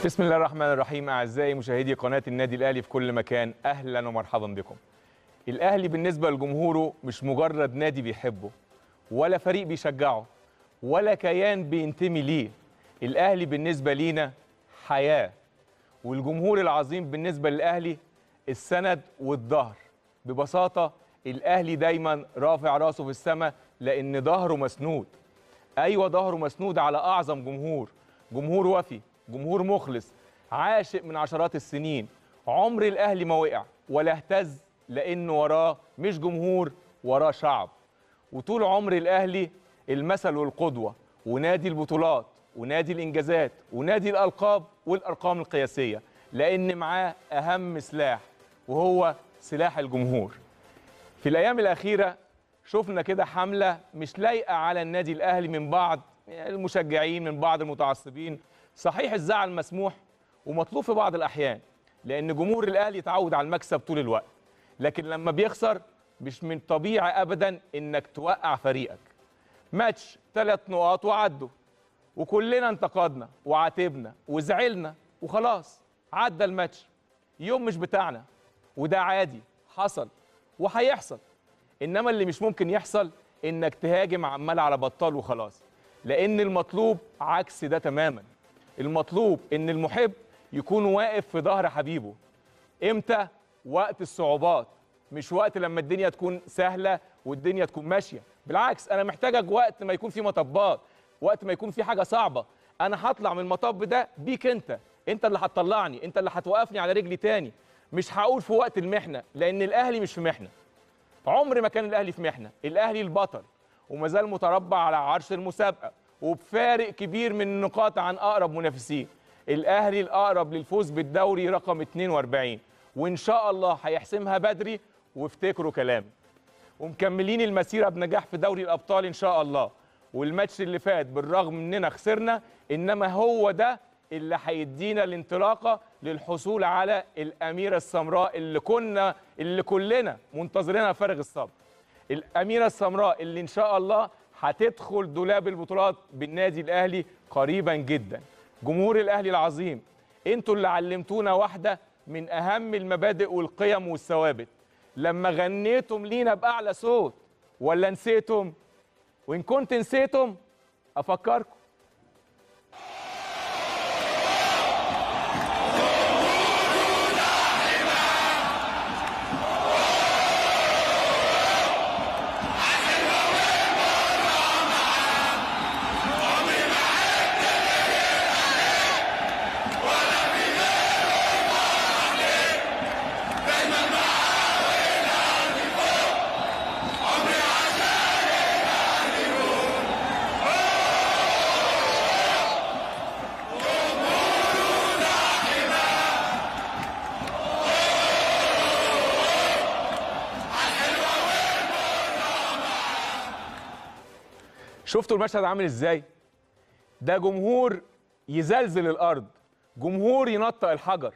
بسم الله الرحمن الرحيم اعزائي مشاهدي قناه النادي الاهلي في كل مكان اهلا ومرحبا بكم الاهلي بالنسبه لجمهوره مش مجرد نادي بيحبه ولا فريق بيشجعه ولا كيان بينتمي ليه الاهلي بالنسبه لينا حياه والجمهور العظيم بالنسبه للاهلي السند والظهر ببساطه الاهلي دايما رافع راسه في السماء لان ظهره مسنود ايوه ظهره مسنود على اعظم جمهور جمهور وفي جمهور مخلص عاشق من عشرات السنين عمر الاهلي ما وقع ولا اهتز لانه وراه مش جمهور وراه شعب وطول عمر الاهلي المثل والقدوه ونادي البطولات ونادي الانجازات ونادي الالقاب والارقام القياسيه لان معاه اهم سلاح وهو سلاح الجمهور في الايام الاخيره شفنا كده حمله مش لايقه على النادي الاهلي من بعض المشجعين من بعض المتعصبين صحيح الزعل مسموح ومطلوب في بعض الاحيان لان جمهور الاهلي اتعود على المكسب طول الوقت لكن لما بيخسر مش من طبيعي ابدا انك توقع فريقك ماتش ثلاث نقاط وعدوا وكلنا انتقدنا وعاتبنا وزعلنا وخلاص عدى الماتش يوم مش بتاعنا وده عادي حصل وهيحصل انما اللي مش ممكن يحصل انك تهاجم عمال على بطال وخلاص لان المطلوب عكس ده تماما المطلوب ان المحب يكون واقف في ظهر حبيبه امتى وقت الصعوبات مش وقت لما الدنيا تكون سهله والدنيا تكون ماشيه بالعكس انا محتاجك وقت ما يكون في مطبات وقت ما يكون في حاجه صعبه انا هطلع من المطب ده بيك انت انت اللي هتطلعني انت اللي هتوقفني على رجلي تاني مش هقول في وقت المحنه لان الاهلي مش في محنه عمر ما كان الاهلي في محنه الاهلي البطل وما زال متربع على عرش المسابقه وبفارق كبير من النقاط عن اقرب منافسين الاهلي الاقرب للفوز بالدوري رقم 42 وان شاء الله هيحسمها بدري وافتكروا كلامي ومكملين المسيره بنجاح في دوري الابطال ان شاء الله والماتش اللي فات بالرغم اننا خسرنا انما هو ده اللي هيدينا الانطلاقه للحصول على الاميره السمراء اللي كنا اللي كلنا منتظرينها فارغ الصبر الاميره السمراء اللي ان شاء الله هتدخل دولاب البطولات بالنادي الاهلي قريبا جدا جمهور الاهلي العظيم انتوا اللي علمتونا واحده من اهم المبادئ والقيم والثوابت لما غنيتم لينا باعلى صوت ولا نسيتم وان كنت نسيتم افكركم شفتوا المشهد عامل ازاي ده جمهور يزلزل الارض جمهور ينطق الحجر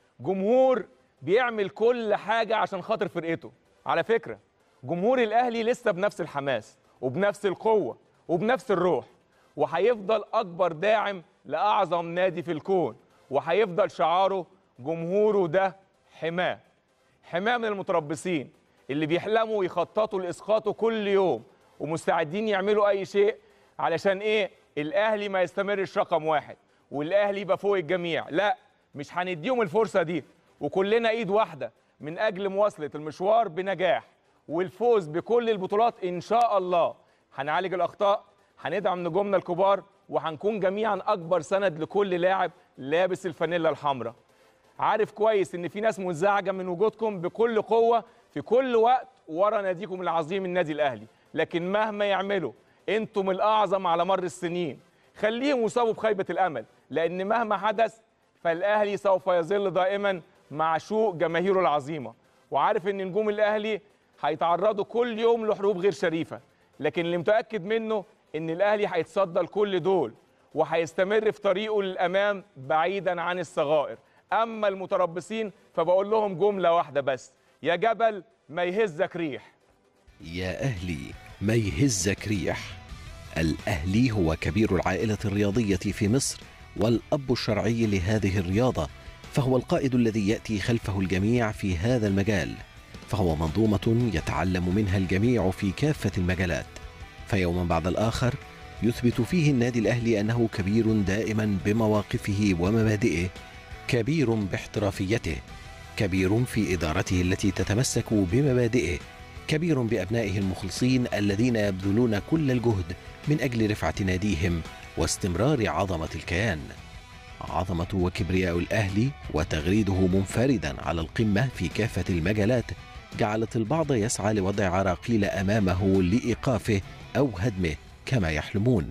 جمهور بيعمل كل حاجه عشان خاطر فرقته على فكره جمهور الاهلي لسه بنفس الحماس وبنفس القوه وبنفس الروح وهيفضل اكبر داعم لاعظم نادي في الكون وهيفضل شعاره جمهوره ده حماه حماه من المتربصين اللي بيحلموا ويخططوا لاسقاطه كل يوم ومستعدين يعملوا اي شيء علشان ايه الاهلي ما يستمرش رقم واحد والاهلي يبقى فوق الجميع لا مش هنديهم الفرصه دي وكلنا ايد واحده من اجل مواصله المشوار بنجاح والفوز بكل البطولات ان شاء الله هنعالج الاخطاء هندعم نجومنا الكبار وهنكون جميعا اكبر سند لكل لاعب لابس الفانيلا الحمراء عارف كويس ان في ناس منزعجه من وجودكم بكل قوه في كل وقت ورا ناديكم العظيم النادي الاهلي لكن مهما يعملوا انتم الاعظم على مر السنين خليهم يصابوا بخيبه الامل لان مهما حدث فالاهلي سوف يظل دائما معشوق جماهيره العظيمه وعارف ان نجوم الاهلي هيتعرضوا كل يوم لحروب غير شريفه لكن اللي متاكد منه ان الاهلي هيتصدى لكل دول وهيستمر في طريقه للامام بعيدا عن الصغائر اما المتربصين فبقول لهم جمله واحده بس يا جبل ما يهزك ريح يا أهلي ما يهزك ريح الأهلي هو كبير العائلة الرياضية في مصر والأب الشرعي لهذه الرياضة فهو القائد الذي يأتي خلفه الجميع في هذا المجال فهو منظومة يتعلم منها الجميع في كافة المجالات فيوما بعد الآخر يثبت فيه النادي الأهلي أنه كبير دائما بمواقفه ومبادئه كبير باحترافيته كبير في إدارته التي تتمسك بمبادئه كبير بأبنائه المخلصين الذين يبذلون كل الجهد من أجل رفعة ناديهم واستمرار عظمة الكيان عظمة وكبرياء الأهلي وتغريده منفردا على القمة في كافة المجالات جعلت البعض يسعى لوضع عراقيل أمامه لإيقافه أو هدمه كما يحلمون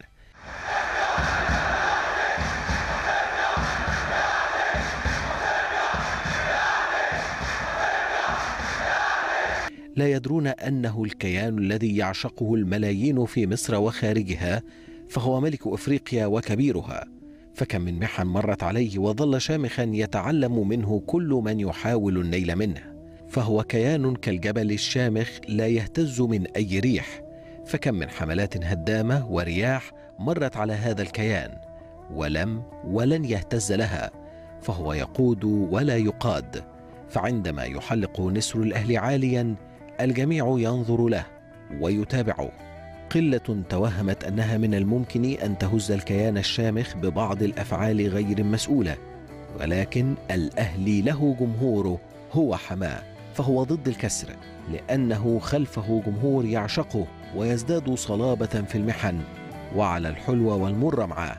لا يدرون انه الكيان الذي يعشقه الملايين في مصر وخارجها فهو ملك افريقيا وكبيرها فكم من محن مرت عليه وظل شامخا يتعلم منه كل من يحاول النيل منه فهو كيان كالجبل الشامخ لا يهتز من اي ريح فكم من حملات هدامه ورياح مرت على هذا الكيان ولم ولن يهتز لها فهو يقود ولا يقاد فعندما يحلق نسر الاهل عاليا الجميع ينظر له ويتابعه قله توهمت انها من الممكن ان تهز الكيان الشامخ ببعض الافعال غير مسؤوله ولكن الاهلي له جمهوره هو حماه فهو ضد الكسر لانه خلفه جمهور يعشقه ويزداد صلابه في المحن وعلى الحلو والمر معاه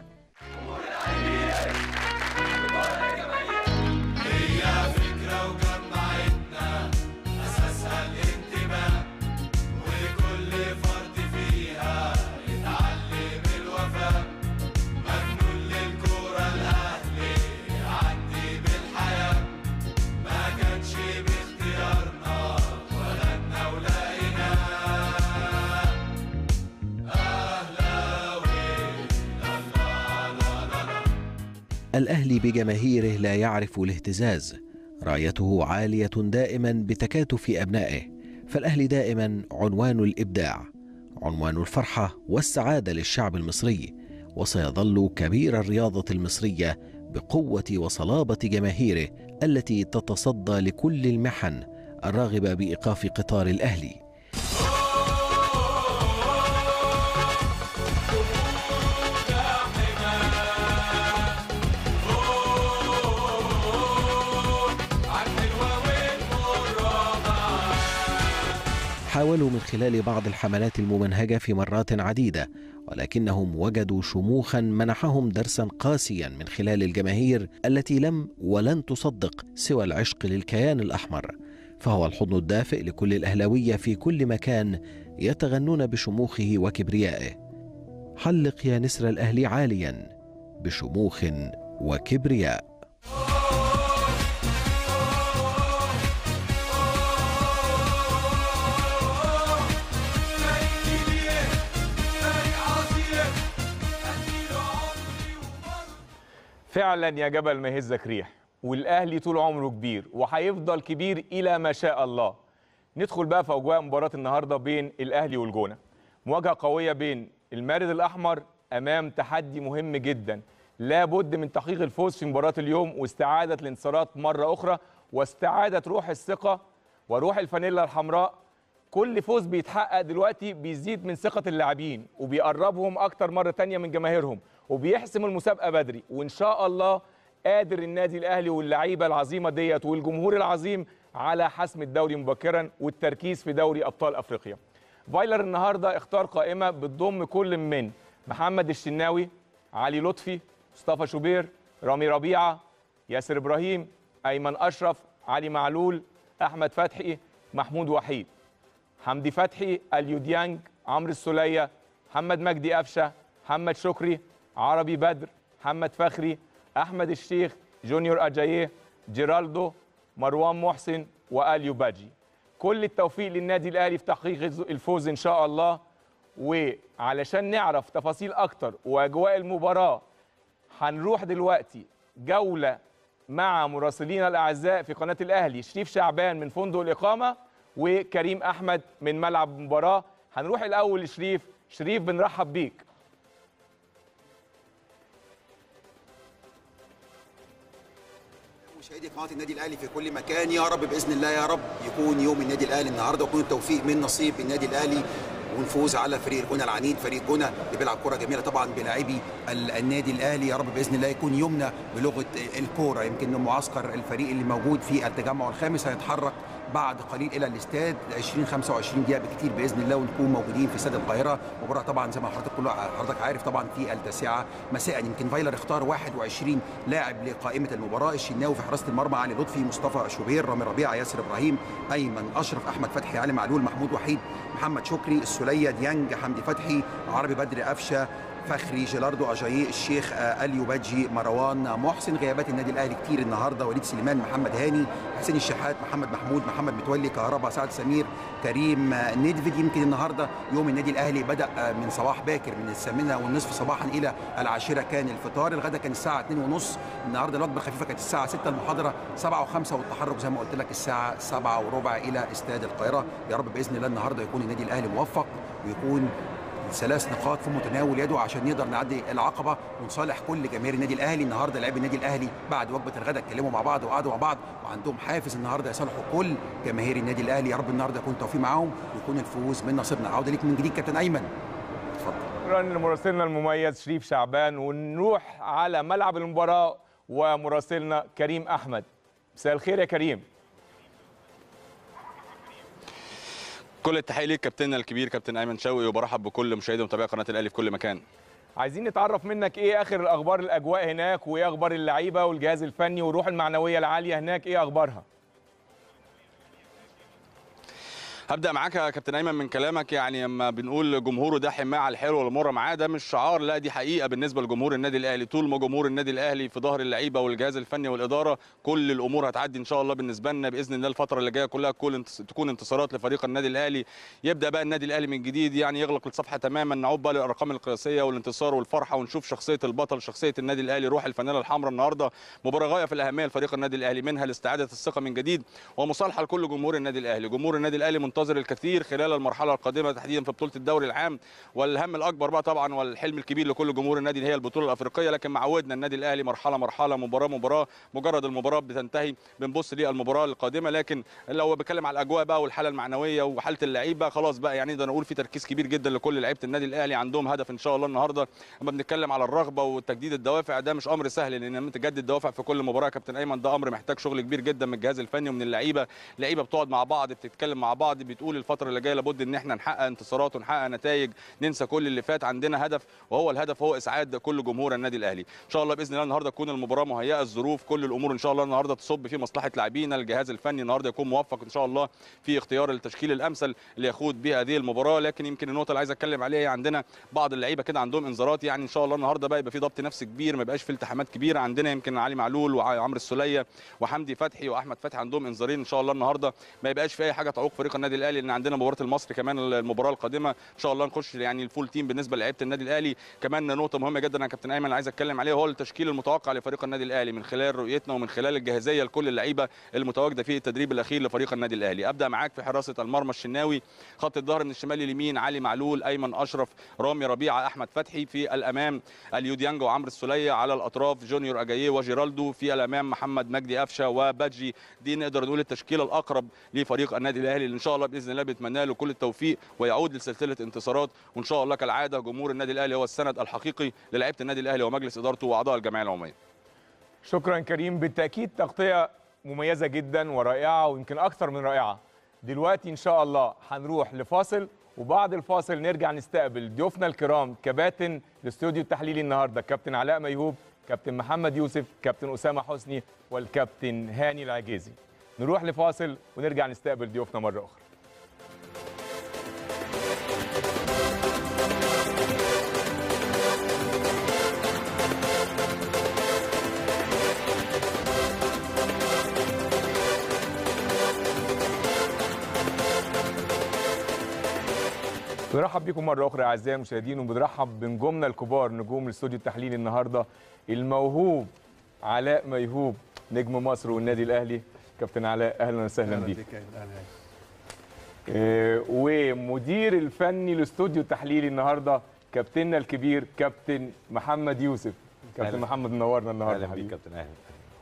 الأهلي بجماهيره لا يعرف الاهتزاز رايته عالية دائما بتكاتف أبنائه فالأهلي دائما عنوان الإبداع عنوان الفرحة والسعادة للشعب المصري وسيظل كبير الرياضة المصرية بقوة وصلابة جماهيره التي تتصدى لكل المحن الراغبة بإيقاف قطار الأهلي حاولوا من خلال بعض الحملات الممنهجة في مرات عديدة ولكنهم وجدوا شموخا منحهم درسا قاسيا من خلال الجماهير التي لم ولن تصدق سوى العشق للكيان الأحمر فهو الحضن الدافئ لكل الأهلاوية في كل مكان يتغنون بشموخه وكبريائه حلق يا نسر الأهلي عاليا بشموخ وكبرياء فعلا يا جبل ما يهزك ريح والاهلي طول عمره كبير وهيفضل كبير الى ما شاء الله ندخل بقى في اجواء مباراه النهارده بين الاهلي والجونه مواجهه قويه بين المارد الاحمر امام تحدي مهم جدا لابد من تحقيق الفوز في مباراه اليوم واستعاده الانتصارات مره اخرى واستعاده روح الثقه وروح الفانيلا الحمراء كل فوز بيتحقق دلوقتي بيزيد من ثقه اللاعبين وبيقربهم اكتر مره تانية من جماهيرهم وبيحسم المسابقه بدري وان شاء الله قادر النادي الاهلي واللعيبه العظيمه ديت والجمهور العظيم على حسم الدوري مبكرا والتركيز في دوري ابطال افريقيا. فايلر النهارده اختار قائمه بتضم كل من محمد الشناوي، علي لطفي، مصطفى شوبير، رامي ربيعه، ياسر ابراهيم، ايمن اشرف، علي معلول، احمد فتحي، محمود وحيد. حمدي فتحي، اليو ديانج، عمرو السوليه، محمد مجدي قفشه، محمد شكري، عربي بدر، محمد فخري، احمد الشيخ، جونيور اجاييه، جيرالدو، مروان محسن واليو باجي. كل التوفيق للنادي الاهلي في تحقيق الفوز ان شاء الله وعلشان نعرف تفاصيل اكتر واجواء المباراه هنروح دلوقتي جوله مع مراسلينا الاعزاء في قناه الاهلي شريف شعبان من فندق الاقامه وكريم احمد من ملعب المباراه هنروح الاول لشريف شريف بنرحب بيك مشاهدي قناه النادي الاهلي في كل مكان يا رب باذن الله يا رب يكون يوم النادي الاهلي النهارده ويكون التوفيق من نصيب النادي الاهلي ونفوز على فريق الجونه العنيد فريق الجونه اللي بيلعب كره جميله طبعا بلاعبي النادي الاهلي يا رب باذن الله يكون يومنا بلغه الكوره يمكن معسكر الفريق اللي موجود في التجمع الخامس هيتحرك بعد قليل الى الاستاد 20 25 دقيقه بكتير باذن الله ونكون موجودين في استاد القاهره مباراه طبعا زي ما حضرتك كل حضرتك عارف طبعا في التاسعه مساء يمكن فايلر اختار 21 لاعب لقائمه المباراه الشناوي في حراسه المرمى علي لطفي مصطفى شوبير رامي ربيعه ياسر ابراهيم ايمن اشرف احمد فتحي علي معلول محمود وحيد محمد شكري السوليه ديانج حمدي فتحي عربي بدر قفشه فخري جيلاردو اجاييه الشيخ اليو بادجي مروان محسن غيابات النادي الاهلي كتير النهارده وليد سليمان محمد هاني حسين الشحات محمد محمود محمد متولي كهربا سعد سمير كريم نيدفيد يمكن النهارده يوم النادي الاهلي بدا من صباح باكر من الثامنه والنصف صباحا الى العاشره كان الفطار الغدا كان الساعه 2 ونص النهارده الوجبه الخفيفه كانت الساعه 6 المحاضره 7 و5 والتحرك زي ما قلت لك الساعه 7 وربع الى استاد القاهره يا رب باذن الله النهارده يكون النادي الاهلي موفق ويكون ثلاث نقاط في متناول يده عشان نقدر نعدي العقبه ونصالح كل جماهير النادي الاهلي النهارده لاعبي النادي الاهلي بعد وجبه الغداء اتكلموا مع بعض وقعدوا مع بعض وعندهم حافز النهارده يصالحوا كل جماهير النادي الاهلي يا رب النهارده يكون توفيق معاهم ويكون الفوز من نصيبنا عوده ليك من جديد كابتن ايمن اتفضل شكرا لمراسلنا المميز شريف شعبان ونروح على ملعب المباراه ومراسلنا كريم احمد مساء الخير يا كريم كل التحيه ليك كابتننا الكبير كابتن ايمن شوقي وبرحب بكل مشاهدي ومتابعي قناه الاهلي في كل مكان عايزين نتعرف منك ايه اخر الاخبار الاجواء هناك وايه اخبار اللعيبه والجهاز الفني والروح المعنويه العاليه هناك ايه اخبارها هبدا معاك يا كابتن ايمن من كلامك يعني لما بنقول جمهوره ده حماه على الحلو والمره معاه ده مش شعار لا دي حقيقه بالنسبه لجمهور النادي الاهلي طول ما جمهور النادي الاهلي في ظهر اللعيبه والجهاز الفني والاداره كل الامور هتعدي ان شاء الله بالنسبه لنا باذن الله الفتره اللي جايه كلها كل تكون انتصارات لفريق النادي الاهلي يبدا بقى النادي الاهلي من جديد يعني يغلق الصفحه تماما نعود بقى للارقام القياسيه والانتصار والفرحه ونشوف شخصيه البطل شخصيه النادي الاهلي روح الفانيله الحمراء النهارده مباراه غايه في الاهميه لفريق النادي الاهلي منها لاستعاده الثقه من جديد ومصالحه لكل جمهور النادي الاهلي جمهور النادي الاهلي منتظر الكثير خلال المرحله القادمه تحديدا في بطوله الدوري العام والهم الاكبر بقى طبعا والحلم الكبير لكل جمهور النادي هي البطوله الافريقيه لكن معودنا النادي الاهلي مرحله مرحله مباراه مباراه مجرد المباراه بتنتهي بنبص للمباراه القادمه لكن لو بتكلم على الاجواء بقى والحاله المعنويه وحاله اللعيبه خلاص بقى يعني نقدر نقول في تركيز كبير جدا لكل لعيبه النادي الاهلي عندهم هدف ان شاء الله النهارده لما بنتكلم على الرغبه وتجديد الدوافع ده مش امر سهل لان لما تجدد دوافع في كل مباراه كابتن ايمن ده امر محتاج شغل كبير جدا من الجهاز الفني ومن اللعيبه لعيبه بتقعد مع بعض بتتكلم مع بعض بتقول الفتره اللي جايه لابد ان احنا نحقق انتصارات ونحقق نتائج ننسى كل اللي فات عندنا هدف وهو الهدف هو اسعاد كل جمهور النادي الاهلي ان شاء الله باذن الله النهارده تكون المباراه مهيئه الظروف كل الامور ان شاء الله النهارده تصب في مصلحه لاعبينا الجهاز الفني النهارده يكون موفق ان شاء الله في اختيار التشكيل الامثل اللي يخوض به هذه المباراه لكن يمكن النقطه اللي عايز اتكلم عليها هي عندنا بعض اللعيبه كده عندهم انذارات يعني ان شاء الله النهارده بقى يبقى في ضبط نفسي كبير ما يبقاش في التحامات كبيره عندنا يمكن علي معلول وعمرو السوليه وحمدي فتحي واحمد فتحي عندهم انذارين ان شاء الله النهارده ما يبقاش في اي حاجه تعوق فريق النادي الاهلي لان عندنا مباراه المصري كمان المباراه القادمه ان شاء الله نخش يعني الفول تيم بالنسبه لعيبه النادي الاهلي كمان نقطه مهمه جدا يا كابتن ايمن عايز اتكلم عليها هو التشكيل المتوقع لفريق النادي الاهلي من خلال رؤيتنا ومن خلال الجاهزيه لكل اللعيبه المتواجده في التدريب الاخير لفريق النادي الاهلي ابدا معاك في حراسه المرمى الشناوي خط الظهر من الشمال لليمين علي معلول ايمن اشرف رامي ربيعه احمد فتحي في الامام اليو ديانج وعمرو السوليه على الاطراف جونيور اجاييه وجيرالدو في الامام محمد مجدي قفشه وبادجي دي نقدر نقول التشكيله الاقرب لفريق النادي الاهلي اللي ان شاء الله باذن الله بنتمنى له كل التوفيق ويعود لسلسله انتصارات وان شاء الله كالعاده جمهور النادي الاهلي هو السند الحقيقي للاعيبه النادي الاهلي ومجلس ادارته واعضاء الجمعيه العموميه شكرا كريم بالتاكيد تغطيه مميزه جدا ورائعه ويمكن اكثر من رائعه دلوقتي ان شاء الله هنروح لفاصل وبعد الفاصل نرجع نستقبل ضيوفنا الكرام كباتن الاستوديو التحليلي النهارده كابتن علاء ميهوب كابتن محمد يوسف كابتن اسامه حسني والكابتن هاني العجيزي نروح لفاصل ونرجع نستقبل ضيوفنا مره اخرى بنرحب بكم مرة أخرى أعزائي المشاهدين وبنرحب بنجومنا الكبار نجوم الاستوديو التحليلي النهاردة الموهوب علاء ميهوب نجم مصر والنادي الأهلي كابتن علاء أهلا وسهلا بيك آه، ومدير الفني الاستوديو التحليلي النهارده كابتننا الكبير كابتن محمد يوسف كابتن أهلا. محمد منورنا النهارده اهلا بيك حبيبي كابتن اهلا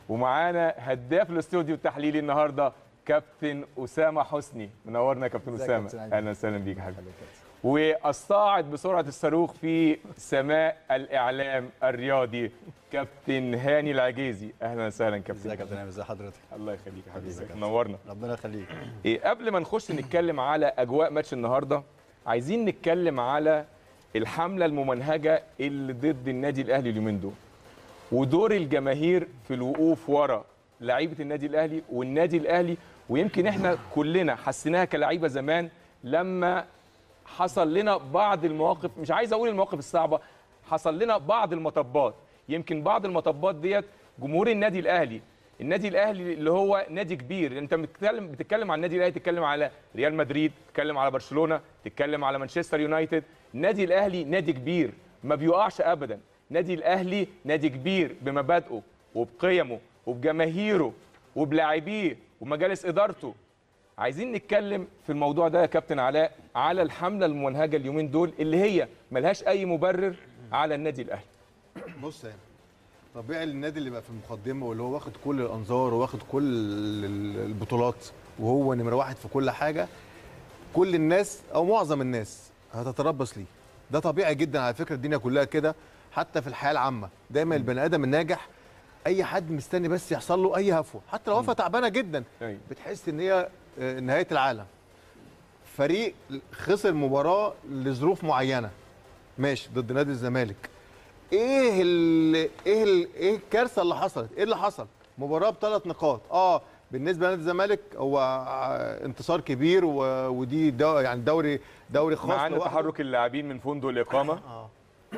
ومعانا هداف الاستوديو التحليلي النهارده كابتن اسامه حسني منورنا يا كابتن ازيك يا اسامه كابتن أيمن؟ اهلا وسهلا بيك يا حبيبي والصاعد بسرعه الصاروخ في سماء الاعلام الرياضي كابتن هاني العجيزي اهلا وسهلا كابتن ازيك يا كابتن ايمن ازي حضرتك الله يخليك يا حبيبي ازيك يا كابتن؟ منورنا ربنا يخليك إيه قبل ما نخش نتكلم على اجواء ماتش النهارده عايزين نتكلم على الحمله الممنهجه اللي ضد النادي الاهلي اليومين دول ودور الجماهير في الوقوف ورا لعيبه النادي الاهلي والنادي الاهلي ويمكن احنا كلنا حسيناها كلعيبه زمان لما حصل لنا بعض المواقف مش عايز اقول المواقف الصعبه حصل لنا بعض المطبات يمكن بعض المطبات ديت جمهور النادي الاهلي النادي الاهلي اللي هو نادي كبير انت بتتكلم بتتكلم عن النادي الاهلي تتكلم على ريال مدريد تتكلم على برشلونه تتكلم على مانشستر يونايتد النادي الاهلي نادي كبير ما بيقعش ابدا نادي الاهلي نادي كبير بمبادئه وبقيمه وبجماهيره وبلاعبيه ومجالس ادارته عايزين نتكلم في الموضوع ده يا كابتن علاء على الحمله الممنهجه اليومين دول اللي هي ملهاش اي مبرر على النادي الاهلي بص يعني طبيعي النادي اللي بقى في المقدمه واللي هو واخد كل الانظار وواخد كل ال- البطولات وهو نمره واحد في كل حاجه كل الناس او معظم الناس هتتربص ليه ده طبيعي جدا على فكره الدنيا كلها كده حتى في الحياه العامه دايما البني ادم الناجح اي حد مستني بس يحصل له اي هفوه حتى لو هفوه تعبانه جدا أيوة. بتحس ان هي آه، نهايه العالم فريق خسر مباراه لظروف معينه ماشي ضد نادي الزمالك ايه ال ايه ال ايه الكارثه اللي حصلت ايه اللي حصل مباراه بثلاث نقاط اه بالنسبه لنادي الزمالك هو آه، انتصار كبير و- ودي دو يعني دوري دوري خاص معانا لوحده. تحرك اللاعبين من فندق الاقامه اه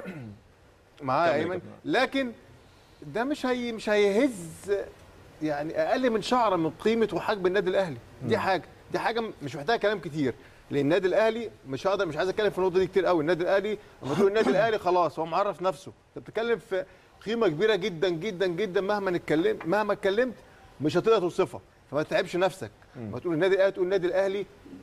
معايا كمل يا ايمن كابتن. لكن ده مش هي مش هيهز يعني اقل من شعره من قيمه وحجم النادي الاهلي دي حاجه دي حاجه مش محتاجه كلام كتير لان النادي الاهلي مش هقدر مش عايز اتكلم في النقطه دي كتير قوي النادي الاهلي لما تقول النادي الاهلي خلاص هو معرف نفسه انت بتتكلم في قيمه كبيره جدا جدا جدا مهما اتكلمت مهما اتكلمت مش هتقدر توصفها فما تتعبش نفسك ما تقول النادي الاهلي تقول النادي الاهلي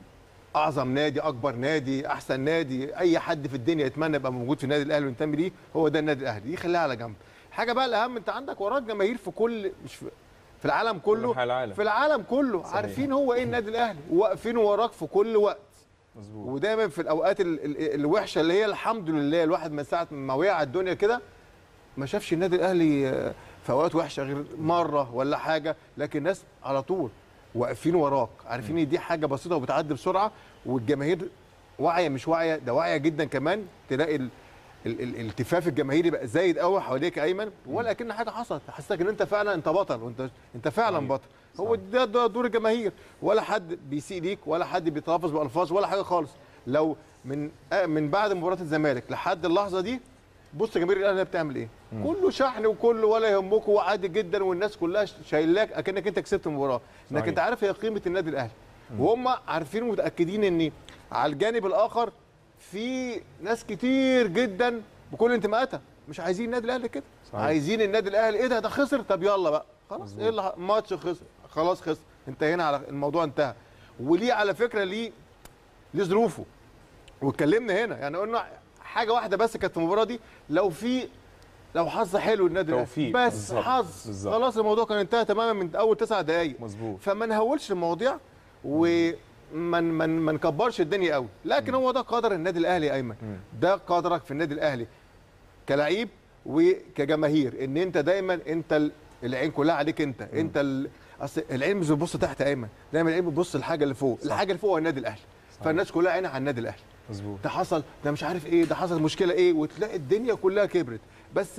اعظم نادي اكبر نادي احسن نادي اي حد في الدنيا يتمنى يبقى موجود في النادي الاهلي وينتمي ليه هو ده النادي الاهلي دي خليها على جنب حاجه بقى الاهم انت عندك وراك جماهير في كل مش في, في العالم كله أنحاء العالم. في العالم كله صحيح. عارفين هو ايه النادي الاهلي واقفين وراك في كل وقت مظبوط ودايما في الاوقات ال- ال- الوحشه اللي هي الحمد لله الواحد من ساعه ما وقع على الدنيا كده ما شافش النادي الاهلي آه، في اوقات وحشه غير مره ولا حاجه لكن الناس على طول واقفين وراك عارفين ان دي حاجه بسيطه وبتعدي بسرعه والجماهير واعيه مش واعيه ده واعيه جدا كمان تلاقي ال... ال... ال- الالتفاف الجماهيري بقى زايد قوي حواليك يا ايمن ولا كأن حاجه حصلت حسيتك ان انت فعلا انت بطل وانت انت فعلا صحيح. بطل هو ده, ده دور الجماهير ولا حد بيسيء ليك ولا حد بيتلفظ بالفاظ ولا حاجه خالص لو من آه من بعد مباراه الزمالك لحد اللحظه دي بص جماهير الاهلي بتعمل ايه كله شحن وكله ولا يهمكم وعادي جدا والناس كلها شايلاك اكنك انت كسبت المباراه انك صحيح. انت عارف هي قيمه النادي الاهلي وهم عارفين ومتاكدين ان على الجانب الاخر في ناس كتير جدا بكل انتماءاتها مش عايزين النادي الاهلي كده صحيح. عايزين النادي الاهلي ايه ده ده خسر طب يلا بقى خلاص ايه اللي ح- ماتش خسر خلاص خسر انتهينا على الموضوع انتهى وليه على فكره ليه ليه ظروفه واتكلمنا هنا يعني قلنا حاجه واحده بس كانت في المباراه دي لو في لو حظ حلو النادي الأهلي. توفيق. بس بالظبط. حظ بالظبط. خلاص الموضوع كان انتهى تماما من اول تسع دقائق مظبوط فما نهولش المواضيع وما ما ما نكبرش الدنيا قوي لكن هو ده قدر النادي الاهلي يا ايمن ده قدرك في النادي الاهلي كلعيب وكجماهير ان انت دايما انت ال- العين كلها عليك انت انت ال... اصل العين مش بتبص تحت يا ايمن دايما العين بتبص الحاجه اللي فوق الحاجه اللي فوق هو النادي الاهلي فالناس كلها عينها على النادي الاهلي مظبوط ده حصل ده مش عارف ايه ده حصل مشكله ايه وتلاقي الدنيا كلها كبرت بس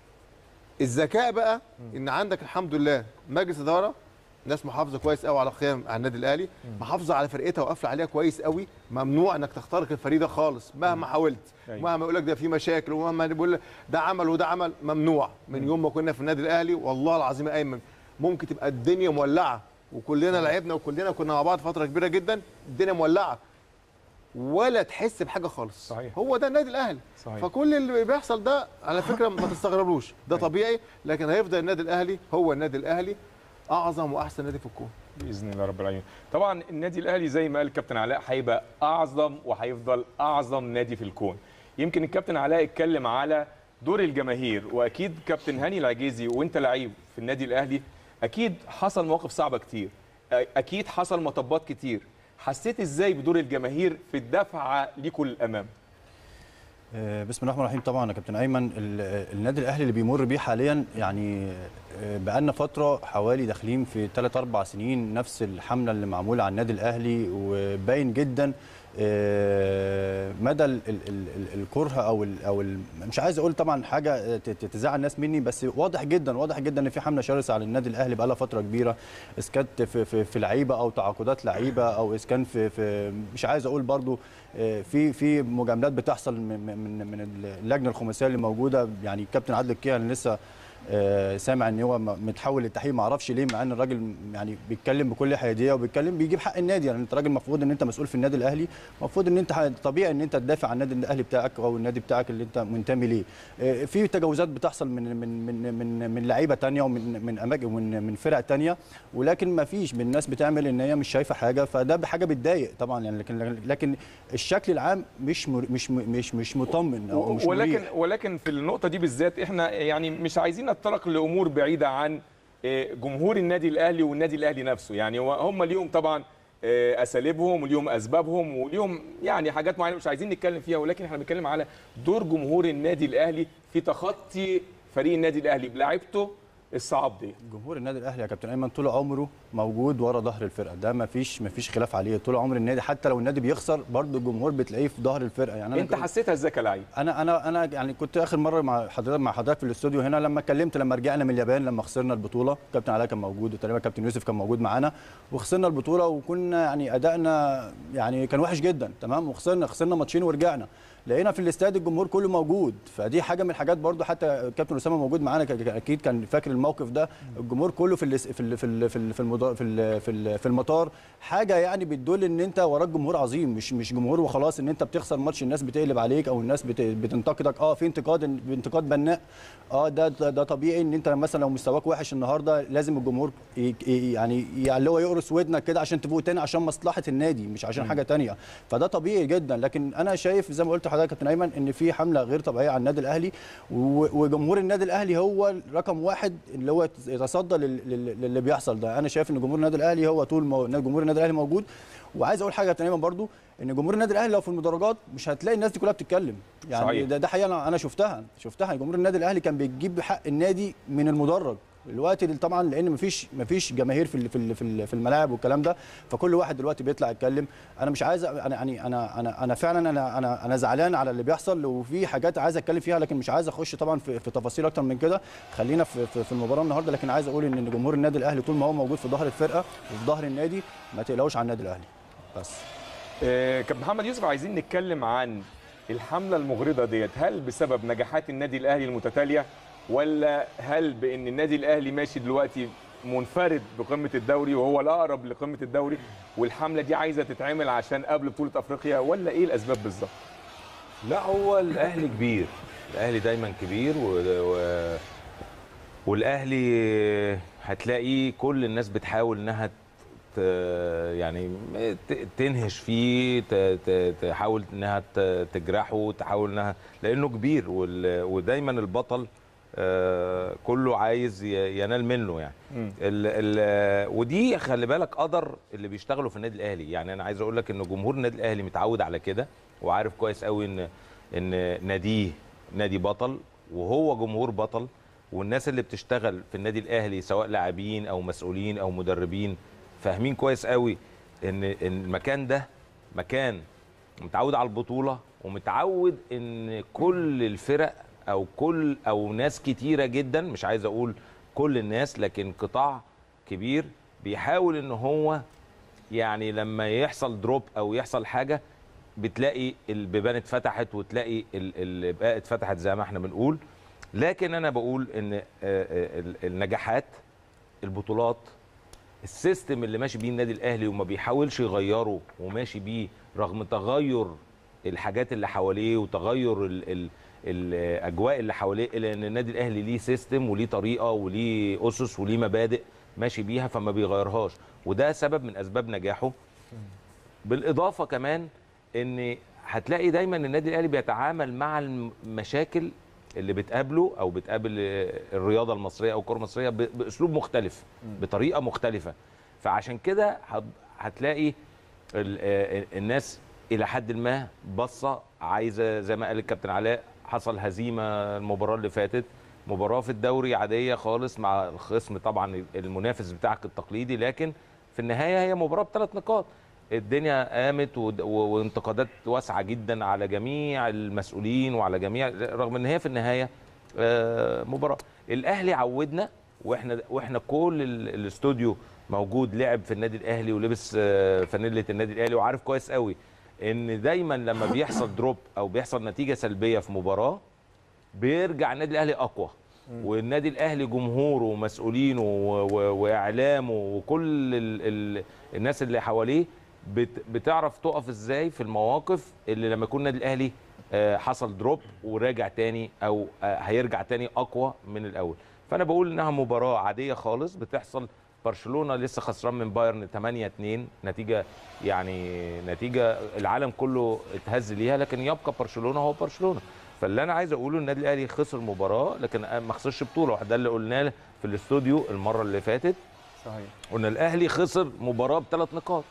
الذكاء بقى ان عندك الحمد لله مجلس اداره ناس محافظه كويس قوي على قيم على النادي الاهلي محافظه على فرقتها وقافله عليها كويس قوي ممنوع انك تخترق الفريق ده خالص مهما حاولت أيوة. مهما يقول لك ده في مشاكل ومهما يقول لك ده عمل وده عمل ممنوع من يوم ما كنا في النادي الاهلي والله العظيم يا ايمن ممكن تبقى الدنيا مولعه وكلنا لعبنا وكلنا كنا مع بعض فتره كبيره جدا الدنيا مولعه ولا تحس بحاجه خالص صحيح. هو ده النادي الاهلي صحيح. فكل اللي بيحصل ده على فكره ما تستغربوش ده طبيعي لكن هيفضل النادي الاهلي هو النادي الاهلي اعظم واحسن نادي في الكون باذن الله رب العالمين طبعا النادي الاهلي زي ما قال الكابتن علاء هيبقى اعظم وهيفضل اعظم نادي في الكون يمكن الكابتن علاء اتكلم على دور الجماهير واكيد كابتن هاني العجيزي وانت لعيب في النادي الاهلي اكيد حصل مواقف صعبه كتير أ- اكيد حصل مطبات كتير حسيت ازاي بدور الجماهير في الدفعه ليكوا للامام آه، بسم الله الرحمن الرحيم طبعا يا كابتن ايمن ال- النادي الاهلي اللي بيمر بيه حاليا يعني آه، بقالنا فتره حوالي داخلين في 3 4 سنين نفس الحمله اللي معموله على النادي الاهلي وباين جدا آه، مدى ال- ال- ال- ال- الكره او ال او ال مش عايز اقول طبعا حاجه ت- ت- تزعل الناس مني بس واضح جدا واضح جدا ان في حمله شرسه على النادي الاهلي بقالها فتره كبيره اذا كانت في في, في لعيبه او تعاقدات لعيبه او اذا كان في في مش عايز اقول برضو آه، في في مجاملات بتحصل من من من اللجنه الخماسيه اللي موجوده يعني الكابتن عادل الكيهان لسه آه، سامع ان هو م- متحول للتحقيق ما اعرفش ليه مع ان الراجل يعني بيتكلم بكل حياديه وبيتكلم بيجيب حق النادي يعني انت راجل المفروض ان انت مسؤول في النادي الاهلي المفروض ان انت ح- طبيعي ان انت تدافع عن النادي الاهلي بتاعك او النادي بتاعك اللي انت منتمي ليه آه، في تجاوزات بتحصل من من من من من لعيبه تانية ومن من اماكن ومن من فرق تانية ولكن ما فيش من الناس بتعمل ان هي مش شايفه حاجه فده بحاجه بتضايق طبعا يعني لكن لكن الشكل العام مش مر مش مش مش مطمن او مش ولكن مريح. ولكن في النقطه دي بالذات احنا يعني مش عايزين نتطرق لامور بعيده عن آه، جمهور النادي الاهلي والنادي الاهلي نفسه يعني هم ليهم طبعا آه، اساليبهم وليهم اسبابهم وليهم يعني حاجات معينه مش عايزين نتكلم فيها ولكن احنا بنتكلم على دور جمهور النادي الاهلي في تخطي فريق النادي الاهلي بلعبته الصعب دي جمهور النادي الاهلي يا كابتن ايمن طول عمره موجود ورا ظهر الفرقه ده ما فيش ما فيش خلاف عليه طول عمر النادي حتى لو النادي بيخسر برضه الجمهور بتلاقيه في ظهر الفرقه يعني انا انت كنت- حسيتها ازاي كلاعب انا انا انا يعني كنت اخر مره مع حضرتك مع حضرتك في الاستوديو هنا لما اتكلمت لما رجعنا من اليابان لما خسرنا البطوله كابتن علاء كان موجود وتقريبا كابتن يوسف كان موجود معانا وخسرنا البطوله وكنا يعني ادائنا يعني كان وحش جدا تمام وخسرنا خسرنا ماتشين ورجعنا لقينا في الاستاد الجمهور كله موجود فدي حاجه من الحاجات برضو حتى كابتن اسامه موجود معانا ك- اكيد كان فاكر الموقف ده الجمهور كله في الاس- في ال- في ال- في ال- في المضا- في ال- في ال- في المطار حاجه يعني بتدل ان انت وراك جمهور عظيم مش مش جمهور وخلاص ان انت بتخسر ماتش الناس بتقلب عليك او الناس بت- بتنتقدك اه في انتقاد انتقاد بناء اه ده ده, ده طبيعي ان انت مثلا لو مستواك وحش النهارده لازم الجمهور ي- ي- يعني يعني اللي هو يقرص ودنك كده عشان تفوق تاني عشان مصلحه النادي مش عشان حاجه تانية فده طبيعي جدا لكن انا شايف زي ما قلت لحضرتك يا كابتن ايمن ان في حمله غير طبيعيه على النادي الاهلي و- وجمهور النادي الاهلي هو رقم واحد اللي هو يتصدى لل- لل- للي بيحصل ده انا شايف ان جمهور النادي الاهلي هو طول ما جمهور النادي الاهلي موجود وعايز اقول حاجه يا كابتن ايمن برضو ان جمهور النادي الاهلي لو في المدرجات مش هتلاقي الناس دي كلها بتتكلم يعني صحيح. ده ده حقيقه انا انا شفتها شفتها جمهور النادي الاهلي كان بيجيب حق النادي من المدرج الوقت اللي طبعا لان مفيش مفيش جماهير في ال- في ال- في ال- في الملاعب والكلام ده فكل واحد دلوقتي بيطلع يتكلم انا مش عايز انا يعني انا انا انا فعلا انا انا انا زعلان على اللي بيحصل وفي حاجات عايز اتكلم فيها لكن مش عايز اخش طبعا في, في تفاصيل اكتر من كده خلينا في, في, في المباراه النهارده لكن عايز اقول ان جمهور النادي الاهلي طول ما هو موجود في ظهر الفرقه وفي ظهر النادي ما تقلقوش على النادي الاهلي بس آه، كابتن محمد يوسف عايزين نتكلم عن الحمله المغرضه ديت هل بسبب نجاحات النادي الاهلي المتتاليه ولا هل بان النادي الاهلي ماشي دلوقتي منفرد بقمه الدوري وهو الاقرب لقمه الدوري والحمله دي عايزه تتعمل عشان قبل بطوله افريقيا ولا ايه الاسباب بالظبط لا هو الاهلي كبير الاهلي دايما كبير و... و... والاهلي هتلاقي كل الناس بتحاول انها ت... يعني ت... تنهش فيه ت... ت... تحاول انها ت... تجرحه تحاول انها لانه كبير وال... ودايما البطل آه، كله عايز ي- ينال منه يعني مم. ال ال ودي خلي بالك قدر اللي بيشتغلوا في النادي الاهلي يعني انا عايز اقول لك ان جمهور النادي الاهلي متعود على كده وعارف كويس قوي ان ان ناديه نادي بطل وهو جمهور بطل والناس اللي بتشتغل في النادي الاهلي سواء لاعبين او مسؤولين او مدربين فاهمين كويس قوي ان إن المكان ده مكان متعود على البطوله ومتعود ان كل الفرق او كل او ناس كتيره جدا مش عايز اقول كل الناس لكن قطاع كبير بيحاول ان هو يعني لما يحصل دروب او يحصل حاجه بتلاقي البيبان اتفتحت وتلاقي ال- الباقي اتفتحت زي ما احنا بنقول لكن انا بقول ان آه، آه، ال- النجاحات البطولات السيستم اللي ماشي بيه النادي الاهلي وما بيحاولش يغيره وماشي بيه رغم تغير الحاجات اللي حواليه وتغير ال ال الاجواء اللي حواليه الا ان النادي الاهلي ليه سيستم وليه طريقه وليه اسس وليه مبادئ ماشي بيها فما بيغيرهاش وده سبب من اسباب نجاحه بالاضافه كمان ان هتلاقي دايما النادي الاهلي بيتعامل مع المشاكل اللي بتقابله او بتقابل آه، الرياضه المصريه او الكره المصريه ب- باسلوب مختلف بطريقه مختلفه فعشان كده هت- هتلاقي ال- آه، الناس الى حد ما بصه عايزه زي ما قال الكابتن علاء حصل هزيمه المباراه اللي فاتت مباراه في الدوري عاديه خالص مع الخصم طبعا المنافس بتاعك التقليدي لكن في النهايه هي مباراه بثلاث نقاط الدنيا قامت ود- و- وانتقادات واسعه جدا على جميع المسؤولين وعلى جميع رغم ان هي في النهايه آه، مباراه الاهلي عودنا واحنا واحنا كل ال- الاستوديو موجود لعب في النادي الاهلي ولبس آه، فانيله النادي الاهلي وعارف كويس قوي ان دايما لما بيحصل دروب او بيحصل نتيجه سلبيه في مباراه بيرجع النادي الاهلي اقوى والنادي الاهلي جمهوره ومسؤولينه و- و- واعلامه وكل ال ال الناس اللي حواليه بت بتعرف تقف ازاي في المواقف اللي لما يكون النادي الاهلي آه، حصل دروب وراجع تاني او آه، هيرجع تاني اقوى من الاول فانا بقول انها مباراه عاديه خالص بتحصل برشلونه لسه خسران من بايرن 8 2 نتيجه يعني نتيجه العالم كله اتهز ليها لكن يبقى برشلونه هو برشلونه فاللي انا عايز اقوله النادي الاهلي خسر مباراه لكن ما خسرش بطوله ده اللي قلناه في الاستوديو المره اللي فاتت صحيح قلنا الاهلي خسر مباراه بثلاث نقاط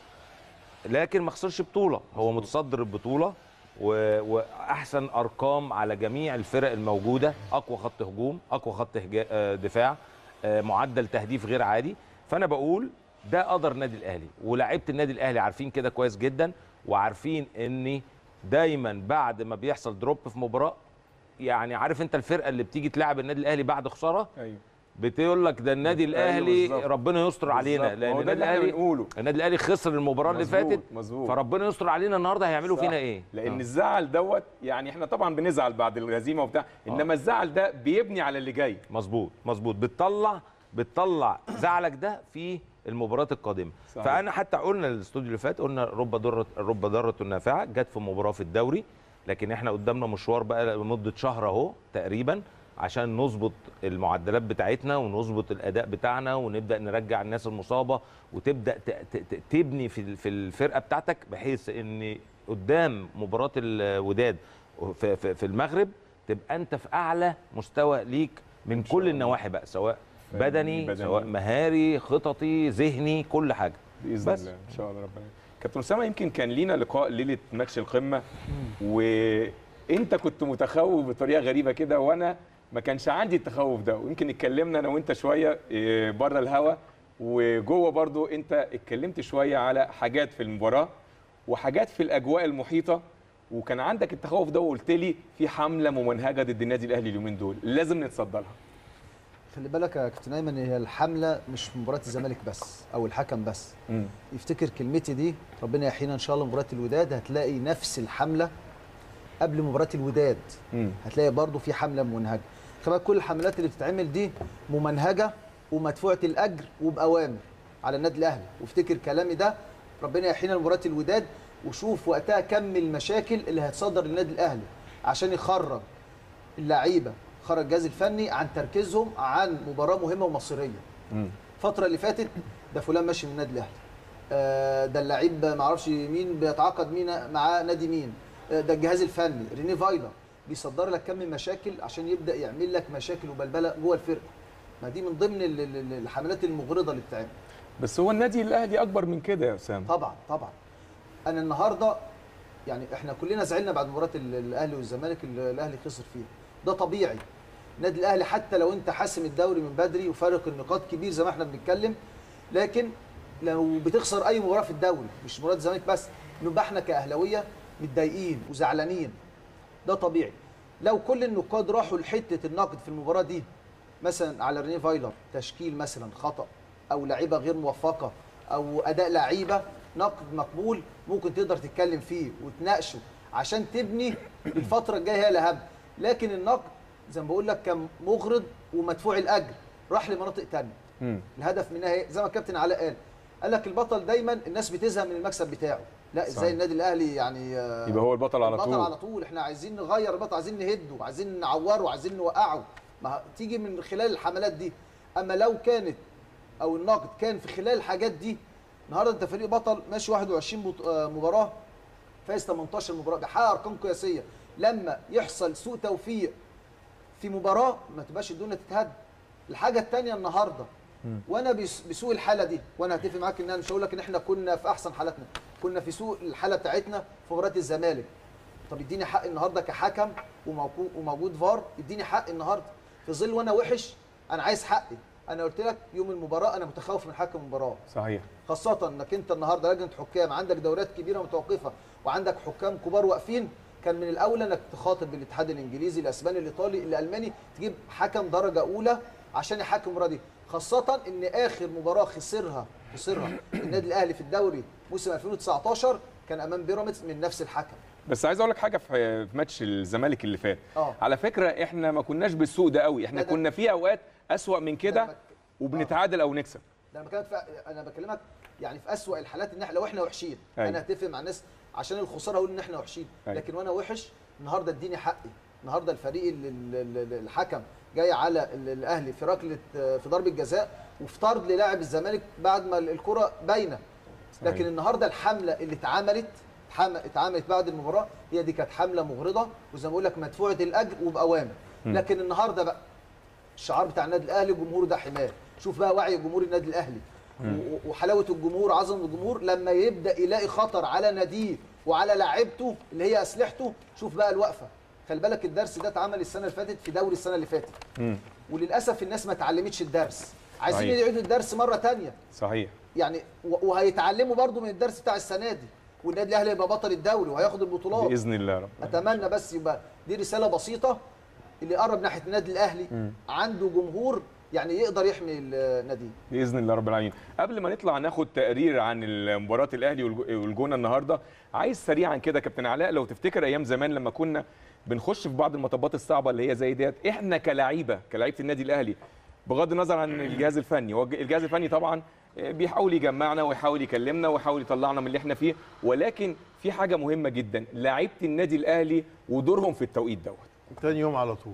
لكن ما خسرش بطوله هو متصدر البطوله و... واحسن ارقام على جميع الفرق الموجوده اقوى خط هجوم اقوى خط هجا... آه، دفاع آه، معدل تهديف غير عادي فانا بقول ده قدر النادي الاهلي ولاعيبه النادي الاهلي عارفين كده كويس جدا وعارفين ان دايما بعد ما بيحصل دروب في مباراه يعني عارف انت الفرقه اللي بتيجي تلعب النادي الاهلي بعد خساره ايوه بتقول لك ده النادي أيوة الاهلي بالظبط. ربنا يستر علينا بالظبط. ما هو ده لان النادي اللي احنا الاهلي بنقوله النادي الاهلي خسر المباراه اللي مظبوط، فاتت مظبوط. فربنا يستر علينا النهارده هيعملوا صح. فينا ايه لان آه. الزعل دوت يعني احنا طبعا بنزعل بعد الهزيمه وبتاع انما الزعل ده بيبني على اللي جاي مظبوط مظبوط بتطلع بتطلع زعلك ده في المباريات القادمه صحيح. فانا حتى قلنا الاستوديو اللي فات قلنا رب ضره رب ضاره نافعه جت في مباراه في الدوري لكن احنا قدامنا مشوار بقى لمده شهر اهو تقريبا عشان نظبط المعدلات بتاعتنا ونظبط الاداء بتاعنا ونبدا نرجع الناس المصابه وتبدا ت- ت- ت- تبني في ال- في الفرقه بتاعتك بحيث ان قدام مباراه الوداد في, في, في المغرب تبقى انت في اعلى مستوى ليك من كل النواحي بقى سواء فني، بدني, بدني. سواء مهاري خططي ذهني كل حاجه باذن بس. الله ان شاء الله ربنا كابتن اسامه يمكن كان لينا لقاء ليله ماتش القمه وانت كنت متخوف بطريقه غريبه كده وانا ما كانش عندي التخوف ده ويمكن اتكلمنا انا وانت شويه إيه، بره الهوا وجوه برضو انت اتكلمت شويه على حاجات في المباراه وحاجات في الاجواء المحيطه وكان عندك التخوف ده وقلت لي في حمله ممنهجه ضد النادي الاهلي اليومين دول لازم نتصدى لها خلي بالك يا كابتن ايمن هي الحمله مش مباراه الزمالك بس او الحكم بس يفتكر كلمتي دي ربنا يحيينا ان شاء الله مباراه الوداد هتلاقي نفس الحمله قبل مباراه الوداد مم. هتلاقي برضو في حمله ممنهجه خلي بالك كل الحملات اللي بتتعمل دي ممنهجه ومدفوعه الاجر وباوامر على النادي الاهلي وافتكر كلامي ده ربنا يحيينا مباراه الوداد وشوف وقتها كم المشاكل اللي هتصدر للنادي الاهلي عشان يخرج اللعيبه خرج الجهاز الفني عن تركيزهم عن مباراه مهمه ومصيريه الفتره اللي فاتت ده فلان ماشي من النادي الاهلي آه، ده اللعيب ما اعرفش مين بيتعاقد مين مع نادي مين آه، ده الجهاز الفني ريني فايلر بيصدر لك كم من مشاكل عشان يبدا يعمل لك مشاكل وبلبله جوه الفرقه ما دي من ضمن ال- ال- ال- الحملات المغرضه اللي بتتعمل بس هو النادي الاهلي اكبر من كده يا اسامه طبعا طبعا انا النهارده يعني احنا كلنا زعلنا بعد مباراه ال- الاهلي والزمالك اللي الاهلي خسر فيها ده طبيعي النادي الاهلي حتى لو انت حاسم الدوري من بدري وفارق النقاط كبير زي ما احنا بنتكلم لكن لو بتخسر اي مباراه في الدوري مش مباراه الزمالك بس نبقى احنا كاهلاويه متضايقين وزعلانين ده طبيعي لو كل النقاد راحوا لحته النقد في المباراه دي مثلا على ريني فايلر تشكيل مثلا خطا او لعيبه غير موفقه او اداء لعيبه نقد مقبول ممكن تقدر تتكلم فيه وتناقشه عشان تبني الفتره الجايه هي الاهم لكن النقد زي ما بقول لك كان مغرض ومدفوع الاجر راح لمناطق تانية مم. الهدف منها ايه زي ما الكابتن علاء قال قال لك البطل دايما الناس بتزهق من المكسب بتاعه لا صحيح. ازاي النادي الاهلي يعني آه، يبقى هو البطل على البطل طول على طول احنا عايزين نغير البطل عايزين نهده عايزين نعوره عايزين نوقعه ما تيجي من خلال الحملات دي اما لو كانت او النقد كان في خلال الحاجات دي النهارده انت فريق بطل ماشي 21 بط- آه، مباراه فايز 18 مباراه بيحقق ارقام قياسيه لما يحصل سوء توفيق في مباراه ما تبقاش الدنيا تتهد الحاجه الثانيه النهارده وانا بس- بسوء الحاله دي وانا هتفق معاك ان انا مش هقول لك ان احنا كنا في احسن حالاتنا كنا في سوء الحاله بتاعتنا في مباراه الزمالك طب اديني حق النهارده كحكم وموجود وموجود فار اديني حق النهارده في ظل وانا وحش انا عايز حقي انا قلت لك يوم المباراه انا متخوف من حكم المباراه صحيح خاصة انك انت النهارده لجنة حكام عندك دوريات كبيرة متوقفة وعندك حكام كبار واقفين كان من الاولى انك تخاطب الاتحاد الانجليزي الاسباني الايطالي الالماني تجيب حكم درجة اولى عشان يحكم المباراة دي خاصة ان اخر مباراة خسرها خسرها النادي الاهلي في الدوري موسم 2019 كان امام بيراميدز من نفس الحكم بس عايز اقول لك حاجه في في ماتش الزمالك اللي فات اه. على فكره احنا ما كناش بالسوء ده قوي احنا لا ده- كنا في اوقات اسوأ من ده كده بك- وبنتعادل او نكسب ده انا بكلمك في انا بكلمك يعني في اسوأ الحالات ان احنا لو احنا وحشين أيوة. انا هتفق مع الناس عشان الخساره اقول ان احنا وحشين أيوة. لكن وانا وحش النهارده اديني حقي النهارده الفريق ال- ال- ال- الحكم جاي على ال- الاهلي في ركله في ضربه جزاء وفي طرد للاعب الزمالك بعد ما الكره باينه لكن صحيح. النهارده الحمله اللي اتعملت اتحم- اتعملت بعد المباراه هي دي كانت حمله مغرضه وزي ما بقول لك مدفوعه الاجر وباوامر لكن النهارده بقى الشعار بتاع النادي الاهلي جمهوره ده حمايه شوف بقى وعي جمهور النادي الاهلي و- وحلاوه الجمهور عظمه الجمهور لما يبدا يلاقي خطر على ناديه وعلى لاعيبته اللي هي اسلحته شوف بقى الوقفه خلي بالك الدرس ده اتعمل السنه اللي فاتت في دوري السنه اللي فاتت وللاسف الناس ما اتعلمتش الدرس عايزين صحيح. يعيدوا الدرس مره تانية صحيح يعني و- وهيتعلموا برضو من الدرس بتاع السنه دي والنادي الاهلي يبقى بطل الدوري وهياخد البطولات باذن الله يا رب اتمنى بس يبقى دي رساله بسيطه اللي قرب ناحيه النادي الاهلي عنده جمهور يعني يقدر يحمي النادي باذن الله رب العالمين قبل ما نطلع ناخد تقرير عن مباراه الاهلي والج- والجونه النهارده عايز سريعا كده كابتن علاء لو تفتكر ايام زمان لما كنا بنخش في بعض المطبات الصعبه اللي هي زي ديت احنا كلاعيبه كلاعيبه النادي الاهلي بغض النظر عن الجهاز الفني هو الجهاز الفني طبعا بيحاول يجمعنا ويحاول يكلمنا ويحاول يطلعنا من اللي احنا فيه ولكن في حاجه مهمه جدا لعيبه النادي الاهلي ودورهم في التوقيت دوت تاني يوم على طول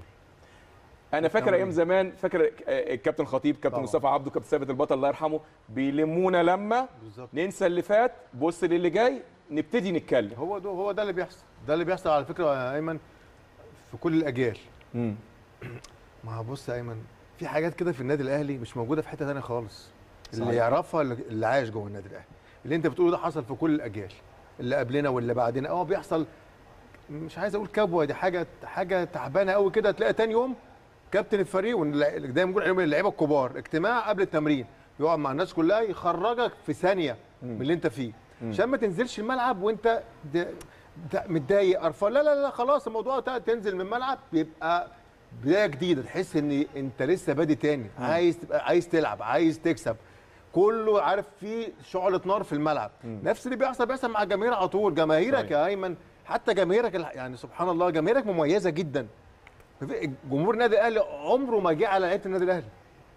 انا فاكر ايام زمان فاكر آه، الكابتن خطيب كابتن طبعا. مصطفى عبده كابتن ثابت البطل الله يرحمه بيلمونا لما بالظبط ننسى اللي فات بص للي جاي نبتدي نتكلم هو ده هو ده اللي بيحصل ده اللي بيحصل على فكره يا ايمن في كل الاجيال مم. ما هو بص يا ايمن في حاجات كده في النادي الاهلي مش موجوده في حته ثانيه خالص اللي صحيح. يعرفها اللي- اللي عايش جوه النادي الاهلي اللي انت بتقوله ده حصل في كل الاجيال اللي قبلنا واللي بعدنا اه بيحصل مش عايز اقول كبوه دي حاجه حاجه تعبانه قوي كده تلاقي تاني يوم كابتن الفريق واللع- دايما بنقول عليهم اللعيبه الكبار اجتماع قبل التمرين يقعد مع الناس كلها يخرجك في ثانيه من اللي انت فيه عشان ما تنزلش الملعب وانت د- د- متضايق قرفان لا لا لا خلاص الموضوع ده تنزل من الملعب بيبقى بدايه جديده تحس ان انت لسه بادي تاني عايز تبقى عايز تلعب عايز تكسب كله عارف في شعله نار في الملعب نفس اللي بيحصل بيحصل مع الجماهير على طول جماهيرك صحيح. يا ايمن حتى جماهيرك الح- يعني سبحان الله جماهيرك مميزه جدا جمهور النادي الاهلي عمره ما جه على لعيبه النادي الاهلي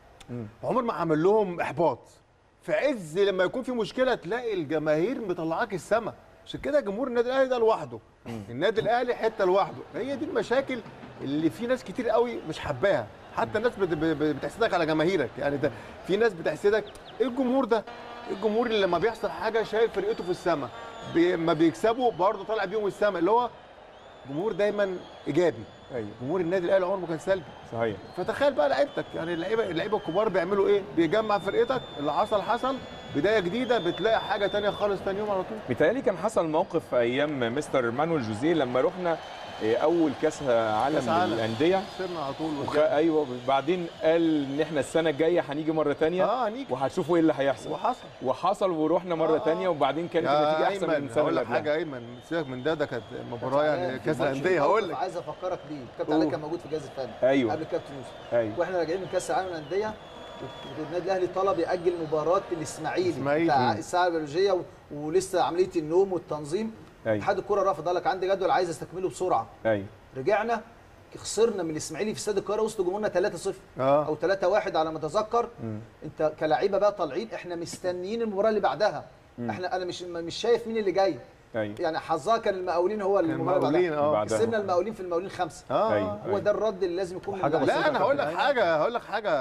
عمر ما عمل لهم احباط في عز لما يكون في مشكله تلاقي الجماهير مطلعاك السما عشان كده جمهور النادي الاهلي ده لوحده النادي الاهلي حته لوحده هي دي المشاكل اللي في ناس كتير قوي مش حباها حتى الناس بت- بت- بتحسدك على جماهيرك يعني ده في ناس بتحسدك ايه الجمهور ده الجمهور اللي لما بيحصل حاجه شايف فرقته في السما بي ما بيكسبوا برضه طالع بيهم السما اللي هو جمهور دايما ايجابي ايوه جمهور النادي الاهلي عمره ما كان سلبي صحيح فتخيل بقى لعيبتك يعني اللعيبه اللعيبه الكبار بيعملوا ايه؟ بيجمع فرقتك اللي حصل حصل بدايه جديده بتلاقي حاجه تانية خالص تاني يوم على طول متهيألي كان حصل موقف في ايام مستر مانويل جوزيه لما رحنا آه، اول كاس عالم كأس عالم. للانديه خسرنا على طول وخ... ايوه بعدين قال ان احنا السنه الجايه هنيجي مره تانية اه هنيجي وهتشوفوا ايه اللي هيحصل وحصل وحصل ورحنا مره آه. تانية وبعدين كانت النتيجه يا احسن من ايمن السنه هقول اللي لك قبلها حاجه يا ايمن سيبك من ده ده كانت مباراه يعني في كاس ماتش الانديه هقول لك عايز افكرك بيه كابتن علي كان موجود في الجهاز الفني أيوة. قبل كابتن يوسف ايوه واحنا راجعين من كاس العالم للانديه والنادي الاهلي طلب ياجل مباراه الاسماعيلي الإسماعيلي. بتاع مم. الساعه البيولوجيه و... ولسه عمليه النوم والتنظيم أيوة. اتحاد الكره رفض قال لك عندي جدول عايز استكمله بسرعه ايوه رجعنا خسرنا من الاسماعيلي في استاد القاهره وسط جمهورنا 3-0 اه او 3-1 على ما اتذكر انت كلاعيبه بقى طالعين احنا مستنيين المباراه اللي بعدها احنا انا مش مش شايف مين اللي جاي ايوه يعني حظها كان المقاولين هو كان المباراه اللي المقاولين، بعدها اه. بعدها. كسبنا المقاولين في المقاولين خمسه اه أيوة. هو ده الرد اللي لازم يكون من حاجة اللعيبة. لا بسيطة انا هقول لك كابتن حاجه هقول لك حاجه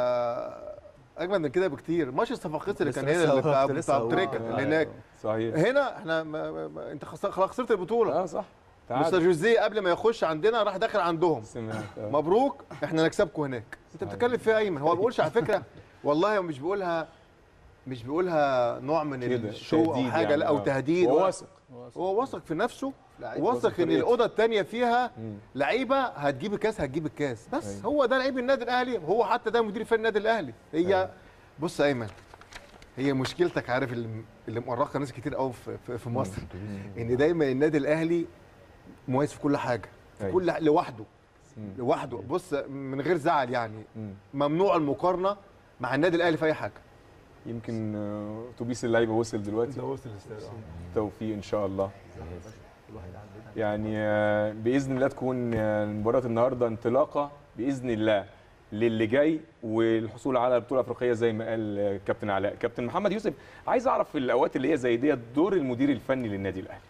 اجمل من كده بكتير ماتش الصفاقسي اللي لسه- كان هنا لسه اللي بتاع كنت لسه بتاع هقول. تريكا آه. اللي هناك صحيح هنا احنا ما ما ما انت خسر- خلاص خسرت البطوله اه صح تعادل. مستر جوزيه قبل ما يخش عندنا راح داخل عندهم سمعت آه. مبروك احنا نكسبكم هناك انت بتتكلم فيها ايمن هو ما بيقولش على فكره والله هو مش بيقولها مش بيقولها نوع من كده، الشو او تهديد حاجه يعني، لا او آه. تهديد هو ولا- واثق هو واثق في نفسه لعيب واثق ان فرقته. الاوضه الثانيه فيها لعيبه هتجيب الكاس هتجيب الكاس بس أيوة. هو ده لعيب النادي الاهلي هو حتى ده مدير فني النادي الاهلي هي بص يا ايمن هي مشكلتك عارف اللي اللي مؤرقه ناس كتير قوي في, في, في مصر ان دايما النادي الاهلي مميز في كل حاجه في أيوة. كل لوحده مم. لوحده بص من غير زعل يعني مم. ممنوع المقارنه مع النادي الاهلي في اي حاجه يمكن آه، اتوبيس اللعيبه وصل دلوقتي وصل توفيق ان شاء الله يعني آه، باذن الله تكون آه، مباراه النهارده انطلاقه باذن الله للي جاي والحصول على البطوله الافريقيه زي ما قال آه، كابتن علاء كابتن محمد يوسف عايز اعرف في الاوقات اللي هي زي ديت دور المدير الفني للنادي الاهلي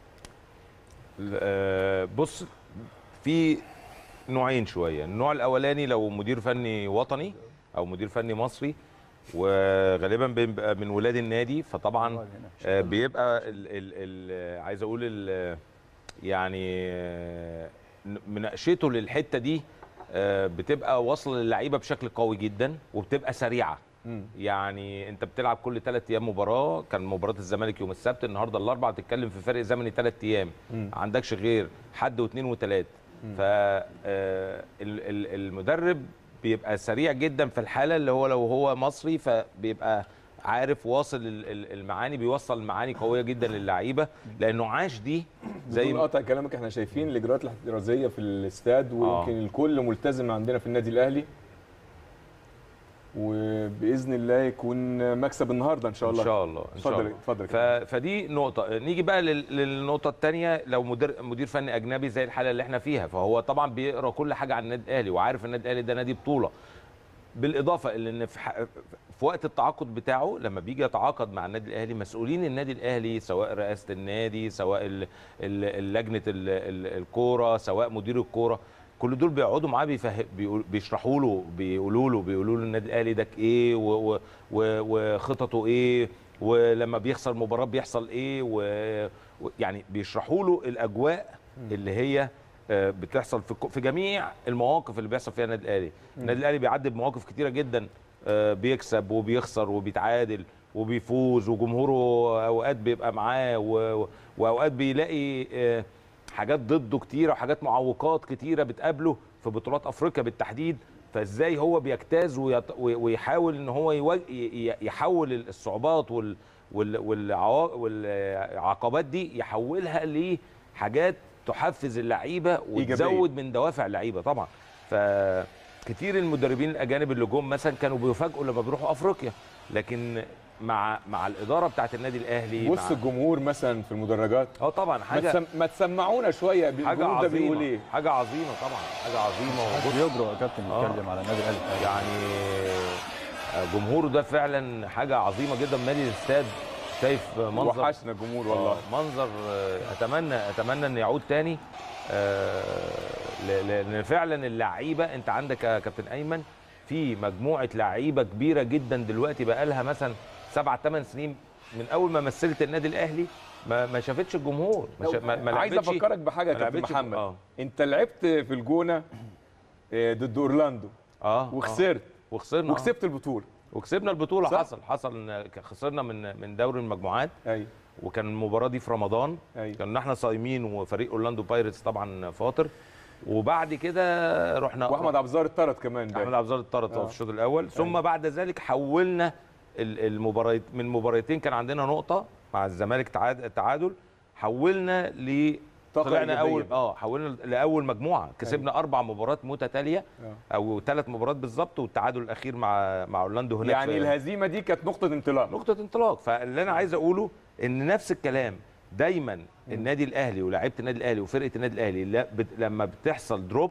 آه، بص في نوعين شويه النوع الاولاني لو مدير فني وطني او مدير فني مصري وغالبا بيبقى من ولاد النادي فطبعا آه، بيبقى ال ال ال عايز اقول ال يعني آه، مناقشته للحته دي آه، بتبقى واصله للعيبه بشكل قوي جدا وبتبقى سريعه يعني انت بتلعب كل ثلاث ايام مباراه كان مباراه الزمالك يوم السبت النهارده الاربعاء بتتكلم في فرق زمني ثلاث ايام مم. عندكش غير حد واثنين وثلاث فالمدرب بيبقى سريع جدا في الحاله اللي هو لو هو مصري فبيبقى عارف واصل ال- ال- المعاني بيوصل معاني قويه جدا للعيبه لانه عاش دي زي زي ما قطع كلامك احنا شايفين الاجراءات الاحترازيه في الاستاد ويمكن الكل ملتزم عندنا في النادي الاهلي وباذن الله يكون مكسب النهارده ان شاء الله ان شاء الله ان شاء اتفضل الله اتفضل ف... فدي نقطة نيجي بقى لل... للنقطة الثانية لو مدير مدير فني أجنبي زي الحالة اللي احنا فيها فهو طبعا بيقرا كل حاجة عن النادي الأهلي وعارف النادي الأهلي ده نادي بطولة بالإضافة إلى إن في, ح... في وقت التعاقد بتاعه لما بيجي يتعاقد مع النادي الأهلي مسؤولين النادي الأهلي سواء رئاسة النادي سواء ال... ال... لجنة ال... ال... الكورة سواء مدير الكورة كل دول بيقعدوا معاه بيفهم بيقول- بيشرحوا له بيقولوا له بيقولوا له النادي الاهلي ده ايه و- و- و- وخططه ايه ولما بيخسر مباراه بيحصل ايه و- ويعني بيشرحوا له الاجواء اللي هي آه، بتحصل في ك- في جميع المواقف اللي بيحصل فيها النادي الاهلي النادي الاهلي بيعدي بمواقف كتيره جدا آه، بيكسب وبيخسر وبيتعادل وبيفوز وجمهوره اوقات بيبقى معاه و- و- واوقات بيلاقي آه، حاجات ضده كتيره وحاجات معوقات كتيره بتقابله في بطولات افريقيا بالتحديد فازاي هو بيجتاز ويط- وي- ويحاول ان هو يواج- ي- ي- يحول الصعوبات وال وال- والعوا- والعقبات دي يحولها لحاجات تحفز اللعيبه وتزود من دوافع اللعيبه طبعا فكتير المدربين الاجانب اللي جم مثلا كانوا بيفاجئوا لما بيروحوا افريقيا لكن مع مع الاداره بتاعت النادي الاهلي بص مع الجمهور مثلا في المدرجات اه طبعا ما, حاجه تسم... ما تسمعونا شويه حاجه الجمهور ده بيقول عظيمه ايه حاجه عظيمه طبعا حاجه عظيمه وبص بيجرؤ يا كابتن آه. يتكلم على النادي الاهلي يعني جمهوره ده فعلا حاجه عظيمه جدا مالي الاستاد شايف منظر وحشنا الجمهور والله آه، منظر آه، اتمنى اتمنى ان يعود تاني آه، ل- لان فعلا اللعيبه انت عندك يا كابتن ايمن في مجموعه لعيبه كبيره جدا دلوقتي بقى لها مثلا سبع ثمان سنين من اول ما مثلت النادي الاهلي ما ما شافتش الجمهور ما, شا- ما, ما عايز لعبتش- افكرك بحاجه يا ما كابتن لعبتش- محمد اه انت لعبت في الجونه آه، ضد اورلاندو اه وخسرت وخسرنا آه. وكسبت البطوله وكسبنا البطوله صح. حصل حصل إن خسرنا من من دوري المجموعات ايوه وكان المباراه دي في رمضان ايوه كنا احنا صايمين وفريق اورلاندو بايرتس طبعا فاطر وبعد كده رحنا واحمد عبد الظاهر اتطرد كمان احمد ده عبد الظاهر اتطرد آه. في الشوط الاول ثم أيوة. بعد ذلك حولنا ال- المباريات من مباراتين كان عندنا نقطه مع الزمالك تعاد- تعادل حولنا ل طاقة طلعنا إيجابية اول بقى. اه حولنا لاول مجموعه كسبنا اربع مباريات متتاليه آه. او ثلاث مباريات بالظبط والتعادل الاخير مع مع اورلاندو هناك يعني في- الهزيمه دي كانت نقطه انطلاق نقطة انطلاق فاللي أنا عايز أقوله إن نفس الكلام دايما النادي الأهلي ولاعيبة النادي الأهلي وفرقة النادي الأهلي لا بت لما بتحصل دروب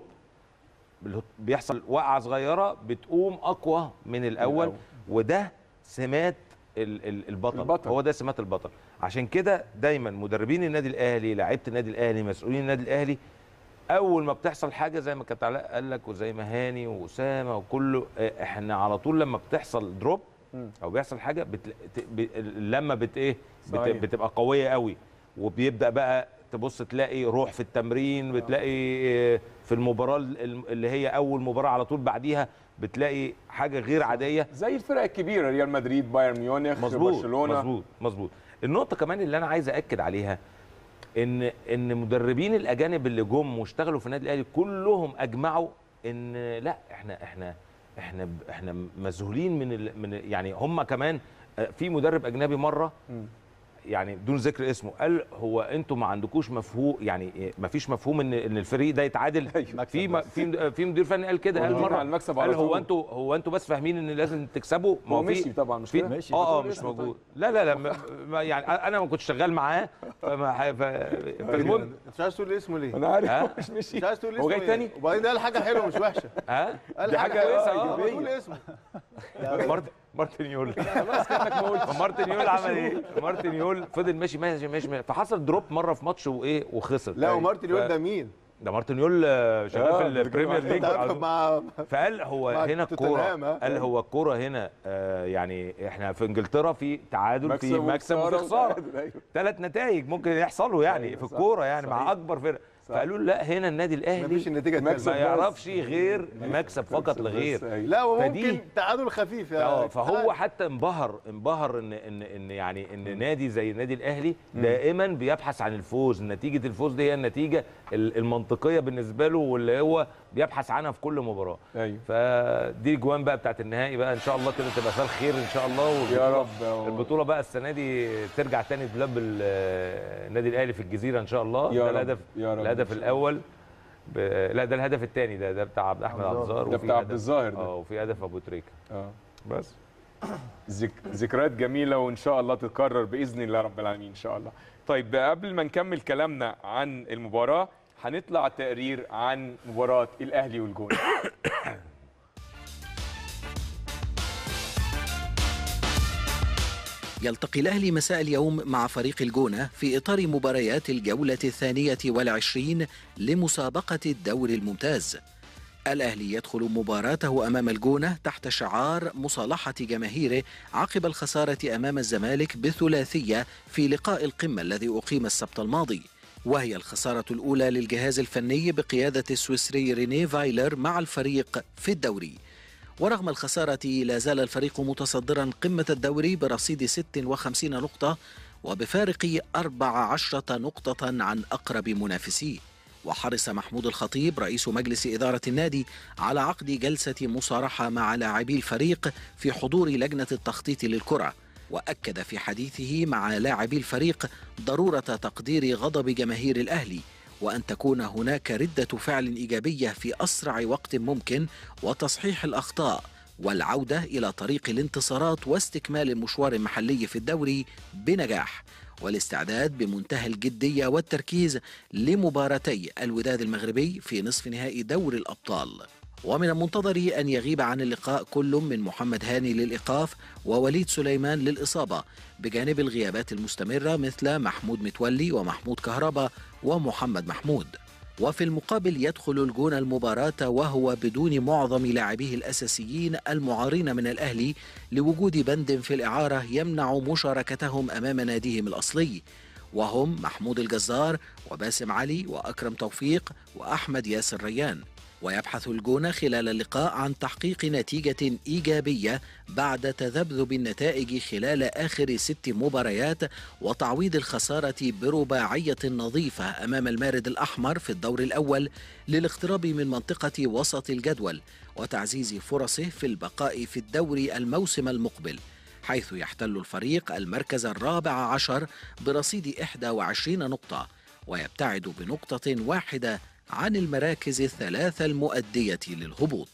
بيحصل وقعة صغيرة بتقوم أقوى من الأول الأول. وده سمات ال- ال- البطل. البطل. هو ده سمات البطل عشان كده دايما مدربين النادي الأهلي لاعيبة النادي الأهلي مسؤولين النادي الأهلي اول ما بتحصل حاجه زي ما كابتن علاء قال لك وزي ما هاني واسامه وكله آه، احنا على طول لما بتحصل دروب مم. او بيحصل حاجه بتل... ت- ب... لما بت ايه بت... صحيح. بتبقى قويه قوي وبيبدا بقى تبص تلاقي روح في التمرين بتلاقي آه، في المباراه ال- اللي هي اول مباراه على طول بعديها بتلاقي حاجه غير عاديه زي الفرق الكبيره ريال مدريد بايرن ميونخ مظبوط برشلونه مظبوط مظبوط النقطه كمان اللي انا عايز اكد عليها ان ان مدربين الاجانب اللي جم واشتغلوا في النادي الاهلي كلهم اجمعوا ان لا احنا احنا احنا احنا مذهولين من ال من يعني هم كمان آه، في مدرب اجنبي مره يعني بدون ذكر اسمه قال هو انتوا ما عندكوش مفهوم يعني ما فيش مفهوم ان ان الفريق ده يتعادل في م- في في مدير فني قال كده قال ونقول مره على المكسب على قال هو طول. انتوا هو انتوا بس فاهمين ان لازم تكسبوا ما هو في- مشي طبعا مش في كده؟ ماشي. اه اه بتقول مش اسمه موجود لا لا لا ما- ما يعني انا ما كنتش شغال معاه فما ح- ف- فالمهم انت مش عايز تقول اسمه ليه؟ انا عارف ها؟ هو مش مشي مش عايز تقول اسمه هو جاي إيه؟ تاني وبعدين قال حاجه حلوه مش وحشه ها قال دي حاجه حاجة كويسه آه، اه إيجابية. تقول اسمه مارتن مارتن يول مارتن يول عمل ايه؟ مارتن يول فضل ماشي ماشي ماشي ماشي. فحصل دروب مره في ماتش وايه وخسر لا ومارتن يقول ف- ده مين؟ ده مارتن يول آه، شغال آه، في البريمير ليج انت عارف مع فقال هو مع هنا الكوره توتنهام، ها؟ قال هو الكوره هنا آه يعني احنا في انجلترا في تعادل في مكسب وفي خساره أيوة. ثلاث نتائج ممكن يحصلوا يعني أيوة، في صح، الكوره يعني صحيح. مع اكبر فرق فقالوا له لا هنا النادي الاهلي مفيش النتيجه مكسب التالتة. ما يعرفش غير مكسب فقط بس، لغير أيوة. لا وممكن فدي- تعادل خفيف يعني اه فهو حتى انبهر انبهر ان ان ان يعني ان نادي زي النادي الاهلي دائما بيبحث عن الفوز نتيجه الفوز دي هي النتيجه ال- المنطقيه بالنسبه له واللي هو بيبحث عنها في كل مباراه ايوه فدي الجوان بقى بتاعت النهائي بقى ان شاء الله كده تبقى فيها الخير ان شاء الله يا والبطولة- رب البطوله بقى السنه دي ترجع تاني تلعب النادي الاهلي في الجزيره ان شاء الله يا ده رب، الهدف يا رب الهدف إن شاء الاول ب... لا ده الهدف الثاني ده ده بتاع عبد احمد عبد الظاهر ده وفي بتاع هدف- عبد الظاهر ده. اه وفي هدف ابو تريكه اه بس ذك... ذكريات جميله وان شاء الله تتكرر باذن الله رب العالمين ان شاء الله طيب قبل ما نكمل كلامنا عن المباراه هنطلع تقرير عن مباراه الاهلي والجونه يلتقي الأهلي مساء اليوم مع فريق الجونة في إطار مباريات الجولة الثانية والعشرين لمسابقة الدوري الممتاز الأهلي يدخل مباراته أمام الجونة تحت شعار مصالحة جماهيره عقب الخسارة أمام الزمالك بثلاثية في لقاء القمة الذي أقيم السبت الماضي وهي الخسارة الأولى للجهاز الفني بقيادة السويسري ريني فايلر مع الفريق في الدوري ورغم الخسارة لا زال الفريق متصدرا قمة الدوري برصيد 56 نقطة وبفارق 14 نقطة عن أقرب منافسيه وحرص محمود الخطيب رئيس مجلس إدارة النادي على عقد جلسة مصارحة مع لاعبي الفريق في حضور لجنة التخطيط للكرة وأكد في حديثه مع لاعبي الفريق ضرورة تقدير غضب جماهير الأهلي وأن تكون هناك ردة فعل إيجابية في أسرع وقت ممكن وتصحيح الأخطاء والعودة إلى طريق الانتصارات واستكمال المشوار المحلي في الدوري بنجاح والاستعداد بمنتهى الجدية والتركيز لمباراتي الوداد المغربي في نصف نهائي دوري الأبطال ومن المنتظر أن يغيب عن اللقاء كل من محمد هاني للإيقاف ووليد سليمان للإصابة بجانب الغيابات المستمرة مثل محمود متولي ومحمود كهربا ومحمد محمود وفي المقابل يدخل الجون المباراة وهو بدون معظم لاعبيه الأساسيين المعارين من الأهلي لوجود بند في الإعارة يمنع مشاركتهم أمام ناديهم الأصلي وهم محمود الجزار وباسم علي وأكرم توفيق وأحمد ياسر ريان ويبحث الجونة خلال اللقاء عن تحقيق نتيجة إيجابية بعد تذبذب النتائج خلال آخر ست مباريات وتعويض الخسارة برباعية نظيفة أمام المارد الأحمر في الدور الأول للاقتراب من منطقة وسط الجدول وتعزيز فرصه في البقاء في الدوري الموسم المقبل حيث يحتل الفريق المركز الرابع عشر برصيد 21 نقطة ويبتعد بنقطة واحدة عن المراكز الثلاثة المؤدية للهبوط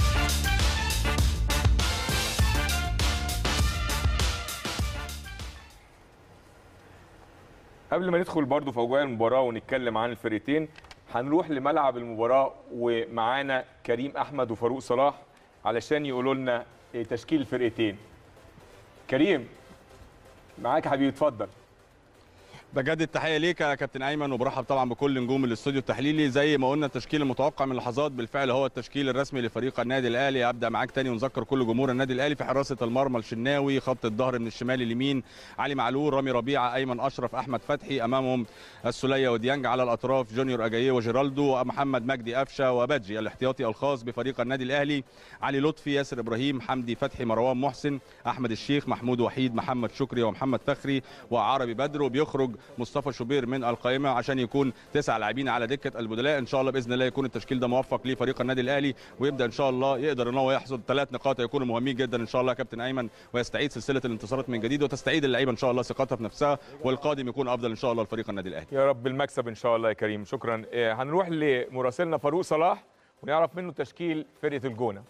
قبل ما ندخل برضو في اجواء المباراه ونتكلم عن الفرقتين هنروح لملعب المباراه ومعانا كريم احمد وفاروق صلاح علشان يقولوا لنا إيه تشكيل الفرقتين كريم معاك يا حبيبي اتفضل بجد التحيه ليك يا كابتن ايمن وبرحب طبعا بكل نجوم الاستوديو التحليلي زي ما قلنا التشكيل المتوقع من لحظات بالفعل هو التشكيل الرسمي لفريق النادي الاهلي ابدا معاك تاني ونذكر كل جمهور النادي الاهلي في حراسه المرمى الشناوي خط الظهر من الشمال اليمين علي معلول رامي ربيعه ايمن اشرف احمد فتحي امامهم السوليه وديانج على الاطراف جونيور اجاييه وجيرالدو ومحمد مجدي قفشه وبدجي الاحتياطي الخاص بفريق النادي الاهلي علي لطفي ياسر ابراهيم حمدي فتحي مروان محسن احمد الشيخ محمود وحيد محمد شكري ومحمد فخري وعربي بدر وبيخرج مصطفى شوبير من القائمه عشان يكون تسع لاعبين على دكه البدلاء ان شاء الله باذن الله يكون التشكيل ده موفق لفريق النادي الاهلي ويبدا ان شاء الله يقدر ان هو يحصد ثلاث نقاط يكونوا مهمين جدا ان شاء الله يا كابتن ايمن ويستعيد سلسله الانتصارات من جديد وتستعيد اللعيبه ان شاء الله ثقتها في نفسها والقادم يكون افضل ان شاء الله لفريق النادي الاهلي يا رب المكسب ان شاء الله يا كريم شكرا إيه، هنروح لمراسلنا فاروق صلاح ونعرف منه تشكيل فرقه الجونه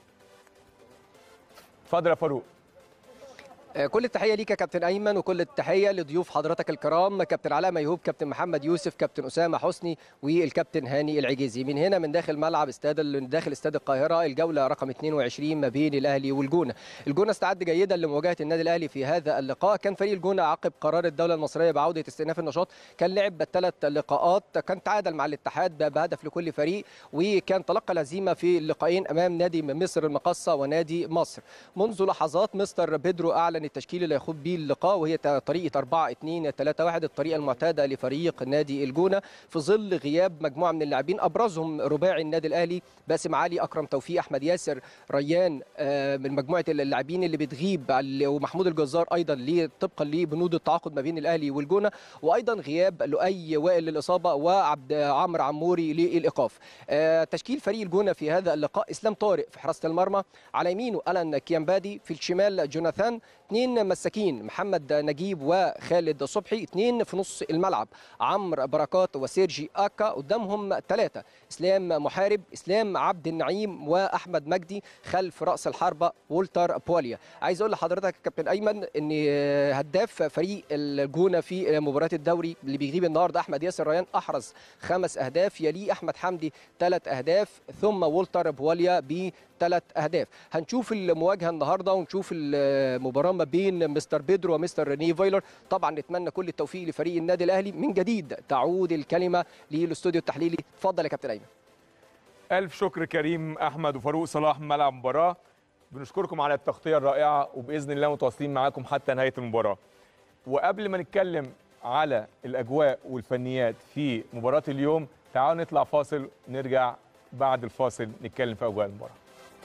اتفضل يا فاروق آه، كل التحيه ليك يا كابتن ايمن وكل التحيه لضيوف حضرتك الكرام كابتن علاء ميهوب كابتن محمد يوسف كابتن اسامه حسني والكابتن هاني العجيزي من هنا من داخل ملعب استاد من داخل استاد القاهره الجوله رقم 22 ما بين الاهلي والجونه الجونه استعد جيدا لمواجهه النادي الاهلي في هذا اللقاء كان فريق الجونه عقب قرار الدوله المصريه بعوده استئناف النشاط كان لعب ثلاث لقاءات كان تعادل مع الاتحاد بهدف لكل فريق وكان تلقى الهزيمه في اللقاءين امام نادي مصر المقصه ونادي مصر منذ لحظات مستر بيدرو اعلن التشكيل اللي هيخوض بيه اللقاء وهي طريقه 4 2 3 1 الطريقه المعتاده لفريق نادي الجونه في ظل غياب مجموعه من اللاعبين ابرزهم رباعي النادي الاهلي باسم علي اكرم توفيق احمد ياسر ريان آه، من مجموعه اللاعبين اللي بتغيب على- ومحمود الجزار ايضا ليه طبقا لبنود التعاقد ما بين الاهلي والجونه وايضا غياب لؤي وائل للاصابه وعبد عمرو عموري للايقاف آه، تشكيل فريق الجونه في هذا اللقاء اسلام طارق في حراسه المرمى على يمينه الان كيامبادي في الشمال جوناثان اثنين مساكين محمد نجيب وخالد صبحي اثنين في نص الملعب عمرو بركات وسيرجي اكا قدامهم ثلاثه اسلام محارب اسلام عبد النعيم واحمد مجدي خلف راس الحربه وولتر بوليا عايز اقول لحضرتك يا كابتن ايمن ان هداف فريق الجونه في مباراه الدوري اللي بيغيب النهارده احمد ياسر ريان احرز خمس اهداف يليه احمد حمدي ثلاث اهداف ثم وولتر بوليا بثلاث اهداف هنشوف المواجهه النهارده ونشوف المباراه ما بين مستر بيدرو ومستر ريني فايلر طبعا نتمنى كل التوفيق لفريق النادي الاهلي من جديد تعود الكلمه للاستوديو التحليلي اتفضل يا كابتن ايمن الف شكر كريم احمد وفاروق صلاح من ملعب المباراه بنشكركم على التغطيه الرائعه وباذن الله متواصلين معاكم حتى نهايه المباراه وقبل ما نتكلم على الاجواء والفنيات في مباراه اليوم تعالوا نطلع فاصل نرجع بعد الفاصل نتكلم في اجواء المباراه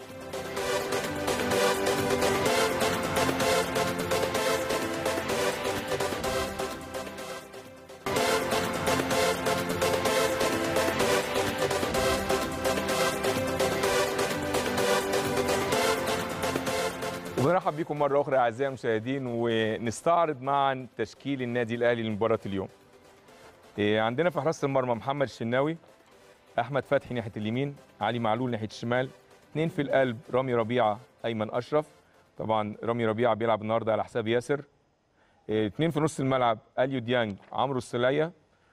وبنرحب بكم مرة أخرى أعزائي المشاهدين ونستعرض معا تشكيل النادي الأهلي لمباراة اليوم. إيه، عندنا في حراسة المرمى محمد الشناوي، أحمد فتحي ناحية اليمين، علي معلول ناحية الشمال، اثنين في القلب رامي ربيعة أيمن أشرف، طبعا رامي ربيعة بيلعب النهارده على حساب ياسر. إيه، اثنين في نص الملعب أليو ديانج، عمرو السلية،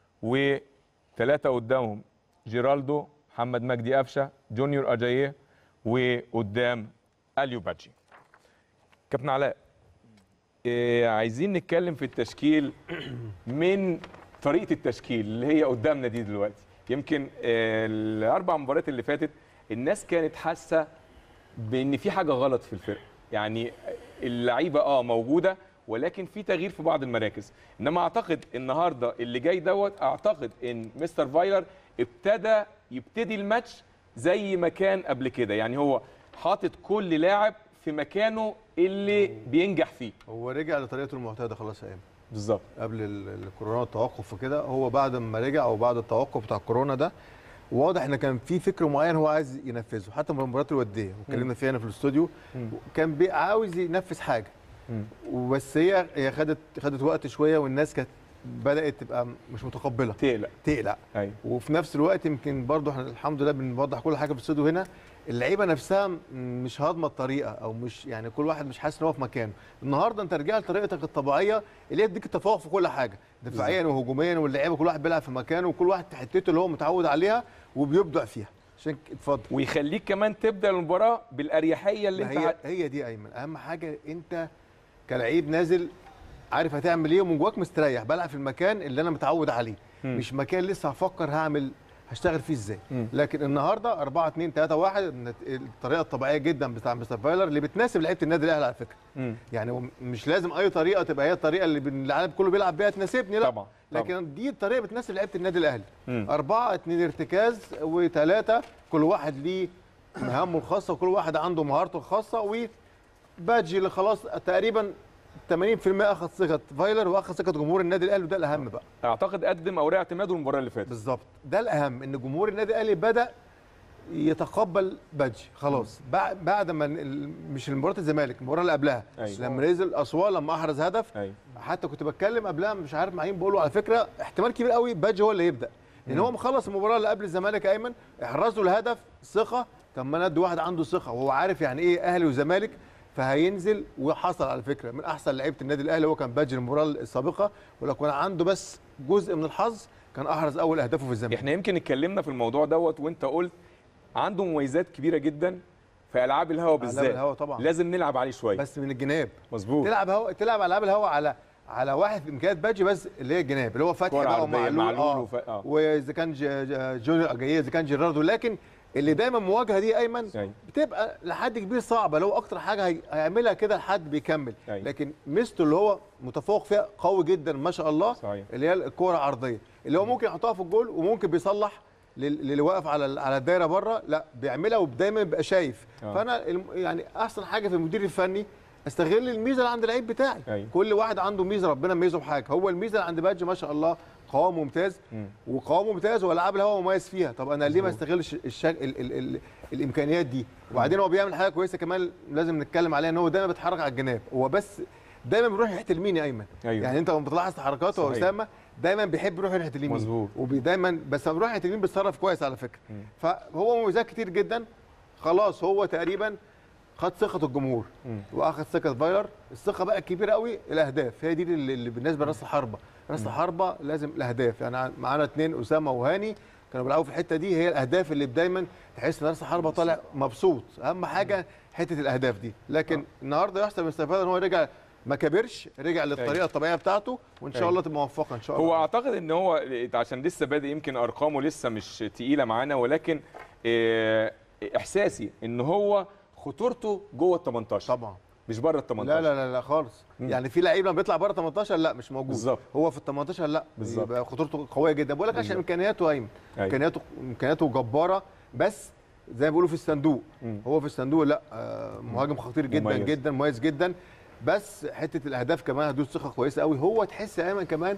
وثلاثة قدامهم جيرالدو، محمد مجدي قفشة، جونيور أجاييه، وقدام أليو باتجي. كابتن علاء إيه عايزين نتكلم في التشكيل من طريقه التشكيل اللي هي قدامنا دي دلوقتي يمكن آه، الاربع مباريات اللي فاتت الناس كانت حاسه بان في حاجه غلط في الفرقه يعني اللعيبه اه موجوده ولكن في تغيير في بعض المراكز انما اعتقد النهارده اللي جاي دوت اعتقد ان مستر فايلر ابتدى يبتدي الماتش زي ما كان قبل كده يعني هو حاطط كل لاعب في مكانه اللي بينجح فيه هو رجع لطريقته المعتاده خلاص يا ايمن بالظبط قبل ال- الكورونا والتوقف وكده هو بعد ما رجع او بعد التوقف بتاع الكورونا ده واضح ان كان في فكر معين هو عايز ينفذه حتى من المباريات الوديه واتكلمنا فيها هنا في الاستوديو كان بي- عاوز ينفذ حاجه وبس هي هي خدت خدت وقت شويه والناس كانت بدات تبقى مش متقبله تقلق تقلق ايوه وفي نفس الوقت يمكن برضو احنا الحمد لله بنوضح كل حاجه في الاستوديو هنا اللعيبه نفسها م- مش هاضمه الطريقه او مش يعني كل واحد مش حاسس ان هو في مكانه النهارده انت رجعت لطريقتك الطبيعيه اللي هي تديك التفوق في كل حاجه دفاعيا وهجوميا واللعيبه كل واحد بيلعب في مكانه وكل واحد في حتته اللي هو متعود عليها وبيبدع فيها عشان ك- اتفضل ويخليك كمان تبدا المباراه بالاريحيه اللي ما انت هي ع- هي دي ايمن اهم حاجه انت كلاعب نازل عارف هتعمل ايه ومن جواك مستريح بلعب في المكان اللي انا متعود عليه مش مكان لسه هفكر هعمل هشتغل فيه ازاي لكن النهارده 4 2 3 1 الطريقه الطبيعيه جدا بتاع مستر فايلر اللي بتناسب لعيبه النادي الاهلي على فكره مم. يعني هو مش لازم اي طريقه تبقى هي الطريقه اللي بن- العالم كله بيلعب بيها تناسبني لا طبعا، طبعا. لكن دي الطريقه بتناسب لعيبه النادي الاهلي مم. أربعة اتنين ارتكاز وثلاثة كل واحد ليه مهامه الخاصة وكل واحد عنده مهارته الخاصة وباجي اللي خلاص تقريبا 80% اخذ ثقة فايلر واخذ ثقة جمهور النادي الاهلي وده الأهم بقى اعتقد قدم اوراق اعتماده المباراه اللي فاتت بالظبط ده الأهم إن جمهور النادي الأهلي بدأ يتقبل باجي خلاص بعد بعد ما ال- مش المباراة الزمالك المباراة اللي قبلها أيوة. لما نزل أسوان لما أحرز هدف ايوه حتى كنت بتكلم قبلها مش عارف مع مين بقول له على فكره احتمال كبير قوي باجي هو اللي يبدا لان هو مخلص المباراه اللي قبل الزمالك ايمن احرزوا الهدف ثقه طب ما ندي واحد عنده ثقه وهو عارف يعني ايه اهلي وزمالك فهينزل وحصل على فكره من احسن لعيبه النادي الاهلي هو كان باجي المباراه السابقه ولو كان عنده بس جزء من الحظ كان احرز اول اهدافه في الزمالك احنا يمكن اتكلمنا في الموضوع دوت وانت قلت عنده مميزات كبيره جدا في العاب الهوا بالذات الهوا طبعا لازم نلعب عليه شويه بس من الجناب مظبوط تلعب هوا تلعب العاب الهوا على على واحد في امكانيات باجي بس اللي هي الجناب اللي هو فتحي كرة بقى عرضية، ومعلول معلول آه. وف- آه. واذا كان ج- ج- جونيور اجاييه اذا كان جيراردو لكن اللي دايما مواجهه دي ايمن أيوة. بتبقى لحد كبير صعبه لو اكتر حاجه هي- هيعملها كده لحد بيكمل أيوة. لكن ميزته اللي هو متفوق فيها قوي جدا ما شاء الله صحيح. اللي هي الكوره العرضيه اللي هو ممكن يحطها في الجول وممكن بيصلح لل- للي واقف على ال- على الدايره بره لا بيعملها ودايما بيبقى شايف آه. فانا الم- يعني احسن حاجه في المدير الفني استغل الميزه اللي عند اللعيب بتاعي أيوة. كل واحد عنده ميزه ربنا ميزه بحاجه هو الميزه اللي عند باجي ما شاء الله قوام ممتاز مم. وقوام ممتاز والعاب الهوا مميز فيها طب انا ليه ما استغلش الشك... ال... ال... ال... الامكانيات دي وبعدين هو بيعمل حاجه كويسه كمان لازم نتكلم عليها ان هو دايما بيتحرك على الجناب هو بس دايما بيروح ناحيه اليمين يا ايمن أيوة. يعني انت لما بتلاحظ تحركاته يا صحيح. اسامه دايما بيحب يروح ناحيه اليمين مظبوط. ودايما بس لما بيروح ناحيه اليمين بيتصرف كويس على فكره فهو مميزات كتير جدا خلاص هو تقريبا خد ثقه الجمهور واخد ثقه فايلر الثقه بقى الكبيره قوي الاهداف هي دي اللي اللي بالنسبه لراس الحربه راس الحربه لازم الاهداف يعني معانا اثنين اسامه وهاني كانوا بيلعبوا في الحته دي هي الاهداف اللي دايما تحس ان راس الحربه طالع مبسوط اهم حاجه حته الاهداف دي لكن النهارده يحسب مستر فايلر ان هو رجع ما كبرش رجع للطريقه الطبيعيه بتاعته وان شاء أيوة. الله تبقى موفقه ان شاء الله هو اعتقد ان هو عشان لسه بادئ يمكن ارقامه لسه مش تقيله معانا ولكن آه، احساسي ان هو خطورته جوه ال 18 طبعا مش بره ال 18 لا لا لا لا خالص يعني في لعيب لما بيطلع بره 18 لا مش موجود بالظبط. هو في ال 18 لا بالظبط. يبقى خطورته قويه جدا بقول لك عشان بالظبط. امكانياته ايمن أيوة. امكانياته امكانياته جباره بس زي ما بيقولوا في الصندوق مم. هو في الصندوق لا آه، مهاجم خطير جدا مميز. جدا مميز جدا بس حته الاهداف كمان هدوس ثقه كويسه قوي هو تحس يا ايمن كمان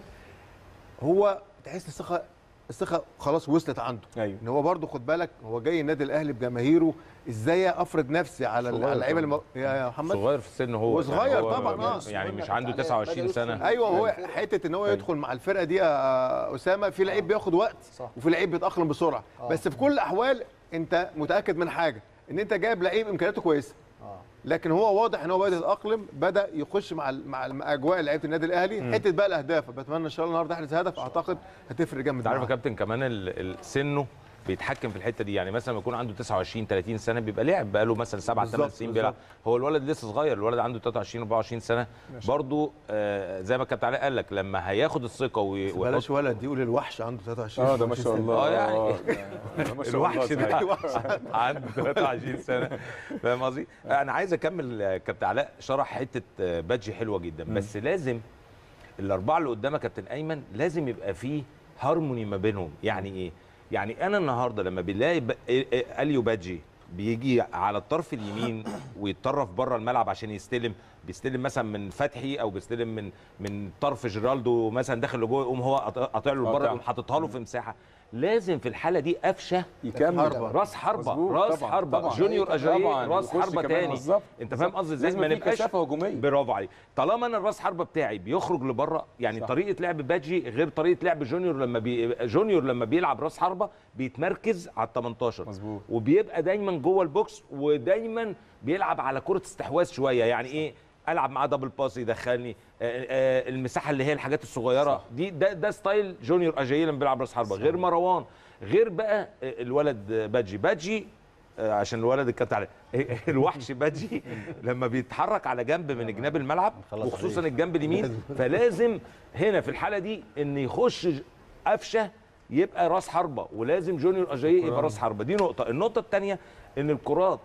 هو تحس الثقه الثقه خلاص وصلت عنده ايوه ان هو برضه خد بالك هو جاي النادي الاهلي بجماهيره ازاي افرض نفسي على ال- صغير على اللعيبه طبعاً. الم... يا يا محمد صغير في السن هو وصغير يعني هو طبعاً، آه. يعني مش صغير عنده بدأ 29 يدخل سنه ايوه هو الفرقة. حته ان هو أيوة. يدخل مع الفرقه دي يا اسامه في لعيب بياخد وقت صح. وفي لعيب بيتاقلم بسرعه آه. بس في كل الاحوال انت متاكد من حاجه ان انت جايب لعيب امكانياته كويسه اه لكن هو واضح ان هو بدا يتاقلم بدا يخش مع ال- مع, ال- مع اجواء لعيبه النادي الاهلي حته بقى الاهداف بتمنى ان شاء الله النهارده يحرز هدف اعتقد هتفرق جامد انت عارف يا معاه. كابتن كمان ال- ال- سنه بيتحكم في الحته دي يعني مثلا لما يكون عنده 29 30 سنه بيبقى لعب بقى له مثلا 7 8 بالظبط، سنين بيلعب بالظبط. هو الولد لسه صغير الولد عنده 23 24 سنه برضه آه زي ما الكابتن علاء قال لك لما هياخد الثقه وي- ويحط بلاش ولد يقول الوحش عنده 23 اه ده ما شاء الله آه، يعني. ده ما شاء الوحش الله ده صحيح. عنده 23 سنه فاهم قصدي؟ انا عايز اكمل آه، كابتن علاء شرح حته آه، بادجي حلوه جدا بس لازم الاربعه اللي قدامك كابتن ايمن لازم يبقى فيه هارموني ما بينهم يعني ايه؟ يعني انا النهارده لما بنلاقي ب... إيه- إيه- اليو بادجي بيجي على الطرف اليمين ويتطرف بره الملعب عشان يستلم بيستلم مثلا من فتحي او بيستلم من من طرف جيرالدو مثلا داخل لجوه يقوم هو قاطع قاطع له لبره قاطع. يقوم حاططها له في مساحه لازم في الحاله دي قفشه يكمل حربة. راس حربه مظبوط، راس طبعاً، حربه طبعاً. جونيور اجاي طبعاً، راس ويخش حربه كمان تاني بالظبط، انت فاهم قصدي ازاي لازم ما في نبقاش كثافة هجومية. برافو عليك طالما انا الراس حربه بتاعي بيخرج لبره يعني صح. صح. طريقه لعب بادجي غير طريقه لعب جونيور لما بي... جونيور لما بيلعب راس حربه بيتمركز على ال 18 مظبوط. وبيبقى دايما جوه البوكس ودايما بيلعب على كره استحواذ شويه يعني ايه العب معاه دبل باس يدخلني آه، آه، المساحه اللي هي الحاجات الصغيره صح. دي ده ده ستايل جونيور اجاي لما بيلعب راس حربه غير مروان غير بقى آه، الولد آه، بادجي بادجي آه، عشان الولد اتكت عليه الوحش بادجي لما بيتحرك على جنب من جناب الملعب خلاص وخصوصا عليك. الجنب اليمين فلازم هنا في الحاله دي ان يخش ج- قفشه يبقى راس حربه ولازم جونيور اجاييه يبقى راس حربه دي نقطه النقطه الثانيه ان الكرات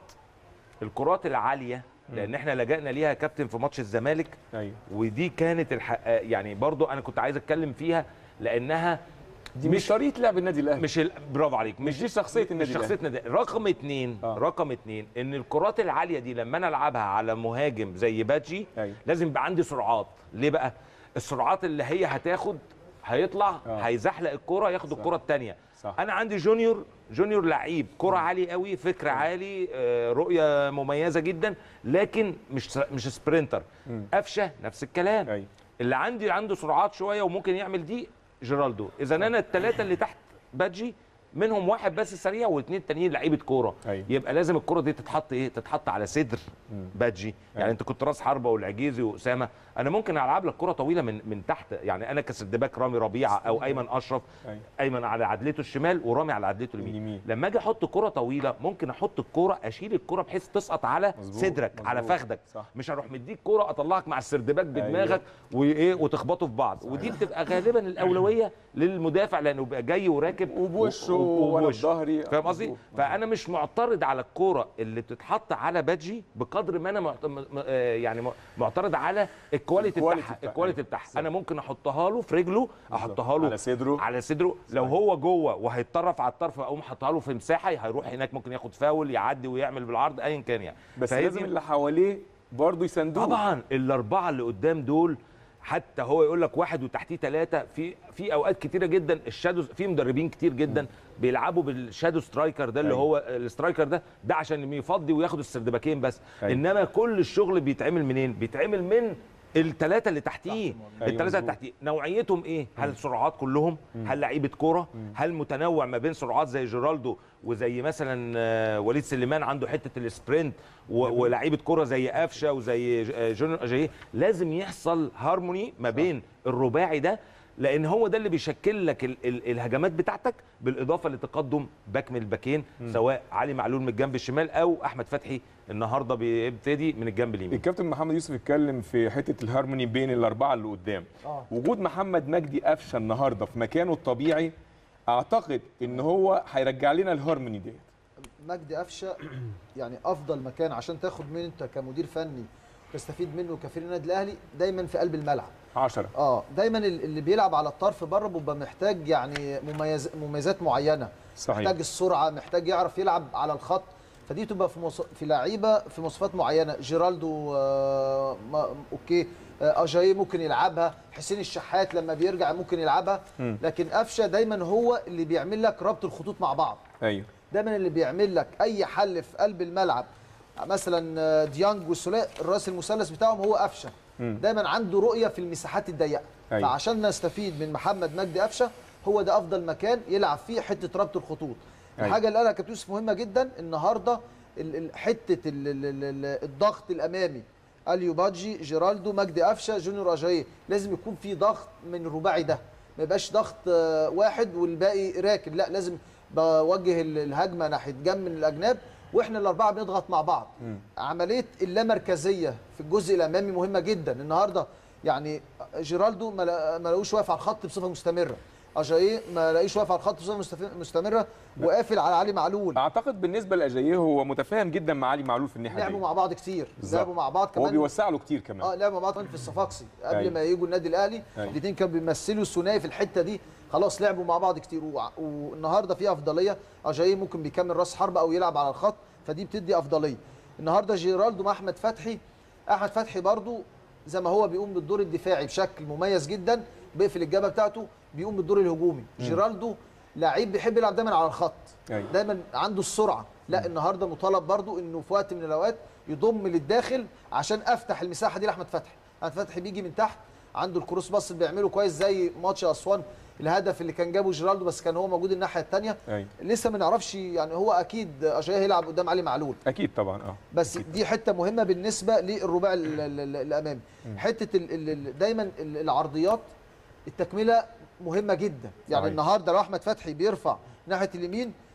الكرات العاليه لان احنا لجأنا ليها يا كابتن في ماتش الزمالك ايوه ودي كانت الح... آه، يعني برضو انا كنت عايز اتكلم فيها لانها دي مش طريقه لعب النادي الاهلي مش ال... برافو عليك مش دي شخصيه النادي مش الاهلي شخصيه نادي رقم اتنين آه. رقم اتنين ان الكرات العاليه دي لما انا العبها على مهاجم زي باتجي أيوة. لازم يبقى عندي سرعات ليه بقى السرعات اللي هي هتاخد هيطلع آه. هيزحلق الكره ياخد صح. الكره الثانيه صح. انا عندي جونيور جونيور لعيب كره عالي قوي فكر عالي آه، رؤيه مميزه جدا لكن مش مش سبرينتر قفشه نفس الكلام ايوه اللي عندي عنده سرعات شويه وممكن يعمل دي جيرالدو اذا انا الثلاثه اللي تحت بادجي منهم واحد بس سريع واثنين تانيين لعيبه كوره أيوة. يبقى لازم الكوره دي تتحط ايه تتحط على صدر بادجي يعني انت كنت راس حربه والعجيزي واسامه انا ممكن العب لك كره طويله من من تحت يعني انا كسد باك رامي ربيعه او ايمن اشرف أيوة. ايمن على عدلته الشمال ورامي على عدلته اليمين اليمين. لما اجي احط كره طويله ممكن احط الكره اشيل الكره بحيث تسقط على مظبوط، صدرك على مظبوط. فخدك صح. مش هروح مديك كوره اطلعك مع السردباك بدماغك أيوة. وايه وتخبطوا في بعض ودي بتبقى غالبا الاولويه للمدافع لانه بيبقى جاي وراكب وبوشه و- ولا وبوشه. بظهري فاهم قصدي مظبوط. فانا مش معترض على الكوره اللي بتتحط على بادجي بقدر ما انا معت... م... م- آه يعني م- معترض على الكواليتي الكواليتي بتاعها بتاعها. الكواليتي بتاعها انا ممكن احطها له في رجله احطها له على صدره. على صدره لو هو جوه وهيتطرف على الطرف اقوم حاطها له في مساحه هيروح هناك ممكن ياخد فاول يعدي ويعمل بالعرض ايا كان يعني بس فهي لازم دي- اللي حواليه برضه يساندوه طبعا الاربعه اللي قدام دول حتى هو يقول لك واحد وتحتيه ثلاثه في في اوقات كتيره جدا الشادو في مدربين كتير جدا بيلعبوا بالشادو سترايكر ده اللي أيوة. هو السترايكر ده ده عشان يفضي وياخد السردباكين بس أيوة. انما كل الشغل بيتعمل منين بيتعمل من الثلاثه اللي تحتيه أيوة الثلاثه اللي مظبوط. تحتيه نوعيتهم ايه هل سرعات كلهم هل لعيبه كوره هل متنوع ما بين سرعات زي جيرالدو وزي مثلا آه، وليد سليمان عنده حته السبرنت و- ولعيبه كوره زي قفشه وزي ج- آه، جونيور اجاييه لازم يحصل هارموني ما بين الرباعي ده لان هو ده اللي بيشكل لك ال ال الهجمات بتاعتك بالاضافه لتقدم باك من الباكين سواء علي معلول من الجنب الشمال او احمد فتحي النهارده بيبتدي من الجنب اليمين الكابتن محمد يوسف اتكلم في حته الهارموني بين الاربعه اللي قدام آه. وجود محمد مجدي قفشه النهارده في مكانه الطبيعي اعتقد ان هو هيرجع لنا الهارموني ديت مجدي قفشه يعني افضل مكان عشان تاخد منه انت كمدير فني تستفيد منه كفريق النادي الاهلي دايما في قلب الملعب 10 اه دايما ال- اللي بيلعب على الطرف بره بيبقى محتاج يعني مميز مميزات معينه صحيح. محتاج السرعه محتاج يعرف يلعب على الخط فدي تبقى في مص... في لعيبه في مواصفات معينه جيرالدو آه ما... اوكي آه اجاي ممكن يلعبها حسين الشحات لما بيرجع ممكن يلعبها لكن قفشه دايما هو اللي بيعمل لك ربط الخطوط مع بعض ايوه دايما اللي بيعمل لك اي حل في قلب الملعب مثلا آه، ديانج والسوليه الراس المثلث بتاعهم هو قفشه دايما عنده رؤيه في المساحات الضيقه أيوة. فعشان نستفيد من محمد مجدي قفشه هو ده افضل مكان يلعب فيه حته ربط الخطوط أيوة. الحاجه اللي قالها كابتن يوسف مهمه جدا النهارده ال- ال- حته ال- ال- ال- ال- الضغط الامامي اليو بادجي جيرالدو مجدي قفشه جونيور اجاييه لازم يكون في ضغط من الرباعي ده ما يبقاش ضغط آه، واحد والباقي راكب لا لازم بوجه ال- الهجمه ناحيه جنب من الاجناب واحنا الاربعه بنضغط مع بعض عمليه اللامركزيه في الجزء الامامي مهمه جدا النهارده يعني جيرالدو ما لا- ما لاقوش واقف على الخط بصفه مستمره اجاييه ما لاقيش واقف على الخط بصفه مستف- مستمره وقافل على علي معلول اعتقد بالنسبه لاجاييه هو متفاهم جدا مع علي معلول في الناحيه لعبوا دي مع بعض كتير بالظبط. لعبوا مع بعض هو كمان بيوسع له كتير كمان اه لعبوا مع بعض كمان في الصفاقسي قبل أيوة. ما يجوا النادي الاهلي أيوة. الاثنين كانوا بيمثلوا الثنائي في الحته دي خلاص لعبوا مع بعض كتير وع- والنهارده في افضليه اجاييه ممكن بيكمل راس حربه او يلعب على الخط فدي بتدي افضليه النهارده جيرالدو مع احمد فتحي احمد فتحي برضو زي ما هو بيقوم بالدور الدفاعي بشكل مميز جدا بيقفل الجبهه بتاعته بيقوم بالدور الهجومي جيرالدو لعيب بيحب يلعب دايما على الخط أيوة. دايما عنده السرعه لا النهارده مطالب برضو انه في وقت من الاوقات يضم للداخل عشان افتح المساحه دي لاحمد فتحي احمد فتحي بيجي من تحت عنده الكروس باص اللي بيعمله كويس زي ماتش اسوان الهدف اللي كان جابه جيرالدو بس كان هو موجود الناحيه الثانيه ايوه لسه ما نعرفش يعني هو اكيد اشياء هيلعب قدام علي معلول اكيد طبعا اه بس دي حته مهمه بالنسبه للرباع ال- ال- ال- الامامي حته ال- ال- ال- دايما ال- العرضيات التكمله مهمه جدا يعني صحيح. النهارده لو احمد فتحي بيرفع ناحيه اليمين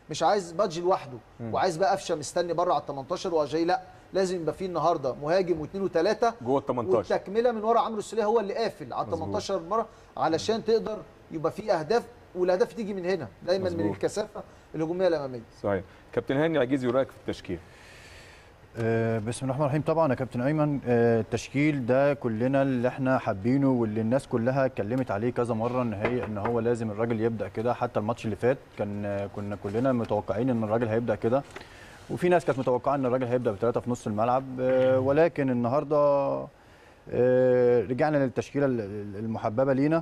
مش عايز بادجي لوحده وعايز بقى قفشه مستني بره على ال 18 واجاي لا لازم يبقى فيه النهارده مهاجم واثنين وثلاثه جوه ال 18 والتكمله من ورا عمرو السوليه هو اللي قافل على ال 18 مره علشان تقدر يبقى فيه اهداف والاهداف تيجي من هنا دايما من مظبوط. الكثافه الهجوميه الاماميه صحيح كابتن هاني عجيزي رايك في التشكيل آه، بسم الله الرحمن الرحيم طبعا يا كابتن ايمن آه، التشكيل ده كلنا اللي احنا حابينه واللي الناس كلها اتكلمت عليه كذا مره ان هي ان هو لازم الراجل يبدا كده حتى الماتش اللي فات كان آه، كنا كلنا متوقعين ان الراجل هيبدا كده وفي ناس كانت متوقعه ان الراجل هيبدا بثلاثه في نص الملعب آه، ولكن النهارده آه، رجعنا للتشكيله ال- ال- المحببه لينا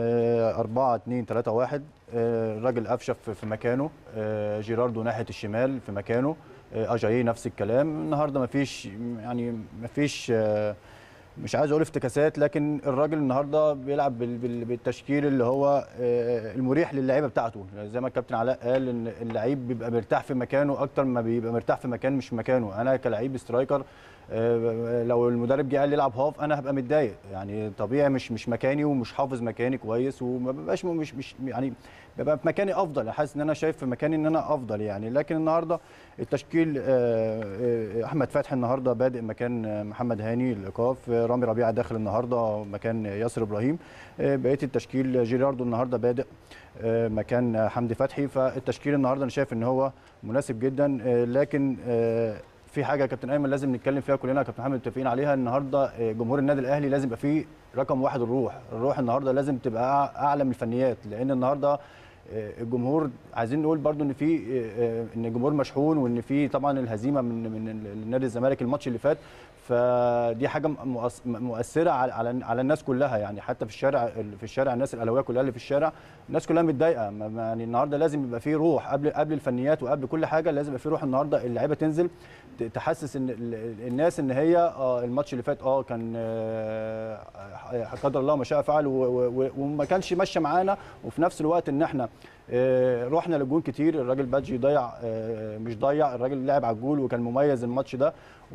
4 2 3 1 الراجل قفشه في في مكانه آه، جيراردو ناحيه الشمال في مكانه آه، اجاييه نفس الكلام النهارده ما فيش يعني ما فيش آه، مش عايز اقول افتكاسات لكن الراجل النهارده بيلعب بال- بال- بالتشكيل اللي هو آه، المريح للعيبه بتاعته زي ما الكابتن علاء قال ان اللعيب بيبقى مرتاح في مكانه اكتر ما بيبقى مرتاح في مكان مش مكانه انا كلاعب سترايكر آه، لو المدرب جه قال لي العب هاف انا هبقى متضايق يعني طبيعي مش مش مكاني ومش حافظ مكاني كويس وما ببقاش مش مش يعني ببقى في مكاني افضل حاسس ان انا شايف في مكاني ان انا افضل يعني لكن النهارده التشكيل آه، آه، احمد فتحي النهارده بادئ مكان آه، محمد هاني الايقاف آه، رامي ربيعه داخل النهارده مكان ياسر ابراهيم آه، بقيه التشكيل جيراردو النهارده بادئ آه، مكان آه، حمدي فتحي فالتشكيل النهارده انا شايف ان هو مناسب جدا آه، لكن آه، في حاجه يا كابتن ايمن لازم نتكلم فيها كلنا يا كابتن محمد متفقين عليها النهارده آه، جمهور النادي الاهلي لازم يبقى فيه رقم واحد الروح الروح النهارده لازم تبقى أع- اعلى من الفنيات لان النهارده آه، الجمهور عايزين نقول برضو ان في آه، آه، ان الجمهور مشحون وان في طبعا الهزيمه من من نادي الزمالك الماتش اللي فات فدي حاجه مؤس- مؤثره على على على الناس كلها يعني حتى في الشارع في الشارع الناس الاهلاويه كلها اللي في الشارع الناس كلها متضايقه ما- ما- يعني النهارده لازم يبقى في روح قبل قبل الفنيات وقبل كل حاجه لازم يبقى في روح النهارده اللعيبه تنزل ت- تحسس ان ال- ال- الناس ان هي اه الماتش اللي فات اه كان آه، قدر الله ما شاء فعل و- و- و- وما كانش ماشيه معانا وفي نفس الوقت ان احنا آه، رحنا لجون كتير الراجل بادجي ضيع آه، مش ضيع الراجل لعب على الجول وكان مميز الماتش ده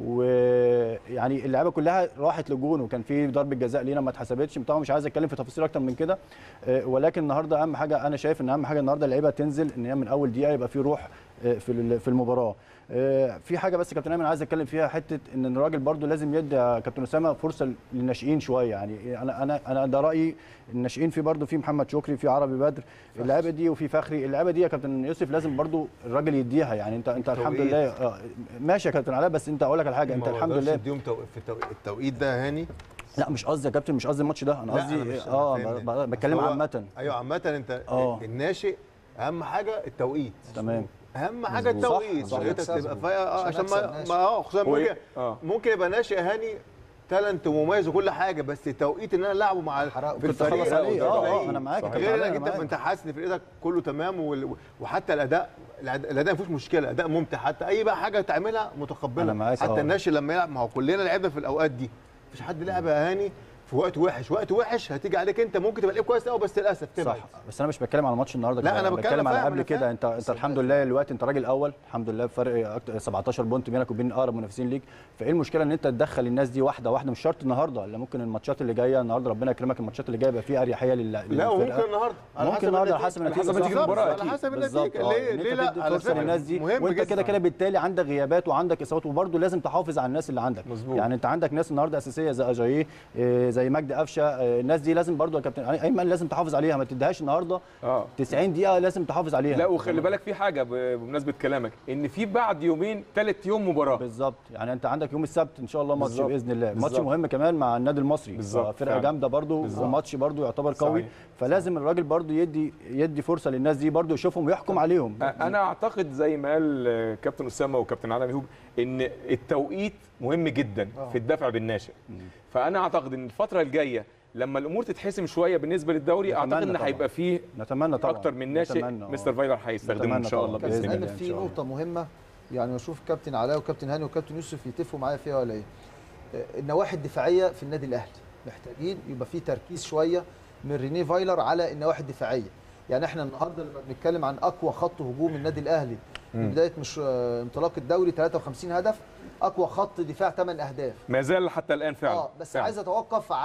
ويعني اللعيبه كلها راحت لجون وكان في ضربه جزاء لينا ما اتحسبتش طبعا مش عايز اتكلم في تفاصيل اكتر من كده آه، ولكن النهارده اهم حاجه انا شايف ان اهم حاجه النهارده اللعيبه تنزل ان هي من اول دقيقه يبقى في روح آه، في ال- في المباراه آه، في حاجه بس كابتن ايمن عايز اتكلم فيها حته ان الراجل برضو لازم يدي يا كابتن اسامه فرصه للناشئين شويه يعني انا انا انا ده رايي الناشئين في برضو في محمد شكري في عربي بدر اللعيبه دي وفي فخري اللعيبه دي يا كابتن يوسف لازم برضو الراجل يديها يعني انت انت الحمد التوقيت. لله آه، ماشي يا كابتن علاء بس انت اقول لك على حاجه انت ما الحمد بقدرش لله اديهم تو... في التو... التوقيت ده يا هاني لا مش قصدي يا كابتن مش قصدي الماتش ده انا لا، قصدي أنا مش- أنا اه فاهمني. ب- ب- بتكلم هو- عامه ايوه عامه انت آه. الناشئ اهم حاجه التوقيت تمام اهم حاجه مظبوط. التوقيت صح، عشان انت صح. تبقى فايق اه عشان عشان أكسب ما ناشئ. ما اه خصوصا هو ممكن إيه؟ آه. ممكن يبقى ناشئ هاني تالنت ومميز وكل حاجه بس التوقيت ان انا العبه مع حرقه. في كنت الفريق أخلص عليه. ده آه، بعيد. آه، أنا معاك يا غير كابتن علاء، انك أنا انت معاك. انت حاسس ان فرقتك كله تمام وال- وحتى الاداء الأد- الاداء ما فيهوش مشكله اداء ممتع حتى اي بقى حاجه تعملها متقبله أنا معاك، حتى آه. الناشئ لما يلعب ما هو كلنا لعبنا في الاوقات دي مفيش حد لعب يا هاني في وقت وحش وقت وحش هتيجي عليك انت ممكن تبقى لعيب كويس قوي بس للاسف تبعد صح بس انا مش بتكلم على ماتش النهارده لا، كده، أنا بتكلم- بتكلم على فاهم، قبل أنا كده فاهم. انت انت الحمد لله دلوقتي انت راجل اول الحمد لله بفرق أكتر- 17 بونت بينك وبين اقرب منافسين ليك فايه المشكله ان انت تدخل الناس دي واحده واحده مش شرط النهارده الا ممكن الماتشات اللي جايه النهارده ربنا يكرمك الماتشات اللي جايه يبقى فيها اريحيه لل لا للفرقة. وممكن النهارده على ممكن حسب النهارده على النتيجة. حسب النتيجه حسب نتيجة بالظبط. المباراة على أكيد. حسب بالظبط النتيجه اه ليه إن ليه انت لا تدي على فرصه فكره للناس دي مهم وانت جداً. كده كده بالتالي عندك غيابات وعندك اصابات وبرده لازم تحافظ على الناس اللي عندك مظبوط. يعني انت عندك ناس النهارده اساسيه زي اجاييه آه، زي مجدي قفشه آه، الناس دي لازم برده يا كابتن ايمن لازم تحافظ عليها ما تديهاش النهارده اه 90 دقيقه لازم تحافظ عليها لا وخلي بالك في حاجه ب- بمناسبه كلامك ان في بعد يومين ثالث يوم مباراه بالظبط يعني انت عندك يوم السبت ان شاء الله ماتش بالظبط. باذن الله ماتش بالظبط. مهم كمان مع النادي المصري بالظبط. فرقه فعلا. جامده برضو بالظبط. وماتش برضو يعتبر قوي صحيح. فلازم الراجل برضو يدي يدي فرصه للناس دي برضو يشوفهم ويحكم عليهم انا اعتقد زي ما قال آه، كابتن اسامه وكابتن علاء ميهوب ان التوقيت مهم جدا آه. في الدفع بالناشئ فانا اعتقد ان الفتره الجايه لما الامور تتحسم شويه بالنسبه للدوري نتمنى اعتقد ان طبعاً. هيبقى فيه نتمنى طبعا اكتر من ناشئ نتمنى، آه. مستر فايلر هيستخدمه ان نتمنى شاء طبعاً. الله كابتن باذن بإذن الله ايمن إن في شاء الله. نقطه مهمه يعني اشوف كابتن علاء وكابتن هاني وكابتن يوسف يتفقوا معايا فيها ولا ايه آه، النواحي الدفاعيه في النادي الاهلي محتاجين يبقى في تركيز شويه من رينيه فايلر على النواحي الدفاعيه يعني احنا النهارده لما بنتكلم عن اقوى خط هجوم النادي الاهلي من بدايه مش آه، انطلاق الدوري 53 هدف اقوى خط دفاع 8 اهداف ما زال حتى الان فعلا اه بس فعلا. عايز اتوقف عن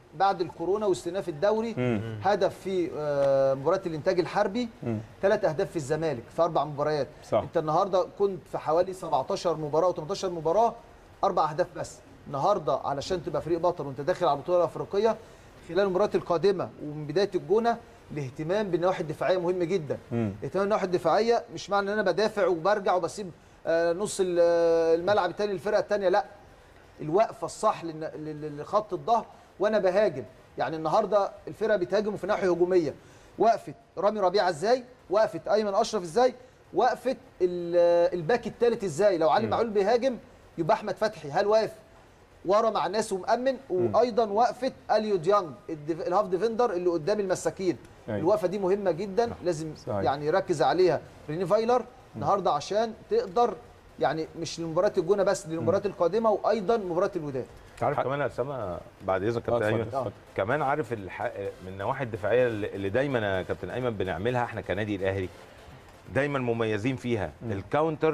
بعد الكورونا واستئناف الدوري هدف في آه، مباراه الانتاج الحربي ثلاث اهداف في الزمالك في اربع مباريات صح. انت النهارده كنت في حوالي 17 مباراه و18 مباراه اربع اهداف بس النهارده علشان تبقى فريق بطل وانت داخل على البطوله الافريقيه خلال المباريات القادمه ومن بدايه الجونه الاهتمام بالنواحي الدفاعيه مهم جدا اهتمام بالنواحي الدفاعيه مش معنى ان انا بدافع وبرجع وبسيب آه، نص ال- آه، الملعب الثاني للفرقه الثانيه لا الوقفه الصح للن- لل- لخط الظهر وانا بهاجم يعني النهارده الفرقه بتهاجم في ناحيه هجوميه وقفت رامي ربيعه ازاي وقفت ايمن اشرف ازاي وقفت ال- الباك الثالث ازاي لو علي معلول بيهاجم يبقى احمد فتحي هل واقف ورا مع الناس ومأمن وايضا وقفه اليو ديانج الديف- الهاف ديفندر اللي قدام المساكين أيوة. الوقفه دي مهمه جدا لازم صحيح. يعني يركز عليها ريني فايلر النهارده عشان تقدر يعني مش لمباراه الجونه بس للمباريات القادمه وايضا مباراه الوداد عارف كمان يا اسامه بعد اذنك كابتن اتفضل، ايمن اتفضل. كمان عارف الح... من النواحي الدفاعيه اللي اللي دايما يا كابتن ايمن بنعملها احنا كنادي الاهلي دايما مميزين فيها الكاونتر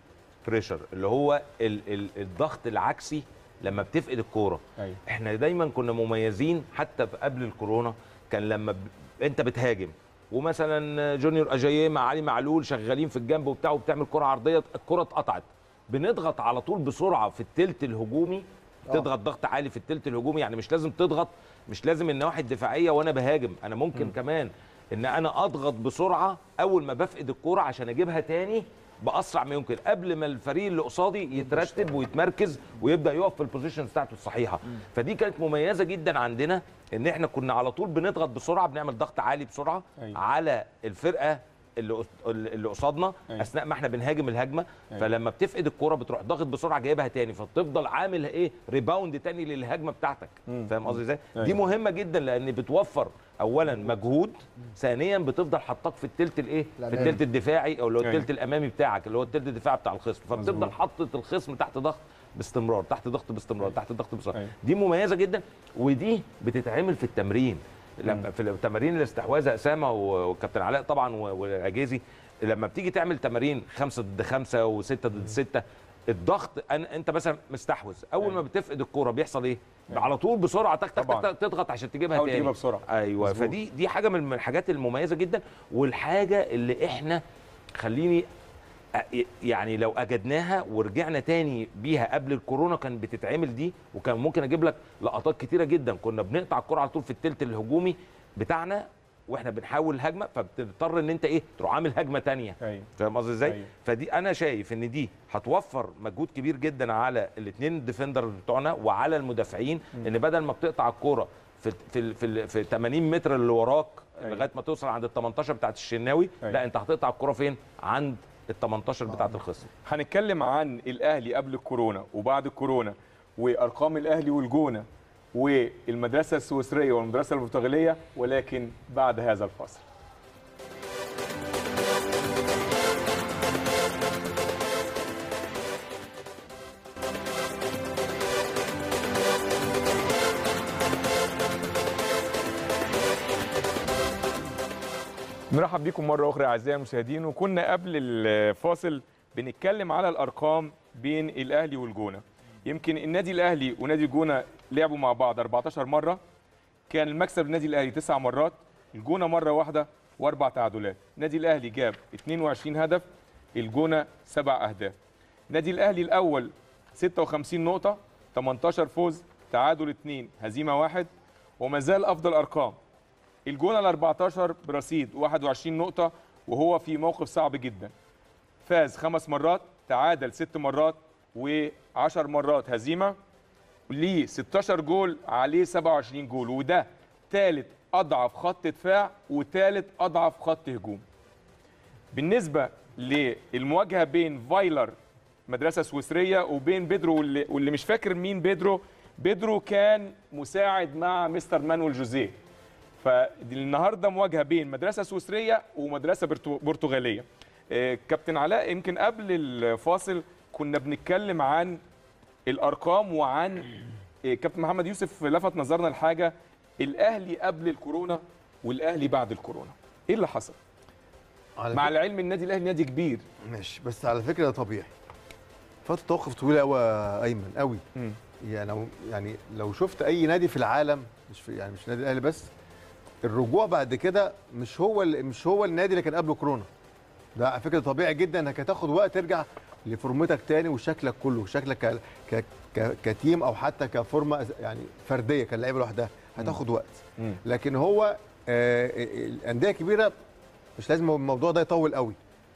بريشر اللي هو ال... ال... الضغط العكسي لما بتفقد الكوره أيوة. احنا دايما كنا مميزين حتى في قبل الكورونا كان لما ب... انت بتهاجم ومثلا جونيور اجاييه مع علي معلول شغالين في الجنب وبتاع وبتعمل كره عرضيه الكره اتقطعت بنضغط على طول بسرعه في التلت الهجومي تضغط ضغط عالي في التلت الهجومي يعني مش لازم تضغط مش لازم النواحي الدفاعيه وانا بهاجم انا ممكن م. كمان ان انا اضغط بسرعه اول ما بفقد الكوره عشان اجيبها تاني باسرع ما يمكن قبل ما الفريق اللي قصادي يترتب ويتمركز ويبدا يقف في البوزيشن بتاعته الصحيحه فدي كانت مميزه جدا عندنا ان احنا كنا على طول بنضغط بسرعه بنعمل ضغط عالي بسرعه أيوة. على الفرقه اللي قص- اللي قصادنا أيوة. اثناء ما احنا بنهاجم الهجمه أيوة. فلما بتفقد الكوره بتروح ضاغط بسرعه جايبها تاني فبتفضل عامل ايه ريباوند تاني للهجمه بتاعتك فاهم قصدي ازاي دي أيوة. مهمه جدا لان بتوفر اولا مجهود ثانيا بتفضل حطاك في التلت الايه في الأمامي. التلت الدفاعي او اللي هو أيوة. التلت الامامي بتاعك اللي هو التلت الدفاعي بتاع الخصم فبتفضل مظبوط. حاطط الخصم تحت ضغط باستمرار تحت ضغط باستمرار تحت ضغط باستمرار أيوة. دي مميزه جدا ودي بتتعمل في التمرين لما في تمارين الاستحواذ يا اسامه و- والكابتن علاء طبعا و- والعجيزي لما بتيجي تعمل تمارين خمسة ضد خمسة وستة ضد ستة الضغط أنا انت مثلا مستحوذ اول ما بتفقد الكوره بيحصل ايه على طول بسرعه تك تك طبعاً. تك تك تضغط عشان تجيبها حاول تاني تجيبها بسرعة. ايوه مظبوط. فدي دي حاجه من من الحاجات المميزه جدا والحاجه اللي احنا خليني أ- يعني لو اجدناها ورجعنا تاني بيها قبل الكورونا كان بتتعمل دي وكان ممكن اجيب لك لقطات كتيره جدا كنا بنقطع الكره على طول في التلت الهجومي بتاعنا واحنا بنحاول هجمه فبتضطر ان انت ايه تروح عامل هجمه تانية أيوة. فاهم قصدي ازاي؟ أيوة. فدي انا شايف ان دي هتوفر مجهود كبير جدا على الاثنين ديفندر بتوعنا وعلى المدافعين ان بدل ما بتقطع الكوره في في في, في 80 متر اللي وراك أيوة. لغايه ما توصل عند ال 18 بتاعت الشناوي أيوة. لا انت هتقطع الكوره فين؟ عند ال 18 بتاعت الخصم هنتكلم عن الاهلي قبل الكورونا وبعد الكورونا وارقام الاهلي والجونه والمدرسه السويسريه والمدرسه البرتغاليه ولكن بعد هذا الفاصل نرحب بكم مرة أخرى أعزائي المشاهدين وكنا قبل الفاصل بنتكلم على الأرقام بين الأهلي والجونة يمكن النادي الأهلي ونادي الجونة لعبوا مع بعض 14 مرة كان المكسب للنادي الأهلي تسع مرات الجونة مرة واحدة وأربع تعادلات النادي الأهلي جاب 22 هدف الجونة سبع أهداف النادي الأهلي الأول 56 نقطة 18 فوز تعادل 2 هزيمة واحد وما زال أفضل أرقام الجونه ال 14 برصيد 21 نقطه وهو في موقف صعب جدا فاز خمس مرات تعادل ست مرات و10 مرات هزيمه ليه 16 جول عليه 27 جول وده ثالث اضعف خط دفاع وثالث اضعف خط هجوم بالنسبه للمواجهه بين فايلر مدرسه سويسريه وبين بيدرو واللي, واللي مش فاكر مين بيدرو بيدرو كان مساعد مع مستر مانويل جوزيه فالنهارده مواجهه بين مدرسه سويسريه ومدرسه برتو- برتغاليه آه، كابتن علاء يمكن قبل الفاصل كنا بنتكلم عن الارقام وعن آه، كابتن محمد يوسف لفت نظرنا لحاجه الاهلي قبل الكورونا والاهلي بعد الكورونا ايه اللي حصل على مع فكرة- العلم النادي الاهلي نادي كبير ماشي بس على فكره ده طبيعي فتره توقف طويله قوي يا ايمن قوي مم. يعني لو يعني لو شفت اي نادي في العالم مش في يعني مش النادي الاهلي بس الرجوع بعد كده مش هو ال- مش هو النادي اللي كان قبله كورونا ده على فكره طبيعي جدا انك هتاخد وقت ترجع لفورمتك تاني وشكلك كله شكلك ك... ك... ك... كتيم او حتى كفورمه يعني فرديه كلاعيبه لوحدها هتاخد وقت مم. لكن هو آه، الانديه الكبيره مش لازم الموضوع ده يطول قوي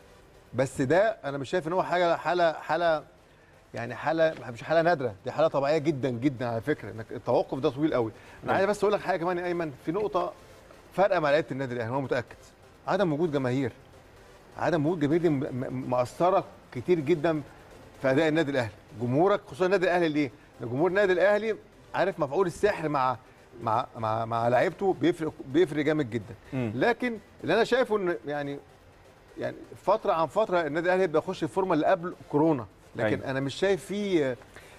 بس ده انا مش شايف ان هو حاجه حاله حاله يعني حاله مش حاله نادره دي حاله طبيعيه جدا جدا على فكره انك التوقف ده طويل قوي انا عايز بس اقول لك حاجه كمان يا ايمن في نقطه فارقه مع لعيبه النادي الاهلي هو متاكد عدم وجود جماهير عدم وجود جماهير دي م- م- مأثره كتير جدا في اداء النادي الاهلي جمهورك خصوصا النادي الاهلي ليه لأن جمهور النادي الاهلي عارف مفعول السحر مع مع مع مع لعيبته بيفرق بيفرق جامد جدا مم. لكن اللي انا شايفه ان يعني يعني فتره عن فتره النادي الاهلي بيخش الفورمه اللي قبل كورونا لكن أيوة. انا مش شايف فيه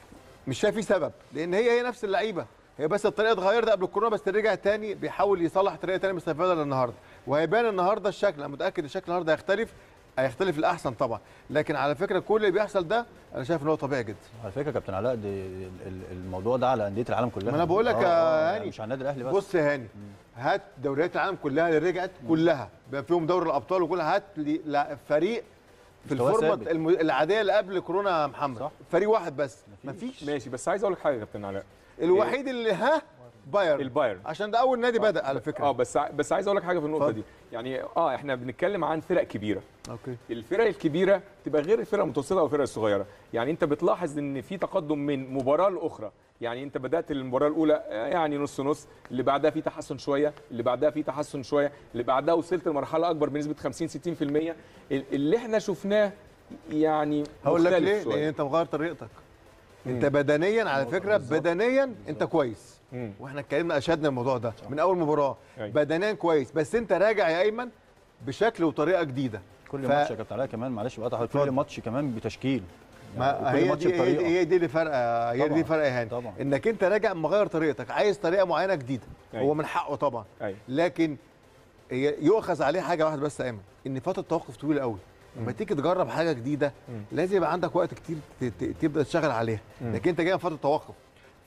مش شايف فيه سبب لان هي هي نفس اللعيبه هي بس الطريقه اتغيرت قبل الكورونا بس رجع تاني بيحاول يصلح طريقه تاني مستفاده للنهارده وهيبان النهارده الشكل انا متاكد الشكل النهارده هيختلف هيختلف الاحسن طبعا لكن على فكره كل اللي بيحصل ده انا شايف ان هو طبيعي جدا على فكره يا كابتن علاء دي ال- ال- الموضوع ده على انديه العالم كلها ما أنا بقول لك آه، يا آه، يعني هاني، مش على النادي الاهلي بس بص يا هاني هات دوريات العالم كلها اللي رجعت كلها بقى فيهم دوري الابطال وكلها هات لي لا- فريق في مستواه الفورمه ثابت. الم- العاديه اللي قبل كورونا يا محمد صح. فريق واحد بس مفيش ماشي بس عايز اقول لك حاجه يا كابتن علاء الوحيد اللي ها بايرن البايرن عشان ده اول نادي بدا على فكره اه بس ع- بس عايز اقول لك حاجه في النقطه اتفضل. دي يعني اه احنا بنتكلم عن فرق كبيره اوكي الفرق الكبيره تبقى غير الفرق المتوسطه او الفرق الصغيره يعني انت بتلاحظ ان في تقدم من مباراه لاخرى يعني انت بدات المباراه الاولى آه، يعني نص نص اللي بعدها في تحسن شويه اللي بعدها في تحسن شويه اللي بعدها وصلت لمرحله اكبر بنسبه 50 60% ال- اللي احنا شفناه يعني هقول لك مختلف ليه شوية. لان انت مغير طريقتك انت بدنيا على فكره بدنيا انت كويس مم. واحنا اتكلمنا اشدنا الموضوع ده من اول مباراه أيوة. بدنيا كويس بس انت راجع يا ايمن بشكل وطريقه جديده كل ف- ماتش يا كابتن علاء كمان معلش بقى كل اتفضل. ماتش كمان بتشكيل ما يعني كل هي ماتش دي, هي بطريقة. دي هي دي اللي فارقه هي دي طبعاً. فرق يا هاني طبعاً. انك انت راجع مغير طريقتك عايز طريقه معينه جديده أيوة. هو من حقه طبعا أيوة. لكن هي يؤخذ عليه حاجه واحده بس يا ايمن ان فتره توقف طويله قوي لما تيجي تجرب حاجه جديده لازم يبقى عندك وقت كتير ت- ت- تبدا تشتغل عليها لكن انت جاي من فتره توقف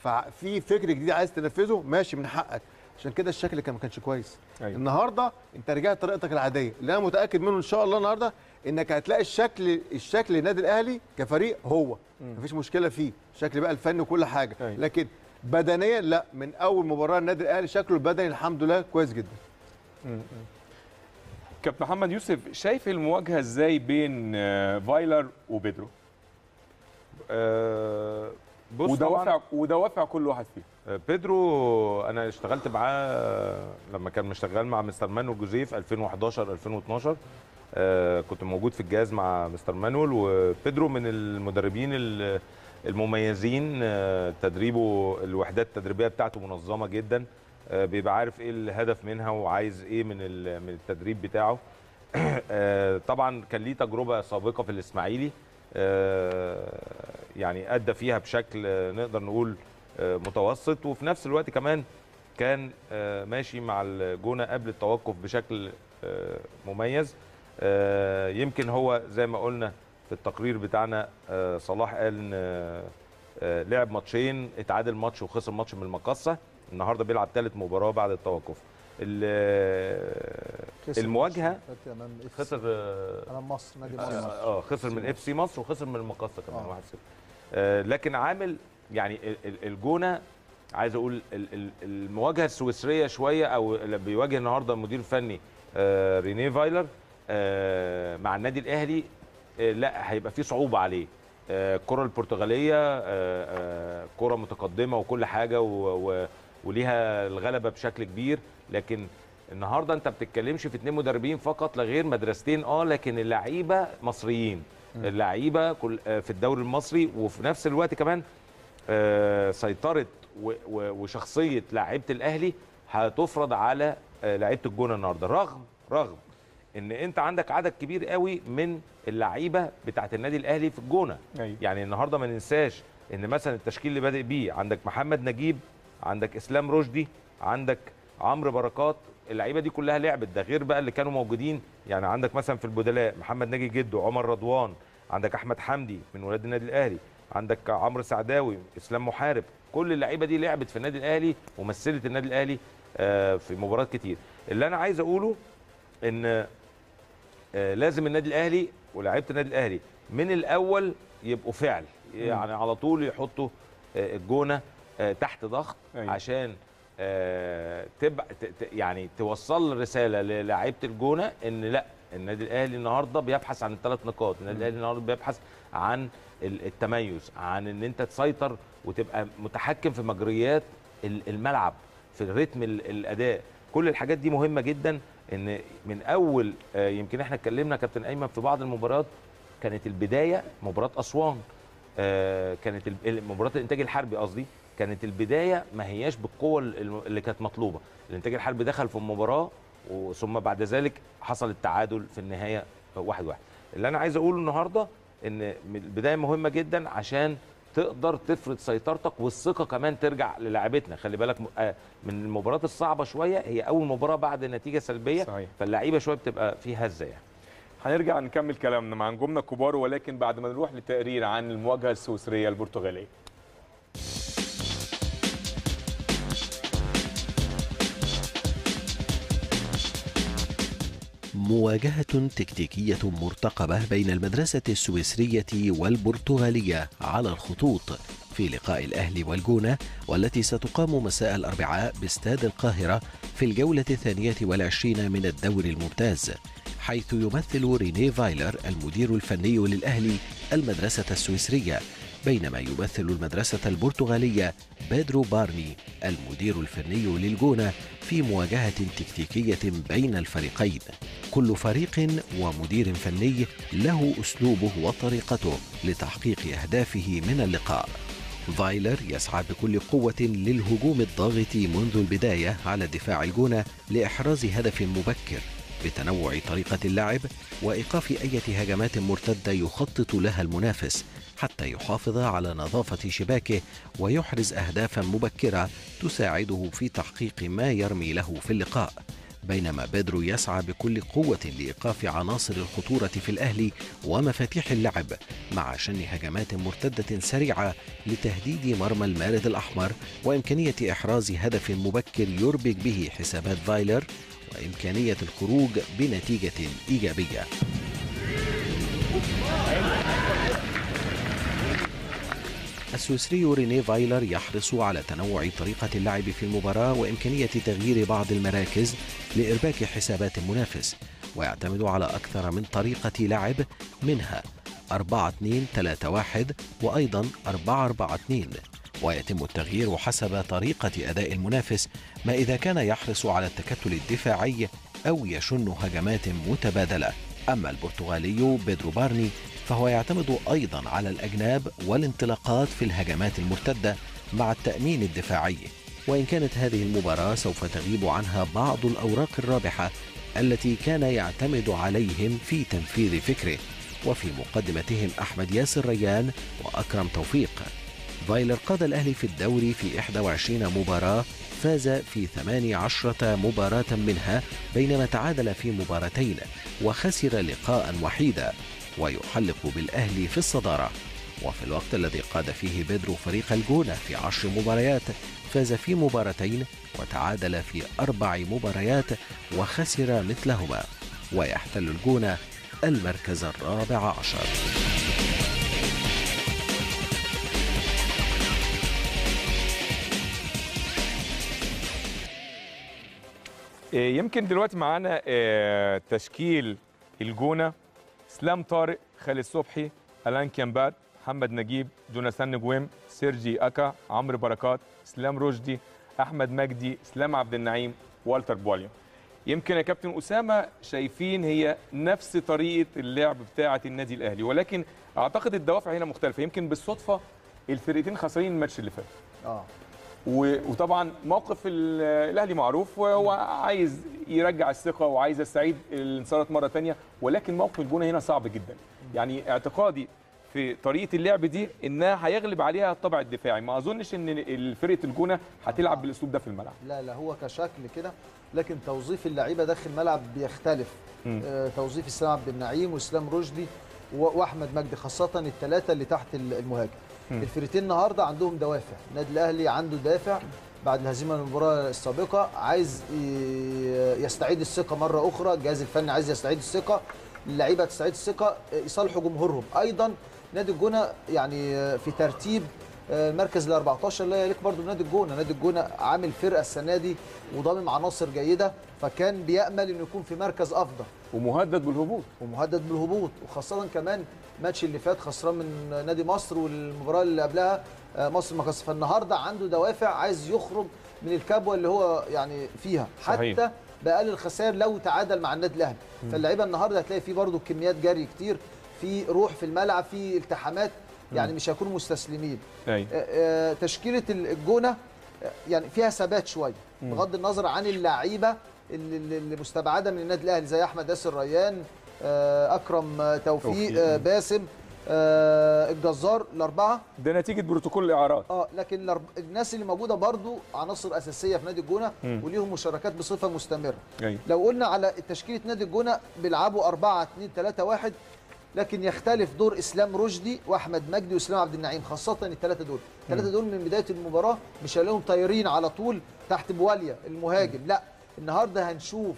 ففي فكر جديد عايز تنفذه ماشي من حقك عشان كده الشكل كان ما كانش كويس أيوة. النهارده انت رجعت طريقتك العاديه اللي انا متاكد منه ان شاء الله النهارده انك هتلاقي الشكل الشكل النادي الاهلي كفريق هو مفيش مشكله فيه الشكل بقى الفني وكل حاجه أيوة. لكن بدنيا لا من اول مباراه النادي الاهلي شكله البدني الحمد لله كويس جدا كابتن محمد يوسف شايف المواجهه ازاي بين آه، فايلر وبيدرو آه، بص طبعاً، ودوافع ودوافع كل واحد فيهم آه، بيدرو انا اشتغلت معاه لما كان مشتغل مع مستر مانويل جوزيف 2011 2012 آه، كنت موجود في الجهاز مع مستر مانويل وبيدرو من المدربين ال- المميزين آه، تدريبه الوحدات التدريبيه بتاعته منظمه جدا آه، بيبقى عارف ايه الهدف منها وعايز ايه من ال- من التدريب بتاعه آه، طبعا كان ليه تجربه سابقه في الاسماعيلي آه، يعني ادى فيها بشكل آه، نقدر نقول آه، متوسط وفي نفس الوقت كمان كان آه، ماشي مع الجونه قبل التوقف بشكل آه، مميز آه، يمكن هو زي ما قلنا في التقرير بتاعنا آه، صلاح قال ان آه، آه، لعب ماتشين اتعادل ماتش وخسر ماتش من المقصه النهارده بيلعب ثالث مباراه بعد التوقف ال- المواجهه امام FC. خسر آه، امام مصر نادي اه مصر آه، خسر من اف سي مصر وخسر من المقصه كمان آه. 1-0 آه لكن عامل يعني ال- ال- الجونه عايز اقول ال- ال- المواجهه السويسريه شويه او اللي بيواجه النهارده المدير الفني آه رينيه فايلر آه مع النادي الاهلي آه لا هيبقى في صعوبه عليه آه، الكره البرتغاليه آه، آه، كره متقدمه وكل حاجه و- و- وليها الغلبه بشكل كبير لكن النهارده انت بتتكلمش في اتنين مدربين فقط لا غير مدرستين اه لكن اللعيبه مصريين اللعيبه كل آه، في الدوري المصري وفي نفس الوقت كمان آه، سيطره و- و- وشخصيه لاعيبه الاهلي هتفرض على آه، لعيبه الجونه النهارده رغم رغم ان انت عندك عدد كبير قوي من اللعيبه بتاعت النادي الاهلي في الجونه أيوة. يعني النهارده ما ننساش ان مثلا التشكيل اللي بادئ بيه عندك محمد نجيب عندك اسلام رشدي عندك عمرو بركات اللعيبه دي كلها لعبت ده غير بقى اللي كانوا موجودين يعني عندك مثلا في البدلاء محمد ناجي جدو عمر رضوان عندك احمد حمدي من ولاد النادي الاهلي عندك عمرو سعداوي اسلام محارب كل اللعيبه دي لعبت في النادي الاهلي ومثلت النادي الاهلي آه، في مباريات كتير اللي انا عايز اقوله ان آه، لازم النادي الاهلي ولاعيبه النادي الاهلي من الاول يبقوا فعل يعني على طول يحطوا آه، الجونه آه، تحت ضغط أيوة. عشان آه، تبع ت- ت- يعني توصل رساله للاعيبه الجونه ان لا النادي الاهلي النهارده بيبحث عن الثلاث نقاط النادي الاهلي النهارده بيبحث عن ال- التميز عن ان انت تسيطر وتبقى متحكم في مجريات ال- الملعب في الريتم ال- الاداء كل الحاجات دي مهمه جدا ان من اول آه، يمكن احنا اتكلمنا كابتن ايمن في بعض المباريات كانت البدايه مباراه اسوان آه، كانت ال- مباراه الانتاج الحربي قصدي كانت البدايه ما هياش بالقوه الم- اللي كانت مطلوبه الانتاج الحربي دخل في المباراه وثم بعد ذلك حصل التعادل في النهايه واحد واحد اللي انا عايز اقوله النهارده ان من البدايه مهمه جدا عشان تقدر تفرض سيطرتك والثقه كمان ترجع للاعيبتنا خلي بالك م- آه، من المباريات الصعبه شويه هي اول مباراه بعد نتيجه سلبيه صحيح. فاللعيبه شويه بتبقى في هزه يعني هنرجع نكمل كلامنا مع نجومنا الكبار ولكن بعد ما نروح لتقرير عن المواجهه السويسريه البرتغاليه مواجهة تكتيكية مرتقبة بين المدرسة السويسرية والبرتغالية على الخطوط في لقاء الأهلي والجونة والتي ستقام مساء الأربعاء باستاد القاهرة في الجولة الثانية والعشرين من الدوري الممتاز حيث يمثل ريني فايلر المدير الفني للأهلي المدرسة السويسرية بينما يمثل المدرسة البرتغالية بيدرو بارني المدير الفني للجونة في مواجهة تكتيكية بين الفريقين كل فريق ومدير فني له أسلوبه وطريقته لتحقيق أهدافه من اللقاء فايلر يسعى بكل قوة للهجوم الضاغط منذ البداية على دفاع الجونة لإحراز هدف مبكر بتنوع طريقة اللعب وإيقاف أي هجمات مرتدة يخطط لها المنافس حتى يحافظ على نظافة شباكه ويحرز أهدافا مبكرة تساعده في تحقيق ما يرمي له في اللقاء بينما بيدرو يسعى بكل قوة لإيقاف عناصر الخطورة في الأهلي ومفاتيح اللعب مع شن هجمات مرتدة سريعة لتهديد مرمى المارد الأحمر وإمكانية إحراز هدف مبكر يربك به حسابات فايلر وإمكانية الخروج بنتيجة إيجابية السويسري ريني فايلر يحرص على تنوع طريقة اللعب في المباراة وإمكانية تغيير بعض المراكز لإرباك حسابات المنافس ويعتمد على أكثر من طريقة لعب منها 4 2 3 1 وأيضا 4 4 2 ويتم التغيير حسب طريقة أداء المنافس ما إذا كان يحرص على التكتل الدفاعي أو يشن هجمات متبادلة أما البرتغالي بيدرو بارني فهو يعتمد أيضا على الأجناب والانطلاقات في الهجمات المرتدة مع التأمين الدفاعي وإن كانت هذه المباراة سوف تغيب عنها بعض الأوراق الرابحة التي كان يعتمد عليهم في تنفيذ فكره وفي مقدمتهم أحمد ياسر ريان وأكرم توفيق فايلر قاد الأهلي في الدوري في 21 مباراة فاز في 18 مباراة منها بينما تعادل في مباراتين وخسر لقاء وحيدا ويحلق بالأهلي في الصدارة وفي الوقت الذي قاد فيه بيدرو فريق الجونة في عشر مباريات فاز في مباراتين وتعادل في أربع مباريات وخسر مثلهما ويحتل الجونة المركز الرابع عشر إيه، يمكن دلوقتي معانا آه، تشكيل الجونه اسلام طارق خالد صبحي الان كيمبات محمد نجيب جوناثان نجويم سيرجي اكا عمرو بركات اسلام رشدي احمد مجدي اسلام عبد النعيم والتر بواليو يمكن يا كابتن اسامه شايفين هي نفس طريقه اللعب بتاعه النادي الاهلي ولكن اعتقد الدوافع هنا مختلفه يمكن بالصدفه الفرقتين خسرين الماتش اللي فات اه و- وطبعا موقف ال- الاهلي معروف وهو عايز يرجع الثقه وعايز يستعيد الانتصارات مره تانية ولكن موقف الجونه هنا صعب جدا يعني اعتقادي في طريقه اللعب دي انها هيغلب عليها الطابع الدفاعي ما اظنش ان فرقه الجونه هتلعب بالاسلوب ده في الملعب لا لا هو كشكل كده لكن توظيف اللعيبه داخل الملعب بيختلف مم. آه توظيف اسلام عبد النعيم واسلام رشدي و- واحمد مجدي خاصه الثلاثه اللي تحت ال- المهاجم الفرقتين النهارده عندهم دوافع النادي الاهلي عنده دافع بعد الهزيمه من المباراه السابقه عايز ي- يستعيد الثقه مره اخرى الجهاز الفني عايز يستعيد الثقه اللعيبه تستعيد الثقه يصالحوا جمهورهم ايضا نادي الجونه يعني في ترتيب المركز ال 14 لا يليق برضه بنادي الجونه، نادي الجونه عامل فرقه السنه دي وضامن عناصر جيده فكان بيامل انه يكون في مركز افضل ومهدد بالهبوط ومهدد بالهبوط وخاصه كمان الماتش اللي فات خسران من نادي مصر والمباراه اللي قبلها آه، مصر ما خسر فالنهارده عنده دوافع عايز يخرج من الكبوه اللي هو يعني فيها صحيح. حتى باقل الخسائر لو تعادل مع النادي الاهلي فاللعيبه النهارده هتلاقي فيه برضو كميات جري كتير في روح في الملعب في التحامات يعني مش هيكونوا مستسلمين ايوه آه، آه، تشكيله الجونه آه، يعني فيها ثبات شويه بغض النظر عن اللعيبه اللي اللي- اللي مستبعده من النادي الاهلي زي احمد ياسر ريان آه، اكرم آه، توفيق توفيق. آه، باسم آه، الجزار الاربعه ده نتيجه بروتوكول الاعارات اه لكن الأرب- الناس اللي موجوده برضو عناصر اساسيه في نادي الجونه وليهم مشاركات بصفه مستمره ايوه لو قلنا على تشكيله نادي الجونه بيلعبوا 4 2 3 1 لكن يختلف دور اسلام رشدي واحمد مجدي واسلام عبد النعيم خاصه الثلاثه دول الثلاثه دول من بدايه المباراه مش هنلاقيهم طايرين على طول تحت بواليا المهاجم لا النهارده هنشوف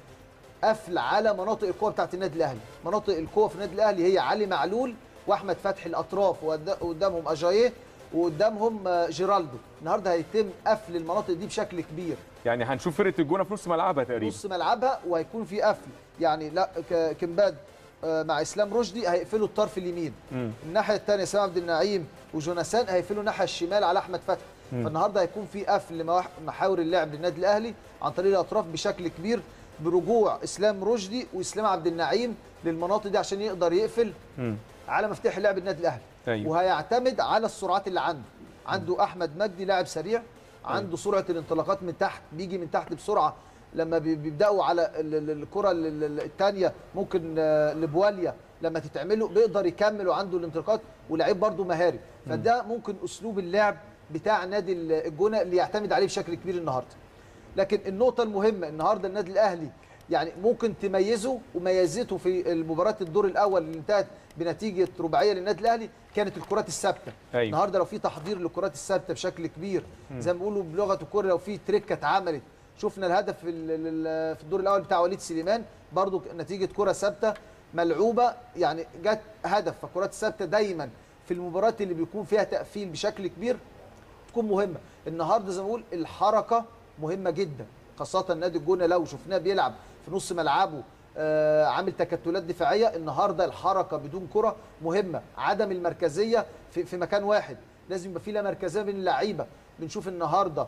قفل على مناطق القوه بتاعت النادي الاهلي مناطق القوه في النادي الاهلي هي علي معلول واحمد فتحي الاطراف وقدامهم اجاييه وقدامهم آه، جيرالدو النهارده هيتم قفل المناطق دي بشكل كبير يعني هنشوف فرقه الجونه في نص ملعبها تقريبا نص ملعبها وهيكون في قفل يعني لا ك- كمباد آه، مع اسلام رشدي هيقفلوا الطرف اليمين مم. الناحيه الثانيه سامي عبد النعيم وجوناثان هيقفلوا الناحيه الشمال على احمد فتحي فالنهارده هيكون في قفل لمواح- محاور اللعب للنادي الاهلي عن طريق الاطراف بشكل كبير برجوع اسلام رشدي واسلام عبد النعيم للمناطق دي عشان يقدر يقفل مم. على مفتاح لعب النادي الاهلي أيوة. وهيعتمد على السرعات اللي عنده عنده احمد مجدي لاعب سريع عنده سرعه الانطلاقات من تحت بيجي من تحت بسرعه لما بي- بيبداوا على ال- ال- الكره الثانيه ممكن آه، لبواليا لما تتعمله بيقدر يكمل وعنده الانطلاقات ولعيب برده مهاري فده ممكن اسلوب اللعب بتاع نادي ال- الجونه اللي يعتمد عليه بشكل كبير النهارده لكن النقطة المهمة النهارده النادي الأهلي يعني ممكن تميزه وميزته في المباراة الدور الأول اللي انتهت بنتيجة رباعية للنادي الأهلي كانت الكرات الثابتة. أيوة. النهارده لو في تحضير للكرات الثابتة بشكل كبير زي ما بيقولوا بلغة الكورة لو في تريكة اتعملت شفنا الهدف في ال- ال- في الدور الأول بتاع وليد سليمان برضو نتيجة كرة ثابتة ملعوبة يعني جت هدف فالكرات الثابتة دايما في المباريات اللي بيكون فيها تقفيل بشكل كبير تكون مهمه النهارده زي ما بقول الحركه مهمه جدا خاصه نادي الجونه لو شفناه بيلعب في نص ملعبه آه عامل تكتلات دفاعيه النهارده الحركه بدون كره مهمه عدم المركزيه في, في مكان واحد لازم يبقى في لا مركزيه بين اللعيبه بنشوف النهارده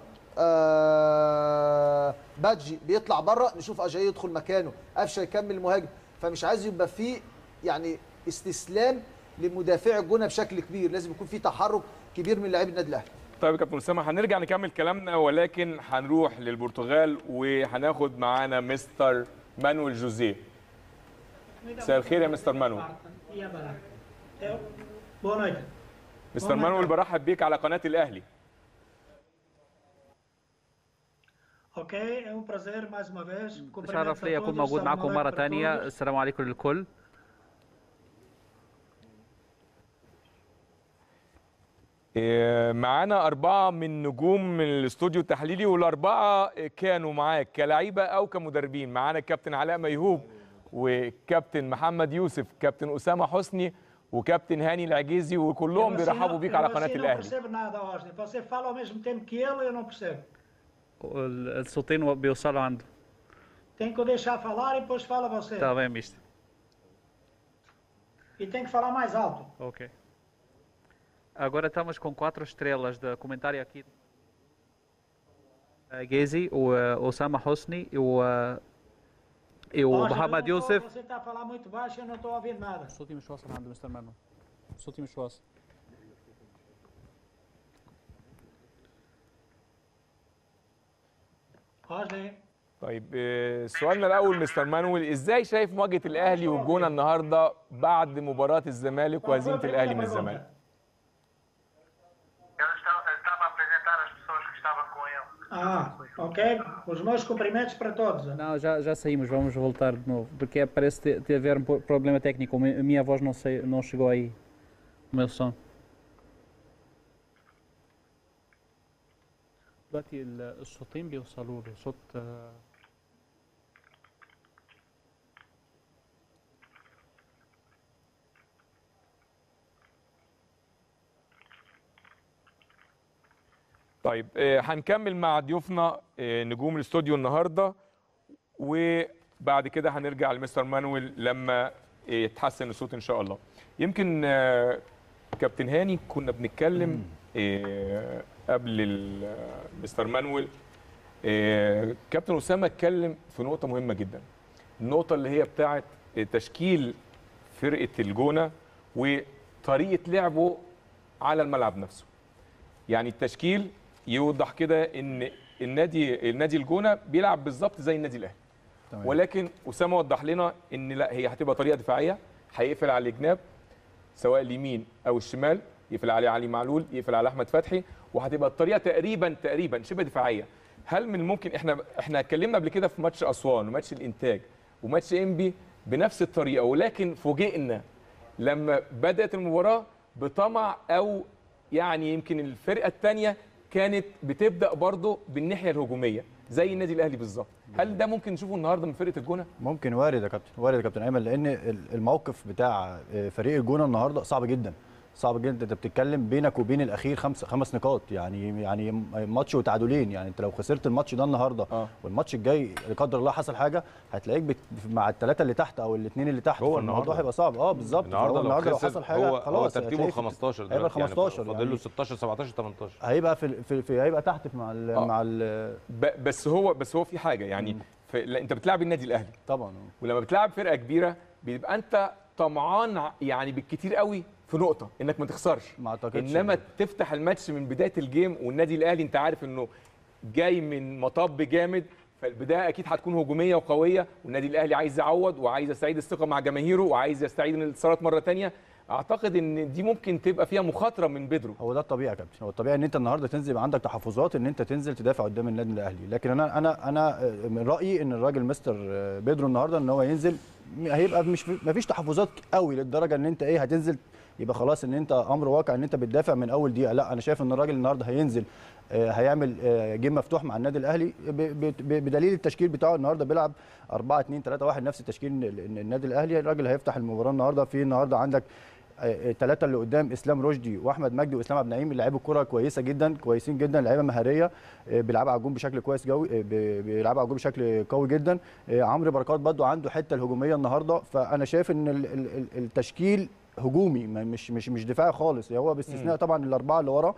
آه بادجي بيطلع بره نشوف اجاي يدخل مكانه قفشه يكمل المهاجم فمش عايز يبقى في يعني استسلام لمدافع الجونه بشكل كبير لازم يكون في تحرك كبير من لاعبي النادي الاهلي طيب يا كابتن اسامه هنرجع نكمل كلامنا ولكن هنروح للبرتغال وهناخد معانا مستر مانويل جوزيه مساء الخير يا مستر مانويل Ia barato. Eu... Boa noite. مستر مانويل برحب بيك على قناه الاهلي Ok, é um prazer mais uma vez. Cumprimentos شرف a لي أكون todos, موجود السلام معكم عليكم مرة para تانية todos. السلام عليكم للكل إيه، معانا أربعة من نجوم من الاستوديو التحليلي والأربعة كانوا معاك كلعيبة أو كمدربين معانا الكابتن علاء ميهوب وكابتن محمد يوسف كابتن أسامة حسني وكابتن هاني العجيزي وكلهم Eu assim بيرحبوا não- بيك eu على assim قناة não الأهلي percebo nada, Osni. Você fala ao mesmo tempo que ele, eu não percebo. ال- الصوتين بيوصلوا عنده Tem que o deixar falar e depois fala você. tá bem mister E tem que falar mais alto. ok agora estamos com quatro estrelas de comentário aqui Eh, Gezi o eh, Osama Hosni e o eh, e o Osni, eu Mohamed não tô- Youssef Você está a falar muito baixo e eu não estou a ouvir nada. صوتي مش واصل عند مستر مانو صوتي مش واصل Osni, طيب إيه، سؤالنا الأول مستر مانويل إزاي شايف مواجهة الأهلي والجونة النهاردة بعد مباراة الزمالك qual foi a وهزيمة primeira الأهلي من pergunta? الزمالك Eu estava, eu estava a apresentar as pessoas que estavam com ele. Ah, ok. Os meus cumprimentos para todos. não já já saímos vamos voltar de novo porque é- parece ter, ter haver um po- problema técnico a mi- a minha voz não sei não chegou aí o meu som دلوقتي ال- الصوتين بيوصلوا له صوت آه، طيب آه، هنكمل مع ضيوفنا آه، نجوم الاستوديو النهارده وبعد كده هنرجع لمستر مانويل لما آه، يتحسن الصوت ان شاء الله يمكن آه، كابتن هاني كنا بنتكلم آه، قبل ال- آه، مستر مانويل آه، كابتن اسامه اتكلم في نقطه مهمه جدا النقطه اللي هي بتاعه تشكيل فرقه الجونه وطريقه لعبه على الملعب نفسه يعني التشكيل يوضح كده ان النادي النادي الجونه بيلعب بالظبط زي النادي الاهلي تمام. ولكن اسامه وضح لنا ان لا هي هتبقى طريقه دفاعيه هيقفل على الجناب سواء اليمين او الشمال يقفل عليه علي معلول يقفل على احمد فتحي وهتبقى الطريقه تقريبا تقريبا شبه دفاعيه هل من الممكن احنا احنا اتكلمنا قبل كده في ماتش اسوان وماتش الانتاج وماتش انبي بنفس الطريقه ولكن فوجئنا لما بدات المباراه بطمع او يعني يمكن الفرقه الثانيه كانت بتبدا برضه بالناحيه الهجوميه زي النادي الاهلي بالظبط هل ده ممكن نشوفه النهارده من فرقه الجونه ممكن وارد يا كابتن وارد يا كابتن ايمن لان ال- الموقف بتاع آه، فريق الجونه النهارده صعب جدا صعب جدا انت بتتكلم بينك وبين الاخير خمس خمس نقاط يعني يعني ماتش وتعادلين يعني انت لو خسرت الماتش ده النهارده آه. والماتش الجاي لا قدر الله حصل حاجه هتلاقيك بت... مع الثلاثه اللي تحت او الاثنين اللي تحت هو الموضوع النهاردة. هيبقى صعب اه بالظبط النهارده فهو لو النهارده لو خسر حصل حاجه هو هو خلاص ترتيبه هتلاقيه 15 هيبقى دلوقتي يعني 15 فاضل له يعني 16 17 18 هيبقى في, في, في هيبقى تحت مع ال... آه. مع ال... ب- بس هو بس هو في حاجه يعني في لا انت بتلعب النادي الاهلي طبعا ولما بتلعب فرقه كبيره بيبقى انت طمعان ع- يعني بالكتير قوي في نقطه انك ما تخسرش ما اعتقدش انما تفتح الماتش من بدايه الجيم والنادي الاهلي انت عارف انه جاي من مطب جامد فالبدايه اكيد هتكون هجوميه وقويه والنادي الاهلي عايز يعوض وعايز يستعيد الثقه مع جماهيره وعايز يستعيد الانتصارات مره تانية اعتقد ان دي ممكن تبقى فيها مخاطره من بدرو هو ده الطبيعي يا كابتن هو الطبيعي ان انت النهارده تنزل يبقى عندك تحفظات ان انت تنزل تدافع قدام النادي الاهلي لكن انا انا انا من رايي ان الراجل مستر بيدرو النهارده ان هو ينزل هيبقى مش ما فيش تحفظات قوي للدرجه ان انت ايه هتنزل يبقى خلاص ان انت امر واقع ان انت بتدافع من اول دقيقه لا انا شايف ان الراجل النهارده هينزل آه، هيعمل آه، جيم مفتوح مع النادي الاهلي ب- ب- ب- بدليل التشكيل بتاعه النهارده بيلعب 4 2 3 1 نفس التشكيل ال- النادي الاهلي الراجل هيفتح المباراه النهارده في النهارده عندك الثلاثه اللي قدام اسلام رشدي واحمد مجدي واسلام عبد النعيم لعيبه كوره كويسه جدا كويسين جدا لعيبه مهاريه آه، بيلعبوا على الجون بشكل كويس قوي بيلعبوا على الجون بشكل قوي جدا آه، عمرو بركات برضو عنده حته الهجوميه النهارده فانا شايف ان ال- ال- ال- التشكيل هجومي ما- مش مش مش دفاعي خالص هو باستثناء طبعا الاربعه اللي ورا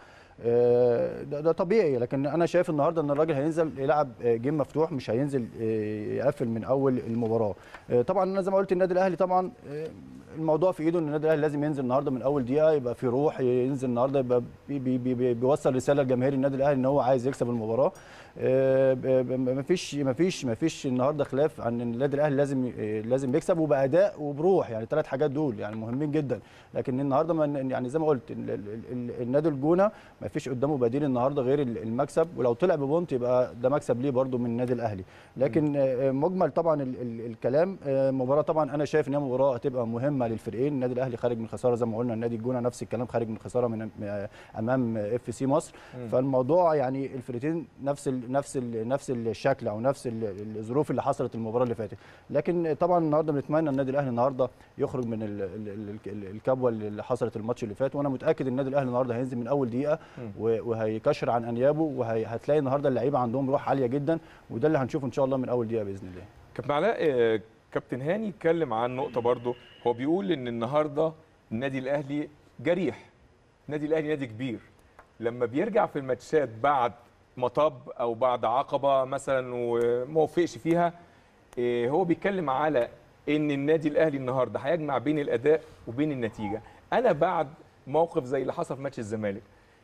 آه، ده, ده طبيعي لكن انا شايف النهارده ان الراجل هينزل يلعب آه، جيم مفتوح مش هينزل آه، يقفل من اول المباراه آه، طبعا انا زي ما قلت النادي الاهلي طبعا آه، الموضوع في ايده ان النادي الاهلي لازم ينزل النهارده من اول دقيقه يبقى في روح ينزل النهارده يبقى بي بي بي بي بيوصل رساله لجماهير النادي الاهلي ان هو عايز يكسب المباراه آه، ب- ب- مفيش مفيش مفيش النهارده خلاف عن ان النادي الاهلي لازم آه، لازم يكسب وباداء وبروح يعني الثلاث حاجات دول يعني مهمين جدا لكن النهارده ما- يعني زي ما قلت ال- ال- ال- النادي الجونه ما فيش قدامه بديل النهارده غير ال- المكسب ولو طلع ببونت يبقى ده مكسب ليه برده من النادي الاهلي لكن آه، مجمل طبعا ال ال الكلام آه، مباراه طبعا انا شايف ان هي مباراه هتبقى مهمه للفريقين النادي الاهلي خارج من خساره زي ما قلنا النادي الجونه نفس الكلام خارج من خساره من آه، امام اف سي مصر مم. فالموضوع يعني الفرقتين نفس ال نفس ال نفس الشكل او نفس ال- الظروف اللي حصلت المباراه اللي فاتت لكن طبعا النهارده بنتمنى النادي الاهلي النهارده يخرج من ال ال ال ال الكبوه اللي حصلت الماتش اللي فات وانا متاكد النادي الاهلي النهارده هينزل من اول دقيقه مم. و- وهيكشر عن انيابه وهتلاقي النهارده اللعيبه عندهم روح عاليه جدا وده اللي هنشوفه ان شاء الله من اول دقيقه باذن الله كابتن علاء آه، كابتن هاني اتكلم عن نقطه برضه هو بيقول ان النهارده النادي الاهلي جريح النادي الاهلي نادي كبير لما بيرجع في الماتشات بعد مطب او بعد عقبه مثلا وما وفقش فيها آه، هو بيتكلم على ان النادي الاهلي النهارده هيجمع بين الاداء وبين النتيجه انا بعد موقف زي اللي حصل في ماتش الزمالك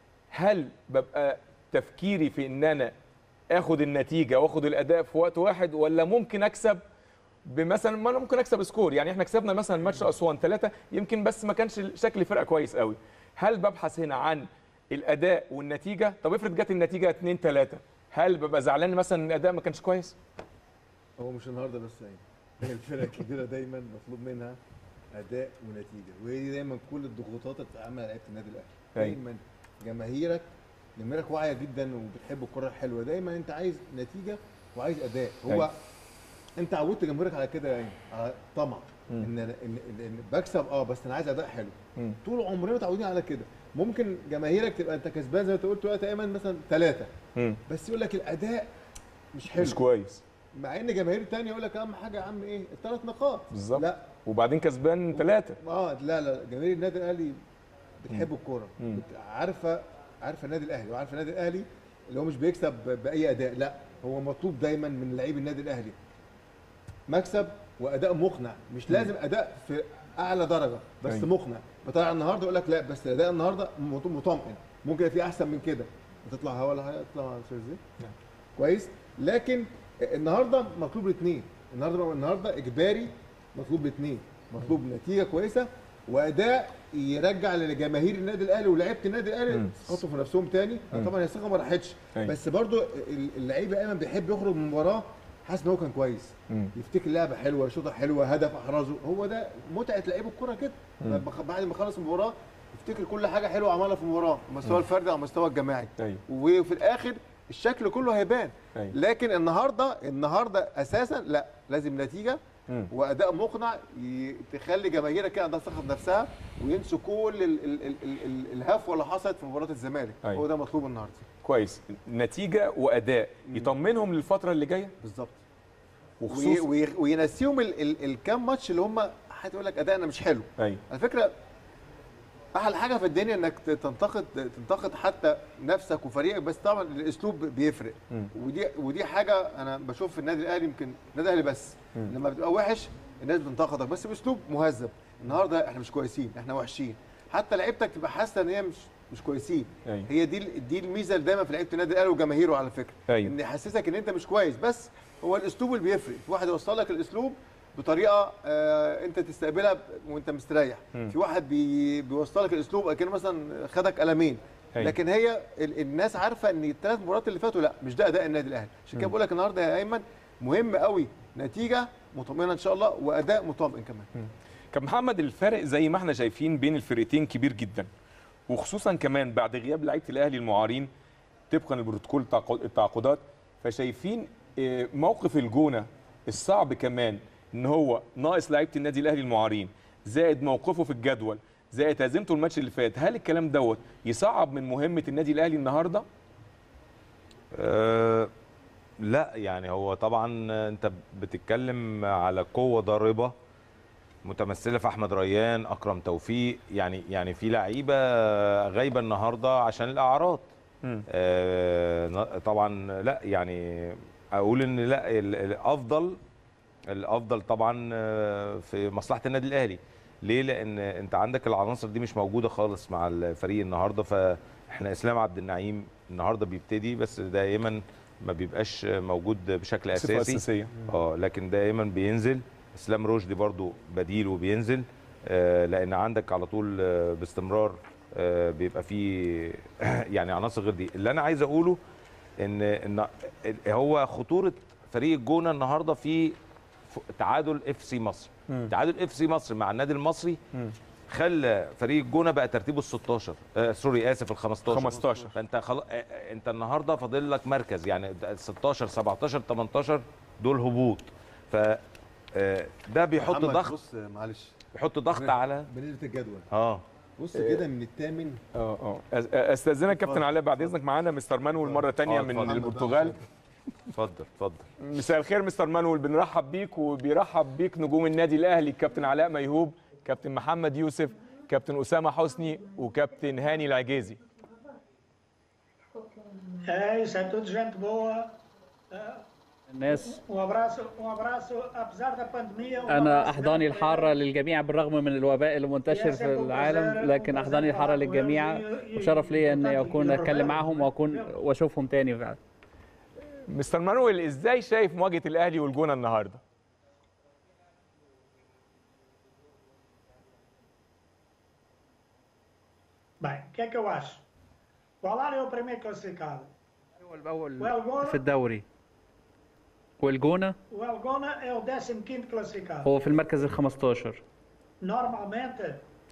هل ببقى تفكيري في ان انا اخد النتيجه واخد الاداء في وقت واحد ولا ممكن اكسب بمثلا ما انا ممكن اكسب سكور يعني احنا كسبنا مثلا ماتش اسوان ثلاثة يمكن بس ما كانش شكل الفرقه كويس قوي هل ببحث هنا عن الاداء والنتيجه طب افرض جت النتيجه 2 3 هل ببقى زعلان مثلا ان الاداء ما كانش كويس هو مش النهارده بس يعني هي الفرقه الكبيره دايما مطلوب منها اداء ونتيجه وهي دي دايما كل الضغوطات اللي بتتعمل على لعيبه النادي الاهلي أيوة. دايما جماهيرك جماهيرك واعيه جدا وبتحب الكره الحلوه دايما انت عايز نتيجه وعايز اداء هو أيوة. انت عودت جمهورك على كده يعني على طمع مم. ان ان إن- إن بكسب اه بس انا عايز اداء حلو مم. طول عمرنا متعودين على كده ممكن جماهيرك تبقى انت كسبان زي ما انت قلت وقت ايمن مثلا ثلاثه مم. بس يقول لك الاداء مش حلو مش كويس مع ان جماهير تانية يقول لك اهم حاجه يا عم ايه الثلاث نقاط بالظبط لا وبعدين كسبان ثلاثه اه لا لا جماهير النادي الاهلي بتحب الكوره مم. بت- عارفه عارفه النادي الاهلي وعارفه النادي الاهلي اللي هو مش بيكسب ب- باي اداء لا هو مطلوب دايما من لعيب النادي الاهلي مكسب واداء مقنع مش لازم اداء في اعلى درجه بس أيوة. مقنع بتاع النهارده يقول لك لا بس اداء النهارده مط- مطمئن ممكن في احسن من كده تطلع هوا ولا حاجه تطلع ازاي نعم. كويس لكن النهارده مطلوب الاثنين النهارده النهارده اجباري مطلوب الاثنين مطلوب نتيجه كويسه واداء يرجع لجماهير النادي الاهلي ولاعيبه النادي الاهلي مم. يثقوا في نفسهم تاني مم. طبعا هي الثقه ما راحتش أيوة. بس برضو ال- اللعيبه ايمن بيحب يخرج من المباراه حاسس ان هو كان كويس مم. يفتكر لعبه حلوه شوطه حلوه هدف احرزه هو ده متعه لعيب الكوره كده مم. بخ- بعد ما خلص المباراه يفتكر كل حاجه حلوه عملها في المباراه على المستوى الفردي على المستوى الجماعي ايوه وفي الاخر الشكل كله هيبان ايوه لكن النهارده النهارده اساسا لا لازم نتيجه مم. واداء مقنع ي- تخلي جماهيرك كده عندها ثقه في نفسها وينسوا كل ال ال ال ال ال الهفوه اللي حصلت في مباراه الزمالك أيوة. هو ده مطلوب النهارده كويس نتيجه واداء يطمنهم للفتره اللي جايه بالظبط وخصوص وي- وي- وينسيهم ال- ال- الكام ماتش اللي هم هتقول لك ادائنا مش حلو ايوه على فكره احلى حاجه في الدنيا انك ت- تنتقد تنتقد حتى نفسك وفريقك بس طبعا الاسلوب بيفرق مم. ودي ودي حاجه انا بشوف في النادي الاهلي يمكن النادي الاهلي بس مم. لما بتبقى وحش الناس بتنتقدك بس باسلوب مهذب النهارده احنا مش كويسين احنا وحشين حتى لعيبتك تبقى حاسه ان هي مش مش كويسين ايوه هي دي ال- دي الميزه اللي دايما في لعيبه النادي الاهلي وجماهيره على فكره ايوه ان يحسسك ان انت مش كويس بس هو الاسلوب اللي بيفرق في واحد يوصل لك الاسلوب بطريقه آه انت تستقبلها ب- وانت مستريح مم. في واحد بي بيوصل لك الاسلوب كأنه مثلا خدك قلمين أيوة. لكن هي ال الناس عارفه ان الثلاث مباريات اللي فاتوا لا مش ده اداء النادي الاهلي عشان كده مم. بقول لك النهارده يا ايمن مهم قوي نتيجه مطمئنه ان شاء الله واداء مطمئن كمان كابتن محمد الفرق زي ما احنا شايفين بين الفرقتين كبير جدا وخصوصا كمان بعد غياب لعيبه الاهلي المعارين طبقا لبروتوكول التعاقد- التعاقدات فشايفين آه، موقف الجونه الصعب كمان ان هو ناقص لعيبه النادي الاهلي المعارين زائد موقفه في الجدول زائد هزيمته الماتش اللي فات هل الكلام دوت يصعب من مهمه النادي الاهلي النهارده أه لا يعني هو طبعا انت بتتكلم على قوه ضاربه متمثله في احمد ريان اكرم توفيق يعني يعني في لعيبه غايبه النهارده عشان الاعراض مم. آه طبعا لا يعني اقول ان لا ال- الافضل الافضل طبعا آه، في مصلحه النادي الاهلي ليه لان انت عندك العناصر دي مش موجوده خالص مع الفريق النهارده فاحنا اسلام عبد النعيم النهارده بيبتدي بس دائما ما بيبقاش موجود بشكل صفة اساسي اساسيه اه لكن دائما بينزل اسلام رشدي برضو بديل وبينزل آه لان عندك على طول آه باستمرار آه بيبقى فيه يعني عناصر غير دي اللي انا عايز اقوله ان ان هو خطوره فريق الجونه النهارده في ف- تعادل اف سي مصر مم. تعادل اف سي مصر مع النادي المصري مم. خلى فريق الجونه بقى ترتيبه ال 16 آه سوري اسف ال 15 15 فانت خلاص انت النهارده فاضل لك مركز يعني 16 17 18 دول هبوط ف آه، ده بيحط محمد، ضغط بص معلش بيحط ضغط على بالنسبه للجدول اه بص إيه. كده من الثامن اه اه أس- استاذنك كابتن علاء بعد اذنك معانا مستر مانويل مره تانية آه، من اتفضل. البرتغال اتفضل اتفضل مساء الخير مستر مانويل بنرحب بيك وبيرحب بيك نجوم النادي الاهلي كابتن علاء ميهوب كابتن محمد يوسف كابتن اسامه حسني وكابتن هاني العجيزي É isso, é tudo gente boa. الناس Um abraço, um abraço, apesar da pandemia. um أنا abraço أحضاني grande para الحارة للجميع بالرغم من الوباء المنتشر في العالم لكن أحضاني الحارة للجميع وشرف لي أن أكون أتكلم معهم وأكون وأشوفهم تاني فعلا مستر مانويل ازاي شايف مواجهه الاهلي والجونه النهارده Bem, o que é que eu acho? O Alar é o primeiro classificado. هو الأول O Elgona, في الدوري والجونة o Elgona é o 15 classificado. هو في المركز ال 15 Normalmente,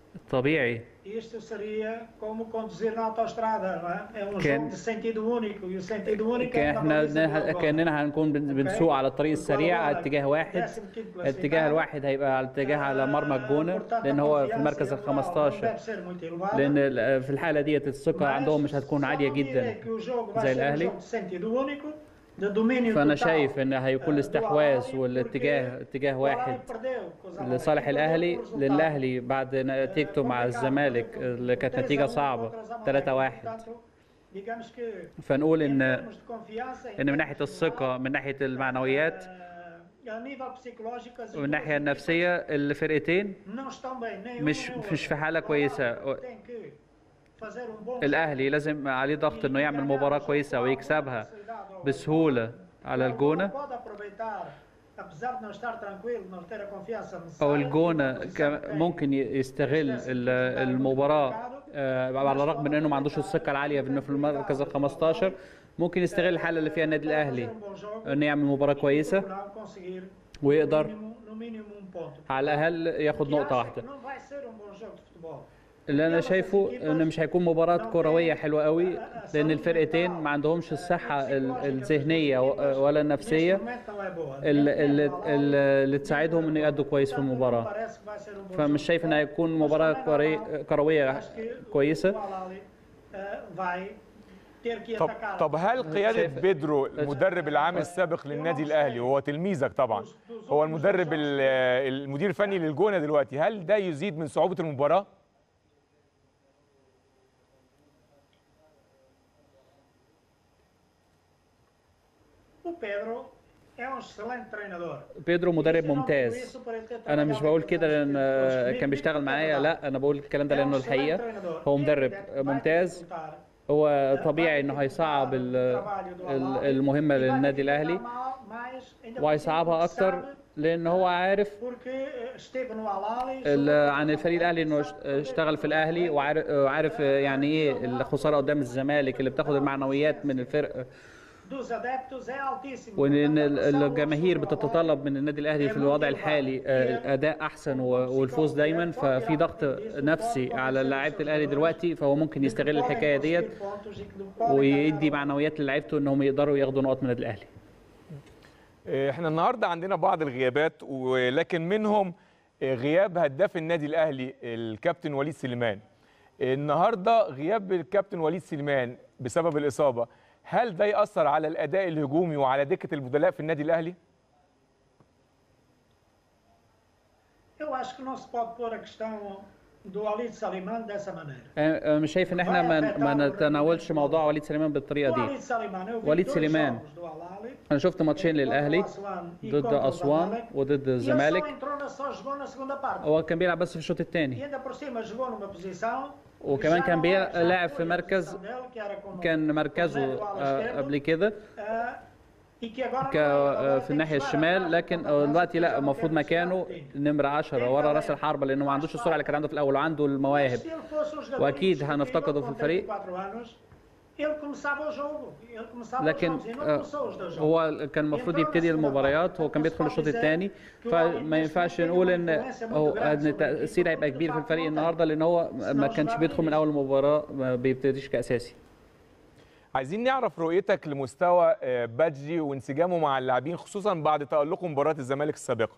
طبيعي Isto seria como conduzir na autoestrada, não é? É um Quem- jogo de sentido único e o sentido único é كان que احنا dá uma visão كاننا هنكون بن- بنسوق على الطريق السريع على اتجاه واحد décimo quinto الاتجاه الواحد هيبقى على اتجاه على مرمى الجونه لان هو في المركز ال 15 deve ser muito elevada. لان ال- في الحاله ديت الثقه عندهم مش هتكون عاليه É جدا que o jogo vai زي ser um الاهلي jogo de sentido único, de domínio فانا total. شايف ان هيكون الاستحواذ والاتجاه اتجاه واحد لصالح الاهلي للاهلي بعد نتيجته مع الزمالك اللي كانت نتيجه صعبه 3-1 Digamos que فنقول ان em termos de confiança, ان من ناحيه الثقه من ناحيه المعنويات a nível psicológico, as ومن الناحيه النفسيه الفرقتين não estão bem, nem مش um nem o مش outro. في حاله كويسه Tem que fazer um bom الاهلي لازم عليه ضغط انه يعمل مباراه كويسه ويكسبها بسهوله على الجونه pode aproveitar, apesar de não estar tranquilo, não ter a confiança necessária. او الجونه ك- ممكن ي- يستغل ال- المباراه آه، على الرغم من انه ما عندوش الثقه العاليه بانه في المركز ال 15 ممكن يستغل الحاله اللي فيها النادي الاهلي انه يعمل مباراه كويسه Não conseguir ويقدر no mínimo um ponto. على الاقل ياخد Que نقطه acha واحده que Não vai ser um bom jogo de futebol. اللي انا شايفه ان مش هيكون مباراه كرويه حلوه قوي لان الفرقتين ما عندهمش الصحه ال- الذهنيه و- ولا النفسيه Não é boa. اللي, اللي, اللي تساعدهم انه يأدوا كويس في المباراه Parece que vai ser um bom فمش شايف انها هيكون مباراه كوري- كرويه كويسه jogo. O Al-Ahly, eh, vai ter que طب atacar. طب هل قياده بيدرو المدرب العام السابق للنادي الاهلي وهو تلميذك طبعا هو المدرب ال- المدير الفني للجونه دلوقتي هل ده يزيد من صعوبه المباراه؟ O Pedro é um excelente treinador. بيدرو مدرب ممتاز انا مش بقول كده لان آه، كان بيشتغل معايا لا انا بقول الكلام ده لانه الحقيقه هو مدرب ممتاز هو طبيعي انه هيصعب ال- ال- المهمه للنادي الاهلي وهيصعبها اكتر لان هو عارف Porque eh, esteve no Al-Ahly, ال- عن الفريق الاهلي انه اشت- اشتغل في الاهلي وعارف وعارف يعني ايه الخساره قدام الزمالك اللي بتاخد المعنويات من الفرق dos adeptos é altíssimo. وان ال- الجماهير بتتطلب من النادي الاهلي في الوضع الحالي آه، الاداء احسن و- والفوز دايما ففي ضغط نفسي على لاعيبه الاهلي دلوقتي فهو ممكن يستغل الحكايه ديت ويدي معنويات للاعيبته انهم يقدروا ياخدوا نقط من النادي الاهلي احنا النهارده عندنا بعض الغيابات ولكن منهم غياب هداف النادي الاهلي الكابتن وليد سليمان النهارده غياب الكابتن وليد سليمان بسبب الاصابه هل ده ياثر على الاداء الهجومي وعلى دكه البدلاء في النادي الاهلي Eu acho que não se pode pôr a questão do Walid Salimane dessa maneira. آه، آه، مش شايف ان احنا ما ما نتناولش موضوع وليد سليمان بالطريقه O دي Walid Salimane, eu vi وليد dois سليمان jogos do Al-Ahly, انا شفت ماتشين للاهلي Aswan e ضد contra o اسوان Zamalek, وضد e ele só الزمالك entrou na, só jogou na segunda parte. هو كان بيلعب بس في الشوط E الثاني ainda por cima jogou numa posição وكمان كان بيلعب في مركز dele, que era como كان مركزه آه، قبل كده eh, e que agora ك- آه، في الناحيه الشمال لكن آه، دلوقتي لا المفروض مكانه نمره 10 ورا راس الحربه لانه ما عندوش السرعه اللي كان عنده في الاول وعنده المواهب se ele fosse um jogador واكيد هنفتقده في com الفريق 34 anos, ele começava o jogo. Ele começava لكن os jogos e não آه، começou os dois jogos. هو كان المفروض يبتدي المباريات هو كان بيدخل الشوط الثاني فما ينفعش نقول ان هو ان التاثير هيبقى كبير في الفريق النهارده لان هو ما كانش بيدخل من اول المباراه ما بيبتديش كاساسي عايزين نعرف رؤيتك لمستوى آه، بادجي وانسجامه مع اللاعبين خصوصا بعد تالقه مباراه الزمالك السابقه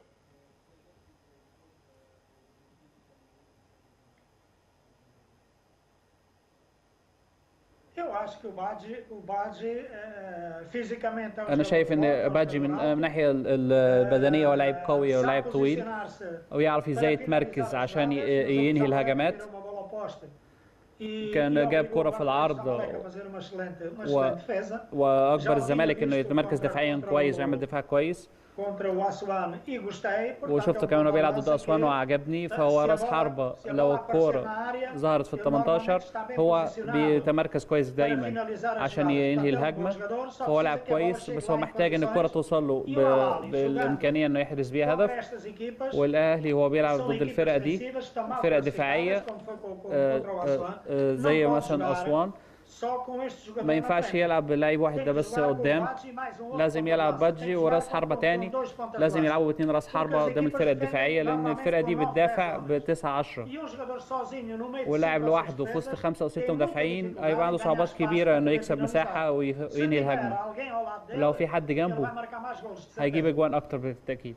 Eu acho que o Badi, o Badi eh, fisicamente é um انا jogador شايف forte, ان é um باجي من jogador من الناحيه ال- البدنيه هو لاعب قوي sabe ولاعب طويل posicionar-se ويعرف ازاي يتمركز عشان ي- ينهي الهجمات numa bola oposta. E- كان e جاب obrigou كرة في o العرض Zamalek a fazer uma excelente, uma و... excelente defesa واجبر الزمالك انه يتمركز دفاعيا كويس ويعمل دفاع كويس contra o Aswan e gostei. portanto, é وشفته um كمان هو bom بيلعب ضد lance اسوان que- وعجبني فهو راس حربة لو الكورة ظهرت في ال 18 هو بيتمركز كويس دايما عشان ينهي الهجمة فهو لاعب كويس بس هو محتاج ان الكورة توصل له ب... بالامكانية انه يحرز بيها هدف Estas equipas والاهلي هو بيلعب são ضد equipas الفرقة دي defensivas que estão mal فرق classificadas, دفاعية como foi com- com- آه، contra o آه، Aswan. آه، Não زي pode مثلا jogar اسوان ما ينفعش يلعب بلعيب واحد ده بس قدام لازم يلعب بادجي وراس حربة تاني لازم يلعبوا اتنين راس حربة قدام الفرقة الدفاعية لأن الفرقة دي بتدافع بتسعة عشرة ولاعب لوحده في وسط خمسة أو ستة مدافعين هيبقى عنده صعوبات كبيرة إنه يكسب مساحة وينهي الهجمة لو في حد جنبه هيجيب أجوان أكتر بالتأكيد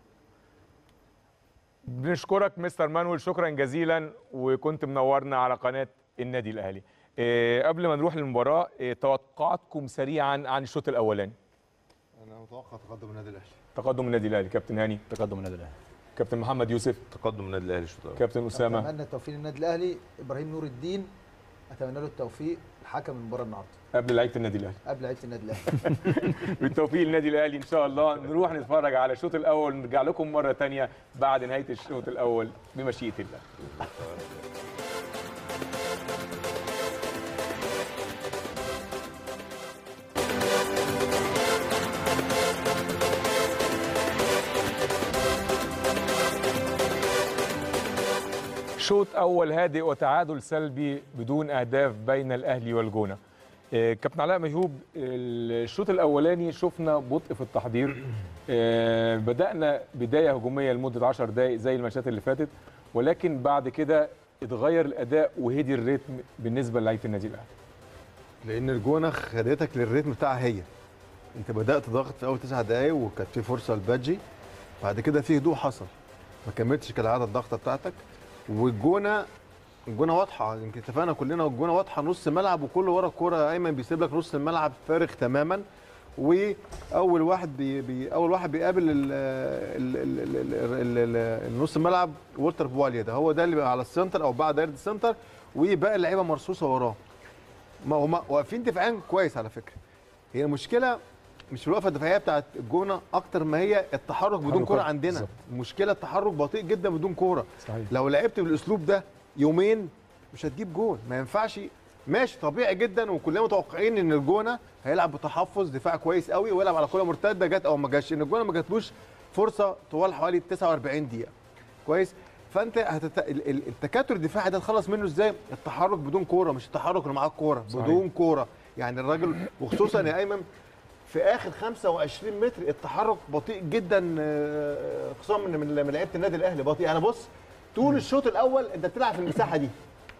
بنشكرك مستر مانويل شكرا جزيلا وكنت منورنا على قناه النادي الاهلي إيه قبل ما نروح للمباراه إيه توقعاتكم سريعا عن الشوط الاولاني انا متوقع تقدم النادي الاهلي تقدم النادي الاهلي كابتن هاني تقدم النادي الاهلي كابتن محمد يوسف تقدم النادي الاهلي الشوط الاول كابتن اسامه اتمنى التوفيق للنادي الاهلي ابراهيم نور الدين اتمنى له التوفيق الحكم المباراه النهارده قبل لعيبه النادي الاهلي قبل لعيبه النادي الاهلي بالتوفيق للنادي الاهلي ان شاء الله نروح نتفرج على الشوط الاول نرجع لكم مره ثانيه بعد نهايه الشوط الاول بمشيئه الله شوط اول هادئ وتعادل سلبي بدون اهداف بين الاهلي والجونه آه، كابتن علاء ميهوب الشوط الاولاني شفنا بطء في التحضير آه، بدانا بدايه هجوميه لمده 10 دقائق زي الماتشات اللي فاتت ولكن بعد كده اتغير الاداء وهدي الريتم بالنسبه لعيبه النادي الاهلي لان الجونه خدتك للريتم بتاعها هي انت بدات ضغط في اول تسع دقائق وكانت في فرصه لبادجي بعد كده في هدوء حصل ما كملتش كالعاده الضغطه بتاعتك والجونه الجونه واضحه يمكن اتفقنا كلنا والجونه واضحه نص ملعب وكل ورا الكوره ايمن بيسيب لك نص الملعب فارغ تماما واول واحد بي بي اول واحد بيقابل ال ال ال ال ال ال النص الملعب والتر بواليا ده هو ده اللي بقى على السنتر او بعد دايره السنتر وباقي اللعيبه مرصوصه وراه ما هم واقفين دفاعيا كويس على فكره هي المشكله مش الوقفه الدفاعيه بتاعت الجونه اكتر ما هي التحرك بدون كوره عندنا بالظبط. المشكله التحرك بطيء جدا بدون كوره صحيح لو لعبت بالاسلوب ده يومين مش هتجيب جول ما ينفعش ماشي طبيعي جدا وكلنا متوقعين ان الجونه هيلعب بتحفظ دفاع كويس قوي ويلعب على كوره مرتده جت او ما جاتش ان الجونه ما جاتلوش فرصه طوال حوالي 49 دقيقه كويس فانت هتت... ال- ال- التكاتل الدفاعي ده تخلص منه ازاي التحرك بدون كوره مش التحرك اللي معاك كوره صحيح. بدون كوره يعني الراجل وخصوصا يا ايمن في اخر 25 متر التحرك بطيء جدا آه، خصوصا من من من لعيبه النادي الاهلي بطيء يعني بص طول الشوط الاول انت بتلعب في المساحه دي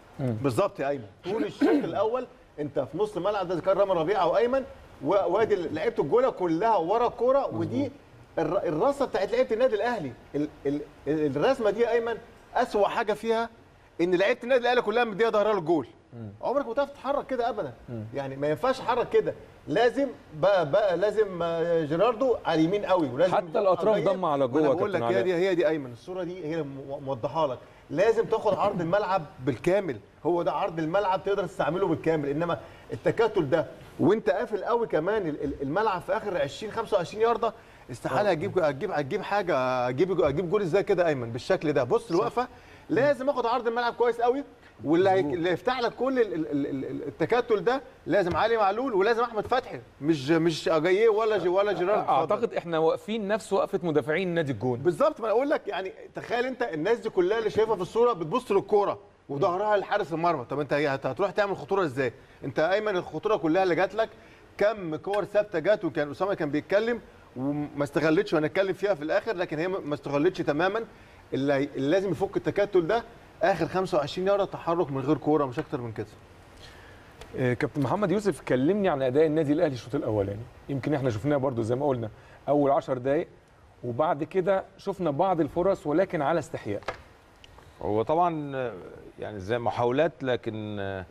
بالظبط يا ايمن طول الشوط الاول انت في نص الملعب ده اذا كان رامي ربيعه او ايمن و- وادي لعيبه الجوله كلها ورا الكوره ودي الر- الرصه بتاعت لعيبه النادي الاهلي ال- ال- الرسمه دي يا ايمن اسوأ حاجه فيها ان لعيبه النادي الاهلي كلها مديه ظهرها للجول عمرك ما تعرف تتحرك كده ابدا يعني ما ينفعش تحرك كده لازم بقى بقى لازم آه، جيراردو على اليمين قوي ولازم حتى الأطراف أغير. ضم على جوه ما يا أنا بقول لك كابتن هي علاء. دي هي دي ايمن الصوره دي هي اللي مو- موضحها لك لازم تاخد عرض الملعب بالكامل هو ده عرض الملعب تقدر تستعمله بالكامل انما التكتل ده وانت قافل قوي كمان ال- ال- الملعب في اخر 20 25 يارده استحاله هتجيب هتجيب هتجيب حاجه هتجيب هتجيب جول ازاي كده ايمن بالشكل ده بص الوقفه لازم اخد عرض الملعب كويس قوي واللي هي- اللي يفتح لك كل ال- ال- ال- ال- التكتل ده لازم علي معلول ولازم احمد فتحي مش مش اجاييه ولا جي ولا جيرارد اتفضل. اعتقد احنا واقفين نفس وقفه مدافعين نادي الجون بالظبط ما انا اقول لك يعني تخيل انت الناس دي كلها اللي شايفها في الصوره بتبص للكوره وظهرها لحارس المرمى طب انت هت- هتروح تعمل خطوره ازاي انت ايمن الخطوره كلها اللي جات لك كم كور ثابته جات وكان اسامه كان بيتكلم وما استغلتش وهنتكلم فيها في الاخر لكن هي ما استغلتش تماما اللي, هي- اللي لازم يفك التكتل ده اخر 25 يارده تحرك من غير كوره مش اكتر من كده آه، كابتن محمد يوسف كلمني عن اداء النادي الاهلي الشوط الاولاني يمكن احنا شفناه برضو زي ما قلنا اول 10 دقائق وبعد كده شفنا بعض الفرص ولكن على استحياء هو طبعا آه، يعني زي محاولات لكن آه،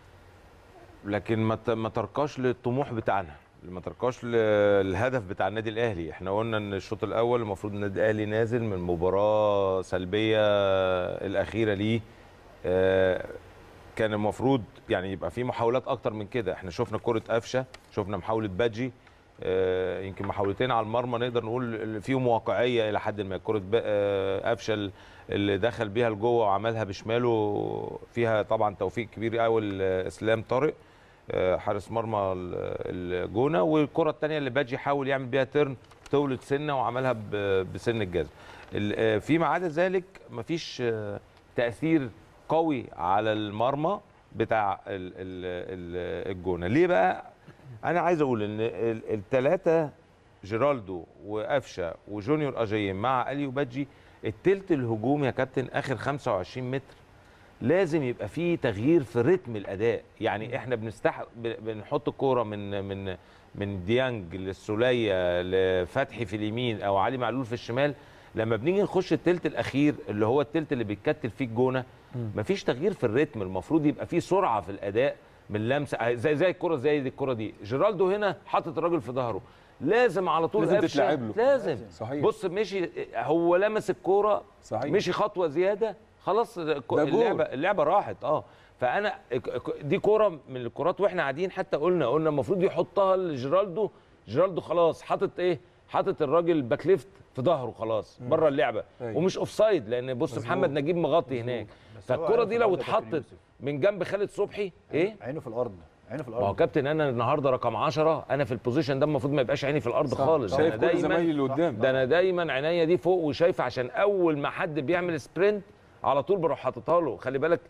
لكن ما ت- ما تركاش للطموح بتاعنا ما تركاش للهدف بتاع النادي الاهلي احنا قلنا ان الشوط الاول المفروض النادي الاهلي نازل من مباراه سلبيه الاخيره ليه آه، كان المفروض يعني يبقى في محاولات اكتر من كده احنا شفنا كره قفشه شفنا محاوله بادجي آه، يمكن محاولتين على المرمى نقدر نقول اللي فيهم واقعيه الى حد ما كره ب- آه، قفشه اللي دخل بيها لجوه وعملها بشماله فيها طبعا توفيق كبير قوي لاسلام طارق آه، حارس مرمى ال- الجونه والكره الثانيه اللي بادجي حاول يعمل بيها ترن طولت سنه وعملها ب- بسن الجزم ال- آه، فيما عدا ذلك مفيش آه، تاثير قوي على المرمى بتاع ال- ال- ال- الجونه ليه بقى انا عايز اقول ان الثلاثه جيرالدو وقفشه وجونيور اجايين مع اليو بادجي التلت الهجومي يا كابتن اخر 25 متر لازم يبقى فيه تغيير في رتم الاداء يعني احنا بنستح ب- بنحط الكوره من من من ديانج للسوليه لفتحي في اليمين او علي معلول في الشمال لما بنيجي نخش التلت الاخير اللي هو التلت اللي بيتكتل فيه الجونه مفيش تغيير في الريتم المفروض يبقى فيه سرعه في الاداء من لمسه زي زي الكره زي دي الكره دي جيرالدو هنا حاطط الراجل في ظهره لازم على طول لازم قفشة. تتلعب له. لازم صحيح. بص مشي هو لمس الكوره صحيح. مشي خطوه زياده خلاص الك- ده جول. اللعبه اللعبه راحت اه فانا دي كوره من الكرات واحنا قاعدين حتى قلنا قلنا المفروض يحطها لجيرالدو جيرالدو خلاص حاطط ايه حاطط الراجل باك ليفت في ظهره خلاص بره اللعبه أيوة. ومش اوف سايد لان بص مظبوط. محمد نجيب مغطي هناك فالكره دي لو اتحطت من جنب خالد صبحي ايه عينه في الارض عينه في ما هو الارض كابتن انا النهارده رقم 10 انا في البوزيشن ده المفروض ما يبقاش عيني في الارض صح. خالص شايف أنا كل زمايلي اللي قدام. ده انا دايما عينيا دي فوق وشايفه عشان اول ما حد بيعمل سبرنت على طول بروح حاططها له خلي بالك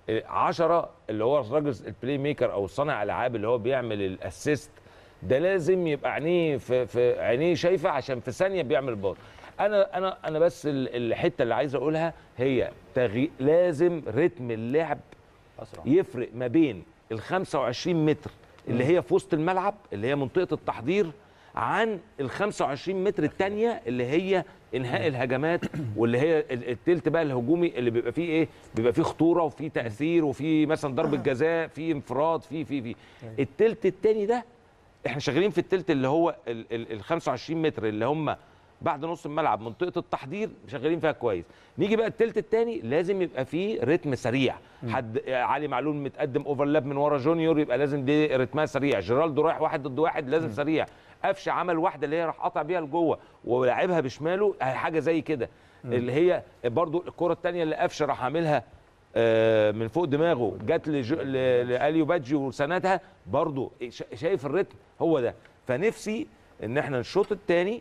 10 اللي هو الراجل البلاي ميكر او صانع العاب اللي هو بيعمل الاسيست ده لازم يبقى عينيه في, في عينيه شايفه عشان في ثانيه بيعمل باص انا انا انا بس ال- الحته اللي عايز اقولها هي تغي... لازم رتم اللعب اسرع يفرق ما بين ال 25 متر اللي هي في وسط الملعب اللي هي منطقه التحضير عن ال 25 متر الثانيه اللي هي انهاء الهجمات واللي هي ال- التلت بقى الهجومي اللي بيبقى فيه ايه بيبقى فيه خطوره وفيه تاثير وفيه مثلا ضربه جزاء فيه انفراد فيه فيه فيه التلت الثاني ده احنا شغالين في التلت اللي هو ال ال- ال 25 متر اللي هم بعد نص الملعب منطقه التحضير شغالين فيها كويس نيجي بقى التلت الثاني لازم يبقى فيه رتم سريع حد علي معلول متقدم اوفرلاب من ورا جونيور يبقى لازم دي رتمها سريع جيرالدو رايح واحد ضد واحد لازم سريع قفشه عمل واحده اللي هي راح قطع بيها لجوه ولاعبها بشماله أهي حاجه زي كده اللي هي برضو الكره الثانيه اللي قفشه راح عاملها آه، من فوق دماغه جت لجو- ل- لاليو بادجي وسندها برضو شا- شايف الريتم هو ده فنفسي ان احنا الشوط الثاني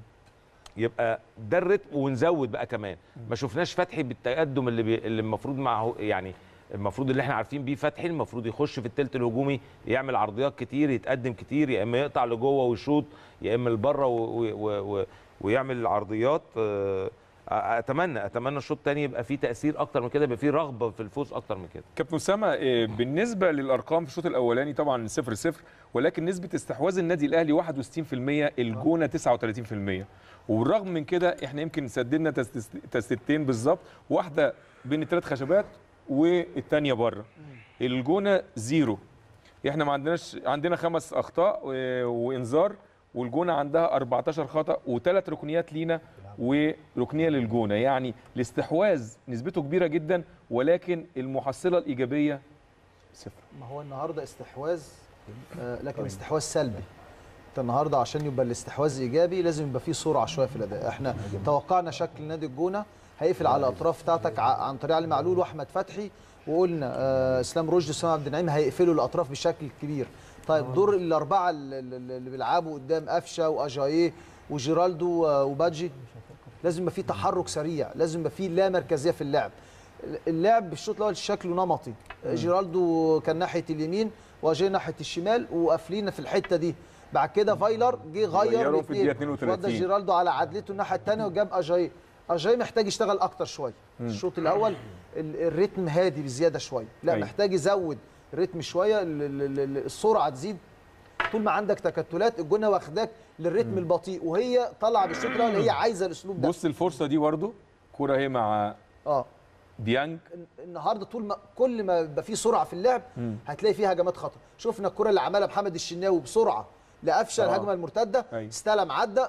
يبقى ده الريتم ونزود بقى كمان ما شفناش فتحي بالتقدم اللي بي اللي المفروض معه يعني المفروض اللي احنا عارفين بيه فتحي المفروض يخش في الثلث الهجومي يعمل عرضيات كتير يتقدم كتير يا اما يقطع لجوه ويشوط يا اما لبره و- و- و- و- ويعمل العرضيات آه، اتمنى اتمنى الشوط الثاني يبقى فيه تاثير اكتر من كده يبقى فيه رغبه في الفوز اكتر من كده كابتن اسامه آه، بالنسبه للارقام في الشوط الاولاني طبعا 0 0 ولكن نسبه استحواذ النادي الاهلي 61% الجونه 39% وبالرغم من كده احنا يمكن سددنا تسديس- تسديدتين بالظبط واحده بين الثلاث خشبات والثانيه بره الجونه زيرو احنا ما عندناش عندنا خمس اخطاء و- وانذار والجونه عندها 14 خطا وثلاث ركنيات لينا وركنيه للجونه يعني الاستحواذ نسبته كبيره جدا ولكن المحصله الايجابيه صفر ما هو النهارده استحواذ آه، لكن استحواذ سلبي انت النهارده عشان يبقى الاستحواذ ايجابي لازم يبقى فيه سرعه شويه في الاداء احنا توقعنا شكل نادي الجونه هيقفل على الاطراف بتاعتك ع- عن طريق علي معلول واحمد فتحي وقلنا آه، اسلام رشدي وسام عبد النعيم هيقفلوا الاطراف بشكل كبير طيب دور الاربعه اللي- اللي اللي بيلعبوا قدام قفشه واجاييه وجيرالدو آه، وبادجي لازم يبقى فيه تحرك سريع لازم يبقى فيه لا مركزيه في اللعب اللعب بالشوط الاول شكله نمطي جيرالدو كان ناحيه اليمين واجاي ناحيه الشمال وقافلين في الحته دي بعد كده فايلر جه غير غيروا في الدقيقة الاثنين 32. ودى جيرالدو على عدلته الناحيه الثانيه وجاب اجاي اجاي محتاج يشتغل اكتر شويه الشوط الاول ال- الريتم هادي بزياده شويه لا أيوة. محتاج يزود الريتم شويه ال- ال- ال- السرعه تزيد طول ما عندك تكتلات الجونه واخداك للريتم البطيء وهي طالعه بالشوط الاول هي عايزه الاسلوب ده بص الفرصه دي برده كوره اهي مع اه ديانج النهارده طول ما كل ما يبقى فيه سرعه في اللعب هتلاقي فيه هجمات خطر شفنا الكره اللي عملها محمد الشناوي بسرعه لقفشه آه. الهجمه المرتده أيوة. استلم عدى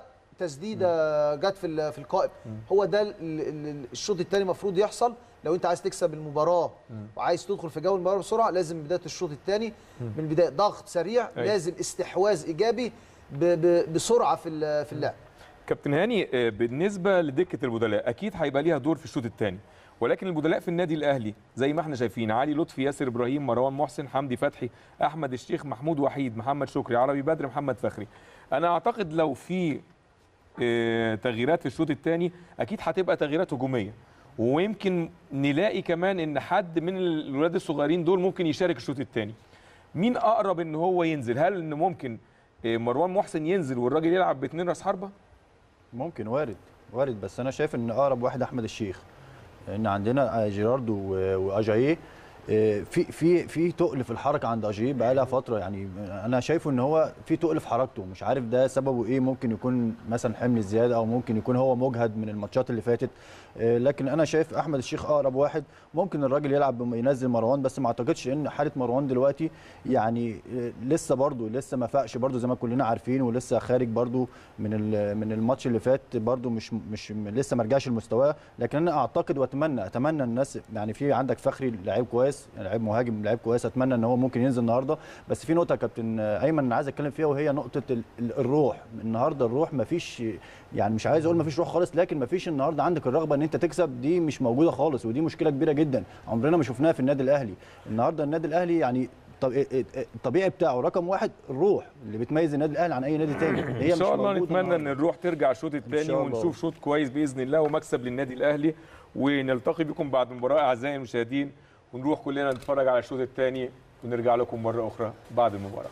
تسديده جت في ال- في القائم هو ده ال- ال- الشوط الثاني المفروض يحصل لو انت عايز تكسب المباراه وعايز تدخل في جو المباراه بسرعه لازم بدايه الشوط الثاني من البدايه ضغط سريع أيوة. لازم استحواذ ايجابي ب- ب- بسرعه في ال- في اللعب كابتن هاني آه، بالنسبه لدكه البدلاء اكيد هيبقى ليها دور في الشوط الثاني ولكن البدلاء في النادي الاهلي زي ما احنا شايفين علي لطفي ياسر ابراهيم مروان محسن حمدي فتحي احمد الشيخ محمود وحيد محمد شكري عربي بدر محمد فخري انا اعتقد لو في آه، تغييرات في الشوط الثاني اكيد هتبقى تغييرات هجوميه ويمكن نلاقي كمان ان حد من الولاد الصغيرين دول ممكن يشارك الشوط الثاني مين اقرب ان هو ينزل هل ان ممكن آه، مروان محسن ينزل والراجل يلعب باثنين راس حربه ممكن وارد وارد بس انا شايف ان اقرب واحد احمد الشيخ ان عندنا جيراردو و- واجاييه آه، في في في تقل في الحركه عند اجاييه بقى لها فتره يعني انا شايفه ان هو في تقل في حركته مش عارف ده سببه ايه ممكن يكون مثلا حمل زياده او ممكن يكون هو مجهد من الماتشات اللي فاتت آه، لكن انا شايف احمد الشيخ اقرب واحد ممكن الراجل يلعب بم- ينزل مروان بس ما اعتقدش ان حاله مروان دلوقتي يعني آه، لسه برضه لسه ما فاقش برضه زي ما كلنا عارفين ولسه خارج برضه من ال- من الماتش اللي فات برضه مش مش لسه ما رجعش لمستواه لكن انا اعتقد واتمنى اتمنى الناس يعني في عندك فخري لعيب كويس لعيب مهاجم لعيب كويس اتمنى ان هو ممكن ينزل النهارده بس في نقطه يا كابتن ايمن انا عايز اتكلم فيها وهي نقطه ال- ال- الروح النهارده الروح ما فيش يعني مش عايز اقول ما فيش روح خالص لكن ما فيش النهارده عندك الرغبه ان انت تكسب دي مش موجوده خالص ودي مشكله كبيره جدا عمرنا ما شفناها في النادي الاهلي النهارده النادي الاهلي يعني طب- الطبيعي بتاعه رقم واحد الروح اللي بتميز النادي الاهلي عن اي نادي تاني هي ان شاء مش الله موجودة نتمنى ان النهاردة. الروح ترجع الشوط الثاني شاء الله. ونشوف شوط كويس باذن الله ومكسب للنادي الاهلي ونلتقي بكم بعد المباراه اعزائي المشاهدين ونروح كلنا نتفرج على الشوط الثاني ونرجع لكم مره اخرى بعد المباراه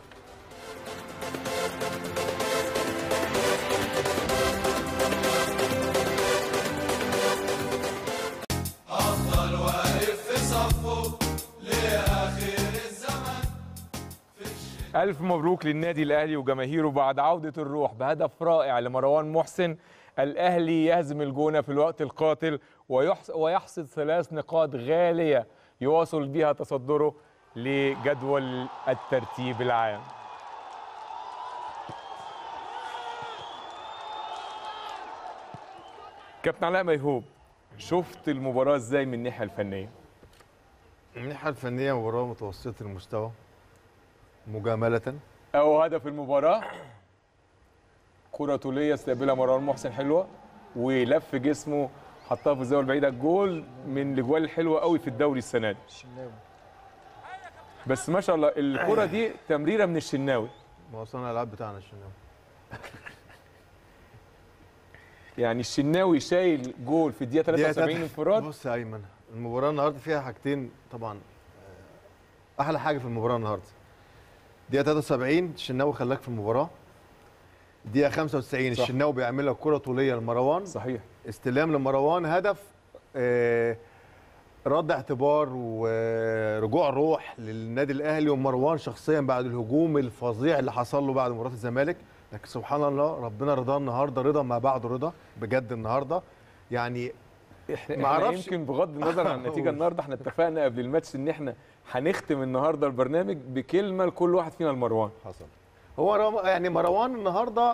أفضل واقف في صفه لآخر الزمن ألف مبروك للنادي الأهلي وجماهيره بعد عودة الروح بهدف رائع لمروان محسن الأهلي يهزم الجونة في الوقت القاتل ويحص- ويحصد ثلاث نقاط غالية يواصل بها تصدره لجدول الترتيب العام كابتن علاء ميهوب شفت المباراة ازاي من الناحية الفنية؟ من الناحيه الفنيه مباراه متوسطه المستوى مجامله أو هدف المباراة كرة طولية استقبلها مروان محسن حلوة ولف جسمه حطها في الزاوية البعيدة جول من الأجوال الحلوة قوي في الدوري السنة دي بس ما شاء الله الكرة دي تمريرة من الشناوي ما هو صانع الالعاب بتاعنا الشناوي يعني الشناوي شايل جول في الدقيقة 73 انفراد بص يا ايمن المباراه النهارده فيها حاجتين طبعا آه، احلى حاجه في المباراه النهارده دقيقه 73 الشناوي خلاك في المباراه دقيقه 95 صح. الشناوي بيعمل لك كره طوليه لمروان صحيح استلام لمروان هدف آه، رد اعتبار ورجوع روح للنادي الاهلي ومروان شخصيا بعد الهجوم الفظيع اللي حصل له بعد مباراه الزمالك لكن سبحان الله ربنا رضاه النهارده رضا ما بعده رضا بجد النهارده يعني احنا ما احنا اعرفش يمكن بغض النظر عن النتيجة النهارده احنا اتفقنا قبل الماتش ان احنا هنختم النهارده البرنامج بكلمة لكل واحد فينا لمروان حصل هو رم... يعني مروان النهارده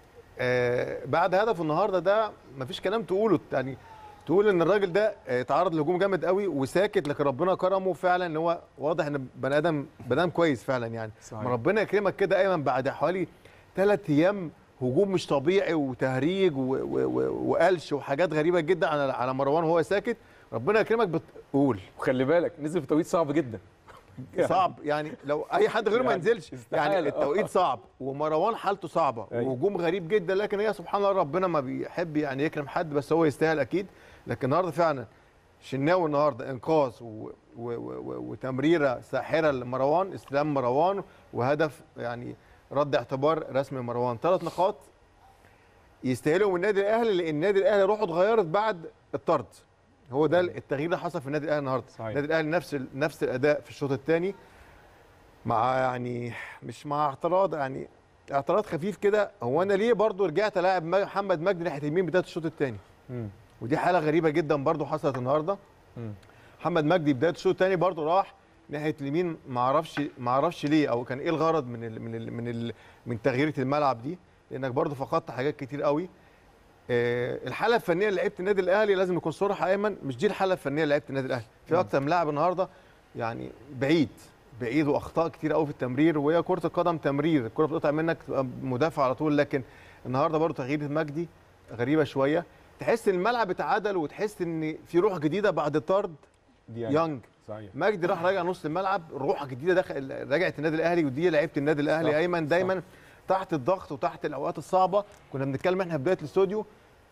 آه بعد هدفه النهارده ده مفيش كلام تقوله يعني تقول ان الراجل ده آه، اتعرض لهجوم جامد قوي وساكت لكن ربنا كرمه فعلا ان هو واضح ان بني ادم بني ادم كويس فعلا يعني صحيح. ما ربنا يكرمك كده ايمن بعد حوالي ثلاث ايام هجوم مش طبيعي وتهريج و- و- و- وقلش وحاجات غريبه جدا على على مروان وهو ساكت ربنا يكرمك بتقول وخلي بالك نزل في توقيت صعب جدا صعب يعني لو اي حد غيره ما يعني ينزلش استحالة. يعني التوقيت صعب ومروان حالته صعبه أيوة. وهجوم غريب جدا لكن هي سبحان الله ربنا ما بيحب يعني يكرم حد بس هو يستاهل اكيد لكن النهارده فعلا شناوي النهارده انقاذ و... و... و... و... وتمريره ساحره لمروان استلام مروان وهدف يعني رد اعتبار رسمي مروان ثلاث نقاط يستاهلوا من النادي الاهلي لان النادي الاهلي روحه اتغيرت بعد الطرد هو ده التغيير اللي حصل في النادي الاهلي النهارده صحيح. النادي الاهلي نفس ال- نفس الاداء في الشوط الثاني مع يعني مش مع اعتراض يعني اعتراض خفيف كده هو انا ليه برضو رجعت الاعب محمد مجدي ناحيه اليمين بدايه الشوط الثاني مم. ودي حاله غريبه جدا برضو حصلت النهارده مم. محمد مجدي بدايه الشوط الثاني برضو راح ناحيه اليمين ما اعرفش ما اعرفش ليه او كان ايه الغرض من ال من ال من ال من تغييره الملعب دي لانك برضو فقدت حاجات كتير قوي آه، الحاله الفنيه لعيبه النادي الاهلي لازم نكون صراحه ايمن مش دي الحاله الفنيه لعيبه النادي الاهلي في اكتر من لاعب النهارده يعني بعيد بعيد واخطاء كتير قوي في التمرير وهي كره القدم تمرير الكره بتقطع منك تبقى مدافع على طول لكن النهارده برضو تغيير مجدي غريبه شويه تحس ان الملعب اتعدل وتحس ان في روح جديده بعد طرد ديانج. يانج صحيح مجدي راح راجع نص الملعب روح جديده دخل رجعت النادي الاهلي ودي لعيبه النادي الاهلي صح، ايمن دايما تحت الضغط وتحت الاوقات الصعبه كنا بنتكلم احنا في بدايه الاستوديو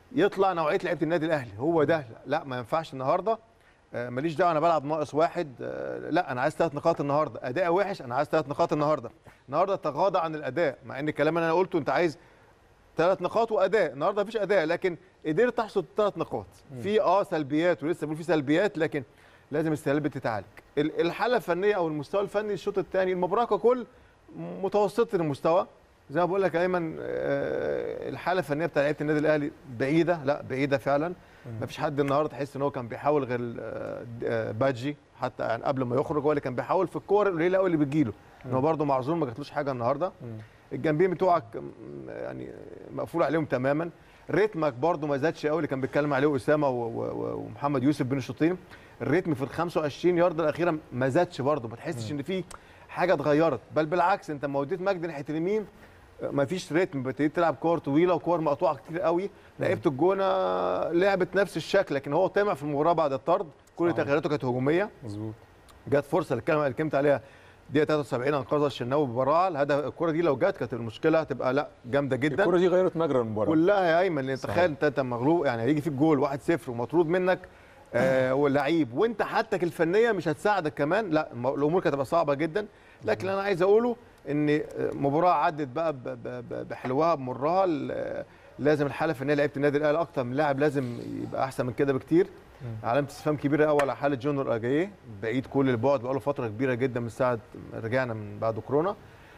يطلع نوعيه لعيبه النادي الاهلي هو ده لا ما ينفعش النهارده آه، ماليش دعوه انا بلعب ناقص واحد آه، لا انا عايز ثلاث نقاط النهارده اداء وحش انا عايز ثلاث نقاط النهارده النهارده تغاضى عن الاداء مع ان الكلام اللي انا قلته انت عايز ثلاث نقاط واداء النهارده مفيش اداء لكن قدرت تحصد ثلاث نقاط في اه سلبيات ولسه بقول في سلبيات لكن لازم السلبيات تتعالج ال- الحاله الفنيه او المستوى الفني الشوط الثاني المباراه ككل متوسط المستوى زي ما بقول لك يا ايمن آه، الحاله الفنيه بتاع لعيبه النادي الاهلي بعيده لا بعيده فعلا ما فيش حد النهارده تحس ان هو كان بيحاول غير آه، آه، بادجي حتى يعني قبل ما يخرج هو اللي كان بيحاول في الكور القليله قوي اللي بتجيله ان هو برده معذور ما جاتلوش حاجه النهارده الجنبين بتوعك م- يعني مقفول عليهم تماما ريتمك برده ما زادش قوي اللي كان بيتكلم عليه اسامه و- و- و- ومحمد يوسف بين الشوطين الريتم في ال 25 يارده الاخيره ما زادش برده ما تحسش ان في حاجه اتغيرت بل بالعكس انت لما وديت مجدي ناحيه اليمين ما فيش ريتم بتبتدي تلعب كور طويله وكور مقطوعه كتير قوي لعيبه الجونه لعبت نفس الشكل لكن هو طمع في المباراه بعد الطرد كل تغييراته كانت هجوميه مظبوط جت فرصه اللي الكلمه اللي اتكلمت عليها دقيقه 73 انقذها الشناوي ببراعه الهدف الكره دي لو جت كانت المشكله هتبقى لا جامده جدا الكره دي غيرت مجرى المباراه كلها يا ايمن لان صحيح. تخيل انت انت مغلوب يعني هيجي فيك جول 1-0 ومطرود منك آه واللعيب وانت حالتك الفنيه مش هتساعدك كمان لا الم- الامور كانت هتبقى صعبه جدا لكن اللي انا عايز اقوله ان آه، مباراه عدت بقى ب- ب- ب- بحلوها بمرها ال- لازم الحاله الفنيه لعيبه النادي الاهلي اكتر من لاعب لازم يبقى احسن من كده بكتير علامه استفهام كبيره قوي على حاله جونر اجاييه بعيد كل البعد بقاله فتره كبيره جدا من ساعه ما رجعنا من بعد كورونا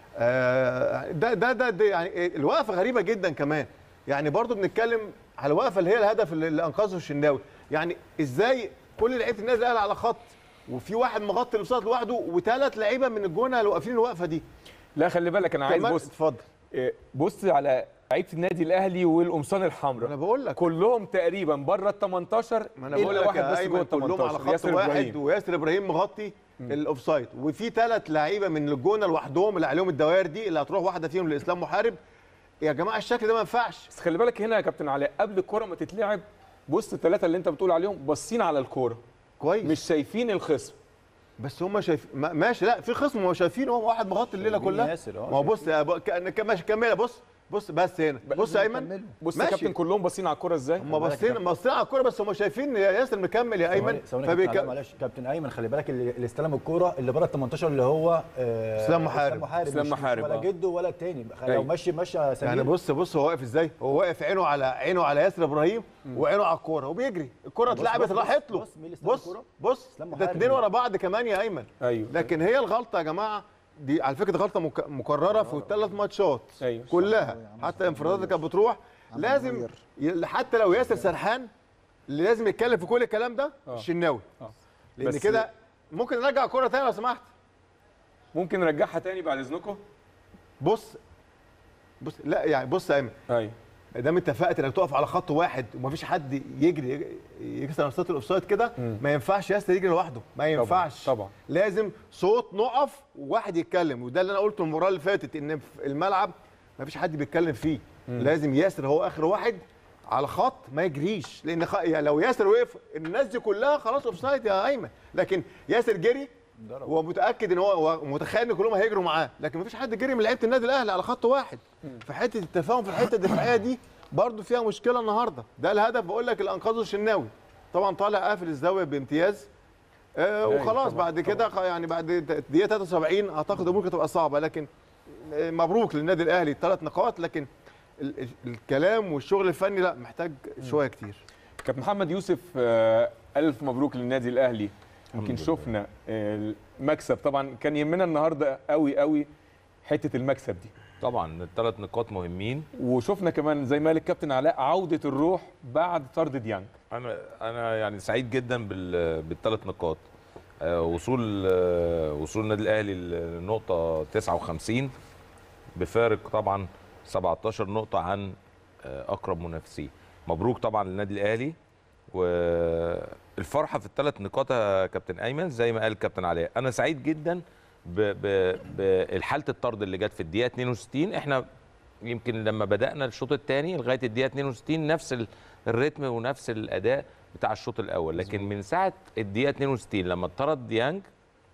آه، ده ده ده, ده يعني الوقفه غريبه جدا كمان يعني برضو بنتكلم على الوقفه اللي هي الهدف اللي اللي انقذه الشناوي يعني ازاي كل لعيبه النادي الاهلي على خط وفي واحد مغطي الاوساط لوحده وثلاث لعيبه من الجونه اللي واقفين الوقفه دي لا خلي بالك انا عايز كمان- بص اتفضل إيه، بص على لعيبه النادي الاهلي والقمصان الحمراء انا بقول لك كلهم تقريبا بره ال 18 ما انا بقول إلا لك واحد يا بس جوه ايمن ال كلهم على 18 خط ياسر واحد إبراهيم. وياسر ابراهيم مغطي الاوفسايد وفي ثلاث لعيبه من الجونه لوحدهم اللي عليهم الدوائر دي اللي هتروح واحده فيهم لاسلام محارب يا جماعه الشكل ده ما ينفعش بس خلي بالك هنا يا كابتن علاء قبل الكوره ما تتلعب بص الثلاثه اللي انت بتقول عليهم باصين على الكوره كويس مش شايفين الخصم بس هم شايفين ما- ماشي لا في خصم هم شايفين هو واحد مغطي الليله شايفين كلها ياسر، اه، ما هو بص يا ب- ك- ك- ماشي كمل بص بص بس هنا بص يا ايمن بص يا ماشي. كابتن كلهم باصين على الكوره ازاي هم باصين باصين على الكوره بس هم شايفين يا ياسر مكمل يا ايمن ثواني كابتن علاء، فبيك معلش كابتن ايمن خلي بالك اللي اللي استلم الكوره اللي بره ال 18 اللي هو آه، اسلام محارب. اسلام محارب اسلام مش- مش محارب، ولا آه. جده ولا التاني لو أيوة. ماشي ماشي سمير يعني بص بص هو واقف ازاي هو واقف عينه على عينه على ياسر ابراهيم وعينه على الكوره وبيجري الكوره بص- اتلعبت بص- راحت له بص مين اللي استلم بص الكرة؟ بص اسلام ده محارب. اتنين ورا بعض كمان يا ايمن ايوه لكن هي الغلطه يا جماعه دي على فكره غلطه مك- مكرره في الثلاث ماتشات أيوة. كلها حتى الانفرادات اللي كانت بتروح لازم ي- حتى لو ياسر سرحان اللي لازم يتكلم في كل الكلام ده آه. الشناوي آه. لان بس- كده ممكن نرجع الكوره تاني لو سمحت ممكن نرجعها تاني بعد اذنكم بص بص لا يعني بص يا ايمن ايوه ما دام اتفقت انك تقف على خط واحد ومفيش حد يجري يكسر مسافه الاوفسايد كده ما ينفعش ياسر يجري لوحده ما ينفعش طبعا. لازم صوت نقف وواحد يتكلم وده اللي انا قلته المباراه اللي فاتت ان في الملعب مفيش حد بيتكلم فيه لازم ياسر هو اخر واحد على خط ما يجريش لان خ... يعني لو ياسر وقف الناس دي كلها خلاص اوفسايد يا ايمن لكن ياسر جري هو متاكد ان هو هو متخيل ان كلهم هيجروا معاه لكن مفيش حد جري من لعيبه النادي الاهلي على خط واحد فحته التفاهم في الحته الدفاعيه دي برضو فيها مشكله النهارده ده الهدف بقول لك اللي انقذه الشناوي طبعا طالع قافل الزاويه بامتياز آه أيوة وخلاص طبعاً، بعد كده خ- يعني بعد دقيقه 73 اعتقد الامور كانت هتبقى صعبه لكن آه، مبروك للنادي الاهلي ثلاث نقاط لكن ال- ال- الكلام والشغل الفني لا محتاج شويه كتير كابتن محمد يوسف آه، الف مبروك للنادي الاهلي يمكن شفنا آه، المكسب طبعا كان يهمنا النهارده قوي قوي حته المكسب دي طبعا الثلاث نقاط مهمين وشفنا كمان زي ما قال الكابتن علاء عوده الروح بعد طرد ديانج انا انا يعني سعيد جدا بال- بالثلاث نقاط آه، وصول آه، وصول النادي الاهلي لنقطه 59 بفارق طبعا 17 نقطه عن آه، اقرب منافسيه مبروك طبعا للنادي الاهلي والفرحه في الثلاث نقاط يا كابتن ايمن زي ما قال الكابتن علاء انا سعيد جدا بحاله الطرد اللي جت في الدقيقه 62 احنا يمكن لما بدانا الشوط الثاني لغايه الدقيقه 62 نفس ال- الريتم ونفس الاداء بتاع الشوط الاول لكن من ساعه الدقيقه 62 لما اتطرد ديانج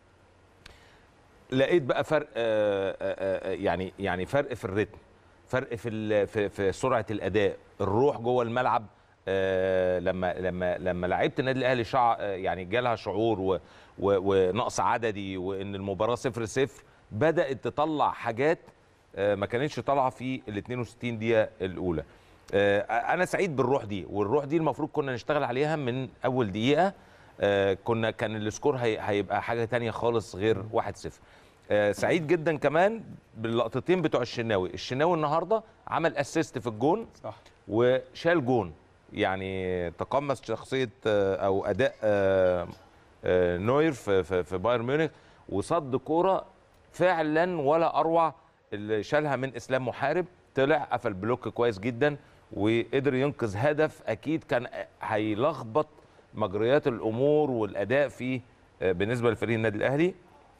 لقيت بقى فرق آه، آه، آه، يعني يعني فرق في الريتم فرق في ال- في, في سرعه الاداء الروح جوه الملعب آه، لما لما لما لعيبه النادي الاهلي شع آه، يعني جالها شعور و- و- ونقص عددي وان المباراه صفر صفر بدات تطلع حاجات آه، ما كانتش طالعه في ال 62 دقيقه الاولى آه، انا سعيد بالروح دي والروح دي المفروض كنا نشتغل عليها من اول دقيقه آه، كنا كان السكور هي- هيبقى حاجه تانية خالص غير 1-0 آه، سعيد جدا كمان باللقطتين بتوع الشناوي الشناوي النهارده عمل اسيست في الجون صح وشال جون يعني تقمص شخصيه آه، او اداء آه، آه، نوير في في في بايرن ميونخ وصد كوره فعلا ولا اروع اللي شالها من اسلام محارب طلع قفل بلوك كويس جدا وقدر ينقذ هدف اكيد كان هيلخبط مجريات الامور والاداء في آه، بالنسبه لفريق النادي الاهلي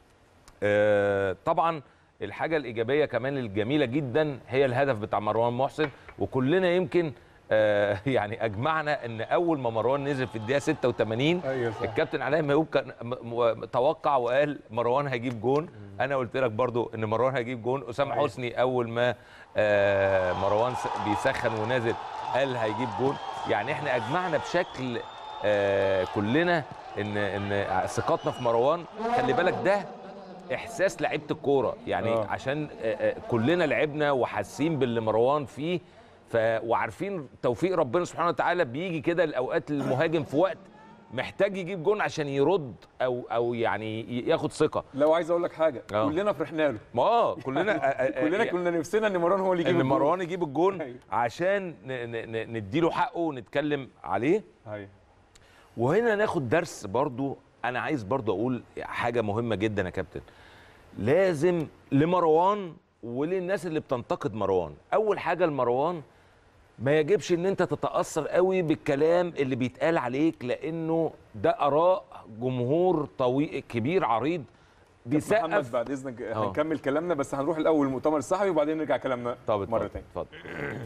آه، طبعا الحاجه الايجابيه كمان الجميله جدا هي الهدف بتاع مروان محسن وكلنا يمكن آه، يعني اجمعنا ان اول ما مروان نزل في الدقيقه 86 أيوة صح. الكابتن علاء ميهوب كان م- م- توقع وقال مروان هيجيب جون انا قلت لك برضو ان مروان هيجيب جون اسامه صحيح. حسني اول ما آه، مروان س- بيسخن ونازل قال هيجيب جون يعني احنا اجمعنا بشكل آه، كلنا ان ان ثقتنا في مروان خلي بالك ده احساس لعيبه الكوره يعني آه. أوه. عشان آه، آه، كلنا لعبنا وحاسين باللي مروان فيه ف وعارفين توفيق ربنا سبحانه وتعالى بيجي كده الاوقات المهاجم في وقت محتاج يجيب جون عشان يرد او او يعني ي- ياخد ثقه لو عايز اقول لك حاجه آه. كلنا فرحنا له ما اه كلنا آه، آه، آه، كلنا كنا نفسنا ان مروان هو اللي يجيب ان الجول. مروان يجيب الجون أيوة. عشان ن- ن- ن- نديله حقه ونتكلم عليه ايوه وهنا ناخد درس برضو انا عايز برضو اقول حاجه مهمه جدا يا كابتن لازم لمروان وللناس اللي بتنتقد مروان اول حاجه لمروان ما يجبش ان انت تتاثر قوي بالكلام اللي بيتقال عليك لانه ده اراء جمهور طويل كبير عريض محمد بيسقف بعد اذنك آه. هنكمل كلامنا بس هنروح الاول المؤتمر الصحفي وبعدين نرجع كلامنا طب مره اتفضل ثانيه اتفضل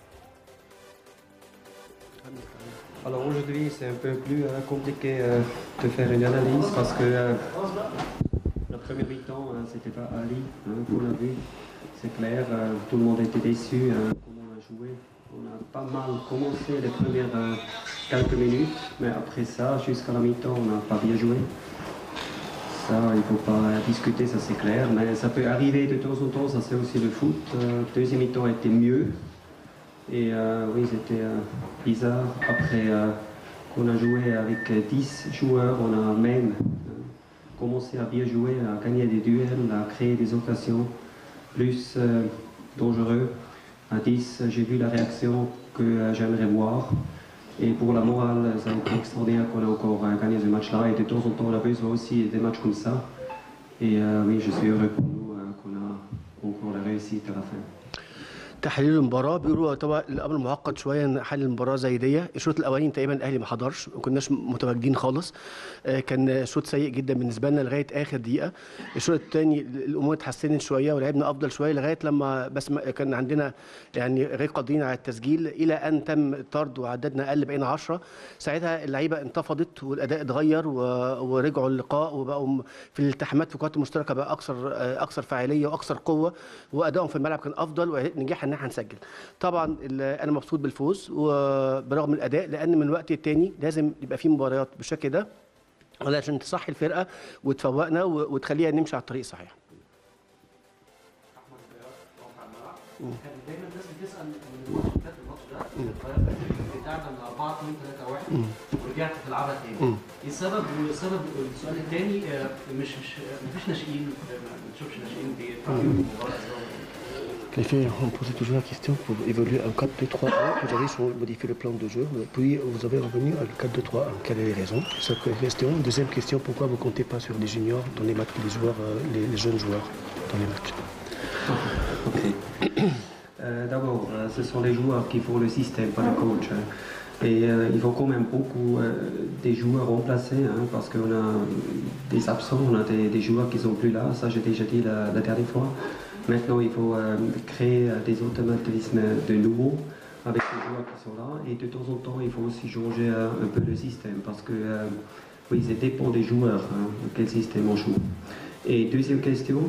Alors aujourd'hui, c'est un peu plus euh, compliqué euh, de faire une analyse parce que euh, la première mi-temps, hein, c'était pas Ali hein, qu'on a vu. C'est clair, euh, tout le monde était déçu hein, comment on a joué. On a pas mal commencé les premières euh, quelques minutes, mais après ça, jusqu'à la mi-temps, on n'a pas bien joué. Ça, il ne faut pas discuter, ça c'est clair, mais ça peut arriver de temps en temps, ça c'est aussi le foot. Euh, deuxième mi-temps était mieux, et euh, oui, c'était euh, bizarre. Après euh, qu'on a joué avec euh, 10 joueurs, on a même euh, commencé à bien jouer, à gagner des duels, à créer des occasions plus euh, dangereux. À 10, j'ai vu la réaction que euh, j'aimerais voir. Et pour la morale, ça a été extraordinaire qu'on a encore euh, gagné ce match-là. Et de temps en temps, on a besoin aussi des matchs comme ça. Et euh, oui, je suis heureux pour nous euh, qu'on a encore la réussite à la fin. تحليل المباراه بيقولوا طبعا الامر معقد شويه ان حل المباراه زي دي الشوط الاولاني تقريبا الاهلي ما حضرش ما كناش متواجدين خالص آه، كان شوط سيء جدا بالنسبه لنا لغايه اخر دقيقه الشوط الثاني الامور اتحسنت شويه ولعبنا افضل شويه لغايه لما بس ما- كان عندنا يعني غير قادرين على التسجيل الى ان تم الطرد وعددنا اقل بقينا 10 ساعتها اللعيبه انتفضت والاداء اتغير و- ورجعوا اللقاء وبقوا م- في الالتحامات في الكرات المشتركه بقى اكثر آه، اكثر فاعليه واكثر قوه وادائهم في الملعب كان افضل ونجحنا ان احنا نسجل طبعا ال- انا مبسوط بالفوز وبرغم الاداء لان من وقت للتاني لازم يبقى في مباريات بالشكل ده علشان تصحي الفرقه وتفوقنا و- وتخليها نمشي على الطريق الصحيح كان دايما الناس بتسال من الماتش اللي فات الماتش ده غيرت بتاعنا من 4 2 3 1 مم. ورجعت تلعبها تاني مم. ايه السبب والسبب السؤال الثاني مش مش مفيش ناشئين ما بنشوفش ناشئين بيتعاملوا في المباراه Les filles ont posé toujours la question pour évoluer en 4-2-3-1. Vous avez souvent modifié le plan de jeu, puis vous avez revenu à 4-2-3-1. Quelles sont les raisons C'est la question. Deuxième question, pourquoi vous ne comptez pas sur les juniors dans les matchs, les, joueurs, euh, les, les jeunes joueurs dans les matchs Euh, D'abord, euh, ce sont les joueurs qui font le système, pas le coach. hein. Et euh, il faut quand même beaucoup euh, des joueurs remplacés, hein, parce qu'on a des absents, on a des, des joueurs qui sont plus là, ça j'ai déjà dit la, la dernière fois. Maintenant, il faut euh, créer euh, des automatismes de nouveau avec les joueurs qui sont là. Et de temps en temps, il faut aussi changer euh, un peu le système, parce que euh, oui, ça dépend des joueurs, hein, quel système on joue. Et deuxième question,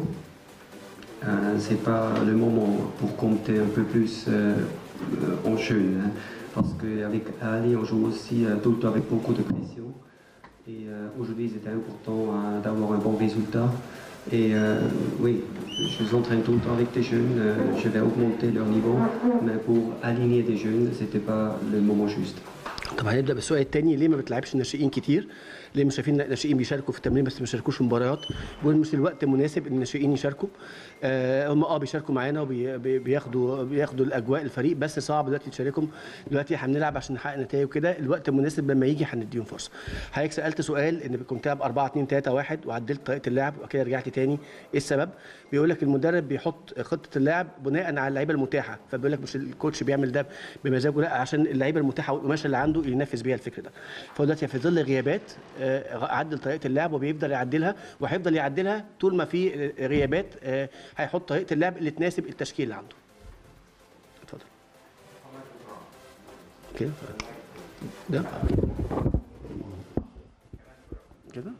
euh, c'est pas le moment pour compter un peu plus euh, euh, en jeunes. hein. parce qu'avec Ali, on joue aussi euh, tout le temps avec beaucoup de pression. Et euh, aujourd'hui, c'était important euh, d'avoir un bon résultat. Et euh, oui, je s'entraîne tout le temps avec des jeunes, euh, je vais augmenter leur niveau, mais pour aligner des jeunes, ce n'était pas le moment juste. طب هنبدا بالسؤال الثاني ليه ما بتلعبش الناشئين كتير؟ ليه مش شايفين الناشئين بيشاركوا في التمرين بس ما بيشاركوش في المباريات؟ بيقول مش الوقت مناسب ان الناشئين يشاركوا آه هم اه بيشاركوا معانا وبياخدوا بياخدوا الاجواء الفريق بس صعب دلوقتي تشاركهم دلوقتي احنا بنلعب عشان نحقق نتائج وكده الوقت المناسب لما يجي هنديهم فرصه. حضرتك سالت سؤال ان كنت بتلعب 4 2 3 1 وعدلت طريقه اللعب وبعد كده رجعت تاني ايه السبب؟ بيقول لك المدرب بيحط خطه اللعب بناء على اللعيبه المتاحه فبيقول لك مش الكوتش بيعمل ده بمزاجه لا عشان اللعيبه المتاحه والقماشه اللي عنده ينفذ بيها الفكر ده فهو دلوقتي في ظل غيابات آه، عدل طريقه اللعب وبيفضل يعدلها وهيفضل يعدلها طول ما في غيابات آه، هيحط طريقه اللعب اللي تناسب التشكيل اللي عنده اتفضل كده ده كده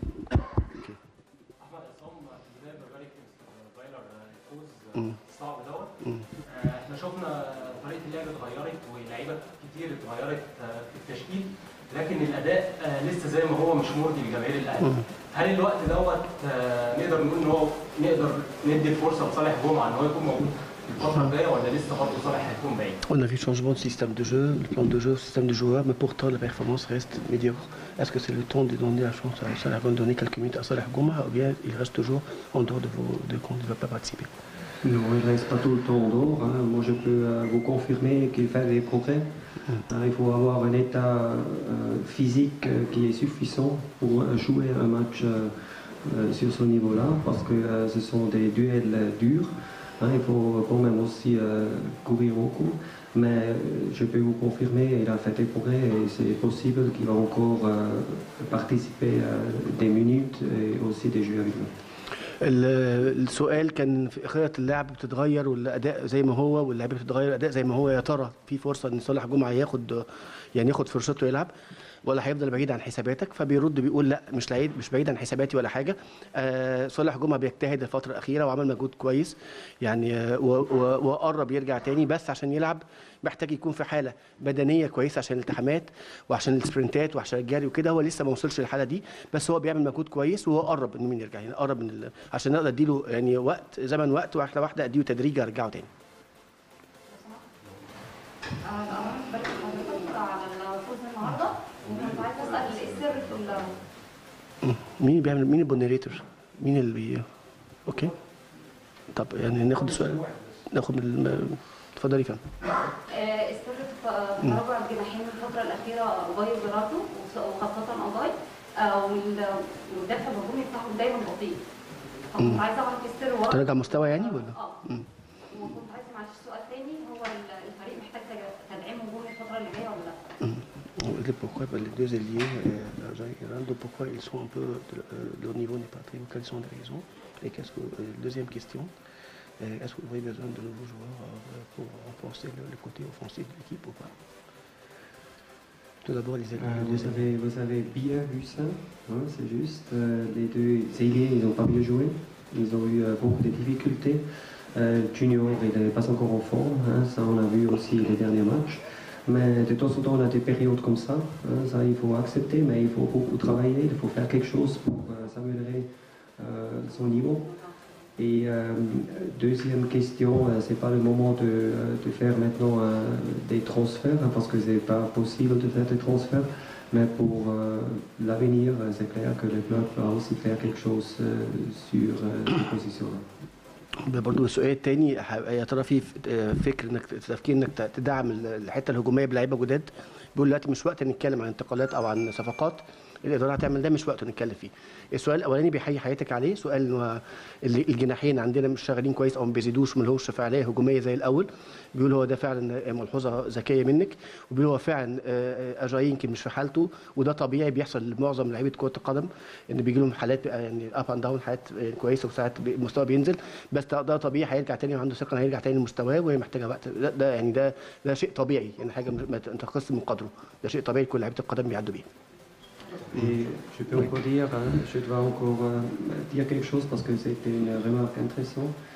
مم. صعب دوت مم. آه، احنا شفنا طريقه اللعب اتغيرت ولاعيبه كتير اتغيرت آه، في التشكيل لكن الاداء آه، لسه زي ما هو مش مرضي لجماهير الاهلي مم. هل الوقت دوت آه، نقدر نقول ان هو نقدر ندي الفرصه لصالح جمعه ان هو يكون موجود في الفتره الجايه ولا لسه برضه صالح هيكون بعيد؟ On a vu le changement de système de jeu, le plan de jeu, le système de joueurs, mais pourtant la performance reste médiocre. Est-ce que c'est le temps de donner la chance à Salah Goum, donner quelques minutes à Salah Gouma, ou bien il reste toujours en dehors de vos de compte, il ne va pas participer Non, il ne reste pas tout le temps en dehors. hein. Moi, je peux euh, vous confirmer qu'il fait des progrès. Hein, il faut avoir un état euh, physique euh, qui est suffisant pour euh, jouer un match euh, euh, sur ce niveau-là, parce que euh, ce sont des duels euh, durs. Hein, il faut quand même aussi euh, courir beaucoup. Mais euh, je peux vous confirmer, il a fait des progrès et c'est possible qu'il va encore euh, participer à des minutes et aussi des jeux avec nous. ال- السؤال كان في خطط اللعب بتتغير والاداء زي ما هو واللعيبه بتتغير الاداء زي ما هو يا ترى في فرصه ان صالح جمعه ياخد يعني ياخد فرصته يلعب ولا هيفضل بعيد عن حساباتك فبيرد بيقول لا مش بعيد مش بعيد عن حساباتي ولا حاجه آه صالح جمعه بيجتهد الفتره الاخيره وعمل مجهود كويس يعني آه و- و- وقرب يرجع تاني بس عشان يلعب محتاج يكون في حاله بدنيه كويسه عشان الالتحامات وعشان السبرنتات وعشان الجري وكده هو لسه ما وصلش للحاله دي بس هو بيعمل مجهود كويس وهو قرب انه مين يرجع يعني قرب من ال... عشان اقدر اديله يعني وقت زمن وقت واحده واحده اديله تدريج ارجعه تاني انا انا بارك حضرتك على الفوز النهارده وكنت عايزه اسال ايه السر في ال- مين اللي بيعمل مين البونيريتور مين اللي بي... اوكي طب يعني ناخد السؤال ناخد من الم... اتفضلي فندم آه، السر في مم. تراجع الجناحين الفتره الاخيره اوداي وجيراردو وخ- وخاصه اوداي آه، وال- والدفع الهجومي بتاعهم دايما بطيء فكنت مم. عايزه اعرف إيه السر ورا تراجع مستوى يعني ولا اه مم. وكنت عايزه معلش سؤال تاني هو ال- الفريق محتاج تج- تدعيم هجومي الفتره اللي جايه ولا لا؟ Et pourquoi bah, les deux ailiers, euh, Aja et Ronaldo, pourquoi ils sont un peu. euh, leur niveau n'est pas très haut Quelles sont les raisons Et qu'est-ce que. euh, deuxième question. euh, Est-ce que vous avez besoin de nouveaux joueurs euh, pour renforcer le, le côté offensif de l'équipe ou pas Tout d'abord, les ailiers. Euh, les vous, deux avez, vous avez bien vu ça, hein, c'est juste. Euh, les deux ailiers, ils n'ont pas bien joué. Ils ont eu euh, beaucoup de difficultés. Euh, Junior, il n'est pas encore en forme. hein, ça, on a vu aussi les derniers matchs. Mais de temps en temps, on a des périodes comme ça. hein, ça, il faut accepter, mais il faut beaucoup travailler. Il faut faire quelque chose pour euh, s'améliorer euh, son niveau. Et euh, deuxième question, euh, c'est pas le moment de, euh, de faire maintenant euh, des transferts, hein, parce que c'est pas possible de faire des transferts. Mais pour euh, l'avenir, euh, c'est clair que le club va aussi faire quelque chose euh, sur euh, ces positions-là. ده برضه السؤال التاني ح- يا ترى في ف- آه، فكر انك تفكير انك ت- تدعم ال- الحته الهجوميه بلعيبه جداد بيقول دلوقتي مش وقت نتكلم عن انتقالات او عن صفقات الاداره هتعمل ده مش وقت نتكلم فيه السؤال الاولاني بيحيي حياتك عليه سؤال انه ال- الجناحين عندنا مش شغالين كويس او ما بيزيدوش ما لهمش فعاليه هجوميه زي الاول بيقول هو ده فعلا ملحوظه ذكيه منك وبيقول هو فعلا آه، آه، اجاي يمكن مش في حالته وده طبيعي بيحصل لمعظم لعيبه كره القدم ان بيجي لهم حالات بقى يعني اب اند داون حالات آه، كويسه وساعات بي- المستوى بينزل بس ده ده طبيعي هيرجع تاني وعنده ثقه إنه هيرجع تاني لمستواه وهي محتاجه وقت ده, ده يعني ده ده شيء طبيعي يعني حاجه ما تنتقص من قدره ده شيء طبيعي كل لعيبه القدم بيعدوا بيه Et je peux encore dire, hein, je dois encore euh, dire quelque chose parce que c'était une remarque intéressante.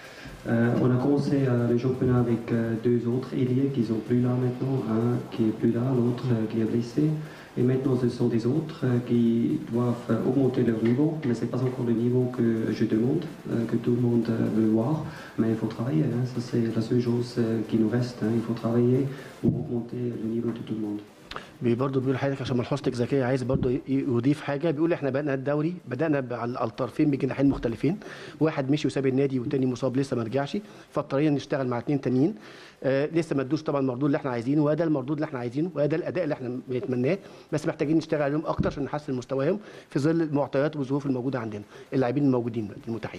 Euh, on a commencé euh, le championnat avec euh, deux autres ailiers qui sont plus là maintenant, un qui est plus là, l'autre euh, qui est blessé. Et maintenant, ce sont des autres euh, qui doivent euh, augmenter leur niveau, mais ce n'est pas encore le niveau que je demande, euh, que tout le monde euh, veut voir. Mais il faut travailler, hein, ça c'est la seule chose euh, qui nous reste. hein. Il faut travailler pour augmenter le niveau de tout le monde. بي- برضه بيقول لحضرتك عشان ملحوظتك ذكيه عايز برضه ي- يضيف حاجه بيقول احنا بدانا الدوري بدانا ب- على الطرفين بجناحين مختلفين واحد مشي وساب النادي والتاني مصاب لسه ما رجعش فاضطرينا نشتغل مع اتنين تانيين آه لسه ما ادوش طبعا المردود اللي احنا عايزينه وده المردود اللي احنا عايزينه وده الاداء اللي احنا بنتمناه بس محتاجين نشتغل عليهم اكتر عشان نحسن مستواهم في ظل المعطيات والظروف الموجوده عندنا اللاعبين الموجودين دلوقتي المتاحين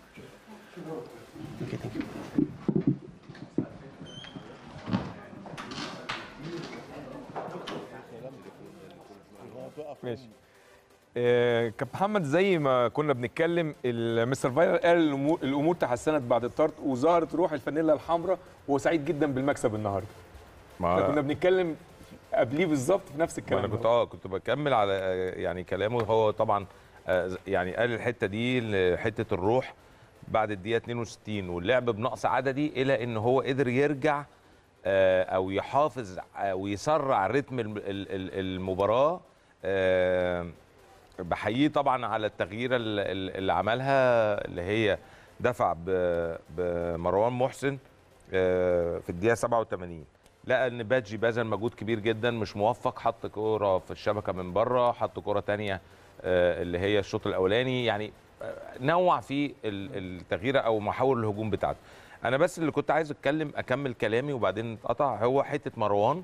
Okay, thank you. ماشي آه، كابتن محمد زي ما كنا بنتكلم المستر فايلر قال الامور الامور تحسنت بعد الطرد وظهرت روح الفانيلا الحمراء وهو سعيد جدا بالمكسب النهارده ما- احنا كنا بنتكلم قبليه بالظبط في نفس ما الكلام انا كنت اه كنت بكمل على آه، يعني كلامه هو طبعا آه، يعني قال الحته دي حته الروح بعد الدقيقه 62 واللعب بنقص عددي الى ان هو قدر يرجع آه، او يحافظ آه، ويسرع رتم الم- ال- ال- المباراه آه، بحييه طبعا على التغييره ال- ال- اللي عملها اللي هي دفع ب- بمروان محسن آه، في الدقيقه 87 لقى ان بادجي بذل مجهود كبير جدا مش موفق حط كوره في الشبكه من بره حط كوره تانية آه، اللي هي الشوط الاولاني يعني آه، نوع في ال- التغييره او محاور الهجوم بتاعته انا بس اللي كنت عايز اتكلم اكمل كلامي وبعدين اتقطع هو حته مروان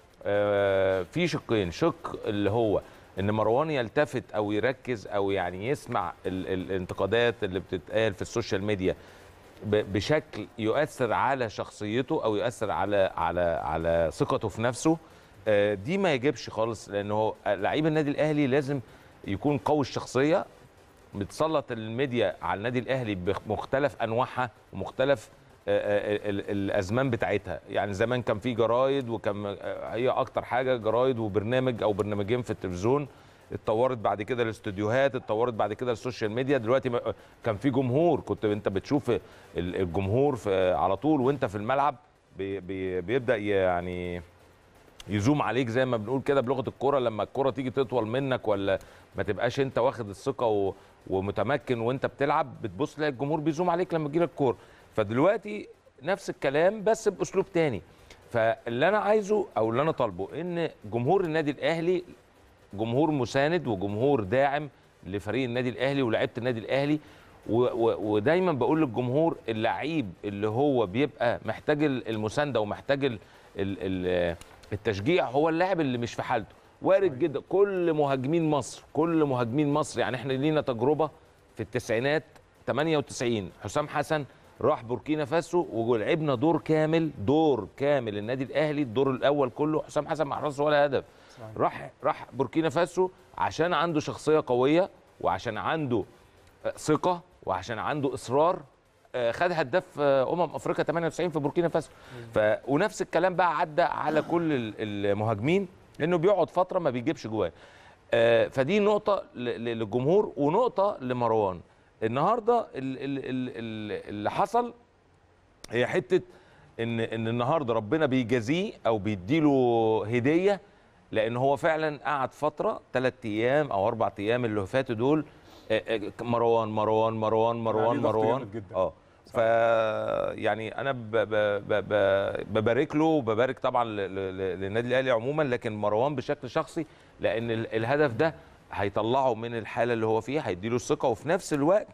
آه، في شقين شق اللي هو ان مروان يلتفت او يركز او يعني يسمع ال- ال- الانتقادات اللي بتتقال في السوشيال ميديا ب- بشكل يؤثر على شخصيته او يؤثر على على على ثقته في نفسه آه، دي ما يجبش خالص لانه هو لعيب النادي الاهلي لازم يكون قوي الشخصيه بتسلط الميديا على النادي الاهلي بمختلف انواعها ومختلف آه، آه، ال- الازمان بتاعتها يعني زمان كان في جرايد وكان آه، هي اكتر حاجه جرايد وبرنامج او برنامجين في التلفزيون اتطورت بعد كده الاستوديوهات اتطورت بعد كده السوشيال ميديا دلوقتي ما- كان في جمهور كنت انت بتشوف ال- الجمهور في على طول وانت في الملعب بي بي بيبدا يعني يزوم عليك زي ما بنقول كده بلغه الكوره لما الكوره تيجي تطول منك ولا ما تبقاش انت واخد الثقه و... ومتمكن وانت بتلعب بتبص تلاقي الجمهور بيزوم عليك لما تجيلك الكوره فدلوقتي نفس الكلام بس باسلوب تاني فاللي انا عايزه او اللي انا طالبه ان جمهور النادي الاهلي جمهور مساند وجمهور داعم لفريق النادي الاهلي ولاعيبه النادي الاهلي و و ودايما بقول للجمهور اللعيب اللي هو بيبقى محتاج ال- المسانده ومحتاج ال ال ال التشجيع هو اللاعب اللي مش في حالته وارد جدا كل مهاجمين مصر كل مهاجمين مصر يعني احنا لينا تجربه في التسعينات 98 حسام حسن راح بوركينا فاسو ولعبنا دور كامل دور كامل النادي الاهلي الدور الاول كله حسام حسن ما حرزش ولا هدف راح راح بوركينا فاسو عشان عنده شخصيه قويه وعشان عنده آه، ثقه وعشان عنده اصرار آه، خد هداف آه، امم افريقيا 98 في بوركينا فاسو ف ونفس الكلام بقى عدى على كل ال- المهاجمين لانه بيقعد فتره ما بيجيبش جوان آه، فدي نقطه ل- ل- للجمهور ونقطه لمروان النهارده ال- ال- ال- ال- اللي حصل هي حته ان ان النهارده ربنا بيجازيه او بيديله هديه لان هو فعلا قعد فتره ثلاث ايام او اربع ايام اللي فاتوا دول آه، آه، مروان مروان مروان مروان عليه ضغط مروان جامد جدا. اه ف يعني انا ب ب ب ب ببارك له وببارك طبعا ل- ل- للنادي الاهلي عموما لكن مروان بشكل شخصي لان ال- الهدف ده هيطلعه من الحاله اللي هو فيها هيديله الثقه وفي نفس الوقت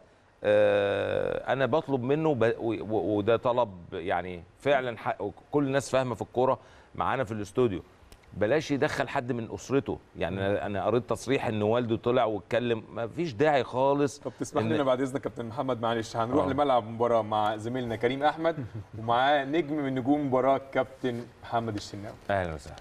آه، انا بطلب منه ب- و- و- وده طلب يعني فعلا حق كل الناس فاهمه في الكوره معانا في الاستوديو بلاش يدخل حد من اسرته يعني أنا- انا قريت تصريح ان والده طلع واتكلم ما فيش داعي خالص طب تسمح إن- لنا بعد اذنك كابتن محمد معلش هنروح آه. لملعب مباراه مع زميلنا كريم احمد ومعاه نجم من نجوم المباراه كابتن محمد الشناوي اهلا وسهلا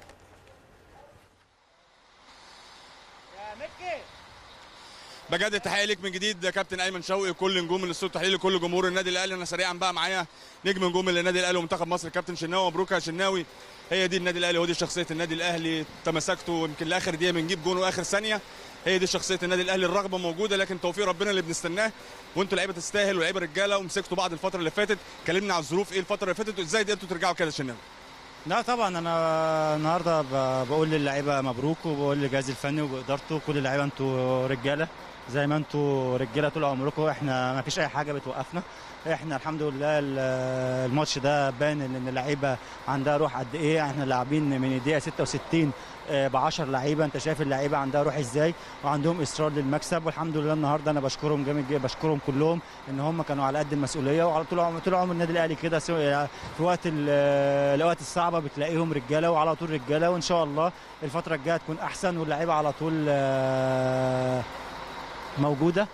بجد تحيه ليك من جديد يا كابتن ايمن شوقي وكل نجوم الاستوديو تحيه لكل جمهور النادي الاهلي انا سريعا بقى معايا نجم نجوم النادي الاهلي ومنتخب مصر كابتن شناوي مبروك يا شناوي هي دي النادي الاهلي ودي شخصيه النادي الاهلي تمسكتوا يمكن لاخر دقيقه بنجيب جون واخر ثانيه هي دي شخصيه النادي الاهلي الرغبه موجوده لكن توفيق ربنا اللي بنستناه وانتوا لعيبه تستاهل ولعيبه رجاله ومسكتوا بعض الفتره اللي فاتت كلمنا على الظروف ايه الفتره اللي فاتت وازاي قدرتوا ترجعوا كده شناوي لا طبعا انا النهارده ب- بقول للعيبه مبروك وبقول للجهاز الفني وادارته كل اللعيبه انتوا رجاله زي ما انتوا رجاله طول عمركم احنا ما فيش اي حاجه بتوقفنا احنا الحمد لله ال- الماتش ده بان ان اللعيبه عندها روح قد ايه احنا لاعبين من الدقيقه 66 ب 10 لعيبه انت شايف اللعيبه عندها روح ازاي وعندهم اصرار للمكسب والحمد لله النهارده انا بشكرهم جامد جدا بشكرهم كلهم ان هم كانوا على قد المسؤوليه وعلى طول عمر طول عمر النادي الاهلي كده سواء في وقت ال- الاوقات الصعبه بتلاقيهم رجاله وعلى طول رجاله وان شاء الله الفتره الجايه تكون احسن واللعيبه على طول آه، موجوده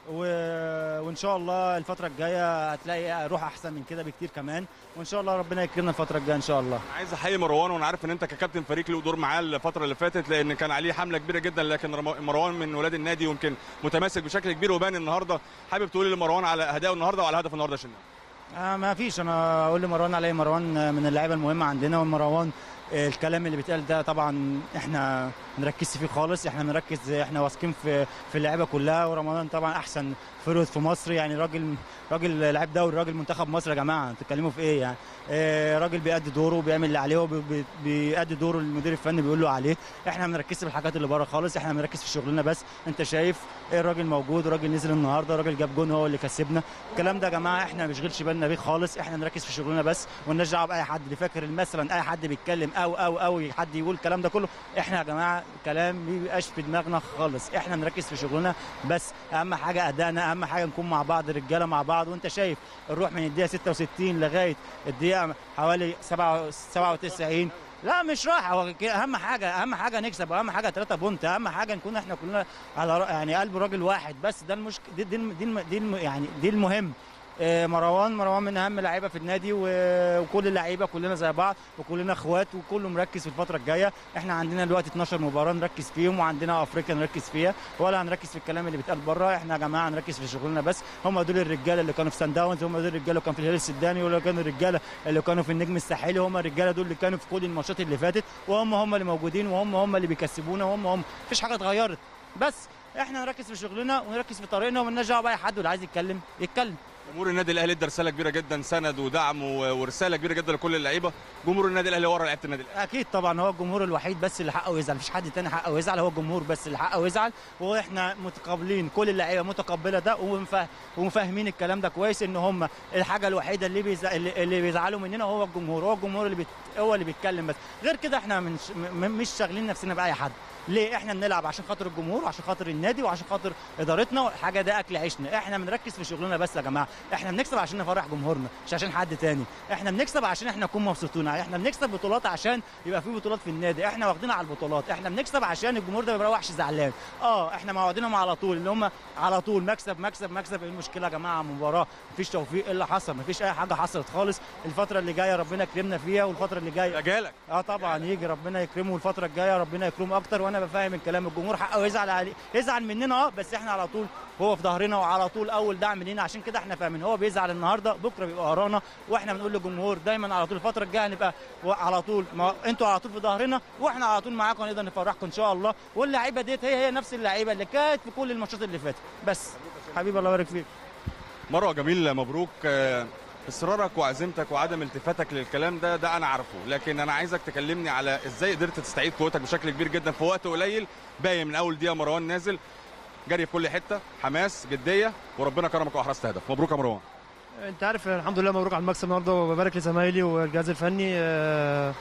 و- وان شاء الله الفتره الجايه هتلاقي روح احسن من كده بكتير كمان وان شاء الله ربنا يكرمنا الفتره الجايه ان شاء الله عايز احيي مروان وانا عارف ان انت ككابتن فريق له دور معاه الفتره اللي فاتت لان كان عليه حمله كبيره جدا لكن رم- مروان من ولاد النادي ويمكن متماسك بشكل كبير وبان النهارده حابب تقول لي لمروان على اداؤه النهارده وعلى هدف النهارده يا شناوي آه ما فيش انا اقول لمروان علي مروان من اللعيبه المهمه عندنا ومروان آه، الكلام اللي بيتقال ده طبعا احنا ما نركزش فيه خالص احنا بنركز احنا واثقين في في اللعيبه كلها ورمضان طبعا احسن فيرود في مصر يعني راجل راجل لعيب دوري راجل منتخب مصر يا جماعه بتتكلموا في ايه يعني آه، راجل بيأدي دوره وبيعمل اللي عليه وبيأدي دوره المدير الفني بيقول له عليه احنا ما بنركزش في الحاجات اللي بره خالص احنا بنركز في شغلنا بس انت شايف ايه الراجل موجود الراجل نزل النهارده الراجل جاب جون هو اللي كسبنا الكلام ده يا جماعه احنا ما بنشغلش بالنا بيه خالص احنا نركز في شغلنا بس ونرجع دعوه باي حد اللي فاكر مثلا اي حد بيتكلم او او او حد يقول الكلام ده كله احنا يا جماعه كلام ما بيبقاش في دماغنا خالص احنا نركز في شغلنا بس اهم حاجه ادائنا اهم حاجه نكون مع بعض رجاله مع بعض وانت شايف نروح من الدقيقه 66 لغايه الدقيقه حوالي 7 97 لا مش راحه هو ك- اهم حاجه اهم حاجه نكسب واهم حاجه 3 بونت اهم حاجه نكون احنا كلنا على ر- يعني قلب راجل واحد بس ده المشك دي دي, الم- دي, الم- دي الم- يعني دي المهم آه، مروان مروان من اهم لعيبه في النادي و- وكل اللعيبه كلنا زي بعض وكلنا اخوات وكله مركز في الفتره الجايه احنا عندنا دلوقتي 12 مباراه نركز فيهم وعندنا افريقيا نركز فيها ولا هنركز في الكلام اللي بيتقال بره احنا يا جماعه نركز في شغلنا بس هم دول الرجاله اللي كانوا في سان داونز هم دول الرجاله اللي كانوا في الهلال السوداني ولا كانوا الرجاله اللي كانوا في النجم الساحلي هم الرجاله دول اللي كانوا في كل الماتشات اللي فاتت وهم هم اللي موجودين وهم هم اللي بيكسبونا وهم هم مفيش حاجه اتغيرت بس احنا نركز في شغلنا ونركز في طريقنا ومالناش دعوه باي حد واللي عايز يتكلم يتكلم جمهور النادي الاهلي ادى رساله كبيره جدا سند ودعم و- ورساله كبيره جدا لكل اللعيبه جمهور النادي الاهلي ورا لعيبه النادي الاهلي اكيد طبعا هو الجمهور الوحيد بس اللي حقه يزعل مفيش حد تاني حقه يزعل هو الجمهور بس اللي حقه يزعل واحنا متقابلين كل اللعيبه متقبله ده ومفه- ومفاهمين الكلام ده كويس ان هم الحاجه الوحيده اللي بيزع... اللي اللي بيزعلوا مننا هو الجمهور هو الجمهور اللي بيت... هو اللي بيتكلم بس غير كده احنا مش م... مش شاغلين نفسنا باي حد ليه احنا بنلعب عشان خاطر الجمهور وعشان خاطر النادي وعشان خاطر ادارتنا حاجه ده اكل عيشنا احنا بنركز في شغلنا بس يا جماعه احنا بنكسب عشان نفرح جمهورنا مش عشان حد تاني احنا بنكسب عشان احنا نكون مبسوطين احنا بنكسب بطولات عشان يبقى في بطولات في النادي احنا واخدين على البطولات احنا بنكسب عشان الجمهور ده ما يروحش زعلان اه احنا معودينهم على طول اللي هم على طول مكسب مكسب مكسب ايه المشكله يا جماعه مباراه مفيش توفيق ايه اللي حصل مفيش اي حاجه حصلت خالص الفتره اللي جايه ربنا يكرمنا فيها والفتره اللي جايه جالك اه طبعا يجي ربنا يكرمه الفتره الجايه ربنا يكرمه اكتر وانا بفهم الكلام الجمهور حقه يزعل عليه يزعل مننا اه بس احنا على طول هو في ظهرنا وعلى طول اول دعم لينا عشان كده احنا فاهمين هو بيزعل النهارده بكره بيبقى ورانا واحنا بنقول للجمهور دايما على طول الفتره الجايه هنبقى على طول ما انتوا على طول في ظهرنا واحنا على طول معاكم نقدر نفرحكم ان شاء الله واللعيبه ديت هي هي نفس اللعيبه اللي كانت في كل الماتشات اللي فاتت بس حبيبي الله يبارك فيك مروه جميل مبروك آه، اصرارك وعزيمتك وعدم التفاتك للكلام ده ده انا عارفه لكن انا عايزك تكلمني على ازاي قدرت تستعيد قوتك بشكل كبير جدا في وقت قليل باين من اول دقيقه مروان نازل جري في كل حته حماس جديه وربنا كرمك واحرزت هدف مبروك يا مروان انت عارف الحمد لله مبروك على المكسب النهارده وببارك لزمايلي والجهاز الفني آه،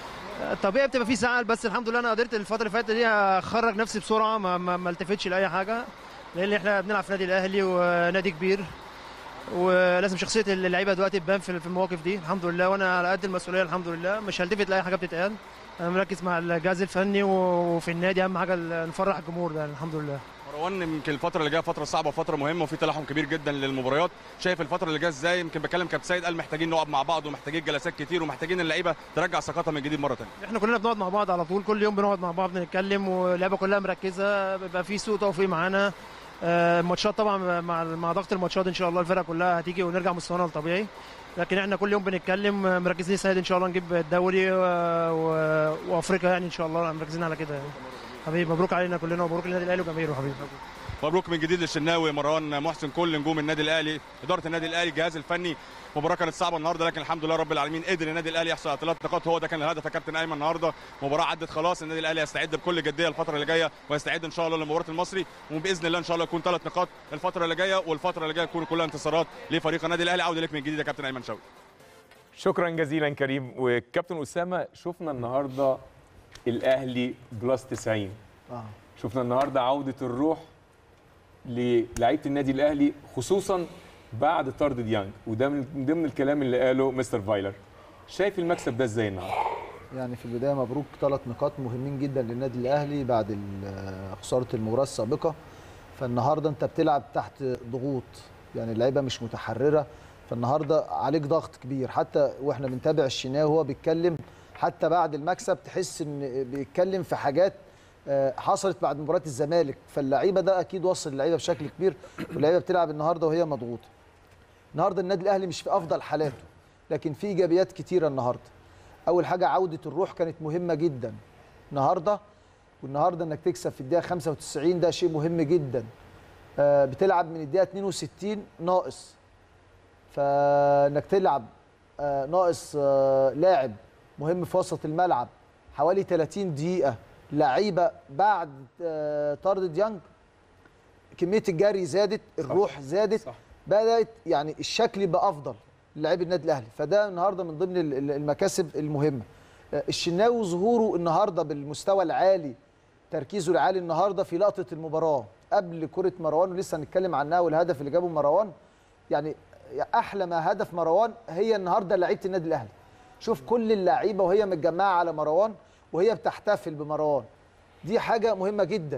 طبيعي بتبقى في زعل بس الحمد لله انا قدرت الفتره اللي فاتت دي اخرج نفسي بسرعه ما, ما, ما التفتش لاي حاجه لان احنا بنلعب في نادي الاهلي ونادي كبير ولازم شخصيه اللعيبه دلوقتي تبان في في المواقف دي الحمد لله وانا على قد المسؤوليه الحمد لله مش هلتفت لاي حاجه بتتقال انا مركز مع الجهاز الفني وفي النادي اهم حاجه نفرح الجمهور ده الحمد لله مروان يمكن الفتره اللي جايه فتره صعبه وفتره مهمه وفي تلاحم كبير جدا للمباريات شايف الفتره اللي جايه ازاي يمكن بكلم كابتن سيد قال محتاجين نقعد مع بعض ومحتاجين جلسات كتير ومحتاجين اللعيبه ترجع ثقتها من جديد مره ثانيه احنا كلنا بنقعد مع بعض على طول كل يوم بنقعد مع بعض بنتكلم واللعيبه كلها مركزه بيبقى في سوء توفيق معانا آه، الماتشات طبعا مع مع ضغط الماتشات ان شاء الله الفرقه كلها هتيجي ونرجع مستوانا الطبيعي لكن احنا كل يوم بنتكلم آه، مركزين السنه دي ان شاء الله نجيب الدوري و... و... وافريقيا يعني ان شاء الله مركزين على كده يعني حبيبي مبروك علينا كلنا ومبروك للنادي الاهلي وجماهيره حبيبي مبروك من جديد للشناوي مروان محسن كل نجوم النادي الاهلي اداره النادي الاهلي الجهاز الفني مباراه كانت صعبه النهارده لكن الحمد لله رب العالمين قدر النادي الاهلي يحصل على ثلاث نقاط هو ده كان الهدف يا كابتن ايمن النهارده مباراه عدت خلاص النادي الاهلي يستعد بكل جديه الفتره اللي جايه ويستعد ان شاء الله لمباراه المصري وباذن الله ان شاء الله يكون ثلاث نقاط الفتره اللي جايه والفتره اللي جايه تكون كلها انتصارات لفريق النادي الاهلي عوده لك من جديد يا كابتن ايمن شوقي شكرا جزيلا كريم وكابتن اسامه شفنا النهارده الاهلي بلس 90 آه. شفنا النهارده عوده الروح للعيبه النادي الاهلي خصوصا بعد طرد ديانج وده من ضمن الكلام اللي قاله مستر فايلر شايف المكسب ده ازاي النهارده يعني في البدايه مبروك ثلاث نقاط مهمين جدا للنادي الاهلي بعد ال- خساره المباراه السابقه فالنهارده انت بتلعب تحت ضغوط يعني اللعيبه مش متحرره فالنهارده عليك ضغط كبير حتى واحنا بنتابع الشناوي وهو بيتكلم حتى بعد المكسب تحس ان بيتكلم في حاجات آه، حصلت بعد مباراه الزمالك فاللعيبه ده اكيد وصل اللعيبه بشكل كبير واللعيبه بتلعب النهارده وهي مضغوطه النهارده النادي الاهلي مش في افضل حالاته لكن في ايجابيات كتيره النهارده اول حاجه عوده الروح كانت مهمه جدا النهارده والنهارده انك تكسب في الدقيقه 95 ده شيء مهم جدا آه، بتلعب من الدقيقه 62 ناقص فانك تلعب آه، ناقص آه، لاعب مهم في وسط الملعب حوالي 30 دقيقه لعيبه بعد آه، طرد ديانج كميه الجري زادت الروح زادت صح. بدات يعني الشكل يبقى افضل للاعبي النادي الاهلي فده النهارده من ضمن ال- ال- المكاسب المهمه آه، الشناوي ظهوره النهارده بالمستوى العالي تركيزه العالي النهارده في لقطه المباراه قبل كره مروان ولسه هنتكلم عنها والهدف اللي جابه مروان يعني احلى ما هدف مروان هي النهارده لعيبه النادي الاهلي شوف كل اللعيبه وهي متجمعه على مروان وهي بتحتفل بمروان دي حاجه مهمه جدا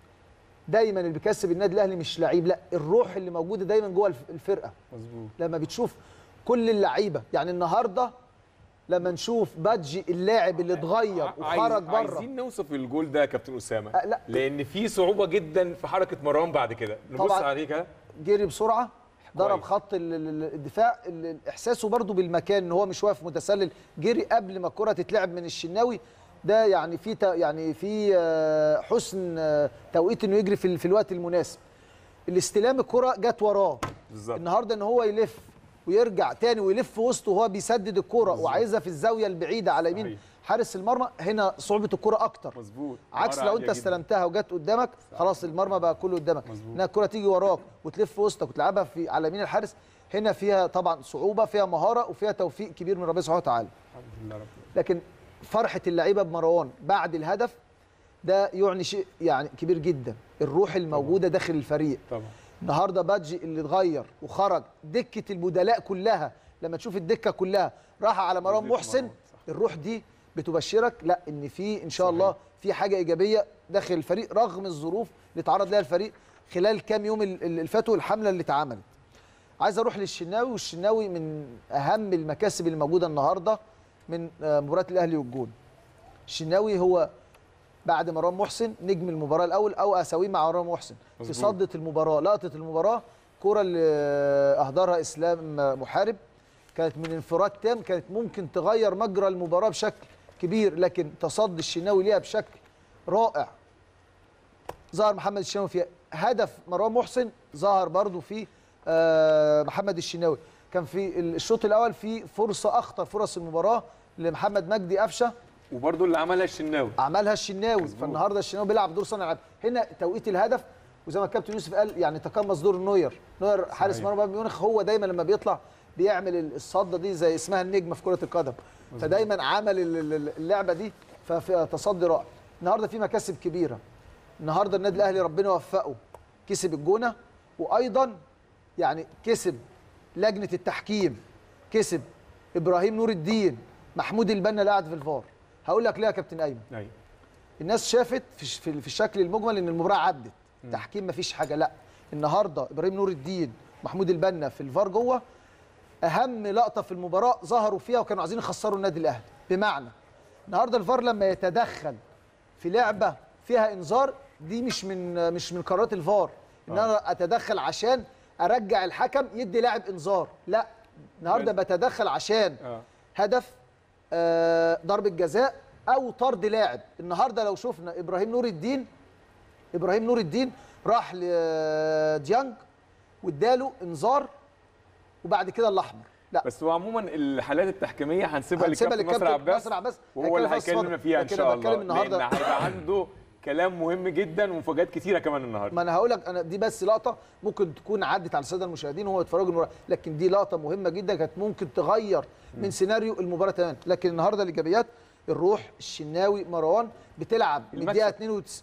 دايما اللي بيكسب النادي الاهلي مش لعيب لا الروح اللي موجوده دايما جوه الف- الفرقه مظبوط لما بتشوف كل اللعيبه يعني النهارده لما نشوف بادجي اللاعب اللي اتغير وخرج بره عايزين نوصف الجول ده يا كابتن اسامه أه، لا. لان في صعوبه جدا في حركه مروان بعد كده نبص طبعاً. عليه كده جري بسرعه ضرب خط ال- ال- الدفاع ال- احساسه برضو بالمكان ان هو مش واقف متسلل جري قبل ما الكره تتلعب من الشناوي ده يعني في ت- يعني في آه، حسن آه، توقيت انه يجري في ال- في الوقت المناسب الاستلام الكره جت وراه بالظبط النهارده ان هو يلف ويرجع تاني ويلف في وسطه وهو بيسدد الكره وعايزها في الزاويه البعيده على يمين صحيح. حارس المرمى هنا صعوبه الكره اكتر مظبوط عكس مهارة لو عالية انت جداً. استلمتها وجت قدامك خلاص المرمى بقى كله قدامك انها الكره تيجي وراك وتلف في وسطك وتلعبها في على يمين الحارس هنا فيها طبعا صعوبه فيها مهاره وفيها توفيق كبير من ربنا سبحانه وتعالى الحمد لله رب لكن فرحه اللعيبه بمروان بعد الهدف ده يعني شيء يعني كبير جدا الروح الموجوده داخل الفريق طبعا النهارده بادجي اللي اتغير وخرج دكه البدلاء كلها لما تشوف الدكه كلها راح على مروان محسن الروح دي بتبشرك لا ان في ان شاء الله في حاجه ايجابيه داخل الفريق رغم الظروف اللي تعرض لها الفريق خلال كام يوم ال- ال- اللي فاتوا الحمله اللي اتعملت عايز اروح للشناوي والشناوي من اهم المكاسب اللي موجوده النهارده من آه، مباراه الاهلي والجون الشناوي هو بعد مروان محسن نجم المباراه الاول او اساويه مع مروان محسن في مظبوط. صدة المباراه لقطه المباراه كره اللي اهدرها اسلام محارب كانت من انفراد تام كانت ممكن تغير مجرى المباراه بشكل كبير لكن تصدي الشناوي ليها بشكل رائع ظهر محمد الشناوي في هدف مروان محسن ظهر برضو في آه، محمد الشناوي كان في الشوط الاول في فرصه اخطر فرص المباراه لمحمد مجدي قفشه وبرده اللي عملها الشناوي عملها الشناوي فالنهارده الشناوي بيلعب دور صانع العاب هنا توقيت الهدف وزي ما الكابتن يوسف قال يعني تقمص دور نوير نوير حارس صحيح. مرمى بايرن ميونخ هو دايما لما بيطلع بيعمل الصده دي زي اسمها النجمه في كره القدم فدايما عمل ال- ال- اللعبه دي ففي تصدي رائع النهارده في مكاسب كبيره النهارده النادي الاهلي ربنا وفقه كسب الجونه وايضا يعني كسب لجنه التحكيم كسب ابراهيم نور الدين محمود البنا اللي قاعد في الفار هقول لك ليه يا كابتن ايمن ايوه الناس شافت في ش- في في الشكل المجمل ان المباراه عدت تحكيم مفيش حاجه لا النهارده ابراهيم نور الدين محمود البنا في الفار جوه اهم لقطه في المباراه ظهروا فيها وكانوا عايزين يخسروا النادي الاهلي بمعنى النهارده الفار لما يتدخل في لعبه فيها انذار دي مش من مش من قرارات الفار ان انا اتدخل عشان ارجع الحكم يدي لاعب انذار لا النهارده بتدخل عشان اه هدف آه، ضربه جزاء او طرد لاعب النهارده لو شفنا ابراهيم نور الدين ابراهيم نور الدين راح لديانج واداله انذار وبعد كده الاحمر لا بس هو عموما الحالات التحكيميه هنسيبها هنسيبها للكابتن نصر للكابتن عباس نصر عباس وهو اللي هيتكلم في هيكلمنا الصدر. فيها ان لكن شاء أنا بتكلم الله النهاردة- لان هيبقى عنده كلام مهم جدا ومفاجات كتيره كمان النهارده ما انا هقول لك انا دي بس لقطه ممكن تكون عدت على الساده المشاهدين وهو يتفرجوا المباراه لكن دي لقطه مهمه جدا كانت ممكن تغير من سيناريو المباراه تماما لكن النهارده الايجابيات الروح الشناوي مروان بتلعب من المكسب. الدقيقه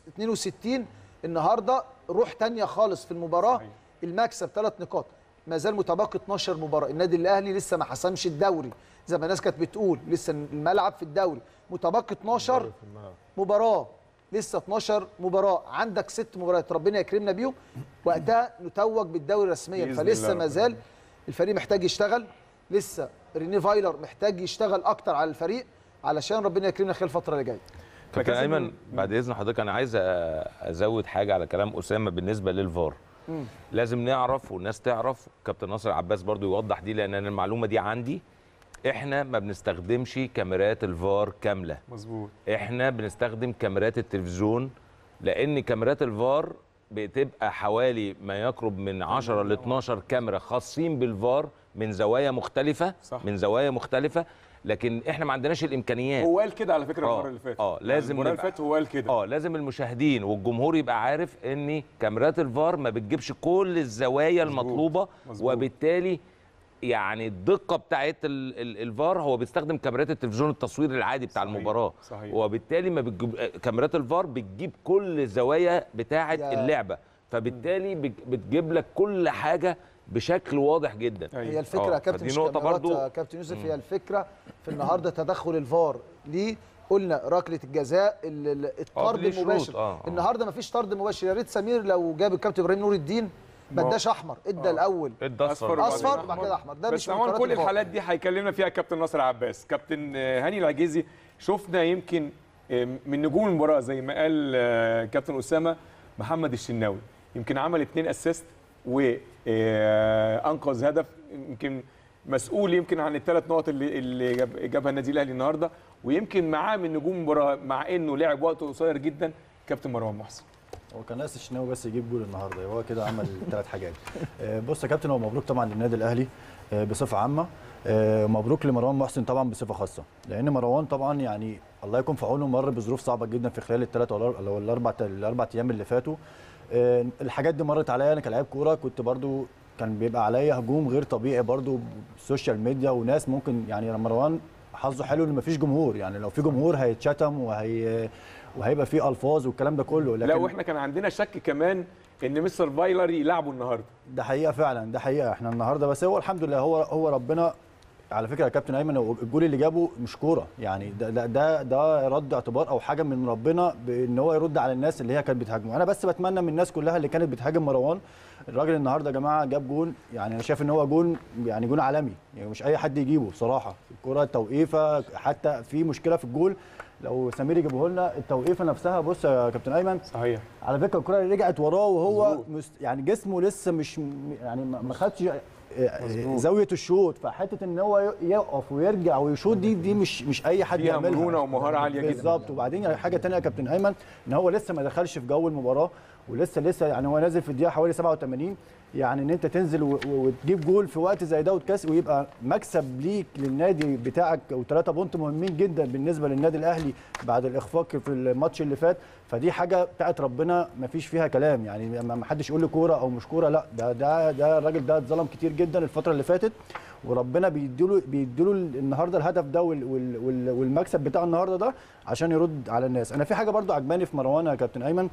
62 النهارده روح تانية خالص في المباراه المكسب ثلاث نقاط ما زال متبقي 12 مباراه النادي الاهلي لسه ما حسمش الدوري زي ما الناس كانت بتقول لسه الملعب في الدوري متبقي 12 مباراه لسه 12 مباراه عندك ست مباريات ربنا يكرمنا بيهم وقتها نتوج بالدوري رسميا بإذن فلسه الله ما رب زال الفريق محتاج يشتغل لسه ريني فايلر محتاج يشتغل اكتر على الفريق علشان ربنا يكرمنا خلال الفتره اللي جايه كابتن فكاسب ايمن ال- بعد اذن حضرتك انا عايز أ- ازود حاجه على كلام اسامه بالنسبه للفار مم. لازم نعرف والناس تعرف كابتن ناصر عباس برضو يوضح دي لان أنا المعلومه دي عندي احنا ما بنستخدمش كاميرات الفار كامله مظبوط احنا بنستخدم كاميرات التلفزيون لان كاميرات الفار بتبقى حوالي ما يقرب من 10 ل 12 كاميرا خاصين بالفار من زوايا مختلفه صح. من زوايا مختلفه لكن احنا ما عندناش الامكانيات هو قال كده على فكره آه، المره اللي فاتت اه لازم المره اللي نبقى- فاتت هو قال كده اه لازم المشاهدين والجمهور يبقى عارف ان كاميرات الفار ما بتجيبش كل الزوايا مظبوط، المطلوبه مظبوط. وبالتالي يعني الدقه بتاعت ال- ال- الفار هو بيستخدم كاميرات التلفزيون التصوير العادي بتاع صحيح، المباراه صحيح. وبالتالي ما بتجيب كاميرات الفار بتجيب كل الزوايا بتاعت يا- اللعبه فبالتالي بت- بتجيب لك كل حاجه بشكل واضح جدا هي الفكره آه، يا كابتن فدي مش نقطه كاميرات برضو يا كابتن يوسف هي الفكره في النهارده تدخل الفار ليه قلنا ركله الجزاء ال- ال- الطرد بدون شروط، المباشر آه، آه. النهارده مفيش طرد مباشر يا ريت سمير لو جاب الكابتن ابراهيم نور الدين ما ما- اداش احمر ادى الاول ادى اصفر اصفر اصفر وبعد كده احمر ده بس مش من عموما قرارات كل الفار. الحالات دي هيكلمنا فيها كابتن ناصر عباس كابتن آه، هاني العجيزي شفنا يمكن آه، من نجوم المباراه زي ما قال آه، كابتن اسامه محمد الشناوي يمكن عمل اثنين اسيست وانقذ هدف يمكن مسؤول يمكن عن الثلاث نقط اللي اللي جاب- جابها النادي الاهلي النهارده ويمكن معاه من نجوم المباراه مع انه لعب وقت قصير جدا كابتن مروان محسن هو كان ناقص الشناوي بس يجيب جول النهارده هو كده عمل ثلاث حاجات آه، بص يا كابتن هو مبروك طبعا للنادي الاهلي آه، بصفه عامه آه، مبروك لمروان محسن طبعا بصفه خاصه لان مروان طبعا يعني الله يكون في عونه مر بظروف صعبه جدا في خلال الثلاث ولا ولا الاربع الاربع ايام اللي فاتوا آه، الحاجات دي مرت عليا انا كلاعب كوره كنت برضو كان بيبقى عليا هجوم غير طبيعي برضو بالسوشيال ميديا وناس ممكن يعني مروان حظه حلو ان مفيش جمهور يعني لو في جمهور هيتشتم وهي وهيبقى في الفاظ والكلام ده كله لا واحنا كان عندنا شك كمان ان مستر فايلر يلعبه النهارده ده حقيقه فعلا ده حقيقه احنا النهارده بس هو الحمد لله هو هو ربنا على فكره يا كابتن ايمن هو الجول اللي جابه مش كوره يعني ده ده ده, ده رد اعتبار او حاجه من ربنا بان هو يرد على الناس اللي هي كانت بتهاجمه انا بس بتمنى من الناس كلها اللي كانت بتهاجم مروان الراجل النهارده يا جماعه جاب جون يعني انا شايف ان هو جون يعني جون عالمي يعني مش اي حد يجيبه بصراحه الكره التوقيفه حتى في مشكله في الجول لو سمير يجيبه لنا التوقيفه نفسها بص يا كابتن ايمن صحيح على فكره الكره اللي رجعت وراه وهو مست... يعني جسمه لسه مش يعني ما ما خدش مظبوط. زاويه الشوط فحته ان هو يقف ويرجع ويشوط دي دي مش مش اي حد فيها يعملها مرونة ومهارة عالية جدا. بالظبط وبعدين حاجه ثانيه يا كابتن ايمن ان هو لسه ما دخلش في جو المباراه ولسه لسه يعني هو نازل في الدقيقه حوالي 87 يعني ان انت تنزل و- و- وتجيب جول في وقت زي ده وتكسب ويبقى مكسب ليك للنادي بتاعك وثلاثه بونت مهمين جدا بالنسبه للنادي الاهلي بعد الاخفاق في الماتش اللي فات فدي حاجه بتاعت ربنا ما فيش فيها كلام يعني ما ما حدش يقول لي كوره او مش كوره لا ده ده ده الراجل ده اتظلم كتير جدا الفتره اللي فاتت وربنا بيديله بيديله النهارده الهدف ده وال وال وال والمكسب بتاع النهارده ده عشان يرد على الناس انا في حاجه برضو عجباني في مروان يا كابتن ايمن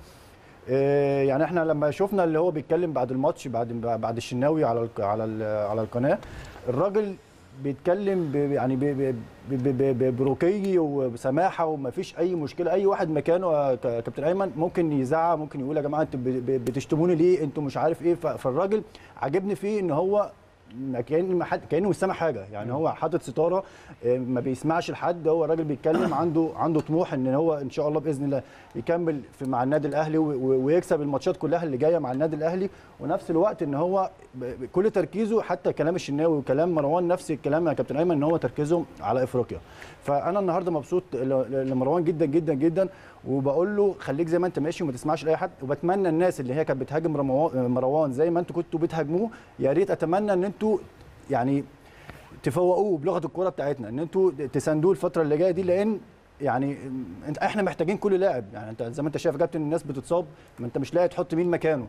آه، يعني احنا لما شفنا اللي هو بيتكلم بعد الماتش بعد بعد الشناوي على الق- على ال- على القناه الراجل بيتكلم ب يعني ب- ب- ب- ب- ب- برقي وبسماحه ومفيش اي مشكله اي واحد مكانه يا ك- كابتن ايمن ممكن يزعق ممكن يقول يا جماعه انتوا ب- ب- بتشتموني ليه انتوا مش عارف ايه ف- فالراجل عاجبني فيه ان هو ما كان ما حد كانه مش سامع حاجه يعني هو حاطط ستاره آه، ما بيسمعش لحد هو الراجل بيتكلم عنده عنده طموح ان هو ان شاء الله باذن الله يكمل في مع النادي الاهلي و- و- ويكسب الماتشات كلها اللي جايه مع النادي الاهلي ونفس الوقت ان هو ب- ب- كل تركيزه حتى كلام الشناوي وكلام مروان نفس الكلام يا كابتن ايمن ان هو تركيزه على افريقيا فانا النهارده مبسوط ل- ل- لمروان جدا جدا جدا وبقول له خليك زي ما انت ماشي وما تسمعش لاي حد وبتمنى الناس اللي هي كانت بتهاجم رموا- مروان زي ما انتوا كنتوا بتهاجموه يا ريت اتمنى ان انتوا يعني تفوقوه بلغه الكوره بتاعتنا ان انتوا تساندوه الفتره اللي جايه دي لان يعني انت احنا محتاجين كل لاعب يعني انت زي ما انت شايف يا كابتن الناس بتتصاب ما انت مش لاقي تحط مين مكانه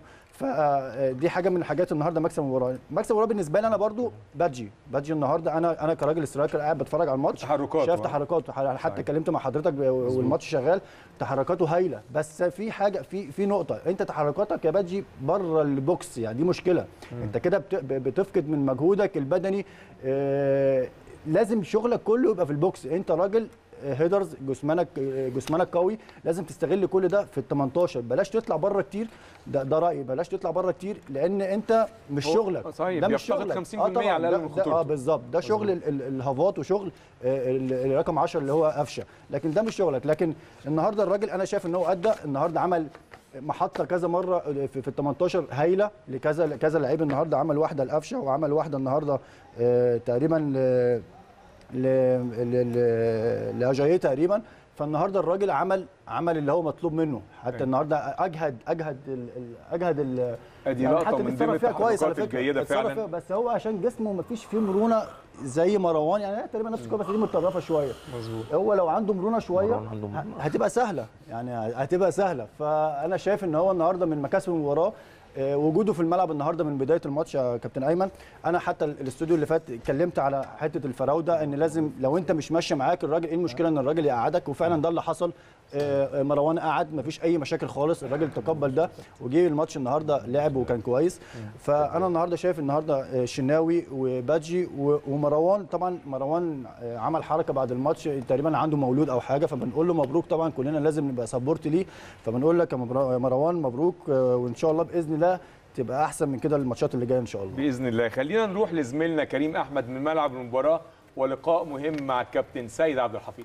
فدي حاجه من الحاجات النهارده مكسب المباراه مكسب المباراه بالنسبه لي انا برضو بادجي بادجي النهارده انا انا كراجل سترايكر قاعد بتفرج على الماتش تحركاته، شايف ها؟ تحركاته حتى كلمت مع حضرتك ب- والماتش شغال تحركاته هايله بس في حاجه في في نقطه انت تحركاتك يا بادجي بره البوكس يعني دي مشكله انت كده بت- بتفقد من مجهودك البدني آه، لازم شغلك كله يبقى في البوكس انت راجل هيدرز جسمانك جسمانك قوي لازم تستغل كل ده في ال 18 بلاش تطلع بره كتير ده, ده رايي بلاش تطلع بره كتير لان انت مش هو- شغلك صحيح، ده مش بيفتقد شغلك 50% طبعاً، على الأقل ده- من ده- اه خطورته. بالظبط ده شغل ال- ال- الهافات وشغل آه، ال- ال- رقم 10 اللي هو قفشه لكن ده مش شغلك لكن النهارده الراجل انا شايف ان هو ادى النهارده عمل محطه كذا مره في, في ال 18 هايله لكذا كذا لعيب النهارده عمل واحده لقفشه وعمل واحده النهارده آه، تقريبا ل- ل- ل- ل- لاجاييه تقريبا فالنهارده الراجل عمل عمل اللي هو مطلوب منه حتى أيوة. النهارده اجهد اجهد ال- ال- اجهد ال- ادي يعني لقطه حتى من بيتصرف ضمن فيها كويس على التحركات فكره الجيده بيتصرف فعلا فيها بس هو عشان جسمه ما فيش فيه مرونه زي مروان يعني تقريبا نفس الكوره بس دي متطرفه شويه مظبوط هو لو عنده مرونه شويه مروان عنده ه- هتبقى سهله يعني هتبقى سهله فانا شايف ان هو النهارده من مكاسب المباراه آه، وجوده في الملعب النهارده من بدايه الماتش يا كابتن ايمن انا حتى ال- الاستوديو اللي فات اتكلمت على حته الفراوده ان لازم لو انت مش ماشي معاك الراجل ايه المشكله ان الراجل يقعدك وفعلا ده اللي حصل آه، آه، مروان قعد مفيش اي مشاكل خالص الراجل تقبل ده وجه الماتش النهارده لعب وكان كويس فانا النهارده شايف النهارده آه، شناوي وبادجي و- ومروان طبعا مروان آه، عمل حركه بعد الماتش تقريبا عنده مولود او حاجه فبنقول له مبروك طبعا كلنا لازم نبقى سبورت ليه فبنقول لك يا مبر- يا مروان مبروك آه، وان شاء الله باذن الله تبقى احسن من كده الماتشات اللي جايه ان شاء الله باذن الله خلينا نروح لزميلنا كريم احمد من ملعب المباراه ولقاء مهم مع الكابتن سيد عبد الحفيظ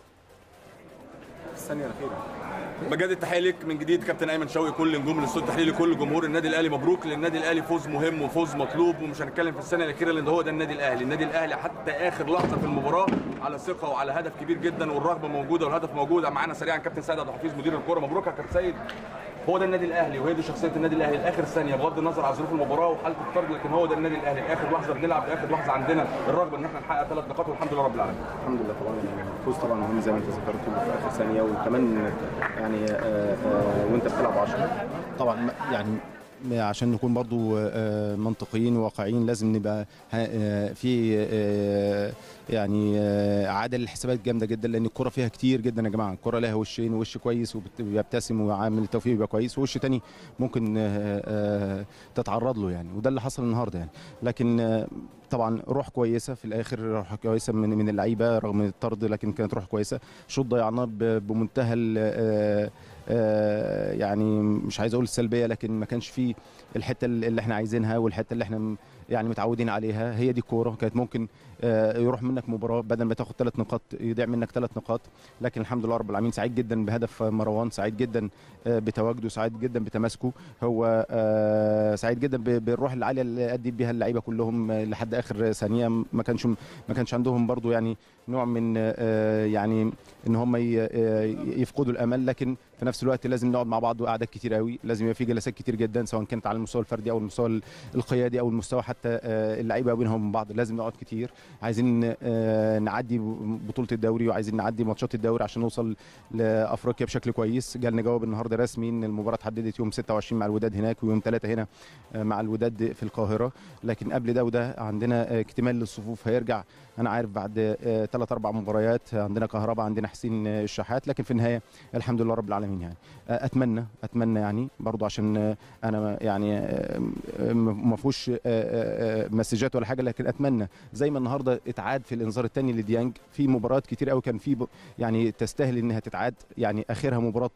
الثانيه الاخيره بجد التحيه ليك من جديد كابتن ايمن شوقي كل نجوم الاستوديو التحليلي كل جمهور النادي الاهلي مبروك للنادي الاهلي فوز مهم وفوز مطلوب ومش هنتكلم في السنه الاخيره لان هو ده النادي الاهلي النادي الاهلي حتى اخر لحظه في المباراه على ثقه وعلى هدف كبير جدا والرغبه موجوده والهدف موجود معانا سريعا كابتن سيد عبد الحفيظ مدير الكوره مبروك يا كابتن سيد هو ده النادي الاهلي وهي دي شخصيه النادي الاهلي لاخر ثانيه بغض النظر عن ظروف المباراه وحاله الطرد لكن هو ده النادي الاهلي لاخر لحظه بنلعب لاخر لحظه عندنا الرغبه ان احنا نحقق ثلاث نقاط والحمد لله رب العالمين الحمد لله طبعا الفوز طبعا مهم زي ما انت ذكرت في اخر ثانيه وكمان يعني آه، آه، وانت بتلعب 10 طبعا م- يعني م- عشان نكون برضو آه، منطقيين وواقعيين لازم نبقى ها- آه، في آه، يعني آه، عدل الحسابات جامده جدا لان الكره فيها كتير جدا يا جماعه الكره لها وشين وش كويس وبيبتسم وعامل التوفيق بيبقى كويس ووش تاني ممكن آه، آه، تتعرض له يعني وده اللي حصل النهارده يعني لكن آه، طبعا روح كويسه في الاخر روح كويسه من من اللعيبه رغم الطرد لكن كانت روح كويسه شوط ضيعناه ب- بمنتهى ال- آه، آه، يعني مش عايز اقول السلبيه لكن ما كانش فيه الحته اللي احنا عايزينها والحته اللي احنا م- يعني متعودين عليها هي دي الكوره كانت ممكن آه، يروح منك مباراه بدل ما تاخد ثلاث نقاط يضيع منك ثلاث نقاط لكن الحمد لله رب العالمين سعيد جدا بهدف مروان سعيد جدا آه، بتواجده سعيد جدا بتماسكه هو آه، سعيد جدا ب- بالروح العاليه اللي ادي بيها اللعيبه كلهم آه، لحد اخر ثانيه ما كانش ما كانش عندهم برضو يعني نوع من آه، يعني ان هم ي- آه، يفقدوا الامل لكن في نفس الوقت لازم نقعد مع بعض وقعدات كتير قوي لازم يبقى في جلسات كتير جدا سواء كانت على المستوى الفردي او المستوى القيادي او المستوى حتى آه، اللعيبه بينهم من بعض لازم نقعد كتير عايزين آه، نعدي بطوله الدوري وعايزين نعدي ماتشات الدوري عشان نوصل لافريقيا بشكل كويس جالنا جواب النهارده رسمي ان المباراه اتحددت يوم 26 مع الوداد هناك ويوم 3 هنا آه، مع الوداد في القاهره لكن قبل ده وده عندنا آه، اكتمال للصفوف هيرجع انا عارف بعد ثلاث اربع مباريات عندنا كهرباء عندنا حسين آه، الشحات لكن في النهايه الحمد لله رب العالمين يعني آه، اتمنى اتمنى يعني برضو عشان آه، انا يعني آه، آه، ما فيهوش آه، آه، آه، مسجات ولا حاجه لكن اتمنى زي ما النهارده اتعاد في الانذار الثاني لديانج في مباريات كتير قوي كان في ب- يعني تستاهل انها تتعاد يعني اخرها مباراه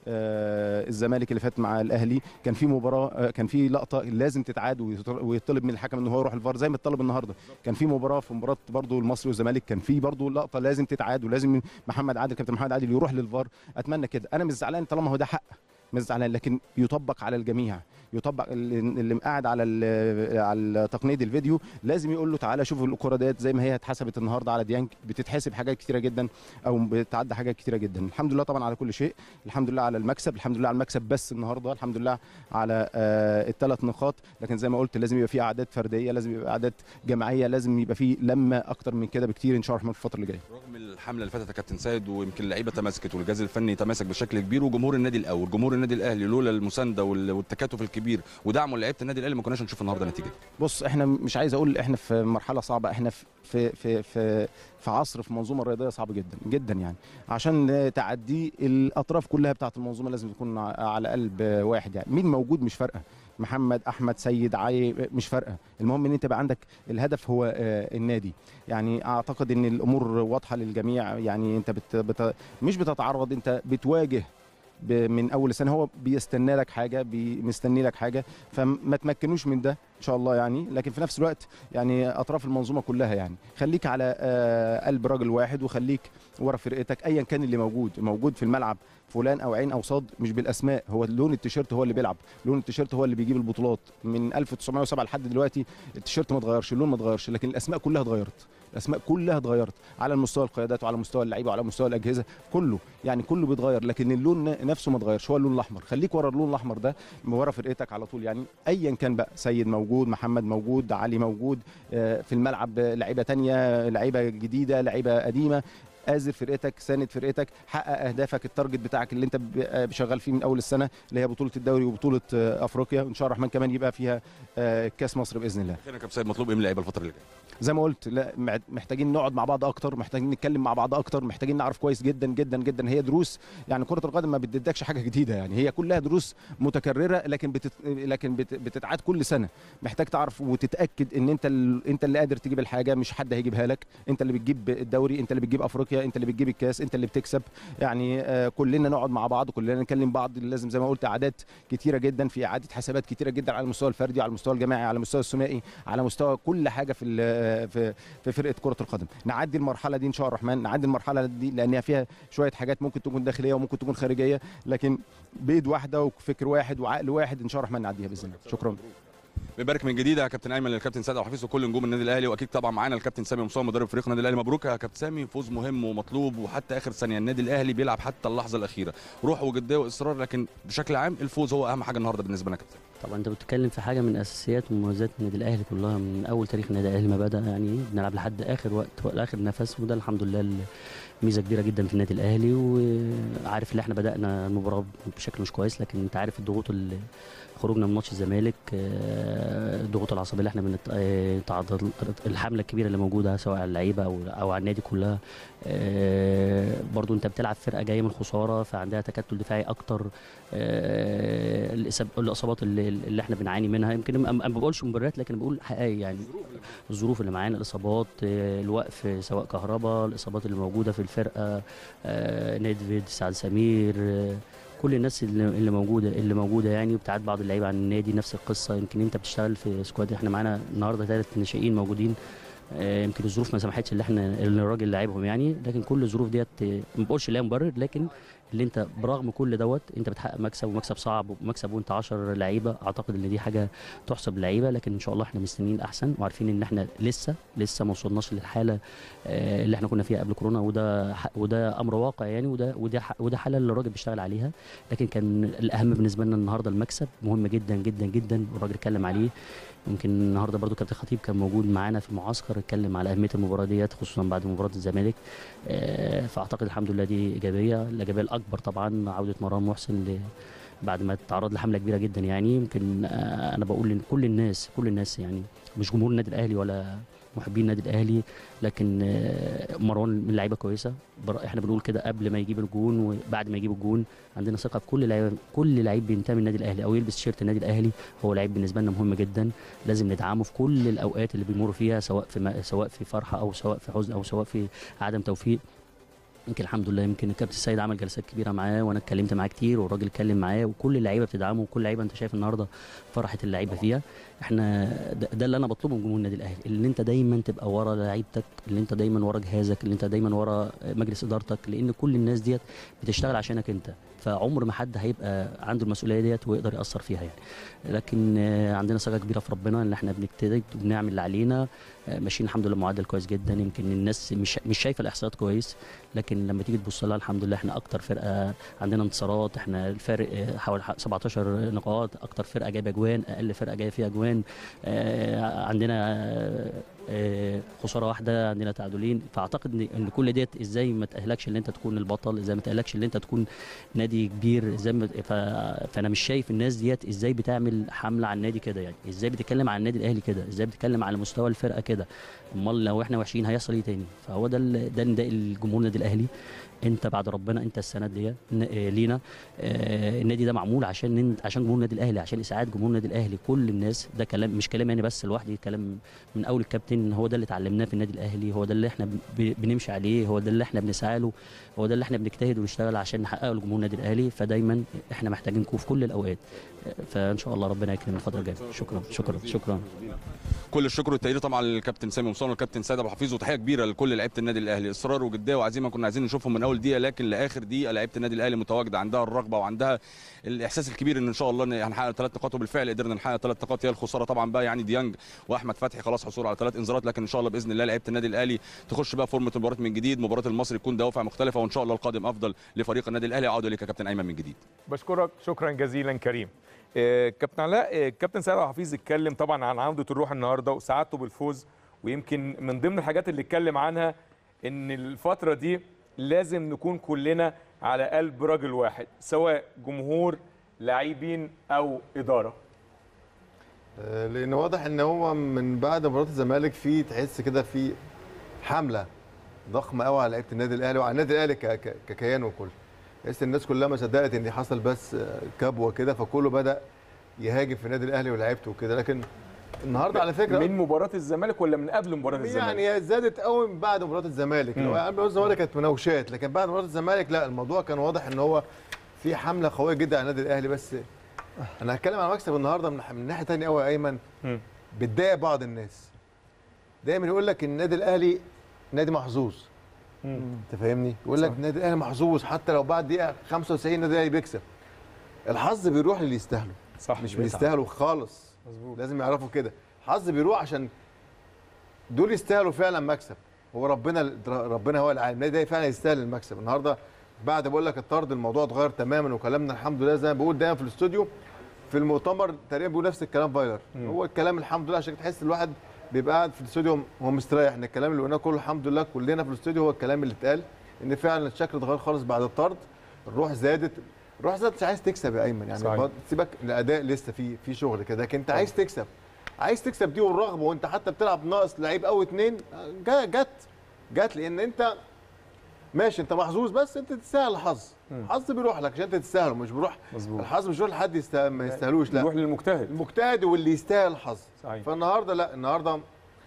آه، الزمالك اللي فات مع الاهلي كان في مباراه آه، كان في لقطه لازم تتعاد ويط- ويطلب من الحكم ان هو يروح الفار زي ما اتطلب النهارده كان في مباراه في مباراه برضو المصري والزمالك كان في برضو لقطه لازم تتعاد ولازم محمد عادل كابتن محمد عادل يروح للفار اتمنى كده انا مش زعلان طالما هو ده حق مش زعلان لكن يطبق على الجميع يطبق اللي اللي قاعد على ال- على تقنيه الفيديو لازم يقول له تعالى شوف الكره ديت زي ما هي اتحسبت النهارده على ديانج بتتحسب حاجات كتيره جدا او بتعدى حاجات كتيره جدا الحمد لله طبعا على كل شيء الحمد لله على المكسب الحمد لله على المكسب بس النهارده الحمد لله على آه الثلاث نقاط لكن زي ما قلت لازم يبقى في اعداد فرديه لازم يبقى اعداد جماعيه لازم يبقى في لمه اكتر من كده بكتير ان شاء الله الرحمن في الفتره اللي جايه رغم الحمله اللي فاتت يا كابتن سيد ويمكن اللعيبه تماسكت والجهاز الفني تماسك بشكل كبير وجمهور النادي الاول جمهور النادي الاهلي لولا المسانده وال- والتكاتف الكبير ودعمه لعيبه النادي الاهلي ما كناش هنشوف النهارده نتيجه بص احنا مش عايز اقول احنا في مرحله صعبه احنا في في في في, في عصر في منظومه رياضيه صعب جدا جدا يعني عشان تعدي الاطراف كلها بتاعه المنظومه لازم تكون ع- على قلب واحد يعني مين موجود مش فارقه محمد احمد سيد علي مش فارقه المهم ان انت يبقى عندك الهدف هو آه، النادي يعني اعتقد ان الامور واضحه للجميع يعني انت بت بت مش بتتعرض انت بتواجه ب- من اول السنه هو بيستنى لك حاجه بي- مستني لك حاجه فما تمكنوش من ده ان شاء الله يعني لكن في نفس الوقت يعني اطراف المنظومه كلها يعني خليك على آه، قلب راجل واحد وخليك ورا فرقتك ايا كان اللي موجود موجود في الملعب فلان او عين او صاد مش بالاسماء هو لون التيشيرت هو اللي بيلعب لون التيشيرت هو اللي بيجيب البطولات من 1907 لحد دلوقتي التيشيرت ما اتغيرش اللون ما اتغيرش لكن الاسماء كلها اتغيرت الاسماء كلها اتغيرت على المستوى القيادات وعلى مستوى اللعيبه وعلى مستوى الاجهزه كله يعني كله بيتغير لكن اللون نفسه ما اتغيرش هو اللون الاحمر خليك ورا اللون الاحمر ده ورا فرقتك على طول يعني ايا كان بقى سيد موجود محمد موجود علي موجود آه، في الملعب آه، لعيبه تانية لعيبه جديده لعيبه قديمه آزر فرقتك ساند فرقتك حقق اهدافك التارجت بتاعك اللي انت ب- آه، شغال فيه من اول السنه اللي هي بطوله الدوري وبطوله آه، افريقيا وان شاء الله الرحمن كمان يبقى فيها آه، كاس مصر باذن الله اخيرا يا كابتن سيد مطلوب ايه من اللعيبه الفتره اللي جايه زي ما قلت لا مع- محتاجين نقعد مع بعض اكتر محتاجين نتكلم مع بعض اكتر محتاجين نعرف كويس جدا جدا جدا هي دروس يعني كره القدم ما بتديكش حاجه جديده يعني هي كلها دروس متكرره لكن بتت... لكن بت... بتتعاد كل سنه محتاج تعرف وتتاكد ان انت ال... انت اللي قادر تجيب الحاجه مش حد هيجيبها لك انت اللي بتجيب الدوري انت اللي بتجيب افريقيا انت اللي بتجيب الكاس انت اللي بتكسب يعني آه كلنا نقعد مع بعض كلنا نكلم بعض لازم زي ما قلت اعداد كتيره جدا في اعاده حسابات كتيره جدا على المستوى الفردي على المستوى الجماعي على المستوى الثنائي على مستوى كل حاجه في ال- في في فرقه كره القدم نعدي المرحله دي ان شاء الله الرحمن نعدي المرحله دي لان فيها شويه حاجات ممكن تكون داخليه وممكن تكون خارجيه لكن بايد واحده وفكر واحد وعقل واحد ان شاء الله الرحمن نعديها باذن الله شكرا بنبارك من جديد يا كابتن ايمن للكابتن سيد عبد الحفيظ وكل نجوم النادي الاهلي واكيد طبعا معانا الكابتن سامي مصطفى مدرب فريق النادي الاهلي مبروك يا كابتن سامي فوز مهم ومطلوب وحتى اخر ثانيه النادي الاهلي بيلعب حتى اللحظه الاخيره روح وجديه واصرار لكن بشكل عام الفوز هو اهم حاجه النهارده بالنسبه لنا يا كابتن طبعا انت بتتكلم في حاجه من اساسيات ومميزات النادي الاهلي كلها من اول تاريخ النادي الاهلي ما بدا يعني بنلعب لحد اخر وقت واخر نفس وده الحمد لله ميزه كبيره جدا في النادي الاهلي وعارف ان احنا بدانا المباراه بشكل مش كويس لكن انت عارف الضغوط اللي خروجنا من ماتش الزمالك آه، الضغوط العصبيه اللي احنا بنتعرض الحمله الكبيره اللي موجوده سواء على اللعيبه او او على النادي كلها آه، برضو انت بتلعب فرقه جايه من خساره فعندها تكتل دفاعي اكتر آه، الإصاب- الاصابات اللي, اللي احنا بنعاني منها يمكن ما ما بقولش مبررات لكن بقول حقائق يعني الظروف اللي معانا الاصابات آه، الوقف سواء كهرباء الاصابات اللي موجوده في الفرقه آه، نيدفيد سعد سمير آه، كل الناس اللي اللي موجوده اللي موجوده يعني وبتاعت بعض اللعيبه عن النادي نفس القصه يمكن انت بتشتغل في سكواد احنا معانا النهارده ثلاث ناشئين موجودين آه، يمكن الظروف ما سمحتش اللي احنا اللي الراجل لاعبهم يعني لكن كل الظروف ديت آه، ما بقولش لا مبرر لكن اللي انت برغم كل دوت انت بتحقق مكسب ومكسب صعب ومكسب وانت 10 لعيبه اعتقد ان دي حاجه تحسب للعيبه لكن ان شاء الله احنا مستنيين الاحسن وعارفين ان احنا لسه لسه ما وصلناش للحاله آه، اللي احنا كنا فيها قبل كورونا وده ح- وده امر واقع يعني وده وده ح- وده حاله اللي الراجل بيشتغل عليها لكن كان الاهم بالنسبه لنا النهارده المكسب مهم جدا جدا جدا والراجل اتكلم عليه يمكن النهارده برضو كابتن خطيب كان موجود معانا في المعسكر اتكلم على اهميه المباراه ديت خصوصا بعد مباراه الزمالك آه، فاعتقد الحمد لله دي ايجابيه الايجابيه الاكبر طبعا عوده مروان محسن ل بعد ما تعرض لحمله كبيره جدا يعني يمكن آه، انا بقول ان كل الناس كل الناس يعني مش جمهور النادي الاهلي ولا محبين النادي الاهلي لكن آه، مروان من لعيبه كويسه بر- احنا بنقول كده قبل ما يجيب الجون وبعد ما يجيب الجون عندنا ثقه في كل لعيب كل لعيب بينتمي للنادي الاهلي او يلبس تيشيرت النادي الاهلي هو لعيب بالنسبه لنا مهم جدا لازم ندعمه في كل الاوقات اللي بيمر فيها سواء في ما- سواء في فرحه او سواء في حزن او سواء في عدم توفيق يمكن الحمد لله يمكن الكابتن السيد عمل جلسات كبيره معاه وانا اتكلمت معاه كتير والراجل اتكلم معاه وكل اللعيبه بتدعمه وكل لعيبه انت شايف النهارده فرحه اللعيبه فيها احنا ده, ده اللي انا بطلبه من جمهور النادي الاهلي اللي انت دايما تبقى ورا لعيبتك اللي انت دايما ورا جهازك اللي انت دايما ورا مجلس ادارتك لان كل الناس ديت بتشتغل عشانك انت فعمر ما حد هيبقى عنده المسؤوليه ديت ويقدر ياثر فيها يعني لكن آه، عندنا ثقه كبيره في ربنا ان احنا بنجتهد وبنعمل اللي علينا آه، ماشيين الحمد لله معدل كويس جدا يمكن الناس مش مش شايفه الاحصائيات كويس لكن لما تيجي تبص لها الحمد لله احنا اكتر فرقه عندنا انتصارات احنا الفرق آه، حوالي 17 نقاط اكتر فرقه جايبه اجوان اقل فرقه جايه فيها اجوان آه، عندنا آه، آه، خساره واحده عندنا تعادلين فاعتقد ان إن كل ديت ازاي ما تاهلكش ان انت تكون البطل ازاي ما تاهلكش ان انت تكون نادي كبير ازاي ما- ف... فانا مش شايف الناس ديت ازاي بتعمل حمله على النادي كده يعني ازاي بتتكلم عن النادي الاهلي كده ازاي بتتكلم على مستوى الفرقه كده امال لو احنا وحشين هيحصل ايه تاني فهو ده ال- ده نداء الجمهور النادي الاهلي انت بعد ربنا انت السند دي ن- آه، لينا آه، النادي ده معمول عشان نن- عشان جمهور النادي الاهلي عشان اسعاد جمهور النادي الاهلي كل الناس ده كلام مش كلام انا بس لوحدي كلام من اول الكابتن هو ده اللي اتعلمناه في النادي الاهلي هو ده اللي احنا ب- بنمشي عليه هو ده اللي احنا بنسعى له هو ده اللي احنا بنجتهد ونشتغل عشان نحققه لجمهور النادي الاهلي فدايما احنا محتاجينكم في كل الاوقات آه، فان شاء الله ربنا يكرم الفتره الجايه شكرا شكرا شكرا كل الشكر والتقدير طبعا للكابتن سامي مصطفى والكابتن سيد ابو حفيظ وتحيه كبيره لكل لعيبه النادي الاهلي اصرار وجديه وعزيمه كنا عايزين نشوفهم من اول دقيقه لكن لاخر دقيقه لعيبه النادي الاهلي متواجده عندها الرغبه وعندها الاحساس الكبير ان ان شاء الله إن هنحقق ثلاث نقاط وبالفعل قدرنا نحقق ثلاث نقاط هي الخساره طبعا بقى يعني ديانج واحمد فتحي خلاص حصول على ثلاث انذارات لكن ان شاء الله باذن الله لعيبه النادي الاهلي تخش بقى فورمه المباراه من جديد مباراه المصري يكون دوافع مختلفه وان شاء الله القادم افضل لفريق النادي الاهلي اعود اليك يا كابتن ايمن من جديد بشكرك شكرا جزيلا كريم آه، كابتن علاء آه، كابتن سيد عبد الحفيظ اتكلم طبعا عن عوده الروح النهارده وسعادته بالفوز ويمكن من ضمن الحاجات اللي اتكلم عنها ان الفتره دي لازم نكون كلنا على قلب راجل واحد سواء جمهور لاعبين او اداره آه، لان واضح ان هو من بعد مباراه الزمالك في تحس كده في حمله ضخمه قوي على لعيبه النادي الاهلي وعلى النادي الاهلي ك- ك- ككيان وكل تحس الناس كلها ما صدقت ان حصل بس آه، كبوه كده فكله بدا يهاجم في النادي الاهلي ولاعيبته وكده لكن النهارده على فكره من مباراه الزمالك ولا من قبل مباراه الزمالك يعني هي زادت قوي من بعد مباراه الزمالك لو مم. قبل مباراه الزمالك كانت مناوشات لكن بعد مباراه الزمالك لا الموضوع كان واضح ان هو في حمله قويه جدا على النادي الاهلي بس انا هتكلم عن مكسب النهارده من من ناحيه ثانيه قوي يا ايمن بتضايق بعض الناس دايما يقول لك النادي الاهلي نادي محظوظ انت فاهمني يقول لك النادي الاهلي محظوظ حتى لو بعد دقيقه 95 النادي الاهلي بيكسب الحظ بيروح للي يستاهله صح مش بيتعب. بيستاهلوا خالص مظبوط لازم يعرفوا كده الحظ بيروح عشان دول يستاهلوا فعلا مكسب هو ربنا ربنا هو العالم النادي ده فعلا يستاهل المكسب النهارده بعد بقول لك الطرد الموضوع اتغير تماما وكلامنا الحمد لله زي ما بقول دايما في الاستوديو في المؤتمر تقريبا بيقول نفس الكلام فايلر مم. هو الكلام الحمد لله عشان تحس الواحد بيبقى قاعد في الاستوديو هو مستريح ان الكلام اللي قلناه كله الحمد لله كلنا في الاستوديو هو الكلام اللي اتقال ان فعلا الشكل اتغير خالص بعد الطرد الروح زادت الروح زادت مش عايز تكسب يا ايمن يعني صحيح. برضه سيبك الاداء لسه في في شغل كده لكن انت عايز تكسب عايز تكسب دي والرغبه وانت حتى بتلعب ناقص لعيب او اتنين جا- جت جت لان انت ماشي انت محظوظ بس انت تستاهل الحظ الحظ بيروح لك عشان انت تستاهله مش بيروح مظبوط. الحظ مش بيروح لحد يستا... ما يستاهلوش لا بيروح للمجتهد المجتهد واللي يستاهل الحظ صحيح. فالنهارده لا النهارده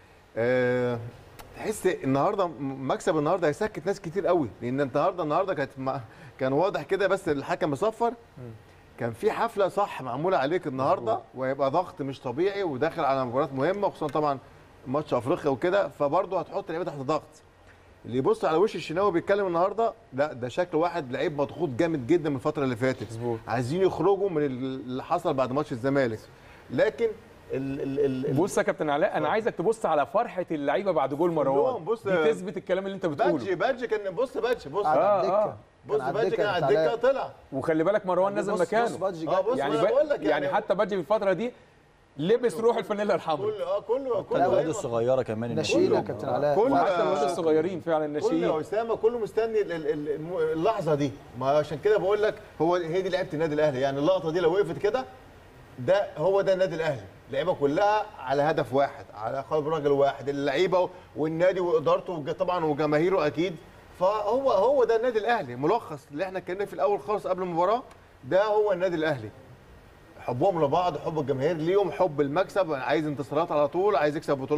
آه تحس النهارده م- مكسب النهارده هيسكت ناس كتير قوي لان النهارده النهارده كانت ما كان واضح كده بس الحكم مصفر كان في حفله صح معموله عليك النهارده وهيبقى ضغط مش طبيعي وداخل على مباراه مهمه خصوصا طبعا ماتش افريقيا وكده فبرضه هتحط اللعيبه تحت ضغط اللي يبص على وش الشناوي بيتكلم النهارده لا ده شكل واحد لعيب مضغوط جامد جدا من الفتره اللي فاتت مظبوط عايزين يخرجوا من اللي حصل بعد ماتش الزمالك لكن ال ال ال بص يا كابتن علاء انا عايزك تبص على فرحه اللعيبه بعد جول مروان كلهم بص- دي تثبت الكلام اللي انت بتقوله بادجي بادجي كان بص بادجي بص على الدكة. بص كان على بادجي كان الدكة على بتاع الدكه طلع وخلي بالك مروان نزل بص- مكانه بص بادجي جاب. آه، بص يعني ما أنا ب- بقول لك يعني يعني- حتى بادجي في الفتره دي لبس روح الفانيلا الحمراء كله اه كله كله الاولاد أيوة. الصغيره كمان ناشئين يا كابتن كل وحتى الولاد الصغيرين فعلا كل الناشئين اسامه كله مستني ال- ال- ال- الم- اللحظه دي ما عشان كده بقول لك هو هي دي لعيبه النادي الاهلي يعني اللقطه دي لو وقفت كده ده هو ده النادي الاهلي اللعيبه كلها على هدف واحد على قلب راجل واحد اللعيبه والنادي وادارته وج- طبعا وجماهيره اكيد فهو هو ده النادي الاهلي ملخص اللي احنا اتكلمنا في الاول خالص قبل المباراه ده هو النادي الاهلي حبهم لبعض حب الجماهير ليهم حب المكسب عايز انتصارات على طول عايز يكسب بطولات عشان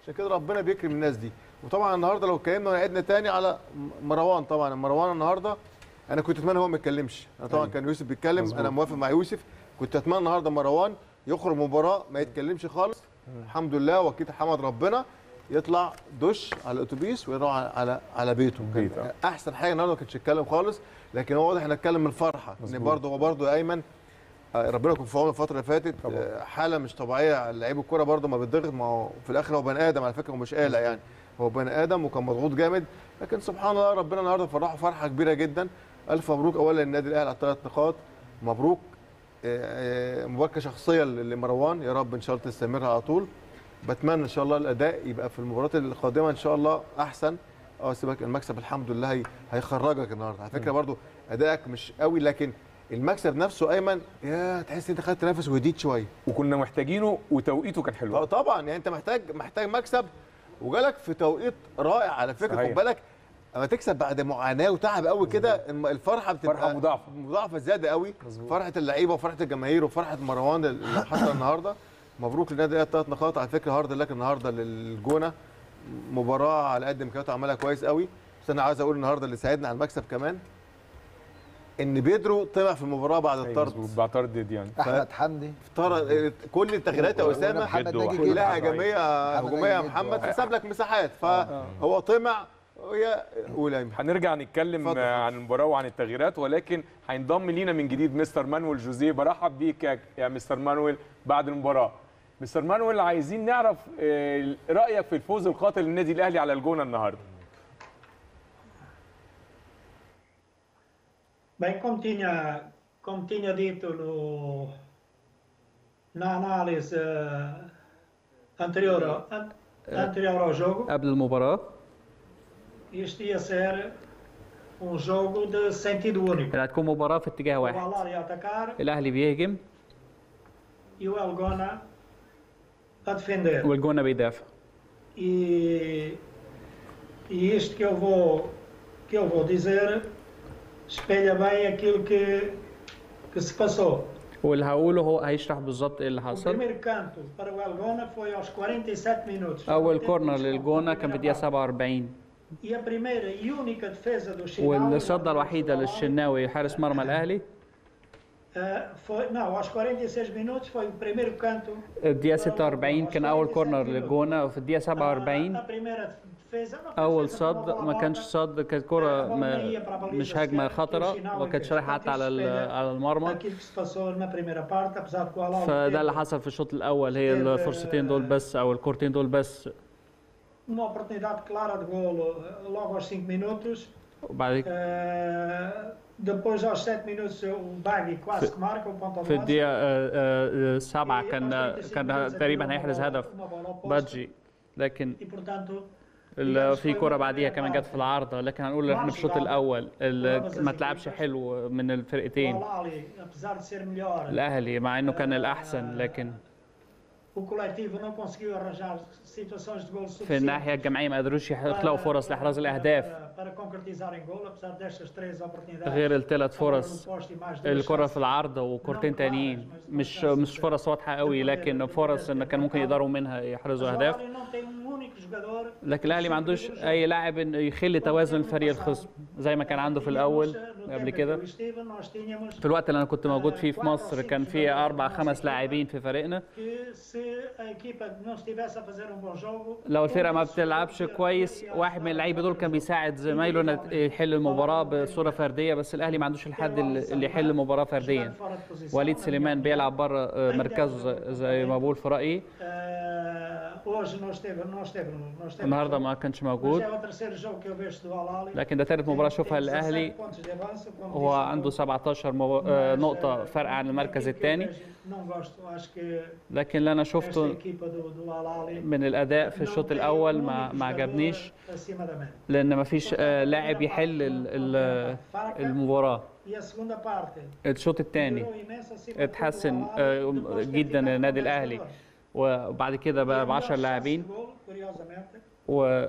عشان كده ربنا بيكرم الناس دي وطبعا النهارده لو اتكلمنا وعدنا تاني على م- مروان طبعا مروان النهارده انا كنت اتمنى هو ما يتكلمش انا طبعا أيوة. كان يوسف بيتكلم مظبوط. انا موافق مع يوسف كنت اتمنى النهارده مروان يخرج مباراه ما يتكلمش خالص الحمد لله وكيل حمد ربنا يطلع دش على الاتوبيس ويروح على على, على بيته كان احسن حاجه النهارده ما كانش يتكلم خالص لكن هو واضح انه اتكلم من الفرحه ان مظبوط. برضه هو برضه يا ايمن آه، ربنا يكون في عونه الفتره اللي فاتت آه، حاله مش طبيعيه لعيب الكوره برضه ما بيتضغط ما هو في الاخر هو بني ادم على فكره ومش آلة يعني هو بني ادم وكان مضغوط جامد لكن سبحان الله ربنا النهارده فرحه فرحه كبيره جدا الف مبروك اولا للنادي الاهلي على الثلاث نقاط مبروك آه، آه، مباركه شخصيه لمروان يا رب ان شاء الله تستمر على طول بتمنى ان شاء الله الاداء يبقى في المباريات القادمه ان شاء الله احسن اه سيبك المكسب الحمد لله هي هيخرجك النهارده على فكره برضو ادائك مش قوي لكن المكسب نفسه ايمن يا تحس انت خدت نفس وهديت شويه وكنا محتاجينه وتوقيته كان حلو اه طبعا يعني انت محتاج محتاج مكسب وجالك في توقيت رائع على فكره صحيح. خد بالك اما تكسب بعد معاناه وتعب قوي كده الم- الفرحه بتبقى فرحة مضاعفة. مضاعفه زياده قوي فرحه اللعيبه وفرحه الجماهير وفرحه مروان اللي حصل النهارده مبروك للنادي الاهلي ثلاث نقاط على فكره هارد لك النهارده للجونه مباراه على قد امكانياته عملها كويس قوي بس انا عايز اقول النهارده اللي ساعدنا على المكسب كمان ان بيدرو طلع في المباراه بعد الطرد بعد طرد ديان احمد حمدي افترض كل التغييرات يا اسامه محمد ناجي جدا. كلها هجوميه محمد هجوميه يا ناجي جدا. محمد فساب لك مساحات فهو طمع وهي قول يا أيمن. هنرجع نتكلم اتفضل. عن المباراه وعن التغييرات ولكن هينضم لينا من جديد مستر مانويل جوزيه برحب بيك يا- يا مستر مانويل بعد المباراه مستر مانويل عايزين نعرف آه، رايك في الفوز القاتل للنادي الاهلي على الجونه النهارده Bem, como tinha, como tinha dito no, na análise eh, anterior, an- anterior ao jogo, قبل المباراة isto ia ser um jogo de sentido único. كانت هتكون مباراة في اتجاه O واحد Al ia atacar الأهلي بيهجم e o Elgona a defender. والجونة بيدافع E, e isto que eu vou que eu vou dizer espelha bem aquilo que que se passou. واللي هقوله هو هيشرح بالظبط ايه اللي O حصل primeiro canto para o Elgona foi aos 47 minutos. أول كورنر للجونة كان في الدقيقة 47 E a primeira e única defesa do Chinal والصدة الوحيدة للشناوي حارس مرمى الأهلي eh, foi, não, aos 46 minutos foi o primeiro canto. الدقيقة 46 كان أول كورنر للجونة وفي الدقيقة 47 A primeira defesa, não, أول صد ما كانش صد كانت كرة ما مش هجمة خطرة ما كانتش رايحة حتى على ال- على المرمى aquilo que se passou na primeira parte, apesar de que o Al فده اللي حصل في الشوط الأول هي الفرصتين دول بس أو الكورتين دول بس uma oportunidade clara de golo eh, logo aos 5 minutos. وبعد Eh, depois aos 7 minutos o Bagui quase que marca o ponto في الدقيقة آه، آه، سبعة كان كان تقريبا هيحرز هدف بادجي لكن E portanto ال- في كرة بعديها كمان جت في العارضة لكن هنقول احنا في الشوط الأول ال- ما تلعبش حلو من o الفرقتين Al-Ali, apesar de ser melhor, الأهلي مع إنه كان الأحسن لكن o coletivo não conseguiu arranjar situações de golo في suficientes الناحية الجماعية ما قدروش يخلقوا فرص لإحراز الأهداف para concretizar em golo, apesar destas três oportunidades. غير الثلاث فرص no poste e mais duas الكرة chances. في العرض وكورتين تانيين مش مش فرص واضحة قوي لكن فرص إن كان ممكن يقدروا منها يحرزوا Mas o أهداف Al-Ali não tem um único jogador لكن الاهلي ما عندوش اي لاعب إنه يخل توازن الفريق الخصم زي ما كان عنده في الاول قبل كده o Esteban, nós tínhamos في الوقت اللي انا كنت موجود فيه في مصر كان في اربع خمس لاعبين في فريقنا que se a equipa não estivesse a fazer um bom jogo, لو الفرقه ما بتلعبش كويس واحد من اللعيبه دول كان بيساعد زمايله انه يحل المباراه بصوره فرديه بس الاهلي ما عندوش الحد اللي اللي يحل المباراه فرديا وليد سليمان بيلعب بره مركزه زي- زي ما بقول في رايي eh, hoje não esteve, não esteve, não esteve النهارده no jogo. ما كانش Mas موجود é o terceiro jogo que eu vejo do Al-Ali. لكن ده ثالث مباراه اشوفها للاهلي pontos de avanço, como هو disse, عنده 17 مو- آه، نقطه فرق عن المركز الثاني não gosto, acho que لكن اللي انا esta شفته equipa do, do Al-Ali من الاداء في الشوط الاول ما ما عجبنيش acima da média. لان ما فيش آه، لاعب يحل ال- ال- المباراه E a segunda parte, الشوط الثاني اتحسن آه، جدا النادي الاهلي وبعد كده بقى ب 10 لاعبين gol, curiosamente, و-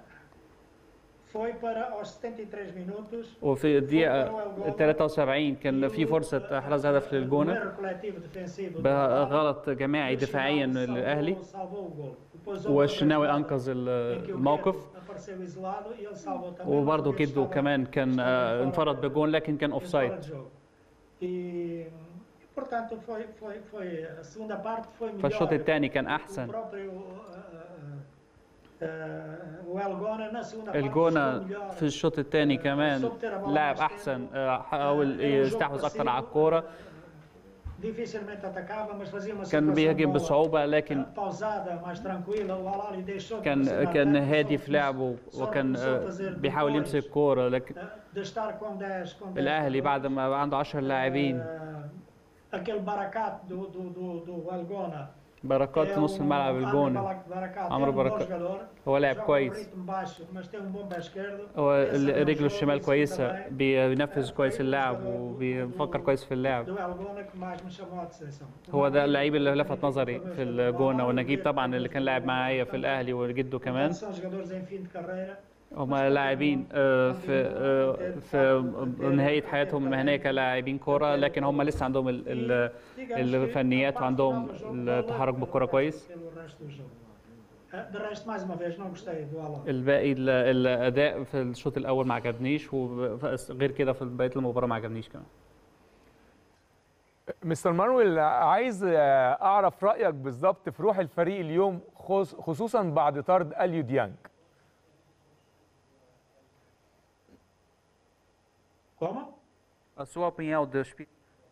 foi para aos 73 minutos وفي الدقيقه 73 كان في فرصه احراز هدف للجونه erro coletivo defensivo do بقى Al-Ali. غلط جماعي دفاعيا للاهلي salvou o gol. O والشناوي انقذ ال- الموقف apareceu isolado e ele salvou também. وبرضه mas جده estava- كمان كان آه، انفرد بجون لكن كان اوف em fora سايد de jogo. E, e, portanto foi foi foi a segunda parte foi melhor. فالشوط الثاني كان O احسن próprio uh, uh, uh, o Elgona na segunda parte الجونة jogou melhor. في الشوط الثاني كمان لاعب احسن آه، حاول يستحوذ اكتر على الكوره Dificilmente atacava, mas fazia uma كان situação بيهاجم boa, بصعوبه لكن pausada, mais tranquila. O Alali deixou de كان pressionar كان tanto, هادي só في لعبه وكان آه، بيحاول يمسك الكوره لكن de estar com 10 com 10 الاهلي بعد ما بقى عنده 10 لاعبين aquele baracato do do do, do Algona بركات é نص um- الملعب André الجون Baracato عمرو é um bom بركات jogador, هو لاعب joga كويس um ritmo baixo, mas tem um bom pé esquerdo. هو Esse ال- é um رجله jogo الشمال isso كويسة também. بينفذ كويس اللعب وبيفكر كويس في اللعب do Elgona que mais me chamou a atenção. هو ده اللعيب اللي لفت نظري في الجونة ونجيب طبعا اللي كان لاعب معايا في الأهلي وجده كمان São jogadores em fim de carreira. هما لاعبين آه، في آه، في نهاية حياتهم المهنية كلاعبين كورة لكن هم لسه عندهم ال- ال- الفنيات وعندهم التحرك بالكورة كويس pelo resto do jogo. Eh, De resto, mais uma vez, não gostei do Alon. الباقي ال- الأداء في الشوط الأول ما عجبنيش وغير كده في بقية المباراة ما عجبنيش كمان مستر مانويل عايز آه، اعرف رايك بالظبط في روح الفريق اليوم خص- خصوصا بعد طرد اليو ديانج Como? A sua opinião do espírito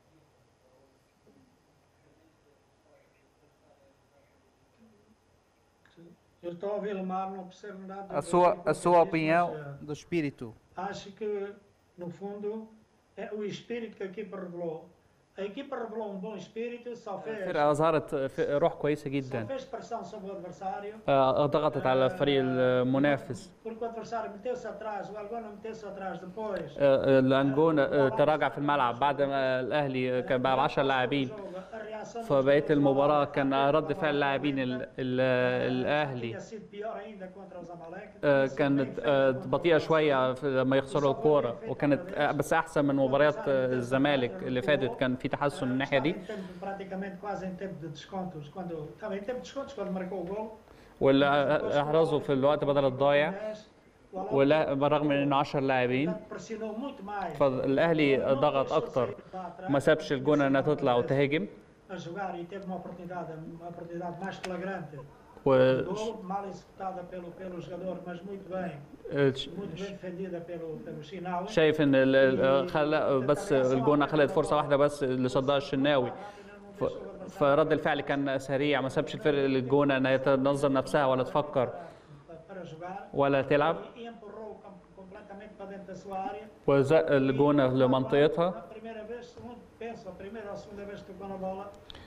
Eu estou a ouvir o mar, não percebo nada. a sua a sua Mas, opinião eh, do espírito Acho que, no fundo, é o espírito que a equipa revelou. A equipa revelou um bom espírito, só fez, الفرقة أظهرت في- روح كويسة só جدا fez pressão sobre o adversário. آه، ضغطت على الفريق المنافس Porque o adversário meteu-se atrás, o Algona meteu-se atrás depois. آه، الأنجونا آه، تراجع في الملعب بعد ما الأهلي كان بقى 10 لاعبين فبقية المباراة كان رد فعل لاعبين ال- ال- الأهلي Tinha sido pior ainda contra o Zamalek. آه، كانت آه، بطيئة شوية في- لما يخسروا الكورة وكانت آه، بس أحسن من مباريات آه، الزمالك اللي فاتت كان في تحسن من الناحية دي Em tempo, praticamente quase em tempo de descontos, quando estava em tempo de descontos quando marcou o gol. واللي أحرزوا في الوقت بدل الضايع ولا بالرغم من انه 10 لاعبين Pressionou muito mais فالاهلي ضغط اكتر ما سابش الجونه انها تطلع وتهاجم a jogar e teve uma oportunidade, uma oportunidade mais flagrante. و Gol mal executada pelo, pelo jogador, mas muito bem, muito bem defendida pelo, pelo Chinaui. شايف ان ال- ال- خلق بس الجونه خلقت فرصه واحده بس اللي صدها الشناوي ف- فرد الفعل كان سريع ما سابش الفرق الجونه انها تنظم نفسها ولا تفكر para jogar ولا تلعب e empurrou o campo completamente para dentro da sua área. وزق الجونه لمنطقتها A primeira vez, segundo, penso, a primeira ou a segunda vez que tocou na bola,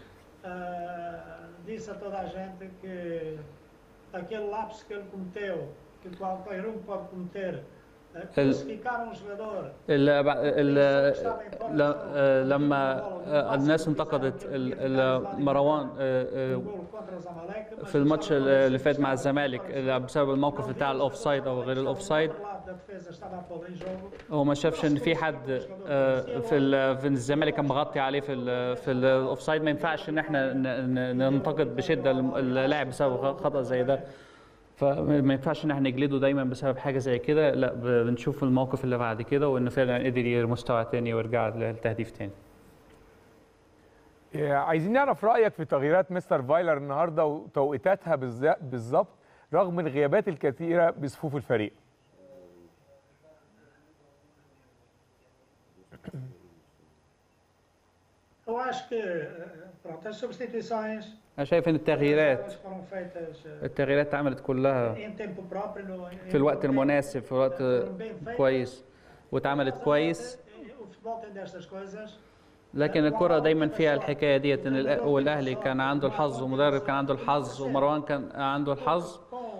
ah, disse a toda a gente que aquele lapso que ele cometeu, que qualquer um pode cometer, ah, El- classificar um jogador ال- ال- ل- لما الناس انتقدت ال- ال- مروان contra o Zamalek, في الماتش اللي فات مع الزمالك بسبب الموقف بتاع الاوف سايد او غير الاوف سايد o lado da defesa estava a pô-lo em jogo. هو ما شافش ان في حد آه، في ال- في الزمالك كان مغطي عليه في ال في الاوف سايد ما ينفعش ان احنا ن- ن- ننتقد بشده اللاعب بسبب خطا زي ده فما ينفعش ان احنا نجلده دايما بسبب حاجه زي كده لا ب- بنشوف الموقف اللي بعد كده وان فعلا قدر يغير مستوى تاني ويرجع للتهديف تاني آه، عايزين نعرف رايك في تغييرات مستر فايلر النهارده وتوقيتاتها بالز- بالظبط رغم الغيابات الكثيره بصفوف الفريق Eu acho que, eh, pronto, as substituições انا شايف ان التغييرات elas foram feitas eh, التغييرات اتعملت كلها em tempo próprio, no, في الوقت المناسب في الوقت كويس واتعملت كويس o futebol tem destas coisas. لكن الكرة دايما فيها الحكاية ديت ان الأ- والأهلي كان عنده الحظ ومدرب كان عنده الحظ ومروان كان عنده الحظ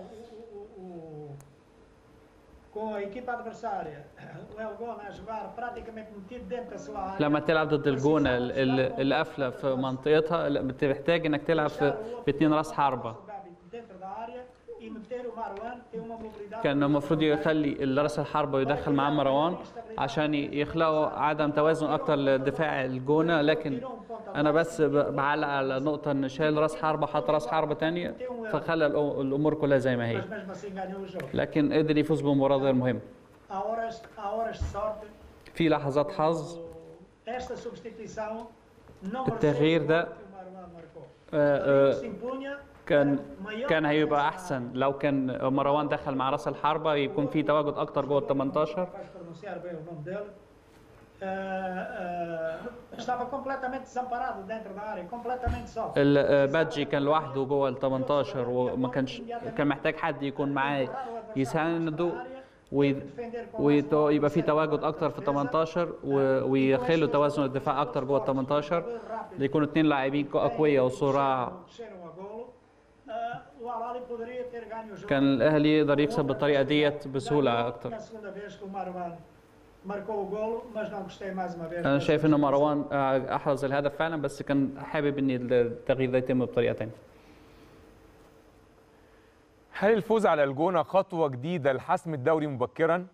Com a equipa adversária, o Elgona a jogar praticamente metido dentro da sua área. لما تلعب ضد الجونة ال- ال- القافلة في منطقتها لا، بتحتاج انك تلعب في باتنين راس حربة dentro da área e meter o Marouane, ter uma mobilidade. كان المفروض يخلي راس الحربة ويدخل معاه مروان عشان ي- يخلقوا عدم توازن اكتر لدفاع الجونة لكن انا بس ب- بعلق على نقطه ان شال راس حربه حط راس حربه تانية فخلى الأ- الامور كلها زي ما هي Mas mesmo assim ganhou o jogo. لكن قدر يفوز بمباراه غير مهمه Há horas, há horas de sorte. في لحظات حظ Esta substituição não التغيير mereceu ده o gol que o Marwan marcou. آه، Se آه، impunha كان كان هيبقى احسن لو كان مروان دخل مع راس الحربه يكون في تواجد اكتر جوه ال 18 faz pronunciar bem o nome dele. ah, ah, estava completamente desamparado dentro da área, completamente só. البادجي كان لوحده جوه ال 18 وما كانش كان محتاج حد يكون معاه يسانده وي- ويت- ويبقى في تواجد اكتر في 18 و- ويخلوا توازن الدفاع اكتر جوه ال 18 يكونوا اثنين لاعبين اقوياء وصراع Desceram a golo. Ah, o Al-Ahly poderia ter ganho o jogo. كان الاهلي يقدر يكسب بالطريقه ديت بسهوله اكتر Na segunda vez que o Marwan marcou o golo, mas não gostei mais uma vez. انا شايف ان مروان آه، احرز الهدف فعلا بس كان حابب ان التغيير ده يتم بطريقه ثانيه هل الفوز على الجونه خطوه جديده لحسم الدوري مبكرا؟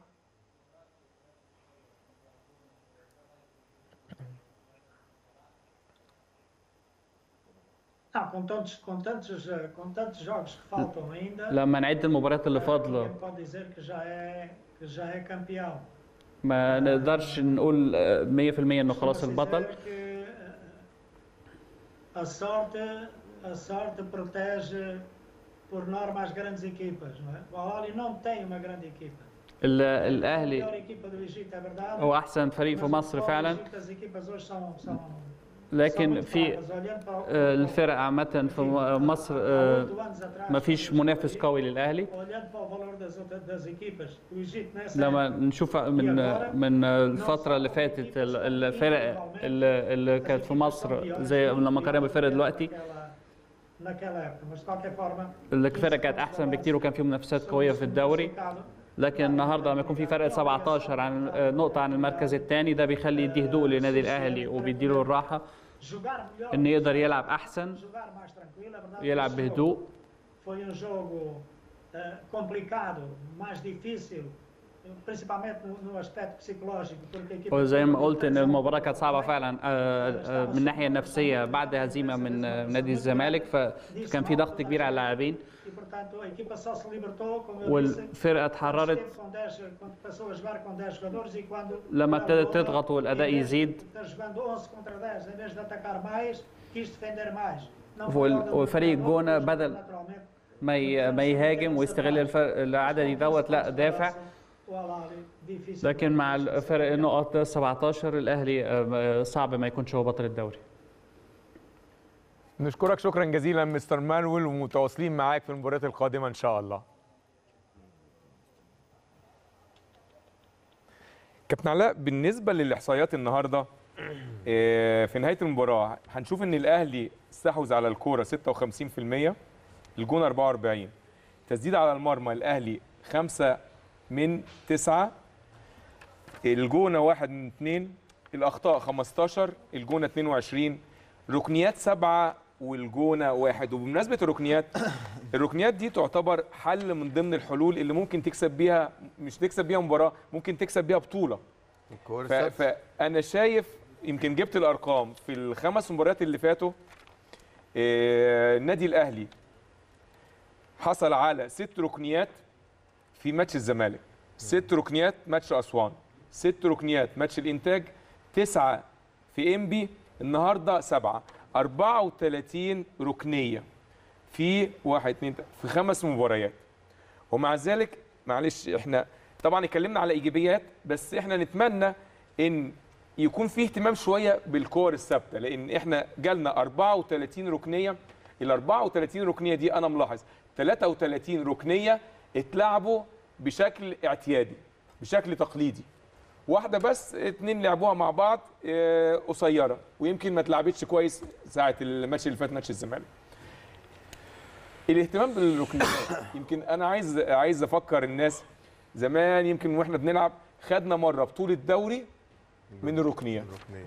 Não, com tantos, com tantos, eh, com tantos jogos que faltam ainda, لما نعد المباريات اللي فاضله ninguém pode dizer que já é, que já é campeão. ما نقدرش نقول آه، 100% انه خلاص البطل Dizer que eh, a sorte, a sorte protege por norma as grandes equipas, não é? O Al-Ahly não tem uma grande equipa. ال- A melhor الاهلي equipa do Egito, é verdade. هو احسن فريق في mas مصر no فعلا Egito As equipas hoje são, são, são لكن muito في fracas. Olhando para o- آه، الفرق عامة في م- مصر آه، ما فيش منافس قوي للأهلي olhando para o valor das, outras- das equipas, o Egito nessa لما نشوف من من الفترة اللي فاتت ال- الفرق اللي اللي كانت في مصر زي لما قارنها بالفرق دلوقتي naquela época, mas de qualquer forma الفرق كانت أحسن بكتير وكان في منافسات قوية في الدوري لكن النهارده لما يكون في فرق 17 عن آه، نقطة عن المركز الثاني ده بيخلي يديه هدوء للنادي الأهلي وبيديله الراحة jogar melhor, إن يقدر يلعب أحسن jogar mais tranquilo, é verdade. يلعب esse jogo بهدوء Foi um jogo eh, complicado, mais difícil, principalmente no, no aspecto psicológico, porque a equipa وزي ما قلت ان المباراه كانت صعبه فعلا آه، آه، من الناحيه النفسيه بعد هزيمه من آه، نادي الزمالك فكان في ضغط كبير على اللاعبين e portanto a equipa só se libertou, como eu disse, والفرقه اتحررت com 10, quando passou a jogar com 10 jogadores e quando لما ابتدت تضغط والاداء يزيد está jogando 11 contra 10, em vez de atacar mais, quis defender mais. Não foi وال- ordem do وفريق treinador, جونه mas بدل naturalmente ما ي- ما يهاجم ويستغل الفرق العددي دوت لا دافع o Al-Ahly difícil. لكن مع فرق النقط ده 17 الاهلي آه، صعب ما يكونش هو بطل الدوري نشكرك شكرا جزيلا مستر مانويل ومتواصلين معاك في المباريات القادمه ان شاء الله كابتن علاء بالنسبه للاحصائيات النهارده آه، في نهايه المباراه هنشوف ان الاهلي استحوذ على الكوره 56% الجون 44 تسديد على المرمى الاهلي 5 من 9 الجونه 1 من 2 الاخطاء 15 الجونه 22 ركنيات 7 والجونه 1 وبمناسبه الركنيات الركنيات دي تعتبر حل من ضمن الحلول اللي ممكن تكسب بيها مش تكسب بيها مباراه ممكن تكسب بيها بطوله الكور ف... فانا شايف يمكن جبت الارقام في الخمس مباريات اللي فاتوا آه، النادي الاهلي حصل على ست ركنيات في ماتش الزمالك ست ركنيات ماتش اسوان ست ركنيات ماتش الانتاج تسعه في انبي النهارده سبعه 34 ركنيه في واحد اتنين تلاته في خمس مباريات ومع ذلك معلش احنا طبعا اتكلمنا على ايجابيات بس احنا نتمنى ان يكون في اهتمام شويه بالكور الثابته لان احنا جالنا 34 ركنيه ال 34 ركنيه دي انا ملاحظ 33 ركنيه اتلعبوا بشكل اعتيادي بشكل تقليدي واحده بس اتنين لعبوها مع بعض اه، قصيره ويمكن ما اتلعبتش كويس ساعه الماتش اللي فات ماتش الزمالك الاهتمام بالركنيات يمكن انا عايز عايز افكر الناس زمان يمكن واحنا بنلعب خدنا مره بطوله دوري من الركنيات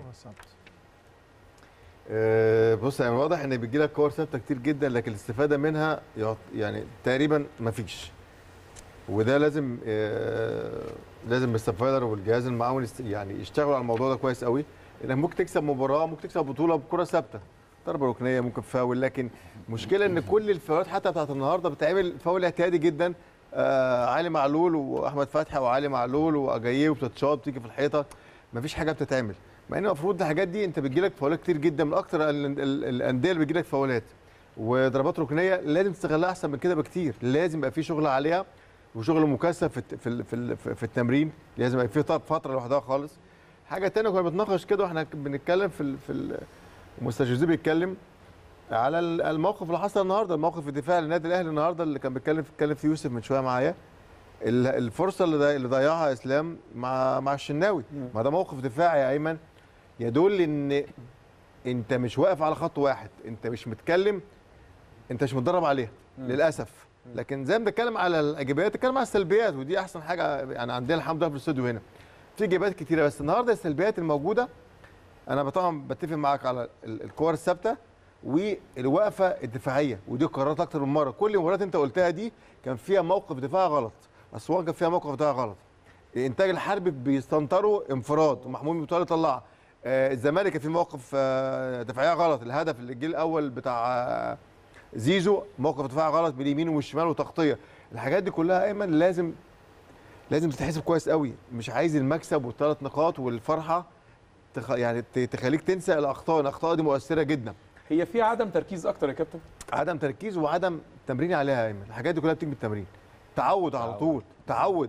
آه، بص يعني واضح ان بيجي لك كور ثابته كتير جدا لكن الاستفاده منها يعط- يعني تقريبا ما فيش وده لازم آه، لازم مستر فايلر والجهاز المعاون يست- يعني يشتغلوا على الموضوع ده كويس قوي انك ممكن تكسب مباراه ممكن تكسب بطوله بكره ثابته ضربه ركنيه ممكن فاول لكن مشكله ان كل الفاولات حتى بتاعت النهارده بتعمل فاول اعتيادي جدا آه علي معلول واحمد فتحي وعلي معلول واجاييه وبتتشاط بتيجي في الحيطه مفيش حاجه بتتعمل مع ان المفروض الحاجات دي انت بتجيلك فاولات كتير جدا من اكتر ال- ال- الانديه اللي بتجيلك فاولات وضربات ركنيه لازم تستغلها احسن من كده بكتير لازم يبقى في شغل عليها وشغل مكثف في الت- في ال- في, ال- في التمرين لازم يبقى في طب فتره لوحدها خالص حاجه تانية كنا بنتناقش كده واحنا بنتكلم في ال- في ال- ومستر جوزيه بيتكلم على ال- الموقف اللي حصل النهارده الموقف الدفاعي للنادي الاهلي النهارده اللي كان بيتكلم بيتكلم فيه يوسف من شويه معايا ال- الفرصه اللي ضي- اللي ضيعها اسلام مع مع الشناوي ما ده موقف دفاعي يا ايمن يدل ان انت مش واقف على خط واحد انت مش متكلم انت مش متدرب عليها للاسف لكن زي ما بنتكلم على الايجابيات نتكلم على السلبيات ودي احسن حاجه يعني عندنا الحمد لله في الاستوديو هنا في ايجابيات كتيره بس النهارده السلبيات الموجوده انا طبعا بتفق معاك على ال- الكور الثابته والوقفه الدفاعيه ودي قرارات اكتر من مره كل المباريات انت قلتها دي كان فيها موقف دفاعي غلط اسوان كان فيها موقف دفاعي غلط الانتاج الحربي بيستنطروا انفراد ومحمود متولي طلع آه الزمالك كان في موقف آه دفاعيه غلط الهدف اللي الجيل الاول بتاع آه زيزو موقف دفاعي غلط باليمين والشمال وتغطيه الحاجات دي كلها ايمن لازم لازم تتحسب كويس قوي مش عايز المكسب والثلاث نقاط والفرحه تخ... يعني ت- تخليك تنسى الاخطاء الاخطاء دي مؤثره جدا هي في عدم تركيز اكتر يا كابتن عدم تركيز وعدم تمرين عليها يا ايمن الحاجات دي كلها بتيجي بالتمرين تعود على طول تعود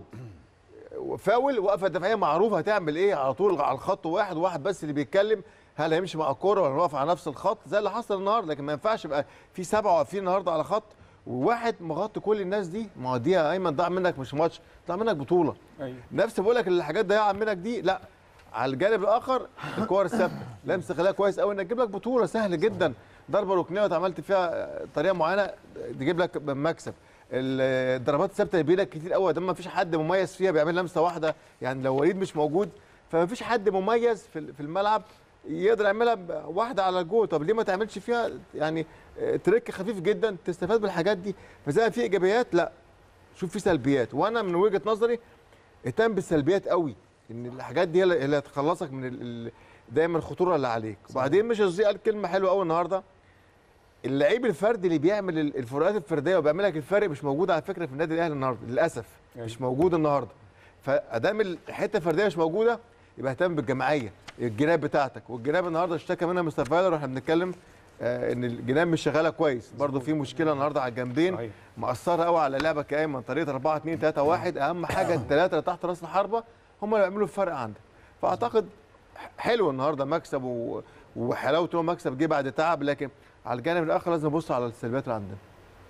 فاول وقفه دفاعيه معروفه هتعمل ايه على طول على الخط واحد واحد بس اللي بيتكلم هل هيمشي مع الكوره ولا واقف على نفس الخط زي اللي حصل النهارده لكن ما ينفعش يبقى في سبعه واقفين النهارده على خط وواحد مغطي كل الناس دي ما هو دي يا ايمن ضاع منك مش ماتش ضاع منك بطوله ايوه نفس بقول لك الحاجات ضيعها منك دي لا على الجانب الاخر الكور الثابته لازم تخليها كويس قوي انك تجيب لك بطوله سهل جدا ضربه ركنيه واتعملت فيها طريقه معينه تجيب لك مكسب الضربات الثابته اللي بيدك كتير قوي ده ما فيش حد مميز فيها بيعمل لمسه واحده يعني لو وليد مش موجود فما فيش حد مميز في في الملعب يقدر يعملها ب- واحده على الجول طب ليه ما تعملش فيها يعني تريك خفيف جدا تستفاد بالحاجات دي فزي ما في ايجابيات لا شوف في سلبيات وانا من وجهه نظري اهتم بالسلبيات قوي ان الحاجات دي هي اللي اللي هتخلصك من ال- ال- دايما الخطوره اللي عليك وبعدين مش جوزيه قال كلمه حلوه قوي النهارده اللعيب الفردي اللي بيعمل ال- الفروقات الفرديه وبيعمل لك الفرق مش موجود على فكره في النادي الاهلي النهارده للاسف مش موجود النهارده فادام الحته الفرديه مش موجوده يبقى اهتم بالجماعيه الجناب بتاعتك والجناب النهارده اشتكى منها مستر فايلر واحنا بنتكلم آه ان الجناب مش شغاله كويس برضه في مشكله النهارده على الجنبين مأثره قوي على لعبك يا ايمن طريقه 4 2 3 1 اهم حاجه الثلاثه اللي تحت راس الحربه هم اللي بيعملوا الفرق عندك فاعتقد حلو النهارده مكسب و... وحلاوته هو مكسب جه بعد تعب لكن على الجانب الاخر لازم نبص على السلبيات اللي عندنا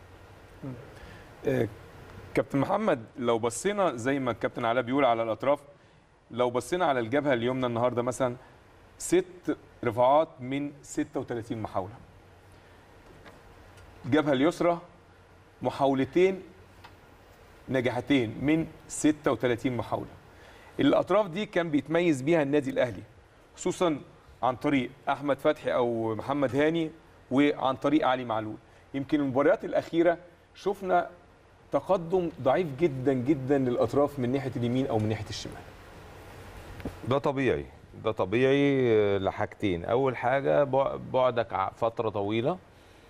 آه، كابتن محمد لو بصينا زي ما الكابتن علاء بيقول على الاطراف لو بصينا على الجبهه اليمنى النهارده مثلا ست رفعات من 36 محاوله الجبهه اليسرى محاولتين نجاحتين من 36 محاوله الاطراف دي كان بيتميز بيها النادي الاهلي خصوصا عن طريق احمد فتحي او محمد هاني وعن طريق علي معلول يمكن المباريات الاخيره شفنا تقدم ضعيف جدا جدا للاطراف من ناحيه اليمين او من ناحيه الشمال ده طبيعي ده طبيعي آه، لحاجتين اول حاجه بع- بعدك ع- فتره طويله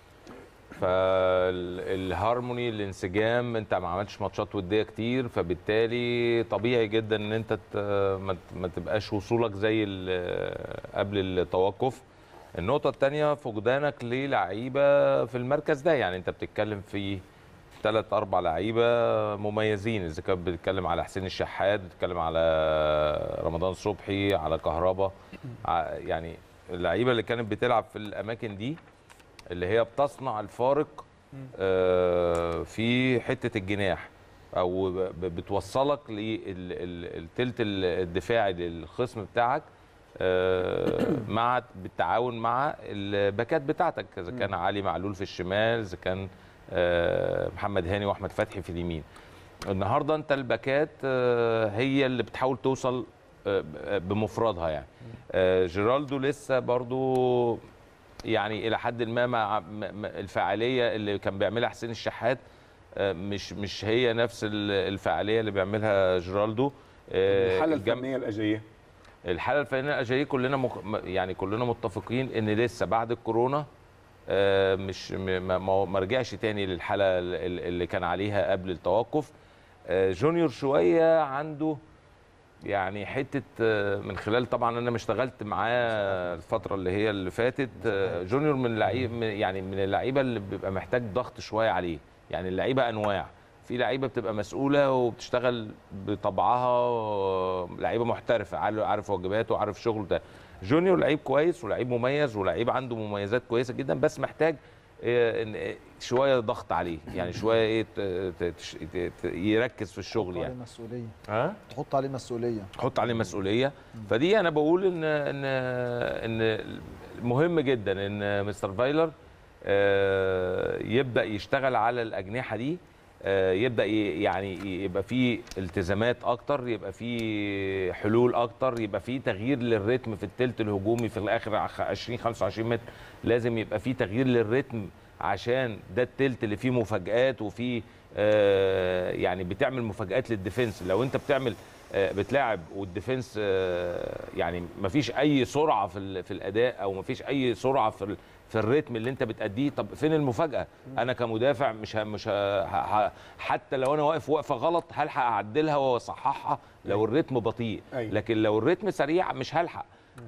فالهارموني الانسجام انت ما عملتش ماتشات وديه كتير فبالتالي طبيعي جدا ان انت ت- ما ت- ما تبقاش وصولك زي ال- قبل التوقف النقطه الثانيه فقدانك للعيبه في المركز ده يعني انت بتتكلم في ثلاث اربع لعيبه مميزين اذا كان بتتكلم على حسين الشحات بتتكلم على رمضان صبحي على كهربا ع- يعني اللعيبه اللي كانت بتلعب في الاماكن دي اللي هي بتصنع الفارق آه، في حته الجناح او ب- بتوصلك للتلت الدفاعي للخصم بتاعك آه، مع بالتعاون مع الباكات بتاعتك اذا كان علي معلول في الشمال اذا كان آه، محمد هاني واحمد فتحي في اليمين النهارده انت الباكات آه، هي اللي بتحاول توصل آه، ب- بمفردها يعني آه، جيرالدو لسه برضو يعني الى حد ما مع م- م- الفعاليه اللي كان بيعملها حسين الشحات آه، مش مش هي نفس ال- الفعاليه اللي بيعملها جيرالدو آه، الحاله الجنب- الفنيه الاجيه الحاله الفنيه الاجاييه كلنا مخ... م- يعني كلنا متفقين ان لسه بعد الكورونا آه، مش م- ما- ما ما رجعش تاني للحاله ال- ال- اللي كان عليها قبل التوقف آه، جونيور شويه عنده يعني حته آه، من خلال طبعا انا ما اشتغلت معاه الفتره اللي هي اللي فاتت آه، جونيور من اللعيب من- يعني من اللعيبه اللي بيبقى محتاج ضغط شويه عليه يعني اللعيبه انواع في لعيبه بتبقى مسؤوله وبتشتغل بطبعها آه، لعيبه محترفه عارف عارف واجباته وعارف شغله ده جونيور لعيب كويس ولعيب مميز ولعيب عنده مميزات كويسه جدا بس محتاج آه، إن- آه، شويه ضغط عليه يعني شويه ايه ت- ت- تش- ت- ت- يركز في الشغل عليه يعني مسؤوليه ها تحط عليه مسؤوليه تحط عليه مسؤوليه فدي انا بقول ان ان ان مهم جدا ان مستر فايلر آه، يبدا يشتغل على الاجنحه دي آه، يبدا ي- يعني يبقى في التزامات اكتر يبقى في حلول اكتر يبقى في تغيير للريتم في التلت الهجومي في الاخر ع- 20 25 متر لازم يبقى في تغيير للريتم عشان ده التلت اللي فيه مفاجآت وفيه آه، يعني بتعمل مفاجآت للديفنس لو انت بتعمل آه، بتلاعب والديفنس آه، يعني مفيش اي سرعه في ال- في الاداء او مفيش اي سرعه في ال- في الريتم اللي انت بتأديه طب فين المفاجاه انا كمدافع مش ه مش ه ه ه حتى لو انا واقف وقفه غلط هلحق اعدلها واصححها لو الريتم بطيء أيوة. لكن لو الريتم سريع مش هلحق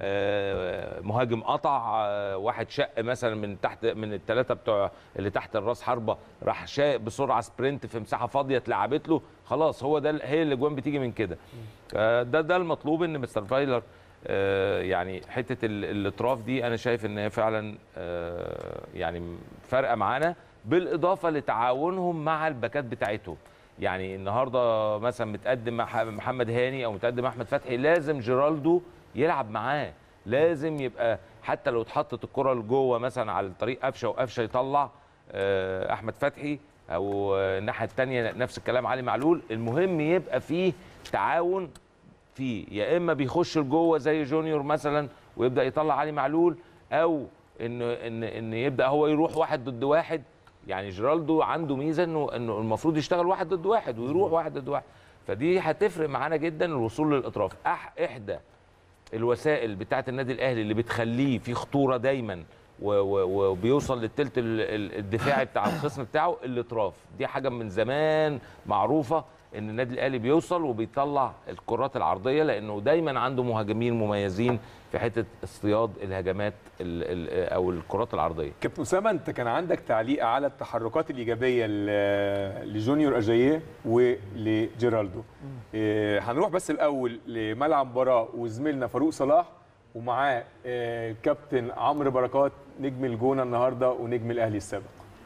آه، مهاجم قطع آه، واحد شق مثلا من تحت من الثلاثه بتوع اللي تحت الراس حربه راح شاق بسرعه سبرنت في مساحه فاضيه اتلعبت له خلاص هو ده ال- هي الاجوان بتيجي من كده آه، ده ده المطلوب ان مستر فايلر آه، يعني حته ال- الاطراف دي انا شايف ان هي فعلا آه، يعني فارقه معانا بالاضافه لتعاونهم مع الباكات بتاعتهم يعني النهارده مثلا متقدم مع محمد هاني او متقدم احمد فتحي لازم جيرالدو يلعب معاه لازم يبقى حتى لو اتحطت الكره لجوه مثلا على طريق قفشه وقفشه يطلع آه، احمد فتحي او آه، الناحيه الثانيه نفس الكلام علي معلول المهم يبقى فيه تعاون فيه يا اما بيخش لجوه زي جونيور مثلا ويبدا يطلع علي معلول او ان ان ان يبدا هو يروح واحد ضد واحد يعني جيرالدو عنده ميزه انه انه المفروض يشتغل واحد ضد واحد ويروح واحد ضد واحد فدي هتفرق معانا جدا الوصول للاطراف أح احدى الوسائل بتاعه النادي الاهلي اللي بتخليه في خطوره دايما و- و- وبيوصل للتلت ال- ال- الدفاعي بتاع الخصم بتاعه الاطراف دي حاجه من زمان معروفه ان النادي الاهلي بيوصل وبيطلع الكرات العرضيه لانه دايما عنده مهاجمين مميزين في حته اصطياد الهجمات ال ال او الكرات العرضيه كابتن اسامه انت كان عندك تعليق على التحركات الايجابيه ل- لجونيور اجاييه ولجيرالدو إيه، هنروح بس الاول لملعب مباراه وزميلنا فاروق صلاح ومعاه آه، كابتن عمرو بركات نجم الجونه النهارده ونجم الاهلي السابق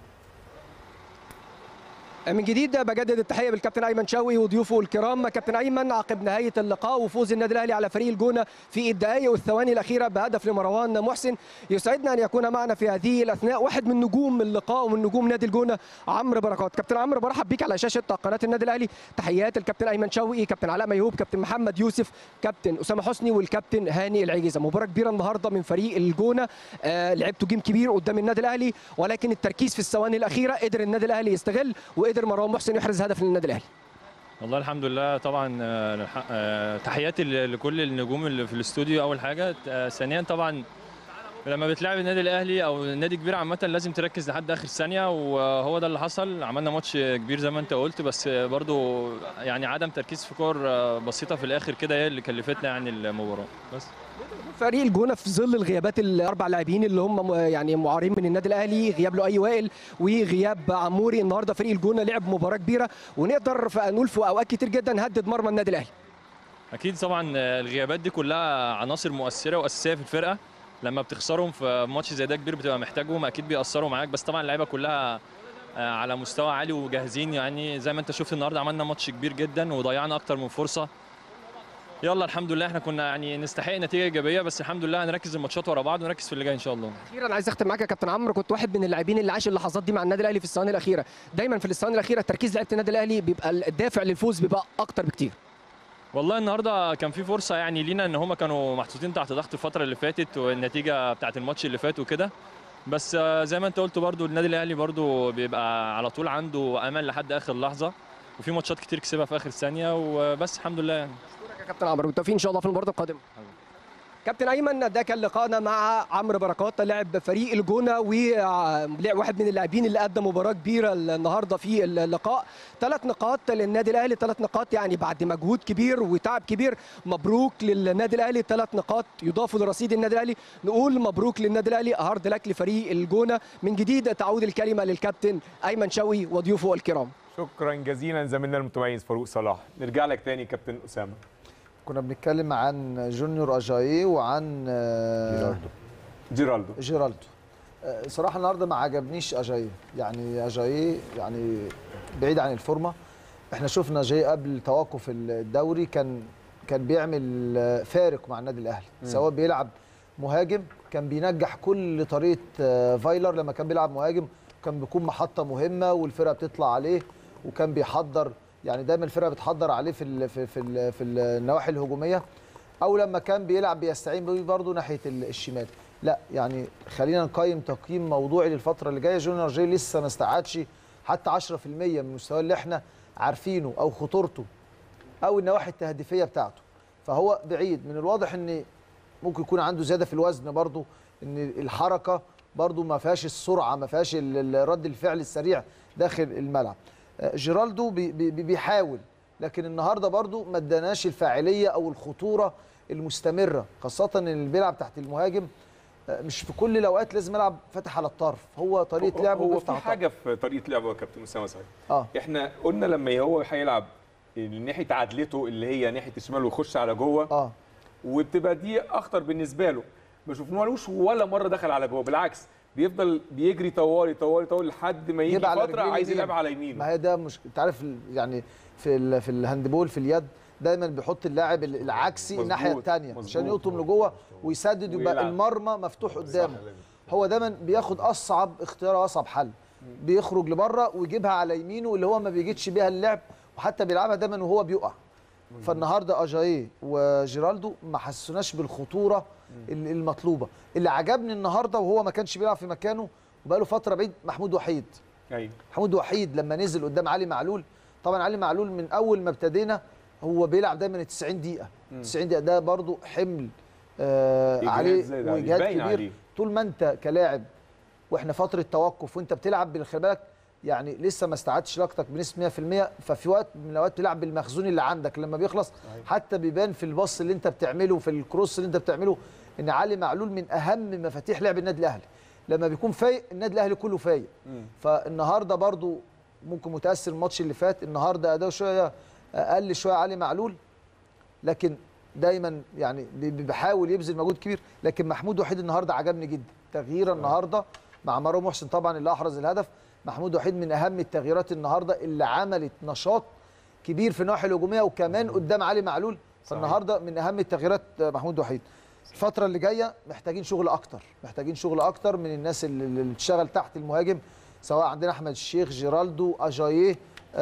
من جديد بجدد التحيه بالكابتن ايمن شوقي وضيوفه الكرام كابتن ايمن عقب نهايه اللقاء وفوز النادي الاهلي على فريق الجونه في الدقائق والثواني الاخيره بهدف لمروان محسن يسعدنا ان يكون معنا في هذه الاثناء واحد من نجوم اللقاء ومن نجوم نادي الجونه عمرو بركات كابتن عمرو برحب بيك على شاشه قناه النادي الاهلي تحيات الكابتن ايمن شوقي كابتن علاء ميهوب كابتن محمد يوسف كابتن اسامه حسني والكابتن هاني العجيزه مباراه كبيره النهارده من فريق الجونه آه لعبتوا جيم كبير قدام النادي الاهلي ولكن التركيز في الثواني الاخيره قدر النادي الاهلي يستغل وقدر مروان محسن يحرز هدف للنادي الاهلي والله الحمد لله طبعا آه، آه، تحياتي ل- لكل النجوم اللي في الاستوديو اول حاجه آه، ثانيا طبعا لما بتلعب النادي الاهلي او نادي كبير عامه لازم تركز لحد اخر ثانيه وهو ده اللي حصل عملنا ماتش كبير زي ما انت قلت بس برضو يعني عدم تركيز في كور آه، بسيطه في الاخر كده هي اللي كلفتنا يعني المباراه بس فريق الجونه في ظل الغيابات الاربع لاعبين اللي هم م- يعني معارين من النادي الاهلي غياب لؤي وائل وغياب عموري النهارده فريق الجونه لعب مباراه كبيره ونقدر ف- نقول في اوقات كتير جدا هدد مرمى النادي الاهلي اكيد طبعا الغيابات دي كلها عناصر مؤثره واساسيه في الفرقه لما بتخسرهم في ماتش زي ده كبير بتبقى محتاجهم اكيد بيأثروا معاك بس طبعا اللعيبه كلها آه، على مستوى عالي وجاهزين يعني زي ما انت شفت النهارده عملنا ماتش كبير جدا وضيعنا اكتر من فرصه يلا الحمد لله احنا كنا يعني نستحق نتيجه ايجابيه بس الحمد لله هنركز الماتشات ورا بعض ونركز في اللي جاي ان شاء الله اخيرا عايز اختم معاك يا كابتن عمرو كنت واحد من اللاعبين اللي عاش اللحظات دي مع النادي الاهلي في الثواني الاخيره دايما في الثواني الاخيره تركيز لعيبه النادي الاهلي بيبقى الدافع للفوز بيبقى اكتر بكتير والله النهارده كان في فرصه يعني لينا ان هم كانوا محطوطين تحت ضغط الفتره اللي فاتت والنتيجه بتاعت الماتش اللي فات وكده بس آه، زي ما انت قلت برضو النادي الاهلي برضو بيبقى على طول عنده امل لحد اخر لحظه وفي ماتشات كتير كسبها في اخر ثانيه وبس الحمد لله يعني يا كابتن عمرو بالتوفيق ان شاء الله في المباراه القادمه كابتن ايمن ده كان لقائنا مع عمرو بركات لاعب فريق الجونه وواحد من اللاعبين اللي قدم مباراه كبيره النهارده في اللقاء ثلاث نقاط للنادي الاهلي ثلاث نقاط يعني بعد مجهود كبير وتعب كبير مبروك للنادي الاهلي ثلاث نقاط يضافوا لرصيد النادي الاهلي نقول مبروك للنادي الاهلي هارد لك لفريق الجونه من جديد تعود الكلمه للكابتن ايمن شوقي وضيوفه الكرام شكرا جزيلا زميلنا المتميز فاروق صلاح نرجع لك تاني كابتن اسامه كنا بنتكلم عن جونيور اجاييه وعن جيرالدو جيرالدو جيرالدو صراحه النهارده ما عجبنيش اجاييه يعني اجاييه يعني بعيد عن الفورمه احنا شفنا جاي قبل توقف الدوري كان كان بيعمل فارق مع النادي الاهلي سواء بيلعب مهاجم كان بينجح كل طريقه فايلر لما كان بيلعب مهاجم كان بيكون محطه مهمه والفرقه بتطلع عليه وكان بيحضر يعني دايما الفرقه بتحضر عليه في ال في في, ال في النواحي الهجوميه او لما كان بيلعب بيستعين بيه برضه ناحيه الشمال لا يعني خلينا نقيم تقييم موضوعي للفتره اللي جايه جونيور جاي لسه ما استعادش حتى 10% من المستوى اللي احنا عارفينه او خطورته او النواحي التهديفيه بتاعته فهو بعيد من الواضح ان ممكن يكون عنده زياده في الوزن برضه ان الحركه برضه ما فيهاش السرعه ما فيهاش رد الفعل السريع داخل الملعب جيرالدو بي بي بيحاول لكن النهارده برضو ما اداناش الفاعليه او الخطوره المستمره خاصه ان اللي بيلعب تحت المهاجم مش في كل الاوقات لازم يلعب فاتح على الطرف هو طريقه لعبه هو في حاجه في طريقه لعبه يا كابتن اسامه سعيد اه احنا قلنا لما هو هيلعب ناحيه عدلته اللي هي ناحيه الشمال ويخش على جوه اه وبتبقى دي اخطر بالنسبه له ما شفناهوش ولا مره دخل على جوه بالعكس بيفضل بيجري طوالي طوالي طوالي لحد ما يجي فتره عايز يلعب على يمينه ما هي ده مش انت عارف يعني في ال... في الهاندبول في اليد دايما بيحط اللاعب العكسي الناحيه الثانيه عشان يقطم لجوه ويسدد يبقى المرمى مفتوح قدامه هو دايما بياخد اصعب اختيار واصعب حل بيخرج لبره ويجيبها على يمينه اللي هو ما بيجيتش بيها اللعب وحتى بيلعبها دايما وهو بيقع فالنهارده اجاييه وجيرالدو ما حسوناش بالخطوره المطلوبه اللي عجبني النهارده وهو ما كانش بيلعب في مكانه وبقاله فتره بعيد محمود وحيد ايوه محمود وحيد لما نزل قدام علي معلول طبعا علي معلول من اول ما ابتدينا هو بيلعب دايما 90 دقيقه 90 دقيقه ده برضو حمل آه عليه واجهاد كبير عليه. طول ما انت كلاعب واحنا فتره توقف وانت بتلعب خلي بالك يعني لسه ما استعدتش لياقتك بنسبه 100% ففي وقت من الاوقات بتلعب بالمخزون اللي عندك لما بيخلص حتى بيبان في الباص اللي انت بتعمله في الكروس اللي انت بتعمله ان علي معلول من اهم مفاتيح لعب النادي الاهلي لما بيكون فايق النادي الاهلي كله فايق فالنهارده برضو ممكن متاثر الماتش اللي فات النهارده اداؤه شويه اقل شويه علي معلول لكن دايما يعني بيحاول يبذل مجهود كبير لكن محمود وحيد النهارده عجبني جدا تغيير النهارده مع مروان محسن طبعا اللي احرز الهدف محمود وحيد من اهم التغييرات النهارده اللي عملت نشاط كبير في الناحيه الهجوميه وكمان قدام علي معلول فالنهارده من اهم التغييرات محمود وحيد الفتره اللي جايه محتاجين شغل اكتر محتاجين شغل اكتر من الناس اللي بتشتغل تحت المهاجم سواء عندنا احمد الشيخ جيرالدو اجاييه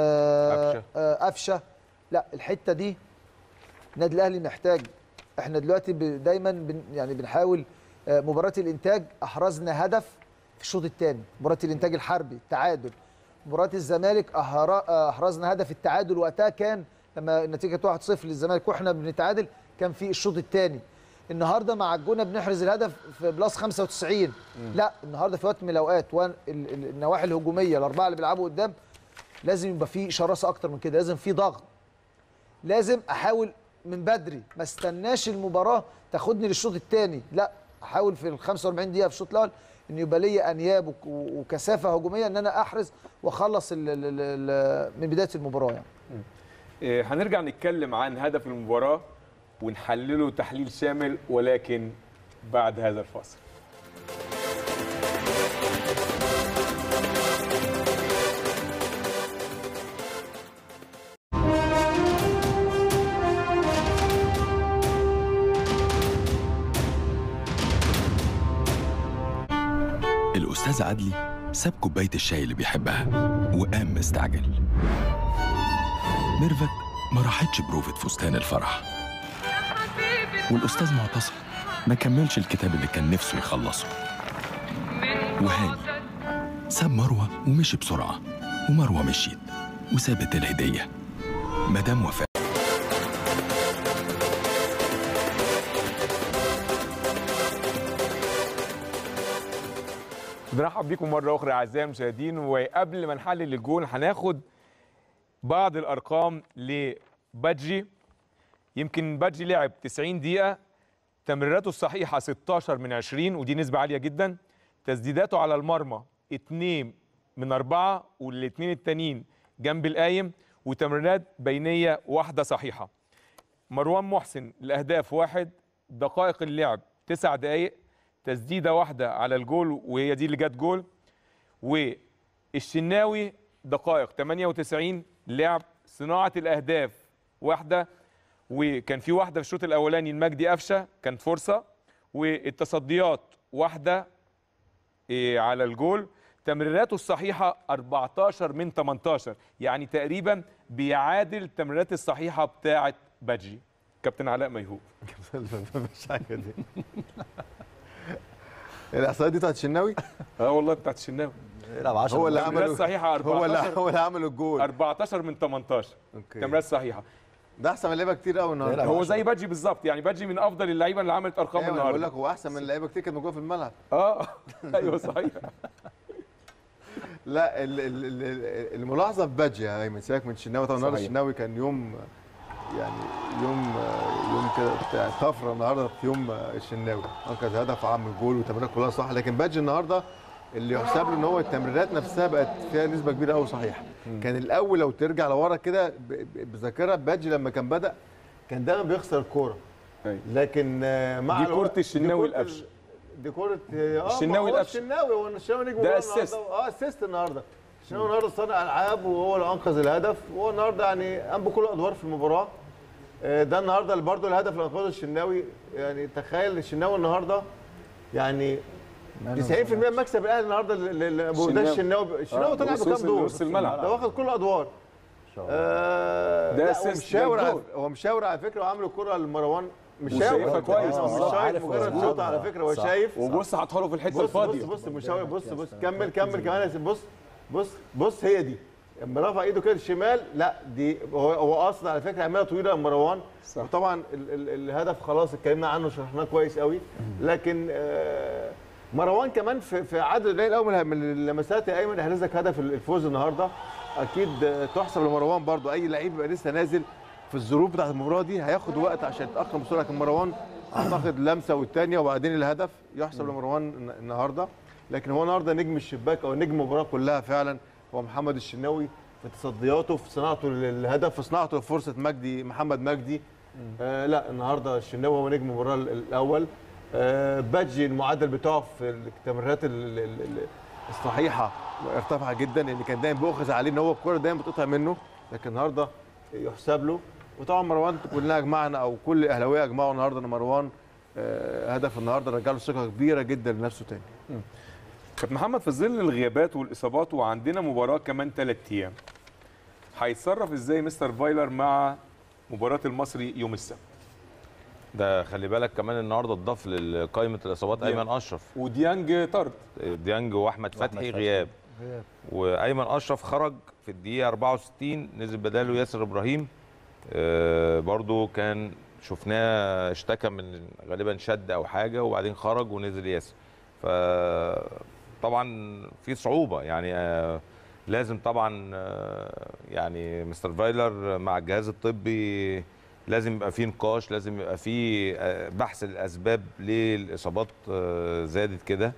آه آه قفشه لا الحته دي النادي الاهلي محتاج احنا دلوقتي دايما بن يعني بنحاول آه مباراه الانتاج احرزنا هدف في الشوط الثاني مباراه الانتاج الحربي التعادل مباراه الزمالك احرزنا هدف التعادل وقتها كان لما النتيجه 1-0 للزمالك واحنا بنتعادل كان في الشوط الثاني النهارده مع الجونه بنحرز الهدف في بلس 95 م. لا النهارده في وقت من الاوقات النواحي الهجوميه الاربعه اللي بيلعبوا قدام لازم يبقى في شراسه اكتر من كده لازم في ضغط لازم احاول من بدري ما استناش المباراه تاخدني للشوط الثاني لا احاول في ال 45 دقيقه في الشوط الاول ان يبقى لي انياب وكثافه هجوميه ان انا احرز واخلص ال ال ال من بدايه المباراه يعني. إيه هنرجع نتكلم عن هدف المباراه ونحلله تحليل شامل ولكن بعد هذا الفاصل. الأستاذ عدلي ساب كوباية الشاي اللي بيحبها وقام مستعجل ميرفت ما راحتش بروفة فستان الفرح والأستاذ معتصم ما كملش الكتاب اللي كان نفسه يخلصه وهاني ساب مروة ومشي بسرعة ومروة مشيت وسابت الهدية مدام وفاء بنرحب بيكم مره اخرى اعزائي المشاهدين وقبل ما نحلل الجول هناخد بعض الارقام لبادجي يمكن بادجي لعب 90 دقيقه تمريراته الصحيحه 16 من 20 ودي نسبه عاليه جدا تسديداته على المرمى 2 من 4 والاثنين التانيين جنب القايم وتمريرات بينيه واحده صحيحه مروان محسن الاهداف واحد دقائق اللعب تسع دقائق تسديده واحده على الجول وهي دي اللي جت جول والشناوي دقائق 98 لعب صناعه الاهداف واحده وكان في واحده في الشوط الاولاني المجدي قفشه كانت فرصه والتصديات واحده إيه، على الجول تمريراته الصحيحه 14 من 18 يعني تقريبا بيعادل التمريرات الصحيحه بتاعه بادجي كابتن علاء ميهوب مش حاجه دي الاحصائيات دي بتاعت الشناوي اه والله بتاعت الشناوي يلعب 10 هو اللي تمريرات عمل صحيحه 14 هو اللي هو اللي عمل الجول 14 من 18 اوكي تمريرات صحيحه ده احسن من لعيبه كتير قوي النهارده هو زي بادجي بالظبط يعني بادجي من افضل اللعيبه اللي عملت ارقام ايوه أنا بقول النهارده لك هو احسن من لعيبه كتير كانت موجوده في الملعب اه ايوه صحيح لا ال- ال- ال- الملاحظه في بادجي يا ايمن سيبك من الشناوي طبعا النهارده صحيح. الشناوي كان يوم يعني يوم يوم كده بتاع طفره النهارده في يوم الشناوي انقذ هدف وعمل جول والتمريرات كلها صح لكن بادجي النهارده اللي يحسب له ان هو التمريرات نفسها بقت فيها نسبه كبيره قوي صحيحه كان الاول لو ترجع لورا كده ب- ب- بذاكره بادجي لما كان بدا كان دايما بيخسر الكوره لكن آه، مع دي الوقت- كرة الشناوي دي كرة القفش. دي كورة اه الشناوي ما هو القفش. الشناوي هو الشناوي نجم ده مباراة assist. النهاردة. اه اسيست النهارده الشناوي النهارده صانع العاب وهو اللي انقذ الهدف وهو النهارده يعني قام بكل الادوار في المباراه آه، ده النهارده اللي برضه الهدف اللي انقذه الشناوي يعني تخيل الشناوي النهارده يعني 90% مكسب الاهلي النهارده ل- ل- ل- ابو ده الشناوي. الشناوي الشناوي آه، طلع نص- بكام دور نص الملعب. ده واخد كل الادوار آه ده لا assist، هو مشاور ده على الجول. هو مشاور على فكره وعامل الكره لمروان مش وشايفها شايف كويس مش بالظبط. شايف عارف مجرد مظبوط. شوط على فكره هو صح. شايف وبص حطها له في الحته بص الفاضيه بص بص مشاور بص بص كمل كمل كمان يا سيدي. بص بص بص هي دي لما رفع ايده كده الشمال لا دي هو هو قاصد على فكره عملها طويله مروان صح. وطبعا ال ال الهدف خلاص اتكلمنا عنه شرحناه كويس قوي لكن آه مروان كمان في في عدد قليل قوي من- من اللمسات يا ايمن احرز لك هدف الفوز النهارده اكيد آه، تحسب لمروان برضو اي لعيب بيبقى لسه نازل في الظروف بتاعت المباراه دي هياخد وقت عشان يتاقلم بسرعه لكن مروان اعتقد لمسه والثانيه وبعدين الهدف يحسب لمروان الن- النهارده لكن هو النهارده نجم الشباك او نجم المباراه كلها فعلا هو محمد الشناوي في تصدياته في صناعته للهدف في صناعته لفرصه مجدي محمد مجدي آه لا النهارده الشناوي هو نجم المباراه ال- الاول آه بادجي المعدل بتاعه في التمريرات ال- ال- ال- الصحيحه ارتفع جدا لان كان دايما بيؤخذ عليه ان هو الكوره دايما بتقطع منه لكن النهارده يحسب له وطبعا مروان كلنا اجمعنا او كل الاهلاويه اجمعوا النهارده ان مروان آه هدف النهارده رجع له ثقه كبيره جدا لنفسه تاني كابتن محمد في ظل الغيابات والاصابات وعندنا مباراه كمان ثلاث ايام هيتصرف ازاي مستر فايلر مع مباراه المصري يوم السبت ده خلي بالك كمان النهارده اتضاف لقائمه الاصابات ديانج. ايمن اشرف وديانج طرد ديانج واحمد فتحي غياب وايمن اشرف خرج في الدقيقه 64 نزل بداله ياسر ابراهيم آه، برضو كان شفناه اشتكى من غالبا شد او حاجه وبعدين خرج ونزل ياسر فطبعا في صعوبه يعني آه، لازم طبعا آه، يعني مستر فايلر مع الجهاز الطبي لازم يبقى فيه نقاش لازم يبقى فيه آه، بحث الاسباب ليه الاصابات آه، زادت كده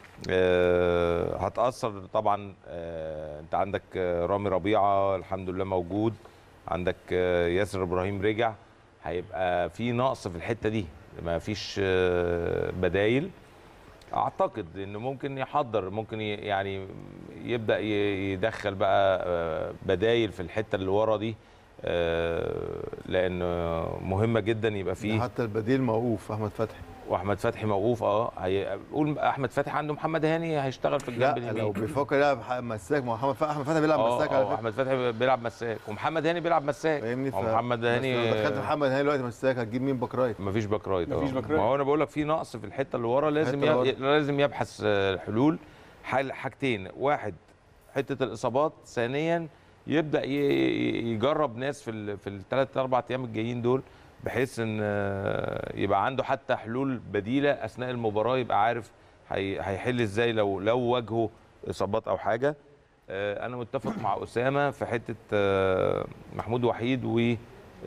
آه، هتاثر طبعا آه، انت عندك آه، رامي ربيعه الحمد لله موجود عندك آه، ياسر ابراهيم رجع هيبقى في نقص في الحته دي ما فيش آه، بدايل اعتقد انه ممكن يحضر ممكن ي- يعني يبدا ي- يدخل بقى آه، بدايل في الحته اللي ورا دي آه، لان مهمه جدا يبقى فيه حتى البديل موقوف احمد فتحي واحمد فتحي موقوف اه هي- قول احمد فتحي عنده محمد هاني هيشتغل في لا الجنب اليمين لو بيفكر يلعب ح- مساك ما هو محمد فتحي احمد فتحي بيلعب آه، مساك آه، على فكره احمد فتحي بيلعب مساك ومحمد هاني بيلعب مساك فاهمني هو محمد بس هاني لو دخلت محمد هاني دلوقتي مساك هتجيب مين باك رايت مفيش باك رايت مفيش آه. باك ما رايت. هو انا بقول لك في نقص في الحته اللي ورا لازم الحتة اللي ي... لازم يبحث آه، حلول حل حاجتين واحد حته الاصابات ثانيا يبدا ي- ي- يجرب ناس في ال... في الثلاث اربع ايام الجايين دول بحيث ان آه، يبقى عنده حتى حلول بديله اثناء المباراه يبقى عارف هي- هيحل ازاي لو لو واجهه اصابات او حاجه آه، انا متفق مع اسامه في حته آه، محمود وحيد و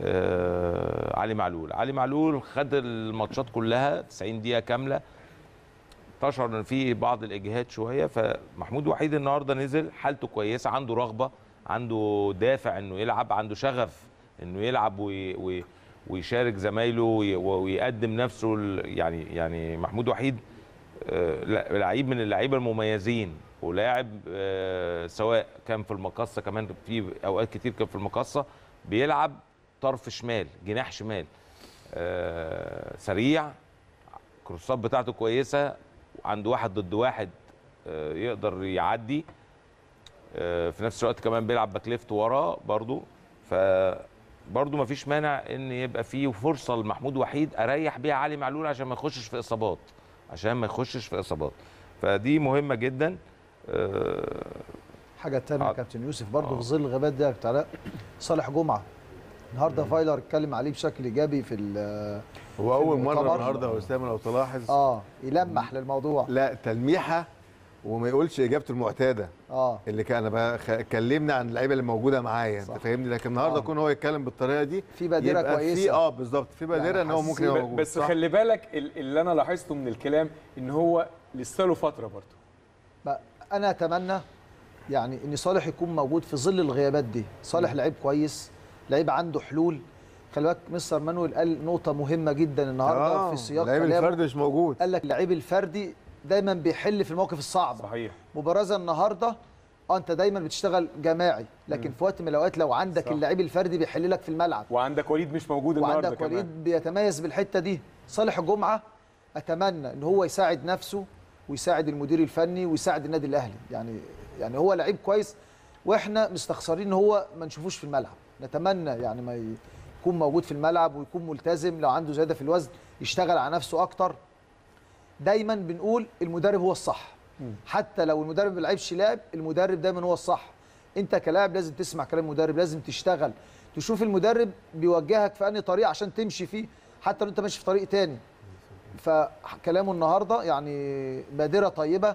آه، علي معلول علي معلول خد الماتشات كلها 90 دقيقه كامله تشعر ان في بعض الاجهاد شويه فمحمود وحيد النهارده نزل حالته كويسه عنده رغبه عنده دافع انه يلعب عنده شغف انه يلعب وي وي ويشارك زمايله وي- ويقدم نفسه ال- يعني يعني محمود وحيد آه، لا- لعيب من اللعيبه المميزين ولاعب آه، سواء كان في المقصه كمان في اوقات كتير كان في المقصه بيلعب طرف شمال جناح شمال آه، سريع الكروسات بتاعته كويسه عنده واحد ضد واحد آه، يقدر يعدي آه، في نفس الوقت كمان بيلعب باك ليفت وراه برضو ف برضو ما فيش مانع ان يبقى فيه فرصه لمحمود وحيد اريح بيها علي معلول عشان ما يخشش في اصابات عشان ما يخشش في اصابات فدي مهمه جدا آه، حاجه تانية يا آه. كابتن يوسف برضه في ظل الغابات ده يا كابتن علاء صالح جمعه النهارده فايلر اتكلم عليه بشكل ايجابي في ال- هو اول في مره المؤتمر. النهارده يا اسامه لو تلاحظ اه يلمح للموضوع لا تلميحه وما يقولش اجابته المعتاده اه اللي كان انا بخ... كلمنا عن اللعيبه اللي موجوده معايا انت فاهمني لكن النهارده آه. يكون هو يتكلم بالطريقه دي في بادرة يبقى كويسة. في اه بالظبط في بادره يعني ان هو ممكن بس- يبقى موجود بس صح؟ خلي بالك ال- اللي انا لاحظته من الكلام ان هو لسه له فتره برضه بقى انا اتمنى يعني ان صالح يكون موجود في ظل الغيابات دي صالح لعيب كويس لعيب عنده حلول خلي بالك مستر مانويل قال نقطه مهمه جدا النهارده آه، في سياق اللعيب كلامه. الفردي مش موجود قال لك اللعيب الفردي دايما بيحل في المواقف الصعبه صحيح مبارزه النهارده اه انت دايما بتشتغل جماعي لكن مم. في وقت من الاوقات لو عندك صح. اللعيب الفردي بيحل لك في الملعب وعندك وليد مش موجود النهارده وعندك كمان وليد بيتميز بالحته دي صالح جمعه اتمنى ان هو يساعد نفسه ويساعد المدير الفني ويساعد النادي الاهلي يعني يعني هو لعيب كويس واحنا مستخسرين ان هو ما نشوفوش في الملعب نتمنى يعني ما ي- يكون موجود في الملعب ويكون ملتزم لو عنده زياده في الوزن يشتغل على نفسه اكتر دايما بنقول المدرب هو الصح حتى لو المدرب ما بيلعبش لاعب المدرب دايما هو الصح انت كلاعب لازم تسمع كلام المدرب لازم تشتغل تشوف المدرب بيوجهك في انهي طريق عشان تمشي فيه حتى لو انت ماشي في طريق تاني فكلامه النهارده يعني بادره طيبه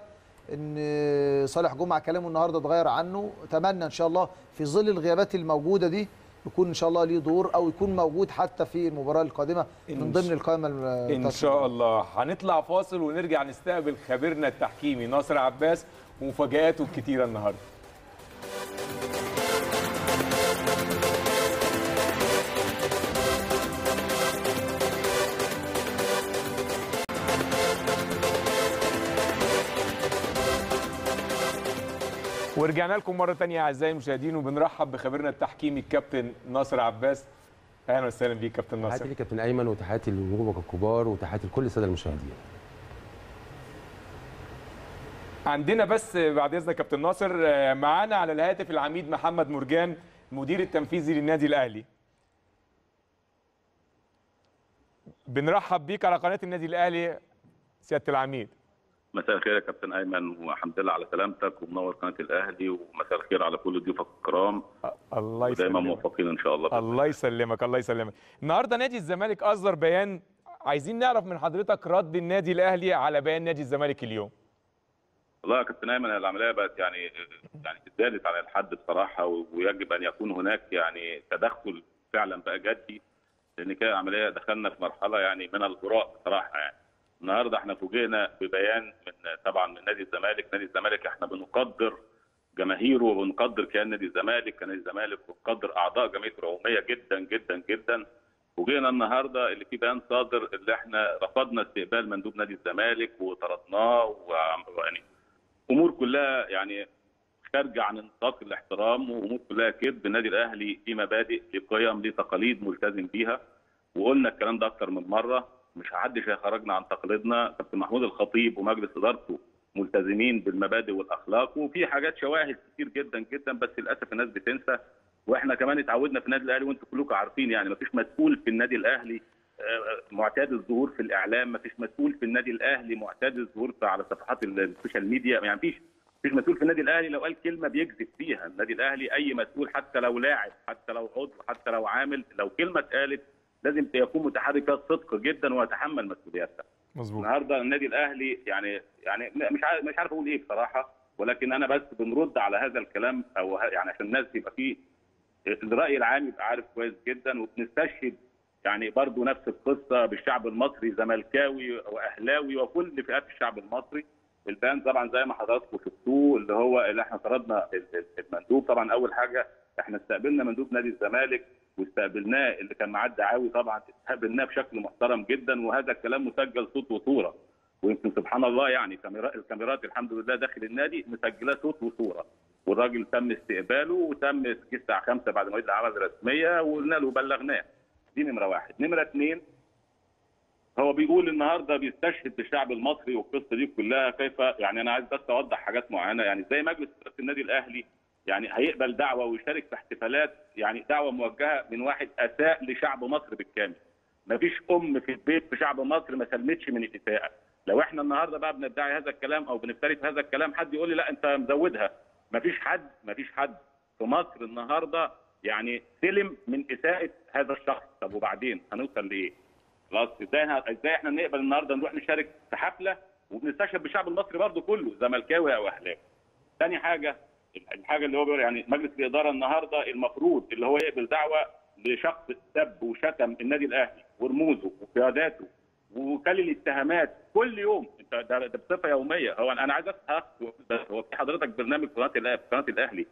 ان صالح جمعه كلامه النهارده اتغير عنه اتمنى ان شاء الله في ظل الغيابات الموجوده دي يكون ان شاء الله ليه دور او يكون موجود حتى في المباراه القادمه من إن ضمن شاء- القائمه ان شاء الله هنطلع فاصل ونرجع نستقبل خبيرنا التحكيمي ناصر عباس ومفاجآته الكتيره النهارده ورجعنا لكم مرة تانية أعزائي المشاهدين وبنرحب بخبيرنا التحكيمي الكابتن ناصر عباس أهلا وسهلا بيك كابتن ناصر تحياتي لكابتن ايمن وتحياتي لنجومك الكبار وتحياتي لكل الساده المشاهدين عندنا بس بعد اذنك كابتن ناصر آه، معانا على الهاتف العميد محمد مرجان المدير التنفيذي للنادي الاهلي بنرحب بيك على قناه النادي الاهلي سياده العميد مساء الخير يا كابتن ايمن والحمد لله على سلامتك ومنور قناه الاهلي ومساء الخير على كل ضيوفك الكرام الله ودايما يسلمك موفقين ان شاء الله الله يسلمك الله يسلمك النهارده نادي الزمالك اصدر بيان عايزين نعرف من حضرتك رد النادي الاهلي على بيان نادي الزمالك اليوم والله يا كابتن ايمن العمليه بقت يعني يعني زادت على الحد بصراحه ويجب ان يكون هناك يعني تدخل فعلا بقى جدي لان كده عمليه دخلنا في مرحله يعني من الهراء بصراحه يعني النهارده احنا فوجئنا ببيان من طبعا من نادي الزمالك نادي الزمالك احنا بنقدر جماهيره وبنقدر كيان نادي الزمالك كنادي الزمالك وبنقدر اعضاء جمعيه العموميه جدا جدا جدا فوجئنا النهارده اللي في بيان صادر اللي احنا رفضنا استقبال مندوب نادي الزمالك وطردناه ويعني امور كلها يعني خارجه عن نطاق الاحترام وامور كلها كذب النادي الاهلي ليه مبادئ ليه قيم ليه تقاليد ملتزم بيها وقلنا الكلام ده اكتر من مره مش حدش هيخرجنا عن تقاليدنا كابتن محمود الخطيب ومجلس ادارته ملتزمين بالمبادئ والاخلاق وفي حاجات شواهد كتير جدا جدا بس للاسف الناس بتنسى واحنا كمان اتعودنا في النادي الاهلي وانتم كلكم عارفين يعني مفيش مسؤول في النادي الاهلي آه، معتاد الظهور في الاعلام مفيش مسؤول في النادي الاهلي معتاد الظهور في- على صفحات ال- السوشيال ميديا يعني مفيش مفيش مسؤول في النادي الاهلي لو قال كلمه بيكذب فيها النادي الاهلي اي مسؤول حتى لو لاعب حتى لو عضو حتى لو عامل لو كلمه اتقالت لازم يكون متحرك فيها الصدق جدا ويتحمل مسؤولياتها مظبوط النهارده النادي الاهلي يعني يعني مش عارف مش عارف اقول ايه بصراحه ولكن انا بس بنرد على هذا الكلام او ه- يعني عشان الناس يبقى فيه الراي العام يبقى عارف كويس جدا وبنستشهد يعني برضو نفس القصه بالشعب المصري زملكاوي واهلاوي وكل فئات الشعب المصري البان طبعا زي ما حضراتكم شفتوه اللي هو اللي احنا طردنا ال- ال- المندوب طبعا اول حاجه احنا استقبلنا مندوب نادي الزمالك واستقبلناه اللي كان معاه الدعاوي طبعا استقبلناه بشكل محترم جدا وهذا الكلام مسجل صوت وصوره ويمكن سبحان الله يعني كاميرا- الكاميرات الحمد لله داخل النادي مسجله صوت وصوره والراجل تم استقباله وتم جه الساعه 5 بعد مواعيد العمل الرسميه وقلنا له بلغناه دي نمره واحد نمره اثنين هو بيقول النهارده بيستشهد بالشعب المصري والقصه دي كلها كيف يعني انا عايز بس اوضح حاجات معينه يعني زي مجلس اداره النادي الاهلي يعني هيقبل دعوه ويشارك في احتفالات يعني دعوه موجهه من واحد اساء لشعب مصر بالكامل. مفيش ام في البيت في شعب مصر ما سلمتش من الاساءه. لو احنا النهارده بقى بندعي هذا الكلام او بنفتري في هذا الكلام حد يقول لي لا انت مزودها. مفيش حد مفيش حد في مصر النهارده يعني سلم من اساءه هذا الشخص، طب وبعدين هنوصل لايه؟ خلاص ازاي ازاي احنا نقبل النهارده نروح نشارك في حفله وبنستشهد بالشعب المصري برضه كله زملكاوي او اهلاوي. ثاني حاجه الحاجه اللي هو بيقول يعني مجلس الاداره النهارده المفروض اللي هو يقبل دعوه لشخص سب وشتم النادي الاهلي ورموزه وقياداته وكل الاتهامات كل يوم انت ده, ده بصفه يوميه هو انا عايز اسال هو في حضرتك برنامج قناه الاهلي قناه الاهلي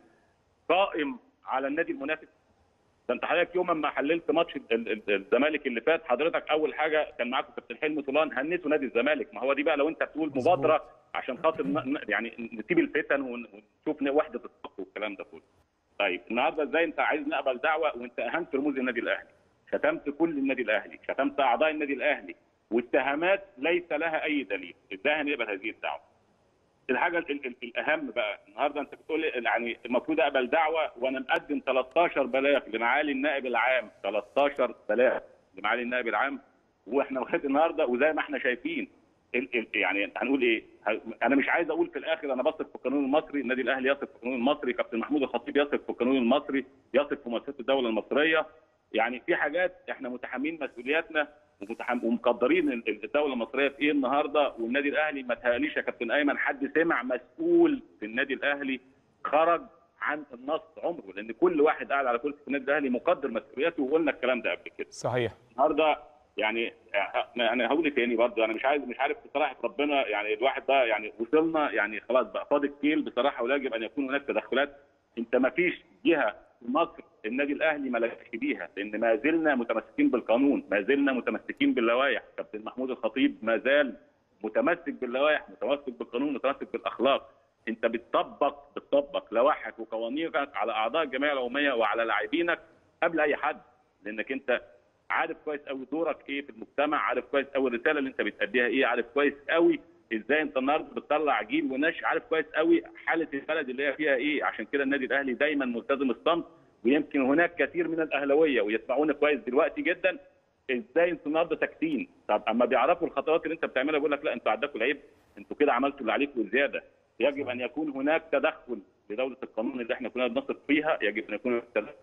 قائم على النادي المنافس ده انت حضرتك يوم ما حللت ماتش ال- ال- ال- الزمالك اللي فات حضرتك اول حاجه كان معاكم كابتن حلمي طولان هنيتوا نادي الزمالك ما هو دي بقى لو انت بتقول مبادره عشان خاطر ن- ن- يعني نسيب الفتن ون- ونشوف ن- وحده الصف والكلام ده كله. طيب النهارده ازاي انت عايز نقبل دعوه وانت اهنت رموز النادي الاهلي شتمت كل النادي الاهلي شتمت اعضاء النادي الاهلي واتهامات ليس لها اي دليل ازاي هنقبل هذه الدعوه الحاجه ال- ال- الاهم بقى النهارده انت بتقول لي يعني المفروض اقبل دعوه وانا مقدم 13 بلاغ لمعالي النائب العام 13 بلاغ لمعالي النائب العام واحنا لغايه النهارده وزي ما احنا شايفين ال ال يعني هنقول ايه؟ ه- انا مش عايز اقول في الاخر انا بثق في القانون المصري، النادي الاهلي يثق في القانون المصري، كابتن محمود الخطيب يثق في القانون المصري، يثق في مؤسسات الدوله المصريه، يعني في حاجات احنا متحملين مسؤولياتنا ومتحم- ومقدرين ال- ال- الدوله المصريه في ايه النهارده والنادي الاهلي ما تهيأليش يا كابتن ايمن حد سمع مسؤول في النادي الاهلي خرج عن النص عمره لان كل واحد قاعد على كرسي في النادي الاهلي مقدر مسؤولياته وقلنا الكلام ده قبل كده. صحيح النهارده يعني انا هقول تاني برضه انا مش عايز مش عارف بصراحه ربنا يعني الواحد ده يعني وصلنا يعني خلاص بقى فاضي الكيل بصراحه ولا يجب ان يكون هناك تدخلات انت ما فيش جهه في مصر النادي الاهلي ما لكش بيها لان ما زلنا متمسكين بالقانون ما زلنا متمسكين باللوائح كابتن محمود الخطيب ما زال متمسك باللوائح متمسك بالقانون متمسك بالاخلاق انت بتطبق بتطبق لوائحك وقوانينك على اعضاء الجمعيه العموميه وعلى لاعبينك قبل اي حد لانك انت عارف كويس قوي دورك ايه في المجتمع عارف كويس قوي الرساله اللي انت بتأديها ايه عارف كويس قوي ازاي انت النهارده بتطلع جيل ونشء عارف كويس قوي حاله البلد اللي هي فيها ايه عشان كده النادي الاهلي دايما ملتزم الصمت ويمكن هناك كثير من الاهلاويه ويسمعونا كويس دلوقتي جدا ازاي انتوا النهارده ساكتين طب اما بيعرفوا الخطوات اللي انت بتعملها بيقول لك لا انتوا عندكم العيب انتوا كده عملتوا اللي عليكم وزياده يجب ان يكون هناك تدخل لدوله القانون اللي احنا كنا بنثق فيها يجب ان يكون هناك تدخل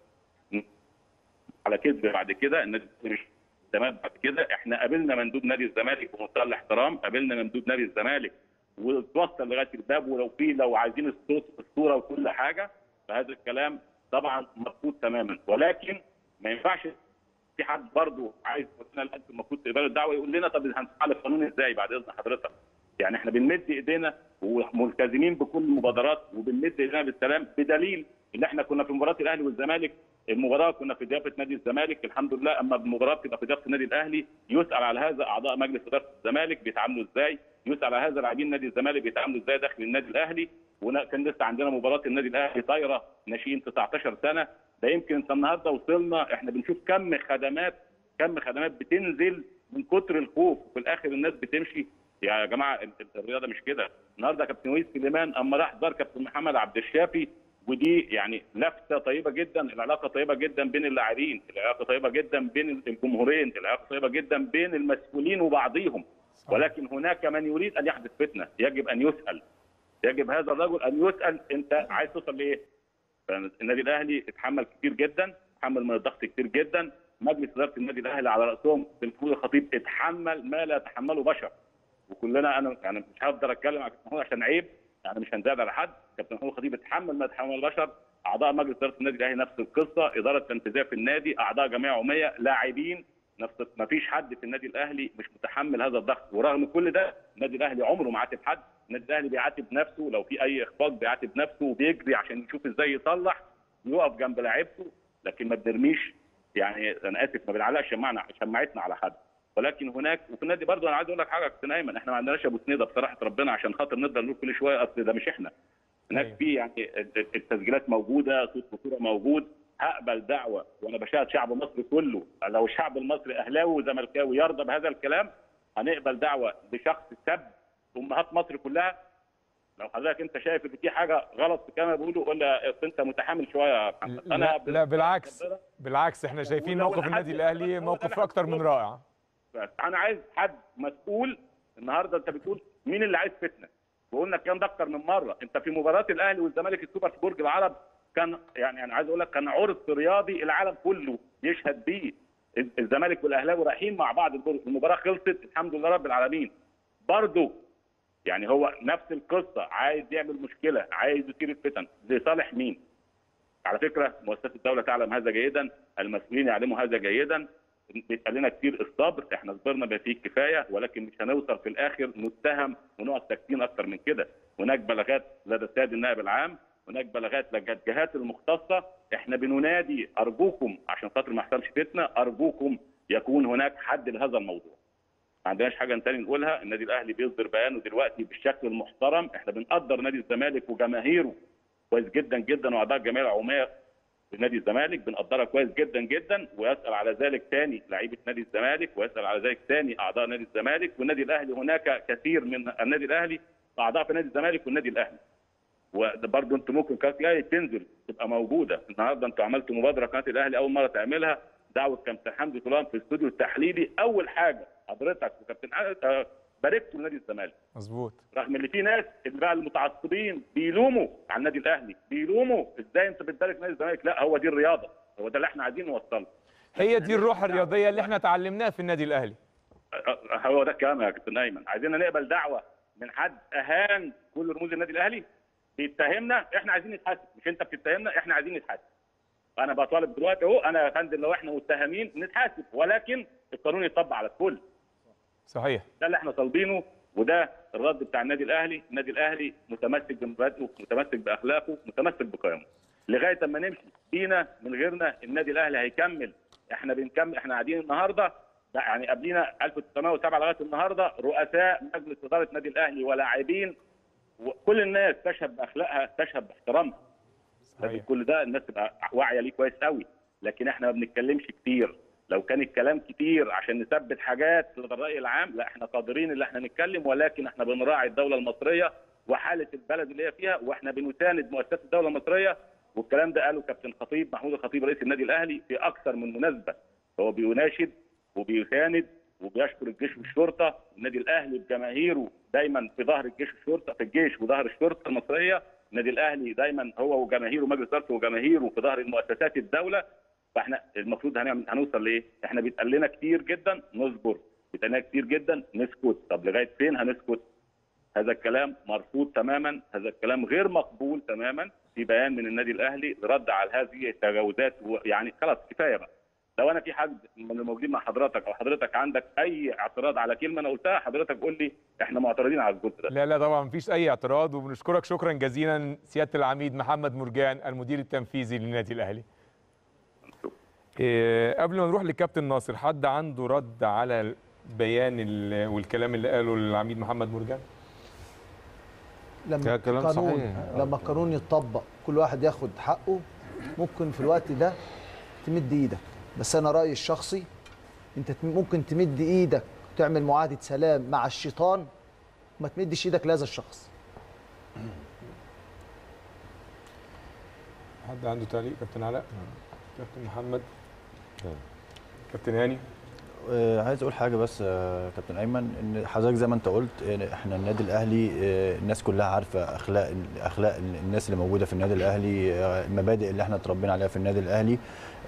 على كذب بعد كده النادي مش تمام بعد كده احنا قابلنا مندوب نادي الزمالك بمنتهى الاحترام قابلنا مندوب نادي الزمالك وتوصل لغايه الباب ولو في لو عايزين الصوت الصوره وكل حاجه فهذا الكلام طبعا مرفوض تماما ولكن ما ينفعش في حد برضه عايز يقول لنا لا انتوا المفروض تقبلوا الدعوه يقول لنا طب هنفعل القانون ازاي بعد اذن حضرتك يعني احنا بنمد ايدينا وملتزمين بكل المبادرات وبنمد ايدينا بالسلام بدليل ان احنا كنا في مباراه الاهلي والزمالك المباراه كنا في ضيافه نادي الزمالك الحمد لله اما المباراه بتبقى في ضيافه النادي الاهلي يسال على هذا اعضاء مجلس اداره الزمالك بيتعاملوا ازاي يسال على هذا لاعبين نادي الزمالك بيتعاملوا ازاي داخل النادي الاهلي وكان لسه عندنا مباراه النادي الاهلي طايره ناشئين 19 سنه ده يمكن انت النهارده وصلنا احنا بنشوف كم خدمات كم خدمات بتنزل من كتر الخوف وفي الاخر الناس بتمشي يا جماعه ال- ال- الرياضه مش كده النهارده كابتن ويس سليمان اما راح زار كابتن محمد عبد الشافي ودي يعني لفته طيبه جدا العلاقه طيبه جدا بين اللاعبين العلاقه طيبه جدا بين الجمهورين العلاقه طيبه جدا بين المسؤولين وبعضهم ولكن هناك من يريد ان يحدث فتنه يجب ان يسال يجب هذا الرجل ان يسال انت عايز توصل لايه؟ النادي الاهلي اتحمل كتير جدا اتحمل من الضغط كتير جدا مجلس اداره النادي الاهلي على راسهم كابتن محمود الخطيب اتحمل ما لا يتحمله بشر وكلنا انا يعني مش هقدر اتكلم عن كابتن محمود عشان عيب يعني مش هنزاد على حد كابتن محمود الخطيب اتحمل ما يتحمل البشر اعضاء مجلس اداره النادي الاهلي نفس القصه اداره تنفيذيه في النادي اعضاء جمعيه عموميه لاعبين نفس ما فيش حد في النادي الاهلي مش متحمل هذا الضغط ورغم كل ده النادي الاهلي عمره ما عاتب حد النادي الاهلي بيعاتب نفسه لو في اي اخفاق بيعاتب نفسه وبيجري عشان يشوف ازاي يصلح ويقف جنب لاعيبته لكن ما بنرميش يعني انا اسف ما بنعلقش شمعنا شماعتنا على حد ولكن هناك وفي النادي برضه انا عايز اقول لك حاجه يا كابتن ايمن احنا ما عندناش ابو سنيده بصراحه ربنا عشان خاطر نقدر نقول كل شويه اصل ده مش احنا هناك في يعني التسجيلات موجوده صوت وصوره موجود هقبل دعوه وانا بشاهد شعب مصر كله لو الشعب المصري اهلاوي وزملكاوي يرضى بهذا الكلام هنقبل دعوه بشخص سب امهات مصر كلها لو حضرتك انت شايف ان في حاجه غلط في الكلام بقوله قول لي أصل انت متحامل شويه يا محمد لا, لا بالعكس بالعكس احنا شايفين موقف النادي الاهلي موقف اكتر من رائع بس انا عايز حد مسؤول النهارده انت بتقول مين اللي عايز فتنه وقلنا الكلام ده اكتر من مره انت في مباراه الاهلي والزمالك السوبر في برج العرب كان يعني انا عايز اقول لك كان عرض رياضي العالم كله يشهد بيه الزمالك والاهلاوي رايحين مع بعض البرج المباراه خلصت الحمد لله رب العالمين برضه يعني هو نفس القصه عايز يعمل مشكله عايز يثير الفتن لصالح مين؟ على فكره مؤسسات الدوله تعلم هذا جيدا المسؤولين يعلموا هذا جيدا بيتقال لنا كتير الصبر احنا صبرنا بما فيه الكفايه ولكن مش هنوصل في الاخر نتهم ونقعد ساكتين اكتر من كده هناك بلاغات لدى السيد النائب العام هناك بلاغات لدى الجهات المختصه احنا بننادي ارجوكم عشان خاطر ما يحصلش فتنه ارجوكم يكون هناك حد لهذا الموضوع ما عندناش حاجه ثانيه نقولها النادي الاهلي بيصدر بيانه دلوقتي بالشكل المحترم احنا بنقدر نادي الزمالك وجماهيره كويس جدا جدا واعضاء الجمعيه العموميه لنادي الزمالك بنقدرها كويس جدا جدا ويسال على ذلك ثاني لعيبه نادي الزمالك ويسال على ذلك ثاني اعضاء نادي الزمالك والنادي الاهلي هناك كثير من النادي الاهلي اعضاء في نادي الزمالك والنادي الاهلي وبرضه انتوا ممكن قناه الاهلي تنزل تبقى موجوده النهارده انتوا عملتوا مبادره قناه الاهلي اول مره تعملها دعوه كابتن حمدي طولان في الاستوديو التحليلي اول حاجه حضرتك وكابتن باركتوا لنادي الزمالك مظبوط رغم ان في ناس اللي بقى المتعصبين بيلوموا على النادي الاهلي بيلوموا ازاي انت بتبارك نادي الزمالك لا هو دي الرياضه هو ده اللي احنا عايزين نوصله هي دي الروح الرياضيه اللي احنا اتعلمناها في النادي الاهلي هو ده الكلام يا كابتن ايمن عايزين نقبل دعوه من حد اهان كل رموز النادي الاهلي بيتهمنا احنا عايزين نتحاسب مش انت بتتهمنا احنا عايزين نتحاسب انا بطالب دلوقتي اهو انا يا فندم لو احنا متهمين نتحاسب ولكن القانون يطبق على الكل صحيح ده اللي احنا طالبينه وده الرد بتاع النادي الاهلي النادي الاهلي متمسك بمبادئه متمسك باخلاقه متمسك بقيمه لغايه اما نمشي فينا من غيرنا النادي الاهلي هيكمل احنا بنكمل احنا قاعدين النهارده يعني قبلينا 1907 لغايه النهارده رؤساء مجلس اداره النادي الاهلي ولاعبين وكل الناس تشهد باخلاقها تشهد باحترامها لازم كل ده الناس تبقى واعيه ليه كويس قوي لكن احنا ما بنتكلمش كتير لو كان الكلام كتير عشان نثبت حاجات لدى الراي العام لا احنا قادرين ان احنا نتكلم ولكن احنا بنراعي الدوله المصريه وحاله البلد اللي هي فيها واحنا بنساند مؤسسات الدوله المصريه والكلام ده قاله كابتن خطيب محمود الخطيب رئيس النادي الاهلي في اكثر من مناسبه هو بيناشد وبيساند وبيشكر الجيش والشرطه النادي الاهلي بجماهيره دايما في ظهر الجيش والشرطه في الجيش وظهر الشرطه المصريه النادي الاهلي دايما هو وجماهيره مجلس ادارته وجماهيره في ظهر المؤسسات الدوله فاحنا المفروض هنعمل هنوصل لايه؟ احنا بيتقال لنا كتير جدا نصبر بيتقال لنا كتير جدا نسكت طب لغايه فين هنسكت؟ هذا الكلام مرفوض تماما هذا الكلام غير مقبول تماما في بيان من النادي الاهلي لرد على هذه التجاوزات يعني خلاص كفايه بقى لو انا في حد من الموجودين مع حضرتك او حضرتك عندك اي اعتراض على كلمه انا قلتها حضرتك قول لي احنا معترضين على الجزء ده لا لا طبعا مفيش اي اعتراض وبنشكرك شكرا جزيلا سياده العميد محمد مرجان المدير التنفيذي للنادي الاهلي إيه قبل ما نروح للكابتن ناصر حد عنده رد على البيان والكلام اللي قاله العميد محمد مرجان لما كلام القانون صحيح. لما القانون يتطبق كل واحد ياخد حقه ممكن في الوقت ده تمد ايدك بس انا رايي الشخصي انت تم- ممكن تمد ايدك وتعمل معاهده سلام مع الشيطان ما تمدش ايدك لهذا الشخص حد عنده تعليق كابتن علاء كابتن محمد كابتن هاني آه، عايز اقول حاجه بس آه، كابتن ايمن ان حضرتك زي ما انت قلت إن احنا النادي الاهلي آه، الناس كلها عارفه اخلاق اخلاق الناس اللي موجوده في النادي الاهلي آه، المبادئ اللي احنا اتربينا عليها في النادي الاهلي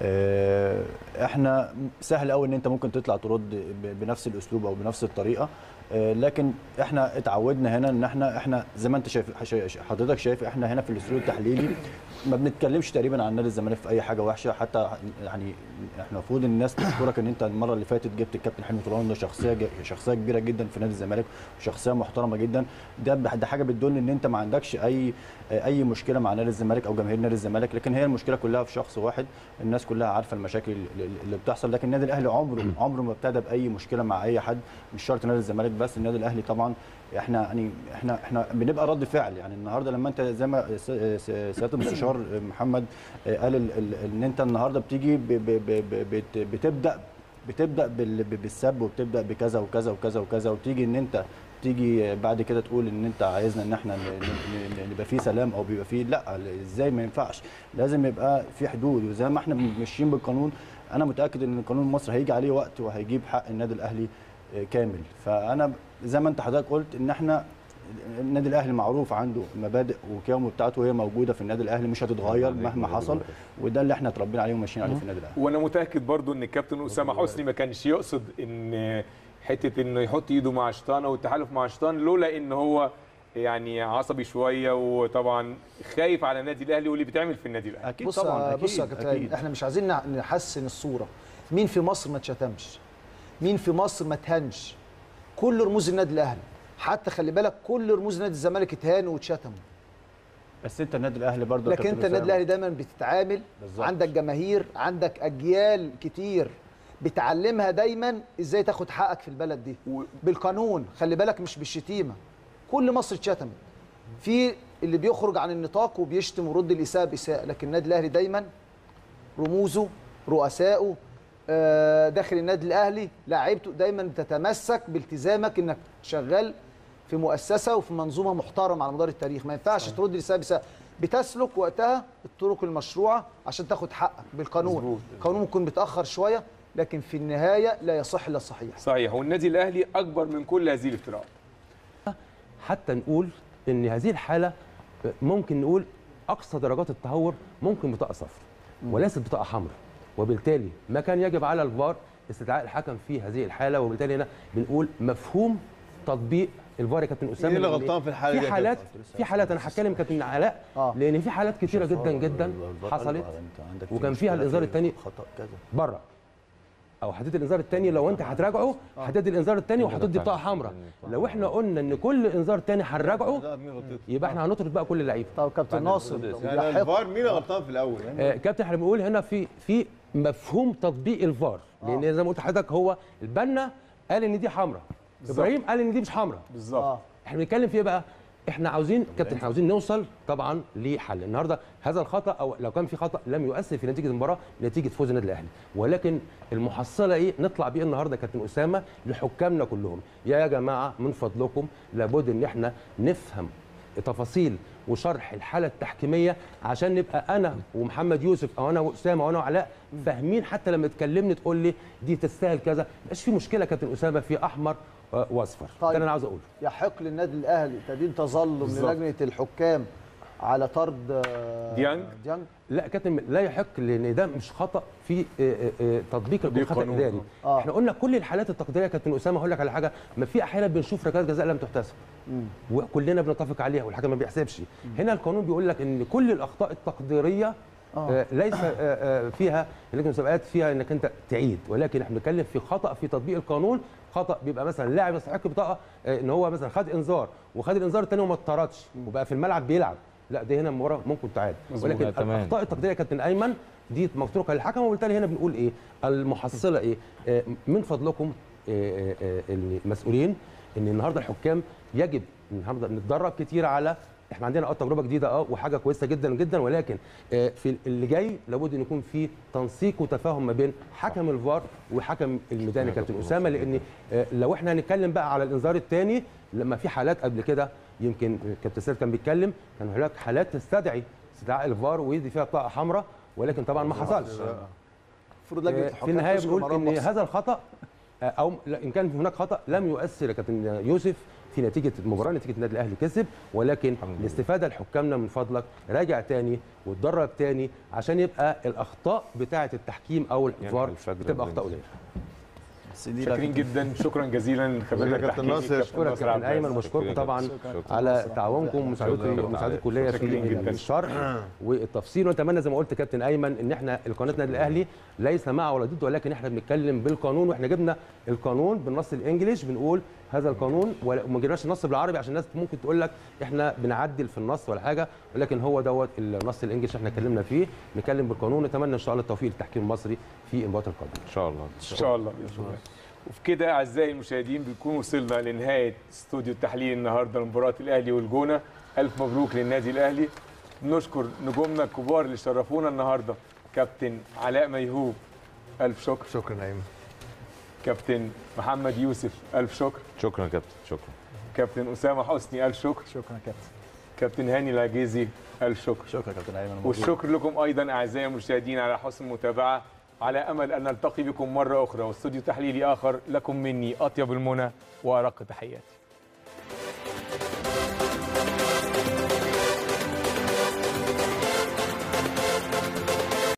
آه، احنا سهل قوي ان انت ممكن تطلع ترد ب- بنفس الاسلوب او بنفس الطريقه آه، لكن احنا اتعودنا هنا ان احنا احنا زي ما انت شايف شايف- حضرتك شايف احنا هنا في الاستوديو التحليلي ما بنتكلمش تقريبا عن نادي الزمالك في اي حاجه وحشه حتى يعني احنا المفروض الناس تشكرك ان انت المره اللي فاتت جبت الكابتن حلمي طولان ده شخصيه ج- شخصيه كبيره جدا في نادي الزمالك وشخصيه محترمه جدا ده ده حاجه بتدل ان انت ما عندكش اي اي مشكله مع نادي الزمالك او جماهير نادي الزمالك لكن هي المشكله كلها في شخص واحد الناس كلها عارفه المشاكل اللي اللي بتحصل لكن النادي الاهلي عمره عمره ما ابتدى باي مشكله مع اي حد مش شرط نادي الزمالك بس النادي الاهلي طبعا احنا يعني احنا احنا بنبقى رد فعل يعني النهارده لما انت زي ما س- س- سياده المستشار محمد قال ال- ال- ان انت النهارده بتيجي ب- ب- ب- ب- بت- بتبدا بتبدا بال- ب- بالسب وبتبدا بكذا وكذا وكذا وكذا وتيجي ان انت تيجي بعد كده تقول ان انت عايزنا ان احنا ن- ن- ن- نبقى في سلام او بيبقى في لا ازاي ما ينفعش لازم يبقى في حدود وزي ما احنا ماشيين بالقانون انا متاكد ان القانون المصري هيجي عليه وقت وهيجيب حق النادي الاهلي آه، كامل فانا زي ما انت حضرتك قلت ان احنا النادي الاهلي معروف عنده مبادئ وقيمه بتاعته هي موجوده في النادي الاهلي مش هتتغير مهما حصل وده اللي احنا اتربينا عليه وماشيين عليه في النادي الاهلي وانا متاكد برضو ان الكابتن اسامه حسني ما كانش يقصد ان حته انه يحط ايده مع شيطان او التحالف مع شيطان لولا ان هو يعني عصبي شويه وطبعا خايف على النادي الاهلي واللي بيتعمل في النادي الاهلي بص بص يا كابتن أيمن، احنا مش عايزين نع- نحسن الصوره مين في مصر ما اتشتمش مين في مصر ما اتهنش كل رموز النادي الاهلي حتى خلي بالك كل رموز نادي الزمالك اتهانوا واتشتموا بس انت النادي الاهلي برضه يا لكن كابتن انت النادي أسامة. الاهلي دايما بتتعامل بالظبط. عندك جماهير عندك اجيال كتير بتعلمها دايما ازاي تاخد حقك في البلد دي بالقانون خلي بالك مش بالشتيمه كل مصر اتشتمت في اللي بيخرج عن النطاق وبيشتم ويرد الاساءه باساءه لكن النادي الاهلي دايما رموزه رؤسائه آه، داخل النادي الاهلي لاعيبته دايما بتتمسك بالتزامك انك شغال في مؤسسه وفي منظومه محترمه على مدار التاريخ ما ينفعش ترد الاساءه باساءه بتسلك وقتها الطرق المشروعه عشان تاخد حقك بالقانون القانون ممكن بيتاخر شويه لكن في النهايه لا يصح الا الصحيح صحيح والنادي الاهلي اكبر من كل هذه الافتراءات حتى نقول ان هذه الحاله ممكن نقول اقصى درجات التهور ممكن بطاقه صفر وليست بطاقه حمراء وبالتالي ما كان يجب على الفار استدعاء الحكم في هذه الحاله وبالتالي هنا بنقول مفهوم تطبيق الفار يا كابتن اسامه مين اللي لأن غلطان في الحالة دي في يا حالات كابتن؟ في حالات انا هتكلم كابتن علاء لان في حالات كتيره جدا جدا حصلت وكان فيها الانذار الثاني خطا كذا بره او هتدي الانذار الثاني لو انت هتراجعه هتدي الانذار الثاني وهتدي بطاقه حمراء لو احنا قلنا ان كل انذار تاني هنراجعه يبقى احنا هنطرد بقى كل اللعيبه طب كابتن ناصر يعني الفار مين اللي غلطان في الاول؟ آه، كابتن احنا بنقول هنا في في مفهوم تطبيق الفار لان زي ما قلت لحضرتك هو البنا قال ان دي حمراء بالظبط. ابراهيم قال ان دي مش حمراء بالظبط احنا بنتكلم في ايه بقى احنا عاوزين كابتن احنا عاوزين نوصل طبعا لحل النهارده هذا الخطا او لو كان في خطا لم يؤثر في نتيجه المباراه نتيجه فوز النادي الاهلي ولكن المحصله ايه نطلع بيه النهارده كابتن اسامه لحكامنا كلهم يا جماعه من فضلكم لابد ان احنا نفهم تفاصيل وشرح الحاله التحكيميه عشان نبقى انا ومحمد يوسف او انا واسامه وانا وعلاء فاهمين حتى لما تكلمني تقول لي دي تستاهل كذا مبقاش في مشكله كابتن اسامه في احمر آه، واصفر ده اللي انا عاوز اقوله يحق للنادي الاهلي تدين تظلم بالظبط. للجنه الحكام على طرد آه، ديانج ديانج لا كابتن لا يحق لان ده مش خطا في آه، آه، آه، تطبيق القانون خطا قانون. اداري آه. احنا قلنا كل الحالات التقديريه يا كابتن اسامه هقول لك على حاجه ما في احيانا بنشوف ركلات جزاء لم تحتسب وكلنا بنتفق عليها والحكم ما بيحسبش هنا القانون بيقول لك ان كل الاخطاء التقديريه آه. آه، ليس آه، آه، فيها لجنه المسابقات فيها انك انت تعيد ولكن احنا بنتكلم في خطا في تطبيق القانون خطا بيبقى مثلا لاعب يستحق بطاقه آه، ان هو مثلا خد انذار وخد الانذار الثاني وما اتطردش وبقى في الملعب بيلعب لا دي هنا المباراه ممكن تعاد مظبوط. ولكن لا، تمام. الاخطاء التقديريه يا كابتن ايمن دي متروكه للحكم وبالتالي هنا بنقول ايه المحصله ايه آه، من فضلكم آه، آه، آه، المسؤولين ان النهارده الحكام يجب النهارده نتدرب كتير على احنا عندنا اه تجربه جديده اه وحاجه كويسه جدا جدا ولكن آه، في اللي جاي لابد ان يكون في تنسيق وتفاهم ما بين حكم الفار وحكم الميدان يا كابتن اسامه لان آه، لو احنا هنتكلم بقى على الانذار الثاني لما في حالات قبل كده يمكن كابتن سيد كان بيتكلم كان هناك حالات تستدعي استدعاء الفار ويدي فيها بطاقه حمراء ولكن طبعا ما حصلش المفروض لجنه آه، الحكام في النهايه تذكر بنقول مرام ان مصر. هذا الخطا آه، او لا، ان كان هناك خطا لم يؤثر يا كابتن يوسف في نتيجه المباراه نتيجه النادي الاهلي كسب ولكن الاستفاده لحكامنا من فضلك راجع تاني واتدرب تاني عشان يبقى الاخطاء بتاعه التحكيم او الفار بتبقى اخطاء قليله شاكرين جدا شكرا جزيلا خبيرنا التحكيمي اشكرك ناصر كابتن عبد ايمن العزيز. وبشكركم طبعا على تعاونكم ومساعدتكم ومساعدتكم ليا شاكرين في جدا. الشرح والتفصيل ونتمنى زي ما قلت كابتن ايمن ان احنا القناه النادي الاهلي ليس مع ولا ضد ولكن احنا بنتكلم بالقانون واحنا جبنا القانون بالنص الانجليش بنقول هذا القانون ولا- وما جبناش النص بالعربي عشان الناس ممكن تقول لك احنا بنعدل في النص ولا حاجه ولكن هو دوت النص الانجليش احنا اتكلمنا فيه نتكلم بالقانون نتمنى ان شاء الله التوفيق للتحكيم المصري في المباراه القادمه ان شاء الله ان شاء الله باذن الله وفي كده اعزائي المشاهدين بنكون وصلنا لنهايه استوديو التحليل النهارده لمباراه الاهلي والجونه الف مبروك للنادي الاهلي نشكر نجومنا الكبار اللي شرفونا النهارده كابتن علاء ميهوب الف شكر شكرا ايمن كابتن محمد يوسف الف شكر شكرا يا كابتن شكرا كابتن اسامه حسني الف شكر شكرا يا كابتن كابتن هاني العجيزي الف شكر شكرا كابتن ايمن مبروك. والشكر لكم ايضا اعزائي المشاهدين على حسن المتابعه على امل ان نلتقي بكم مره اخرى واستوديو تحليلي اخر لكم مني اطيب المنى وارق تحياتي